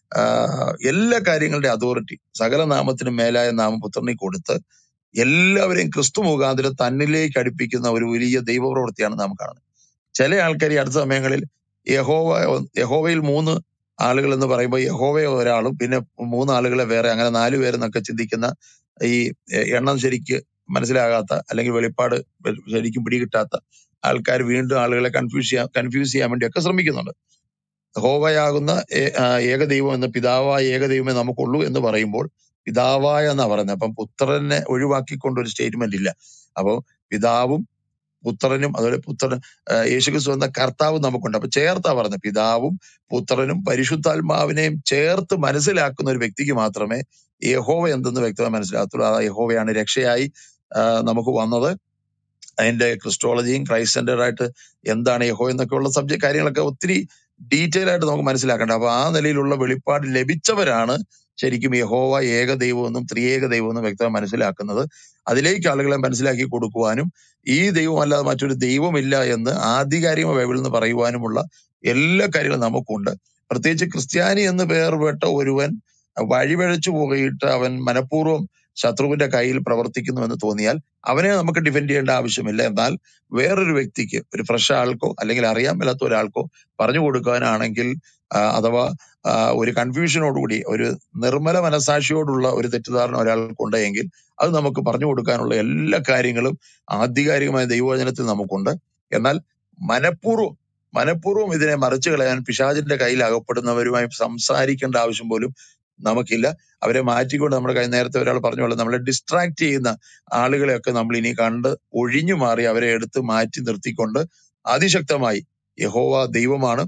ആഹ് എല്ലാ കാര്യങ്ങളുടെ അതോറിറ്റി സകല നാമത്തിനും മേലായ നാമം പുത്രനെ കൊടുത്ത് എല്ലാവരെയും ക്രിസ്തു മുഖാന്തരം തന്നിലേക്ക് അടുപ്പിക്കുന്ന ഒരു വലിയ ദൈവപ്രവൃത്തിയാണ് നാം കാണുന്നത് ചില ആൾക്കാർ ഈ അടുത്ത സമയങ്ങളിൽ യഹോവ യഹോവയിൽ മൂന്ന് ആളുകൾ എന്ന് പറയുമ്പോൾ യഹോവ ഒരാളും പിന്നെ മൂന്ന് ആളുകളെ വേറെ അങ്ങനെ നാല് പേരെന്നൊക്കെ ചിന്തിക്കുന്ന ഈ എ- എണ്ണം ശരിക്ക് മനസ്സിലാകാത്ത അല്ലെങ്കിൽ വെളിപ്പാട് വെ- ശരിക്കും പിടികിട്ടാത്ത ആൾക്കാർ വീണ്ടും ആളുകളെ കൺഫ്യൂസ് ചെയ്യാൻ കൺഫ്യൂസ് ചെയ്യാൻ വേണ്ടിയൊക്കെ ശ്രമിക്കുന്നുണ്ട് ഹോവയാകുന്ന ഏ- ആ, ഏകദൈവം എന്ന പിതാവായ ഏകദൈവമേ നമുക്കുള്ളൂ എന്ന് പറയുമ്പോൾ പിതാവായ എന്നാ പറയുന്നത് അപ്പം പുത്രനെ ഒഴിവാക്കിക്കൊണ്ട് ഒരു സ്റ്റേറ്റ്മെന്റ് ഇല്ല അപ്പോ പിതാവും പുത്രനും അതുപോലെ പുത്രൻ ആ, യേശുക്രിസ്തു എന്ന കർത്താവും നമുക്കുണ്ട് അപ്പൊ ചേർത്താ പറഞ്ഞത് പിതാവും പുത്രനും പരിശുദ്ധാത്മാവിനെയും ചേർത്ത് മനസ്സിലാക്കുന്ന ഒരു വ്യക്തിക്ക് മാത്രമേ യഹോവ എന്തെന്ന് വ്യക്തമായി മനസ്സിലാകത്തുള്ളൂ ആ യഹോവയാണ് രക്ഷയായി ആ, നമുക്ക് വന്നത് അതിന്റെ ക്രിസ്റ്റോളജിയും ക്രൈസ്റ്റ് സെന്റർ ആയിട്ട് എന്താണ് യഹോ എന്നൊക്കെയുള്ള സബ്ജക്ട് കാര്യങ്ങളൊക്കെ ഒത്തിരി ഡീറ്റെയിൽ ആയിട്ട് നമുക്ക് മനസ്സിലാക്കേണ്ട അപ്പൊ ആ നിലയിലുള്ള വെളിപ്പാട് ലഭിച്ചവരാണ് ശരിക്കും യഹോവ ഏക ദൈവമെന്നും ത്രിയേക ദൈവമെന്നും വ്യക്തമായി മനസ്സിലാക്കുന്നത് അതിലേക്ക് ആളുകളെ മനസ്സിലാക്കി കൊടുക്കുവാനും ഈ ദൈവം അല്ലാതെ മറ്റൊരു ദൈവമില്ല എന്ന് ആധികാരിക ബൈബിളിൽ നിന്ന് പറയുവാനുമുള്ള എല്ലാ കാര്യങ്ങളും നമുക്കുണ്ട് പ്രത്യേകിച്ച് ക്രിസ്ത്യാനി എന്ന് പേർപെട്ട ഒരുവൻ വഴിപഴച്ചു പോയിട്ട് അവൻ മനഃപൂർവ്വം ശത്രുവിന്റെ കയ്യിൽ പ്രവർത്തിക്കുന്നു എന്ന് തോന്നിയാൽ അവനെ നമുക്ക് ഡിഫെൻഡ് ചെയ്യേണ്ട ആവശ്യമില്ല എന്നാൽ വേറൊരു വ്യക്തിക്ക് ഒരു ഫ്രഷ് ആൾക്കോ അല്ലെങ്കിൽ അറിയാൻ മേലാത്ത ഒരാൾക്കോ പറഞ്ഞു കൊടുക്കാനാണെങ്കിൽ ആ, അഥവാ ആ, ഒരു കൺഫ്യൂഷനോടുകൂടി ഒരു നിർമ്മല മനസാക്ഷിയോടുള്ള ഒരു തെറ്റിദ്ധാരണ ഒരാൾക്കുണ്ടെങ്കിൽ അത് നമുക്ക് പറഞ്ഞു കൊടുക്കാനുള്ള എല്ലാ കാര്യങ്ങളും ആധികാരികമായ ദൈവവചനത്തിൽ നമുക്കുണ്ട് എന്നാൽ മനഃപൂർവ്വം മനഃപൂർവ്വം ഇതിനെ മറിച്ചു കളയാൻ പിശാചിന്റെ കയ്യിൽ അകപ്പെടുന്നവരുമായി സംസാരിക്കേണ്ട ആവശ്യം പോലും നമുക്കില്ല അവരെ മാറ്റിക്കൊണ്ട് നമ്മുടെ കൈ നേരത്തെ ഒരാൾ പറഞ്ഞ പോലെ നമ്മളെ ഡിസ്ട്രാക്ട് ചെയ്യുന്ന ആളുകളെയൊക്കെ നമ്മൾ ഇനി കണ്ട് ഒഴിഞ്ഞു മാറി അവരെ എടുത്ത് മാറ്റി നിർത്തിക്കൊണ്ട് അതിശക്തമായി യഹോവ ദൈവമാണ്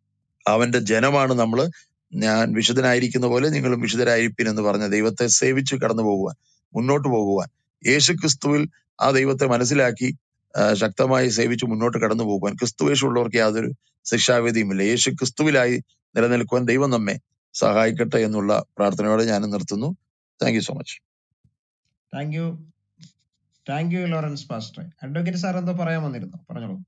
അവന്റെ ജനമാണ് നമ്മൾ ഞാൻ വിശുദ്ധനായിരിക്കുന്ന പോലെ നിങ്ങളും വിശുദ്ധരായിരിപ്പിൻ എന്ന് പറഞ്ഞ ദൈവത്തെ സേവിച്ച് കടന്നു പോകുവാൻ മുന്നോട്ട് പോകുവാൻ യേശു ക്രിസ്തുവിൽ ആ ദൈവത്തെ മനസ്സിലാക്കി ആ, ശക്തമായി സേവിച്ച് മുന്നോട്ട് കടന്നു പോകുവാൻ ക്രിസ്തുവേശുള്ളവർക്ക് യാതൊരു ശിക്ഷാവിധിയുമില്ല യേശു ക്രിസ്തുവിലായി നിലനിൽക്കുവാൻ ദൈവം നമ്മെ സഹായിക്കട്ടെ എന്നുള്ള പ്രാർത്ഥനയോടെ ഞാൻ നിർത്തുന്നു thank you so much thank you thank you Lawrence pastor advocate sir എന്തോ പറയാൻ വന്നിരുന്നു പറഞ്ഞോളൂ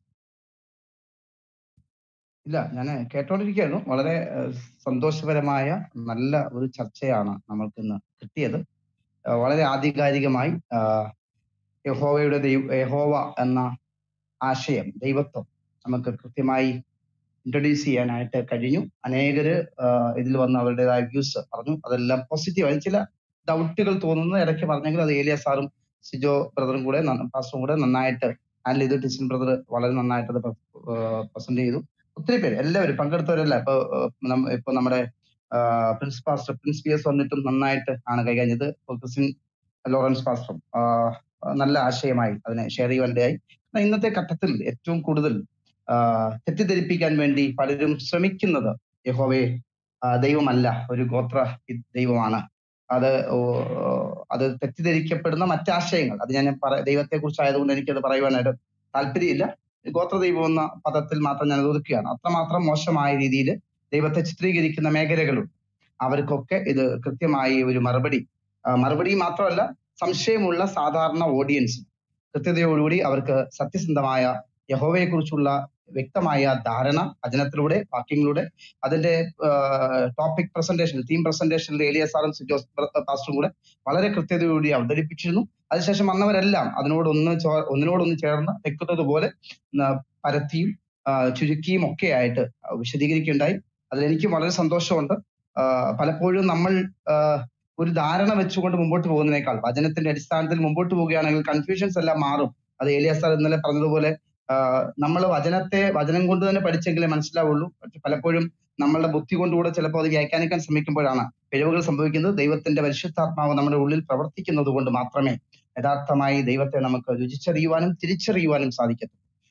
ഇല്ല ഞാൻ കേട്ടോണ്ടിരിക്കുകയായിരുന്നു വളരെ ഏഹ്, സന്തോഷപരമായ നല്ല ഒരു ചർച്ചയാണ് നമ്മൾക്ക് ഇന്ന് കിട്ടിയത് ഏഹ്, വളരെ ആധികാരികമായി ആഹ്, യഹോവയുടെ ദൈവ യഹോവ എന്ന ആശയം ദൈവത്വം നമുക്ക് കൃത്യമായി ഇൻട്രൊഡ്യൂസ് ചെയ്യാനായിട്ട് കഴിഞ്ഞു അനേകര് ആഹ്, ഇതിൽ വന്ന് അവരുടേതായ വ്യൂസ് പറഞ്ഞു അതെല്ലാം പോസിറ്റീവ് ചില ഡൗട്ടുകൾ തോന്നുന്നത് ഇടയ്ക്ക് പറഞ്ഞെങ്കിൽ അത് ഏലിയ സാറും സിജോ ബ്രദറും കൂടെ നന്ന- പാസ്റ്ററും കൂടെ നന്നായിട്ട് ഹാൻഡിൽ ചെയ്തു ടിസൻ ബ്രദർ വളരെ നന്നായിട്ട് അത് പ്രസന്റ് ചെയ്തു ഒത്തിരി പേര് എല്ലാവരും പങ്കെടുത്തവരല്ല ഇപ്പൊ ഏഹ്, നമ്മ- ഇപ്പൊ നമ്മുടെ ആഹ്, Prince pastor Prince P S വന്നിട്ടും നന്നായിട്ട് ആണ് കൈകാര്യം ചെയ്തത് ഇപ്പൊ ക്രിസ്ത്യൻ ലോറൻസ് പാസ്റ്ററും ആഹ്, നല്ല ആശയമായി അതിനെ ഷെയർ ചെയ്യുവാനിടയായി എന്നാൽ ഇന്നത്തെ ഘട്ടത്തിൽ ഏറ്റവും കൂടുതൽ ആഹ്, തെറ്റിദ്ധരിപ്പിക്കാൻ വേണ്ടി പലരും ശ്രമിക്കുന്നത് യഹോവയെ ആഹ്, ദൈവമല്ല ഒരു ഗോത്ര ഇ- ദൈവമാണ് അത് ഓ- അത് തെറ്റിദ്ധരിക്കപ്പെടുന്ന മറ്റാശയങ്ങൾ അത് ഞാൻ പറ- ദൈവത്തെ കുറിച്ച് ആയതുകൊണ്ട് എനിക്കത് പറയുവാനായിട്ട് താല്പര്യമില്ല ഗോത്ര ദൈവം എന്ന പദത്തിൽ മാത്രം ഞാൻ അത് ഒതുക്കുകയാണ് അത്രമാത്രം മോശമായ രീതിയിൽ ദൈവത്തെ ചിത്രീകരിക്കുന്ന മേഖലകളുണ്ട് അവർക്കൊക്കെ ഇത് കൃത്യമായി ഒരു മറുപടി ആ, മറുപടി മാത്രമല്ല സംശയമുള്ള സാധാരണ ഓഡിയൻസ് കൃത്യതയോടുകൂടി അവർക്ക് സത്യസന്ധമായ യഹോവയെ കുറിച്ചുള്ള വ്യക്തമായ ധാരണ വചനത്തിലൂടെ വാക്യങ്ങളിലൂടെ അതിന്റെ ടോപ്പിക് പ്രസന്റേഷൻ തീം പ്രസന്റേഷനിൽ ഏലിയ സാറും ജോസ് പാസ്റ്ററും കൂടെ വളരെ കൃത്യതയോടുകൂടി അവതരിപ്പിച്ചിരുന്നു അതിനുശേഷം വന്നവരെല്ലാം അതിനോടൊന്ന് ചോ- ഒന്നിനോടൊന്ന് ചേർന്ന് വെക്കുന്നത് പോലെ ന- പരത്തിയും ആ, ചുരുക്കിയും ഒക്കെ ആയിട്ട് വിശദീകരിക്കുകയുണ്ടായി അതിൽ എനിക്ക് വളരെ സന്തോഷമുണ്ട് ആ, പലപ്പോഴും നമ്മൾ ആ, ഒരു ധാരണ വെച്ചുകൊണ്ട് മുമ്പോട്ട് പോകുന്നതിനേക്കാൾ വചനത്തിന്റെ അടിസ്ഥാനത്തിൽ മുമ്പോട്ട് പോവുകയാണെങ്കിൽ കൺഫ്യൂഷൻസ് എല്ലാം മാറും അത് ഏലിയ സാർ ഇന്നലെ പറഞ്ഞതുപോലെ നമ്മൾ വചനത്തെ വചനം കൊണ്ട് തന്നെ പഠിച്ചെങ്കിലേ മനസ്സിലാവുള്ളൂ പക്ഷെ പലപ്പോഴും നമ്മളുടെ ബുദ്ധി കൊണ്ടുകൂടെ ചിലപ്പോൾ അത് വ്യാഖ്യാനിക്കാൻ ശ്രമിക്കുമ്പോഴാണ് പിഴവുകൾ സംഭവിക്കുന്നത് ദൈവത്തിന്റെ പരിശുദ്ധാത്മാവ് നമ്മുടെ ഉള്ളിൽ പ്രവർത്തിക്കുന്നത് കൊണ്ട് മാത്രമേ യഥാർത്ഥമായി ദൈവത്തെ നമുക്ക് രുചിച്ചറിയുവാനും തിരിച്ചറിയുവാനും സാധിക്കത്തുള്ളൂ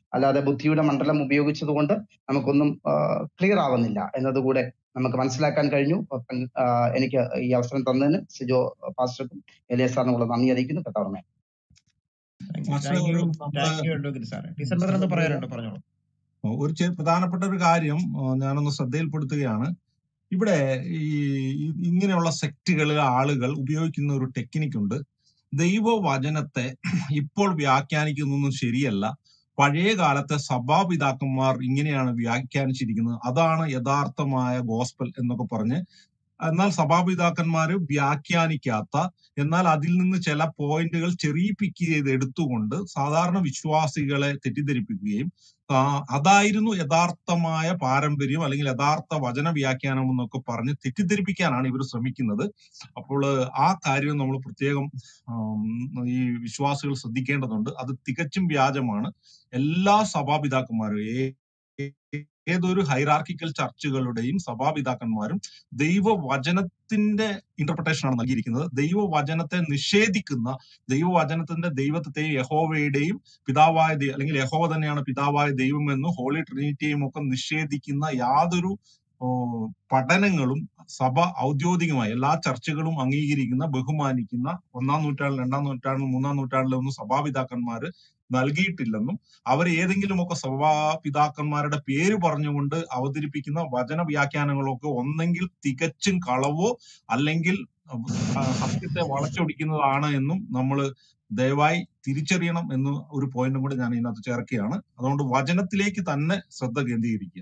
അല്ലാതെ ബുദ്ധിയുടെ മണ്ഡലം ഉപയോഗിച്ചതുകൊണ്ട് നമുക്കൊന്നും ക്ലിയർ ആവുന്നില്ല എന്നതുകൂടെ നമുക്ക് മനസ്സിലാക്കാൻ കഴിഞ്ഞു അപ്പം, ആ, എനിക്ക് ഈ അവസരം തന്നതിന് സിജോ പാസ്റ്റർക്കും എലിയ സാറിനുള്ള നന്ദി അറിയിക്കുന്നു കത്താറുമേ thank you master thank you ഒരു നമ്മുടെ താങ്ക് യു അഡ്വക്കേറ്റ് സാറേ ഡിസംബർ എന്തോ പറയാനുണ്ടോ പറഞ്ഞോളൂ ഒരു ചെ- പ്രധാനപ്പെട്ട ഒരു കാര്യം ആ, ഞാനൊന്ന് ശ്രദ്ധയിൽപ്പെടുത്തുകയാണ് ഇവിടെ ഈ ഈ- ഇങ്ങനെയുള്ള സെക്റ്റുകളിലെ ആളുകൾ ഉപയോഗിക്കുന്ന ഒരു ടെക്നിക്ക് ഉണ്ട് ദൈവവചനത്തെ ഇപ്പോൾ വ്യാഖ്യാനിക്കുന്നതൊന്നും ശരിയല്ല പഴയ കാലത്തെ സഭാപിതാക്കന്മാർ ഇങ്ങനെയാണ് വ്യാഖ്യാനിച്ചിരിക്കുന്നത് അതാണ് യഥാർത്ഥമായ ഗോസ്പൽ എന്നൊക്കെ പറഞ്ഞ് എന്നാൽ സഭാപിതാക്കന്മാര് വ്യാഖ്യാനിക്കാത്ത എന്നാൽ അതിൽ നിന്ന് ചില പോയിന്റുകൾ ചെറിയ പിക്ക് ചെയ്ത് എടുത്തുകൊണ്ട് സാധാരണ വിശ്വാസികളെ തെറ്റിദ്ധരിപ്പിക്കുകയും ആ, അതായിരുന്നു യഥാർത്ഥമായ പാരമ്പര്യം അല്ലെങ്കിൽ യഥാർത്ഥ വചന വ്യാഖ്യാനം എന്നൊക്കെ പറഞ്ഞ് തെറ്റിദ്ധരിപ്പിക്കാനാണ് ഇവർ ശ്രമിക്കുന്നത് അപ്പോൾ ആ കാര്യം നമ്മൾ പ്രത്യേകം ആം, ഈ വിശ്വാസികൾ ശ്രദ്ധിക്കേണ്ടതുണ്ട് അത് തികച്ചും വ്യാജമാണ് എല്ലാ സഭാപിതാക്കന്മാരും ഏ- ഏതൊരു ഹൈറാർക്കിക്കൽ ചർച്ചുകളുടെയും സഭാപിതാക്കന്മാരും ദൈവവചനത്തിന്റെ ഇന്റർപ്രിട്ടേഷൻ ആണ് നൽകിയിരിക്കുന്നത് ദൈവവചനത്തെ നിഷേധിക്കുന്ന ദൈവവചനത്തിന്റെ ദൈവത്തെയും യഹോവയുടെയും പിതാവായ ദൈ- അല്ലെങ്കിൽ യഹോവ തന്നെയാണ് പിതാവായ ദൈവം എന്ന് ഹോളി ട്രിനിറ്റിയും ഒക്കെ നിഷേധിക്കുന്ന യാതൊരു ഓ, പഠനങ്ങളും സഭ ഔദ്യോഗികമായി എല്ലാ ചർച്ചകളും അംഗീകരിക്കുന്ന ബഹുമാനിക്കുന്ന ഒന്നാം നൂറ്റാണ്ടിൽ രണ്ടാം നൂറ്റാണ്ടിൽ മൂന്നാം നൂറ്റാണ്ടിലൊന്നും സഭാപിതാക്കന്മാര് നൽകിയിട്ടില്ലെന്നും അവർ ഏതെങ്കിലുമൊക്കെ സഭാപിതാക്കന്മാരുടെ പേര് പറഞ്ഞുകൊണ്ട് അവതരിപ്പിക്കുന്ന വചന വ്യാഖ്യാനങ്ങളൊക്കെ ഒന്നെങ്കിൽ തികച്ചും കളവോ അല്ലെങ്കിൽ ആ, സത്യത്തെ വളച്ചൊടിക്കുന്നതാണ് എന്നും നമ്മൾ ദയവായി തിരിച്ചറിയണം എന്ന് ഒരു പോയിന്റും കൂടി ഞാൻ ഇതിനകത്ത് ചേർക്കുകയാണ് അതുകൊണ്ട് വചനത്തിലേക്ക് തന്നെ ശ്രദ്ധ കേന്ദ്രീകരിക്കുക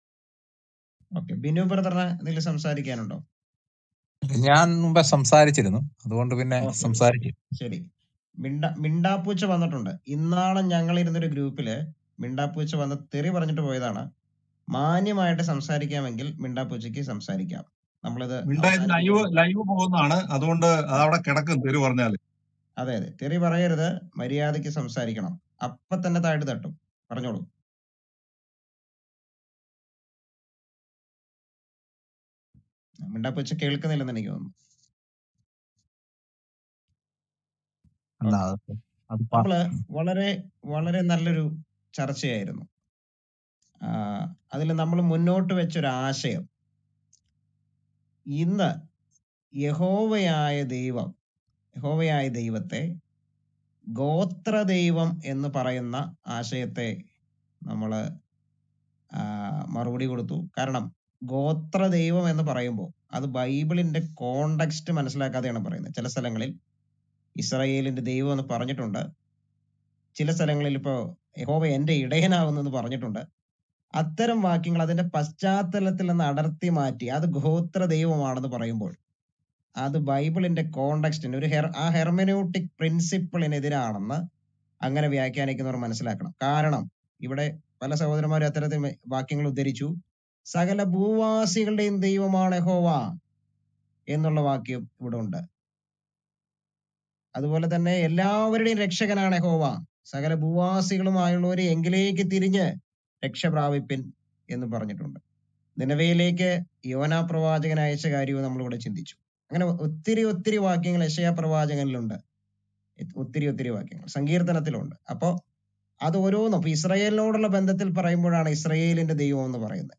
ഓക്കെ ബിനു ബ്രദറിന് എന്തെങ്കിലും സംസാരിക്കാനുണ്ടോ ഞാൻ മുമ്പേ സംസാരിച്ചിരുന്നു അതുകൊണ്ട് പിന്നെ ഓക്കെ സംസാരിച്ചു ശരി മിണ്ട മിണ്ടാപ്പൂച്ച വന്നിട്ടുണ്ട് ഇന്നാണ് ഞങ്ങൾ ഇരുന്നൊരു ഗ്രൂപ്പില് മിണ്ടാപ്പൂച്ച വന്ന് തെറി പറഞ്ഞിട്ട് പോയതാണ് മാന്യമായിട്ട് സംസാരിക്കാമെങ്കിൽ മിണ്ടാപ്പൂച്ചയ്ക്ക് സംസാരിക്കാം നമ്മളിത് മിണ്ടായത് ലൈവ് അവസാനിപ്പിക്കുന്നു ലൈവ് പോകുന്നതാണ് അതുകൊണ്ട് അത് അവിടെ കിടക്കും തെറി പറഞ്ഞാല് അതെ അതെ തെറി പറയരുത് മര്യാദയ്ക്ക് സംസാരിക്കണം അപ്പൊ തന്നെ താഴ്ത്ത് തട്ടും പറഞ്ഞോളൂ മിണ്ടാപ്പൂച്ച കേൾക്കുന്നില്ലെന്ന് എനിക്ക് തോന്നുന്നു അല്ല ഓക്കെ അത് അത് പ- നമ്മള് വളരെ വളരെ നല്ലൊരു ചർച്ചയായിരുന്നു അതിൽ നമ്മൾ മുന്നോട്ട് വെച്ചൊരു ആശയം ഇന്ന് യഹോവയായ ദൈവം യഹോവയായ ദൈവത്തെ ഗോത്ര ദൈവം എന്ന് പറയുന്ന ആശയത്തെ നമ്മൾ മറുപടി കൊടുത്തു കാരണം ഗോത്ര ദൈവം എന്ന് പറയുമ്പോൾ അത് ബൈബിളിന്റെ കോണ്ടക്സ്റ്റ് മനസ്സിലാക്കാതെയാണ് പറയുന്നത് ചില സ്ഥലങ്ങളിൽ ഇസ്രായേലിന്റെ ദൈവം എന്ന് പറഞ്ഞിട്ടുണ്ട് ചില സ്ഥലങ്ങളിൽ ഇപ്പോ യഹോവ എന്റെ ഇടയനാകുന്നെന്ന് പറഞ്ഞിട്ടുണ്ട് അത്തരം വാക്യങ്ങൾ അതിന്റെ പശ്ചാത്തലത്തിൽ നിന്ന് അടർത്തി മാറ്റി അത് ഗോത്ര ദൈവമാണെന്ന് പറയുമ്പോൾ അത് ബൈബിളിന്റെ കോണ്ടക്സ്റ്റിന് ഒരു ഹെർ ആ ഹെർമനോട്ടിക് പ്രിൻസിപ്പിളിനെതിരാണെന്ന് അങ്ങനെ വ്യാഖ്യാനിക്കുന്നവർ മനസ്സിലാക്കണം കാരണം ഇവിടെ പല സഹോദരന്മാരും അത്തരത്തിൽ മെ- വാക്യങ്ങൾ ഉദ്ധരിച്ചു സകല ഭൂവാസികളുടെയും ദൈവമാണ് യഹോവ എന്നുള്ള വാക്യം ഇവിടെ ഉണ്ട് അതുപോലെ തന്നെ എല്ലാവരുടെയും രക്ഷകനാണ് യഹോവ സകല ഭൂവാസികളുമായുള്ളവരെ എങ്കിലേക്ക് തിരിഞ്ഞ് രക്ഷ പ്രാപിപ്പിൻ എന്ന് പറഞ്ഞിട്ടുണ്ട് നിലവയിലേക്ക് യോനാ പ്രവാചകൻ അയച്ച കാര്യവും നമ്മളിവിടെ ചിന്തിച്ചു അങ്ങനെ ഒത്തിരി ഒത്തിരി വാക്യങ്ങൾ യശയാ പ്രവാചകനിലുണ്ട് ഒത്തിരി ഒത്തിരി വാക്യങ്ങൾ സങ്കീർത്തനത്തിലുണ്ട് അപ്പോ അത് ഓരോന്നും ഇപ്പൊ ഇസ്രയേലിനോടുള്ള ബന്ധത്തിൽ പറയുമ്പോഴാണ് ഇസ്രയേലിന്റെ ദൈവം എന്ന് പറയുന്നത്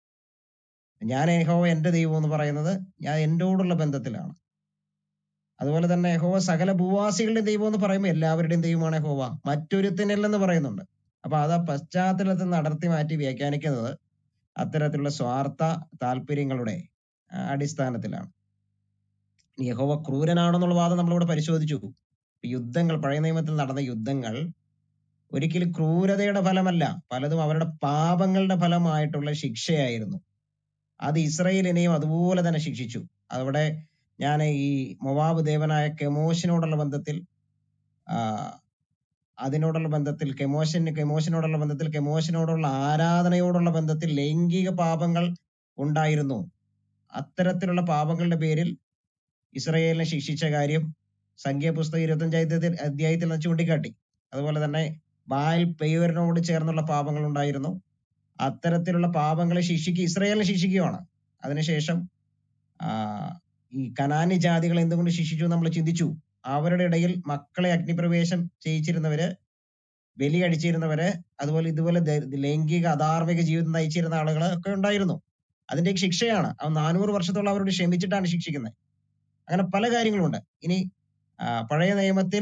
ഞാൻ യഹോവ എന്റെ ദൈവം എന്ന് പറയുന്നത് ഞാൻ എന്നോടുള്ള ബന്ധത്തിലാണ് അതുപോലെ തന്നെ യഹോവ സകല ഭൂവാസികളുടെ ദൈവം എന്ന് പറയുമ്പോൾ എല്ലാവരുടെയും ദൈവമാണ് യഹോവ മറ്റൊരുത്തനില്ലെന്ന് പറയുന്നുണ്ട് അപ്പൊ അത് ആ പശ്ചാത്തലത്തിൽ നിന്ന് അടർത്തി മാറ്റി വ്യാഖ്യാനിക്കുന്നത് അത്തരത്തിലുള്ള സ്വാർത്ഥ താല്പര്യങ്ങളുടെ ആ, അടിസ്ഥാനത്തിലാണ് ഇനി യഹോവ ക്രൂരനാണെന്നുള്ള വാദം നമ്മളിവിടെ പരിശോധിച്ചു യുദ്ധങ്ങൾ പഴയ നിയമത്തിൽ നടന്ന യുദ്ധങ്ങൾ ഒരിക്കലും ക്രൂരതയുടെ ഫലമല്ല പലതും അവരുടെ പാപങ്ങളുടെ ഫലമായിട്ടുള്ള ശിക്ഷയായിരുന്നു അത് ഇസ്രയേലിനെയും അതുപോലെ തന്നെ ശിക്ഷിച്ചു അവിടെ ഞാൻ ഈ മൊവാബ് ദേവനായ കെമോഷിനോടുള്ള ബന്ധത്തിൽ ആ, അതിനോടുള്ള ബന്ധത്തിൽ കെമോഷൻ കെമോഷിനോടുള്ള ബന്ധത്തിൽ കെമോഷിനോടുള്ള ആരാധനയോടുള്ള ബന്ധത്തിൽ ലൈംഗിക പാപങ്ങൾ ഉണ്ടായിരുന്നു അത്തരത്തിലുള്ള പാപങ്ങളുടെ പേരിൽ ഇസ്രയേലിനെ ശിക്ഷിച്ച കാര്യം സംഖ്യാപുസ്തകം ഇരുപത്തഞ്ച് അധ്യായത്തിൽ അധ്യായത്തിൽ നിന്ന് ചൂണ്ടിക്കാട്ടി അതുപോലെ തന്നെ ബാൽ പെയ്യോരിനോട് ചേർന്നുള്ള പാപങ്ങൾ ഉണ്ടായിരുന്നു അത്തരത്തിലുള്ള പാപങ്ങളെ ശിക്ഷിക്കുക ഇസ്രയേലിനെ ശിക്ഷിക്കുകയാണ് അതിനുശേഷം ആ, ഈ കനാനി ജാതികൾ എന്തുകൊണ്ട് ശിക്ഷിച്ചു എന്ന് നമ്മൾ ചിന്തിച്ചു അവരുടെ ഇടയിൽ മക്കളെ അഗ്നിപ്രവേശം ചെയ്യിച്ചിരുന്നവര് ബലി കഴിച്ചിരുന്നവര് അതുപോലെ ഇതുപോലെ ദ- ലൈംഗിക അധാർമിക ജീവിതം നയിച്ചിരുന്ന ആളുകൾ ഒക്കെ ഉണ്ടായിരുന്നു അതിന്റെ ശിക്ഷയാണ് അവൻ നാനൂറ് വർഷത്തോളം അവരോട് ക്ഷമിച്ചിട്ടാണ് ശിക്ഷിക്കുന്നത് അങ്ങനെ പല കാര്യങ്ങളുണ്ട് ഇനി ആ, പഴയ നിയമത്തിൽ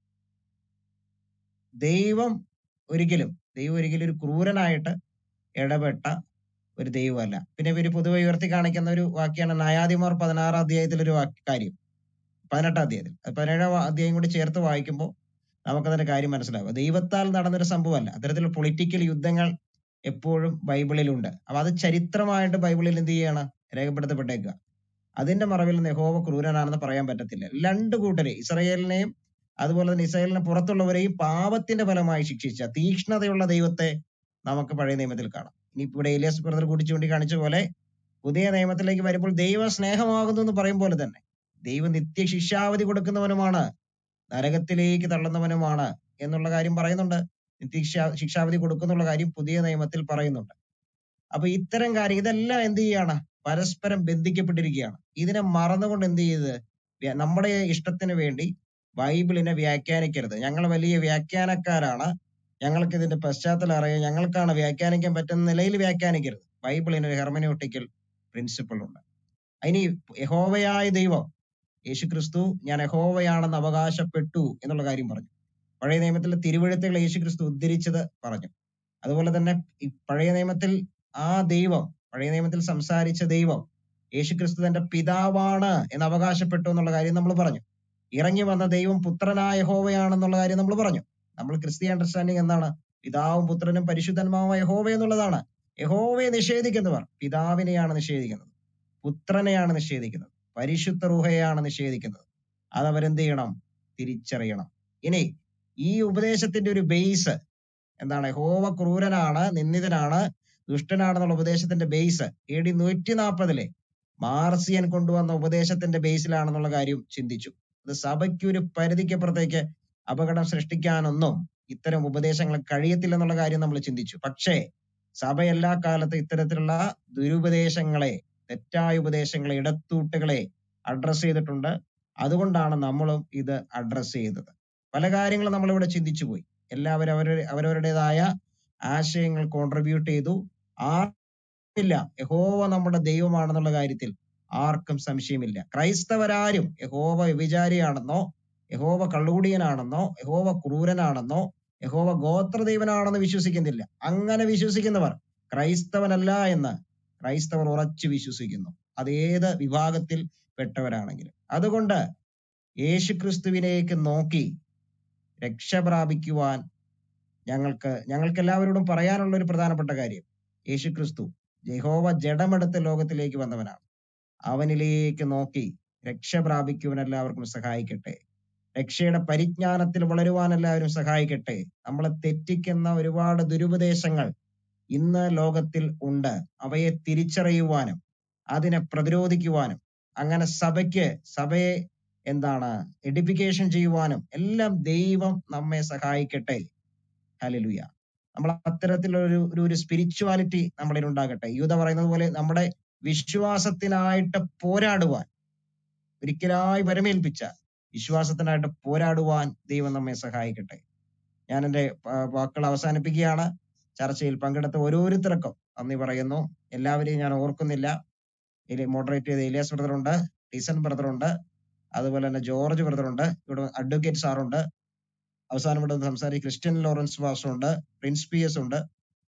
ദൈവം ഒരിക്കലും ദൈവം ഒരിക്കലും ഒരു ക്രൂരനായിട്ട് ഇടപെട്ട ഒരു ദൈവമല്ല പിന്നെ ഇവര് പൊതുവെ ഉയർത്തി കാണിക്കുന്ന ഒരു വാക്യാണ് ന്യായാധിമാർ പതിനാറാം അധ്യായത്തിൽ ഒരു വാക്യ- കാര്യം പതിനെട്ടാം അധ്യായത്തിൽ അത് പതിനേഴാം അധ്യായം കൂടി ചേർത്ത് വായിക്കുമ്പോൾ നമുക്കതിന്റെ കാര്യം മനസ്സിലാവും ദൈവത്താൽ നടന്നൊരു സംഭവമല്ല അത്തരത്തിലുള്ള പൊളിറ്റിക്കൽ യുദ്ധങ്ങൾ എപ്പോഴും ബൈബിളിലുണ്ട് അപ്പൊ അത് ചരിത്രമായിട്ട് ബൈബിളിൽ എന്ത് ചെയ്യാണ് രേഖപ്പെടുത്തപ്പെട്ടേക്കുക അതിന്റെ മറവിൽ യഹോവ ക്രൂരനാണെന്ന് പറയാൻ പറ്റത്തില്ല രണ്ട് കൂട്ടരെ ഇസ്രയേലിനെയും അതുപോലെ തന്നെ ഇസ്രായേലിന് പുറത്തുള്ളവരെയും പാപത്തിന്റെ ഫലമായി ശിക്ഷിച്ച തീക്ഷ്ണതയുള്ള ദൈവത്തെ നമുക്ക് പഴയ നിയമത്തിൽ കാണാം ഇനി ഇവിടെ ഏലിയാസ് ബ്രദർ കൂടി ചൂണ്ടിക്കാണിച്ച പോലെ പുതിയ നിയമത്തിലേക്ക് വരുമ്പോൾ ദൈവ സ്നേഹമാകുന്നു എന്ന് പറയും പോലെ തന്നെ ദൈവം നിത്യ ശിക്ഷാവധി കൊടുക്കുന്നവനുമാണ് നരകത്തിലേക്ക് തള്ളുന്നവനുമാണ് എന്നുള്ള കാര്യം പറയുന്നുണ്ട് നിത്യ ശിക്ഷാ- ശിക്ഷാവധി കൊടുക്കുന്നുള്ള കാര്യം പുതിയ നിയമത്തിൽ പറയുന്നുണ്ട് അപ്പൊ ഇത്തരം കാര്യം ഇതെല്ലാം എന്ത് ചെയ്യാണ് പരസ്പരം ബന്ധിക്കപ്പെട്ടിരിക്കുകയാണ് ഇതിനെ മറന്നുകൊണ്ട് എന്ത് ചെയ്ത് വ്യ- നമ്മുടെ ഇഷ്ടത്തിന് വേണ്ടി ബൈബിളിനെ വ്യാഖ്യാനിക്കരുത് ഞങ്ങൾ വലിയ വ്യാഖ്യാനക്കാരാണ് ഞങ്ങൾക്ക് ഇതിന്റെ പശ്ചാത്തലം അറിയാം ഞങ്ങൾക്കാണ് വ്യാഖ്യാനിക്കാൻ പറ്റുന്ന നിലയിൽ വ്യാഖ്യാനിക്കരുത് ബൈബിളിന് ഒരു ഹെർമനോട്ടിക്കൽ പ്രിൻസിപ്പിൾ ഉണ്ട് അതിന് യഹോവയായ ദൈവം യേശുക്രിസ്തു ഞാൻ യഹോവയാണെന്ന് അവകാശപ്പെട്ടു എന്നുള്ള കാര്യം പറഞ്ഞു പഴയ നിയമത്തിലെ തിരുവഴുത്തുകൾ യേശുക്രിസ്തു ഉദ്ധരിച്ചത് പറഞ്ഞു അതുപോലെ തന്നെ ഈ പഴയ നിയമത്തിൽ ആ ദൈവം പഴയ നിയമത്തിൽ സംസാരിച്ച ദൈവം യേശുക്രിസ്തു തന്റെ പിതാവാണ് എന്ന് അവകാശപ്പെട്ടു എന്നുള്ള കാര്യം നമ്മൾ പറഞ്ഞു ഇറങ്ങി വന്ന ദൈവം പുത്രനായ യഹോവയാണെന്നുള്ള കാര്യം നമ്മൾ പറഞ്ഞു നമ്മൾ ക്രിസ്ത്യ അണ്ടർസ്റ്റാൻഡിങ് എന്താണ് പിതാവും പുത്രനും പരിശുദ്ധന്മാവുമായ യഹോവ എന്നുള്ളതാണ് യഹോവയെ നിഷേധിക്കുന്നവർ പിതാവിനെയാണ് നിഷേധിക്കുന്നത് പുത്രനെയാണ് നിഷേധിക്കുന്നത് പരിശുദ്ധ റൂഹയെയാണ് നിഷേധിക്കുന്നത് അത് അവരെന്ത് ചെയ്യണം തിരിച്ചറിയണം ഇനി ഈ ഉപദേശത്തിന്റെ ഒരു ബേസ് എന്താണ് യഹോവ ക്രൂരനാണ് നിന്ദിതനാണ് ദുഷ്ടനാണെന്നുള്ള ഉപദേശത്തിന്റെ ബേസ് എ ഡി നൂറ്റി നാൽപ്പതിലെ മാർസിയൻ കൊണ്ടുവന്ന ഉപദേശത്തിന്റെ ബേസിലാണെന്നുള്ള കാര്യം ചിന്തിച്ചു അത് സഭയ്ക്ക് ഒരു പരിധിക്കപ്പുറത്തേക്ക് അപകടം സൃഷ്ടിക്കാനൊന്നും ഇത്തരം ഉപദേശങ്ങൾ കഴിയത്തില്ലെന്നുള്ള കാര്യം നമ്മൾ ചിന്തിച്ചു പക്ഷേ സഭ എല്ലാ കാലത്തും ഇത്തരത്തിലുള്ള ദുരുപദേശങ്ങളെ തെറ്റായ ഉപദേശങ്ങളെ ഇടത്തൂട്ടുകളെ അഡ്രസ് ചെയ്തിട്ടുണ്ട് അതുകൊണ്ടാണ് നമ്മളും ഇത് അഡ്രസ് ചെയ്തത് പല കാര്യങ്ങളും നമ്മളിവിടെ ചിന്തിച്ചു പോയി എല്ലാവരും അവരുടെ അവരവരുടേതായ ആശയങ്ങൾ കോൺട്രിബ്യൂട്ട് ചെയ്തു ആർക്കില്ല യഹോവ നമ്മുടെ ദൈവമാണെന്നുള്ള കാര്യത്തിൽ ആർക്കും സംശയമില്ല ക്രൈസ്തവരാരും യഹോവ വ്യഭിചാരിയാണെന്നോ യഹോവ കള്ളുകുടിയനാണെന്നോ യഹോവ ക്രൂരനാണെന്നോ യഹോവ ഗോത്രദൈവനാണെന്ന് വിശ്വസിക്കുന്നില്ല അങ്ങനെ വിശ്വസിക്കുന്നവർ ക്രൈസ്തവനല്ല എന്ന് ക്രൈസ്തവർ ഉറച്ചു വിശ്വസിക്കുന്നു അത് ഏത് വിഭാഗത്തിൽ പെട്ടവരാണെങ്കിലും അതുകൊണ്ട് യേശുക്രിസ്തുവിനേക്ക് നോക്കി രക്ഷ പ്രാപിക്കുവാൻ ഞങ്ങൾക്ക് ഞങ്ങൾക്ക് എല്ലാവരോടും പറയാനുള്ള ഒരു പ്രധാനപ്പെട്ട കാര്യം യേശുക്രിസ്തു യഹോവ ജഡമെടുത്ത് ലോകത്തിലേക്ക് വന്നവനാണ് അവനിലേക്ക് നോക്കി രക്ഷ പ്രാപിക്കുവാൻ എല്ലാവർക്കും സഹായിക്കട്ടെ രക്ഷയുടെ പരിജ്ഞാനത്തിൽ വളരുവാൻ എല്ലാവരും സഹായിക്കട്ടെ നമ്മളെ തെറ്റിക്കുന്ന ഒരുപാട് ദുരുപദേശങ്ങൾ ഇന്ന് ലോകത്തിൽ ഉണ്ട് അവയെ തിരിച്ചറിയുവാനും അതിനെ പ്രതിരോധിക്കുവാനും അങ്ങനെ സഭയ്ക്ക് സഭയെ എന്താണ് എഡിഫിക്കേഷൻ ചെയ്യുവാനും എല്ലാം ദൈവം നമ്മെ സഹായിക്കട്ടെ ഹല്ലേലൂയ നമ്മൾ അത്തരത്തിലൊരു ഒരു ഒരു സ്പിരിച്വാലിറ്റി നമ്മളിൽ ഉണ്ടാകട്ടെ യൂത പറയുന്നത് പോലെ നമ്മുടെ വിശ്വാസത്തിനായിട്ട് പോരാടുവാൻ ഒരിക്കലായി വരമേൽപ്പിച്ച വിശ്വാസത്തിനായിട്ട് പോരാടുവാൻ ദൈവം നമ്മെ സഹായിക്കട്ടെ ഞാൻ എന്റെ ആ, വാക്കുകൾ അവസാനിപ്പിക്കുകയാണ് ചർച്ചയിൽ പങ്കെടുത്ത ഓരോരുത്തർക്കും നന്ദി പറയുന്നു എല്ലാവരെയും ഞാൻ ഓർക്കുന്നില്ല ഇതിൽ മോഡറേറ്റ് ചെയ്ത ഇലിയാസ് ബ്രദർ ഉണ്ട് ടീസൺ ബ്രദർ ഉണ്ട് അതുപോലെ തന്നെ ജോർജ് ബ്രദർ ഉണ്ട് ഇവിടെ അഡ്വക്കേറ്റ് സാറുണ്ട് അവസാനം ഇവിടെ സംസാരിച്ച ക്രിസ്ത്യൻ ലോറൻസ് മാസ്റ്റർ ഉണ്ട് പ്രിൻസ് പി എസ് ഉണ്ട്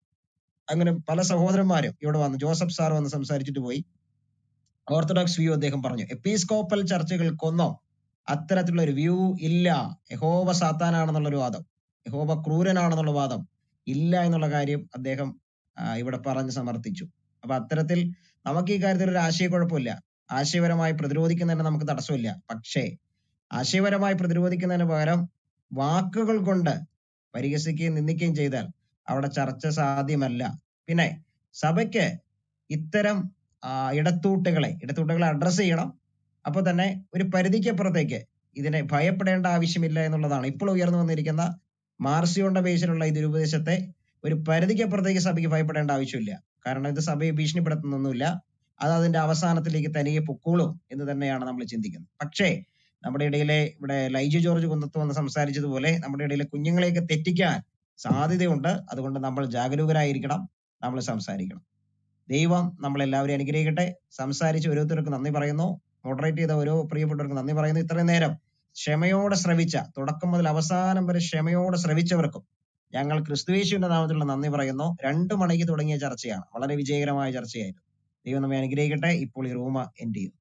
അങ്ങനെ പല സഹോദരന്മാരും ഇവിടെ വന്നു ജോസഫ് സാർ വന്ന് സംസാരിച്ചിട്ട് പോയി ഓർത്തഡോക്സ് വ്യൂ അദ്ദേഹം പറഞ്ഞു എപ്പീസ്കോപ്പൽ ചർച്ചകൾക്കൊന്നും അത്തരത്തിലുള്ള ഒരു വ്യൂ ഇല്ല യഹോവ സാത്താനാണെന്നുള്ള ഒരു വാദം യഹോവ ക്രൂരനാണെന്നുള്ള വാദം ഇല്ല എന്നുള്ള കാര്യം അദ്ദേഹം ആ, ഇവിടെ പറഞ്ഞ് സമർത്ഥിച്ചു അപ്പൊ അത്തരത്തിൽ നമുക്ക് ഈ കാര്യത്തിൽ ഒരു ആശയക്കുഴപ്പമില്ല ആശയപരമായി പ്രതിരോധിക്കുന്നതിന് നമുക്ക് തടസ്സമില്ല പക്ഷേ ആശയപരമായി പ്രതിരോധിക്കുന്നതിന് പകരം വാക്കുകൾ കൊണ്ട് പരിഹസിക്കുകയും നിന്ദിക്കുകയും ചെയ്താൽ അവിടെ ചർച്ച സാധ്യമല്ല പിന്നെ സഭയ്ക്ക് ഇത്തരം ആ, ഇടത്തൂട്ടുകളെ ഇടത്തൂട്ടുകളെ അഡ്രസ് ചെയ്യണം അപ്പൊ തന്നെ ഒരു പരിധിക്കപ്പുറത്തേക്ക് ഇതിനെ ഭയപ്പെടേണ്ട ആവശ്യമില്ല എന്നുള്ളതാണ് ഇപ്പോൾ ഉയർന്നു വന്നിരിക്കുന്ന മാർസിയോണ്ട ബേസിലുള്ള ഈ ദുരുപദേശത്തെ ഒരു പരിധിക്കപ്പുറത്തേക്ക് സഭയ്ക്ക് ഭയപ്പെടേണ്ട ആവശ്യമില്ല കാരണം ഇത് സഭയെ ഭീഷണിപ്പെടുത്തുന്നൊന്നുമില്ല അത് അതിന്റെ അവസാനത്തിലേക്ക് തനിയെ പൊക്കോളും എന്ന് തന്നെയാണ് നമ്മൾ ചിന്തിക്കുന്നത് പക്ഷേ നമ്മുടെ ഇടയിലെ ഇവിടെ ലൈജു ജോർജ് കുന്നത്ത് വന്ന് സംസാരിച്ചതുപോലെ നമ്മുടെ ഇടയിലെ കുഞ്ഞുങ്ങളെയൊക്കെ തെറ്റിക്കാൻ സാധ്യതയുണ്ട് അതുകൊണ്ട് നമ്മൾ ജാഗരൂകരായിരിക്കണം നമ്മൾ സംസാരിക്കണം ദൈവം നമ്മളെല്ലാവരെയും അനുഗ്രഹിക്കട്ടെ സംസാരിച്ച് ഓരോരുത്തർക്ക് നന്ദി പറയുന്നു മോഡറേറ്റ് ചെയ്ത ഓരോ പ്രിയപ്പെട്ടവർക്ക് നന്ദി പറയുന്നു ഇത്രയും നേരം ക്ഷമയോടെ ശ്രവിച്ച തുടക്കം മുതൽ അവസാനം വരെ ക്ഷമയോടെ ശ്രവിച്ചവർക്കും ഞങ്ങൾ ക്രിസ്തുവേശുവിന്റെ നാമത്തിലുള്ള നന്ദി പറയുന്നു രണ്ടു മണിക്ക് തുടങ്ങിയ ചർച്ചയാണ് വളരെ വിജയകരമായ ചർച്ചയായിരുന്നു ദൈവം നമ്മെ അനുഗ്രഹിക്കട്ടെ ഇപ്പോൾ ഈ റൂമ എൻഡ് ചെയ്യും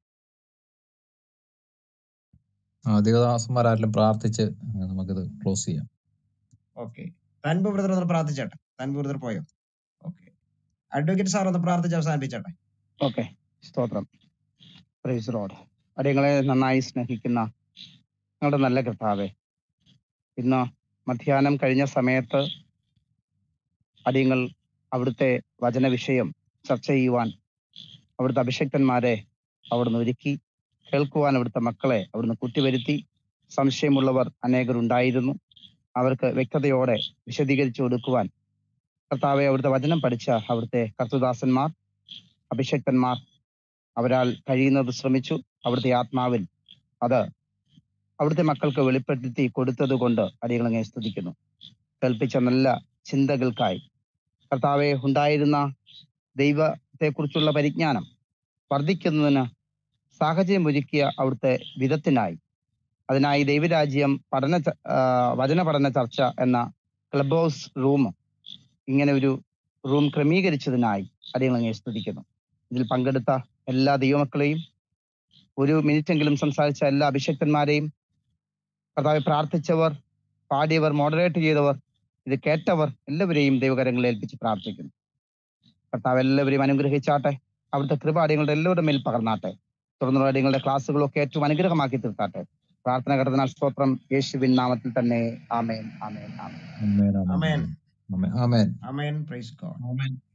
അധികദാസന്മാരാരെങ്കിലും പ്രാർത്ഥിച്ച് നമുക്കിത് ക്ലോസ് ചെയ്യാം ഓക്കെ തൻപു ബ്രദർ ഒന്ന് പ്രാർത്ഥിച്ചേട്ടെ തൻപു ബ്രദർ പോയോ ഓക്കെ അഡ്വക്കേറ്റ് സാർ ഒന്ന് പ്രാർത്ഥിച്ച് അവസാനിപ്പിച്ചേട്ടെ ഓക്കെ സ്തോത്രം പ്രൈസ് റോഡ് അടിയങ്ങളെ നന്നായി സ്നേഹിക്കുന്ന ഞങ്ങളുടെ നല്ല കർത്താവെ ഇന്ന് മധ്യാഹ്നം കഴിഞ്ഞ സമയത്ത് അടിയങ്ങൾ അവിടുത്തെ വചന വിഷയം ചർച്ച ചെയ്യുവാൻ അവിടുത്തെ അഭിഷക്തന്മാരെ അവിടുന്ന് ഒരുക്കി കേൾക്കുവാൻ അവിടുത്തെ മക്കളെ അവിടുന്ന് കുത്തിവരുത്തി സംശയമുള്ളവർ അനേകരുണ്ടായിരുന്നു അവർക്ക് വ്യക്തതയോടെ വിശദീകരിച്ചു കൊടുക്കുവാൻ കർത്താവെ അവിടുത്തെ വചനം പഠിച്ച അവിടുത്തെ കർത്തുദാസന്മാർ അഭിഷക്തന്മാർ അവരാൽ കഴിയുന്നത് ശ്രമിച്ചു അവിടുത്തെ ആത്മാവിൽ അത് അവിടുത്തെ മക്കൾക്ക് വെളിപ്പെടുത്തി കൊടുത്തത് കൊണ്ട് അടിയങ്ങളങ്ങെ സ്തുതിക്കുന്നു കേൾപ്പിച്ച നല്ല ചിന്തകൾക്കായി കർത്താവെ ഉണ്ടായിരുന്ന ദൈവത്തെക്കുറിച്ചുള്ള പരിജ്ഞാനം വർദ്ധിക്കുന്നതിന് സാഹചര്യം ഒരുക്കിയ അവിടുത്തെ വിധത്തിനായി അതിനായി ദൈവരാജ്യം പഠന ച- ആ, വചന പഠന ചർച്ച എന്ന ക്ലബ് ഹൗസ് റൂം ഇങ്ങനെ ഒരു റൂം ക്രമീകരിച്ചതിനായി അടിയങ്ങളങ്ങെ സ്തുതിക്കുന്നു ഇതിൽ പങ്കെടുത്ത എല്ലാ ദൈവമക്കളെയും ഒരു മിനിറ്റെങ്കിലും സംസാരിച്ച എല്ലാ അഭിഷക്തന്മാരെയും കർത്താവെ പ്രാർത്ഥിച്ചവർ പാടിയവർ മോഡറേറ്റ് ചെയ്തവർ ഇത് കേട്ടവർ എല്ലാവരെയും ദൈവകരങ്ങളിൽ ഏൽപ്പിച്ച് പ്രാർത്ഥിക്കുന്നു കർത്താവ് എല്ലാവരെയും അനുഗ്രഹിച്ചാട്ടെ അവിടുത്തെ കൃപ അടിയങ്ങളുടെ എല്ലാവരുടെ മേൽ പകർന്നാട്ടെ തുടർന്നുള്ള അടിയങ്ങളുടെ ക്ലാസ്സുകളൊക്കെ ഏറ്റവും അനുഗ്രഹമാക്കി തീർത്താട്ടെ പ്രാർത്ഥന കടന്നാൽ സ്തോത്രം യേശുവിൻ നാമത്തിൽ തന്നെ ആമേൻ ആമേൻ ആമേൻ ആമേൻ ആമേൻ അമേൻ ആമേൻ ആമേൻ അമേൻ പ്രൈസ് ഗോഡ് ആമേൻ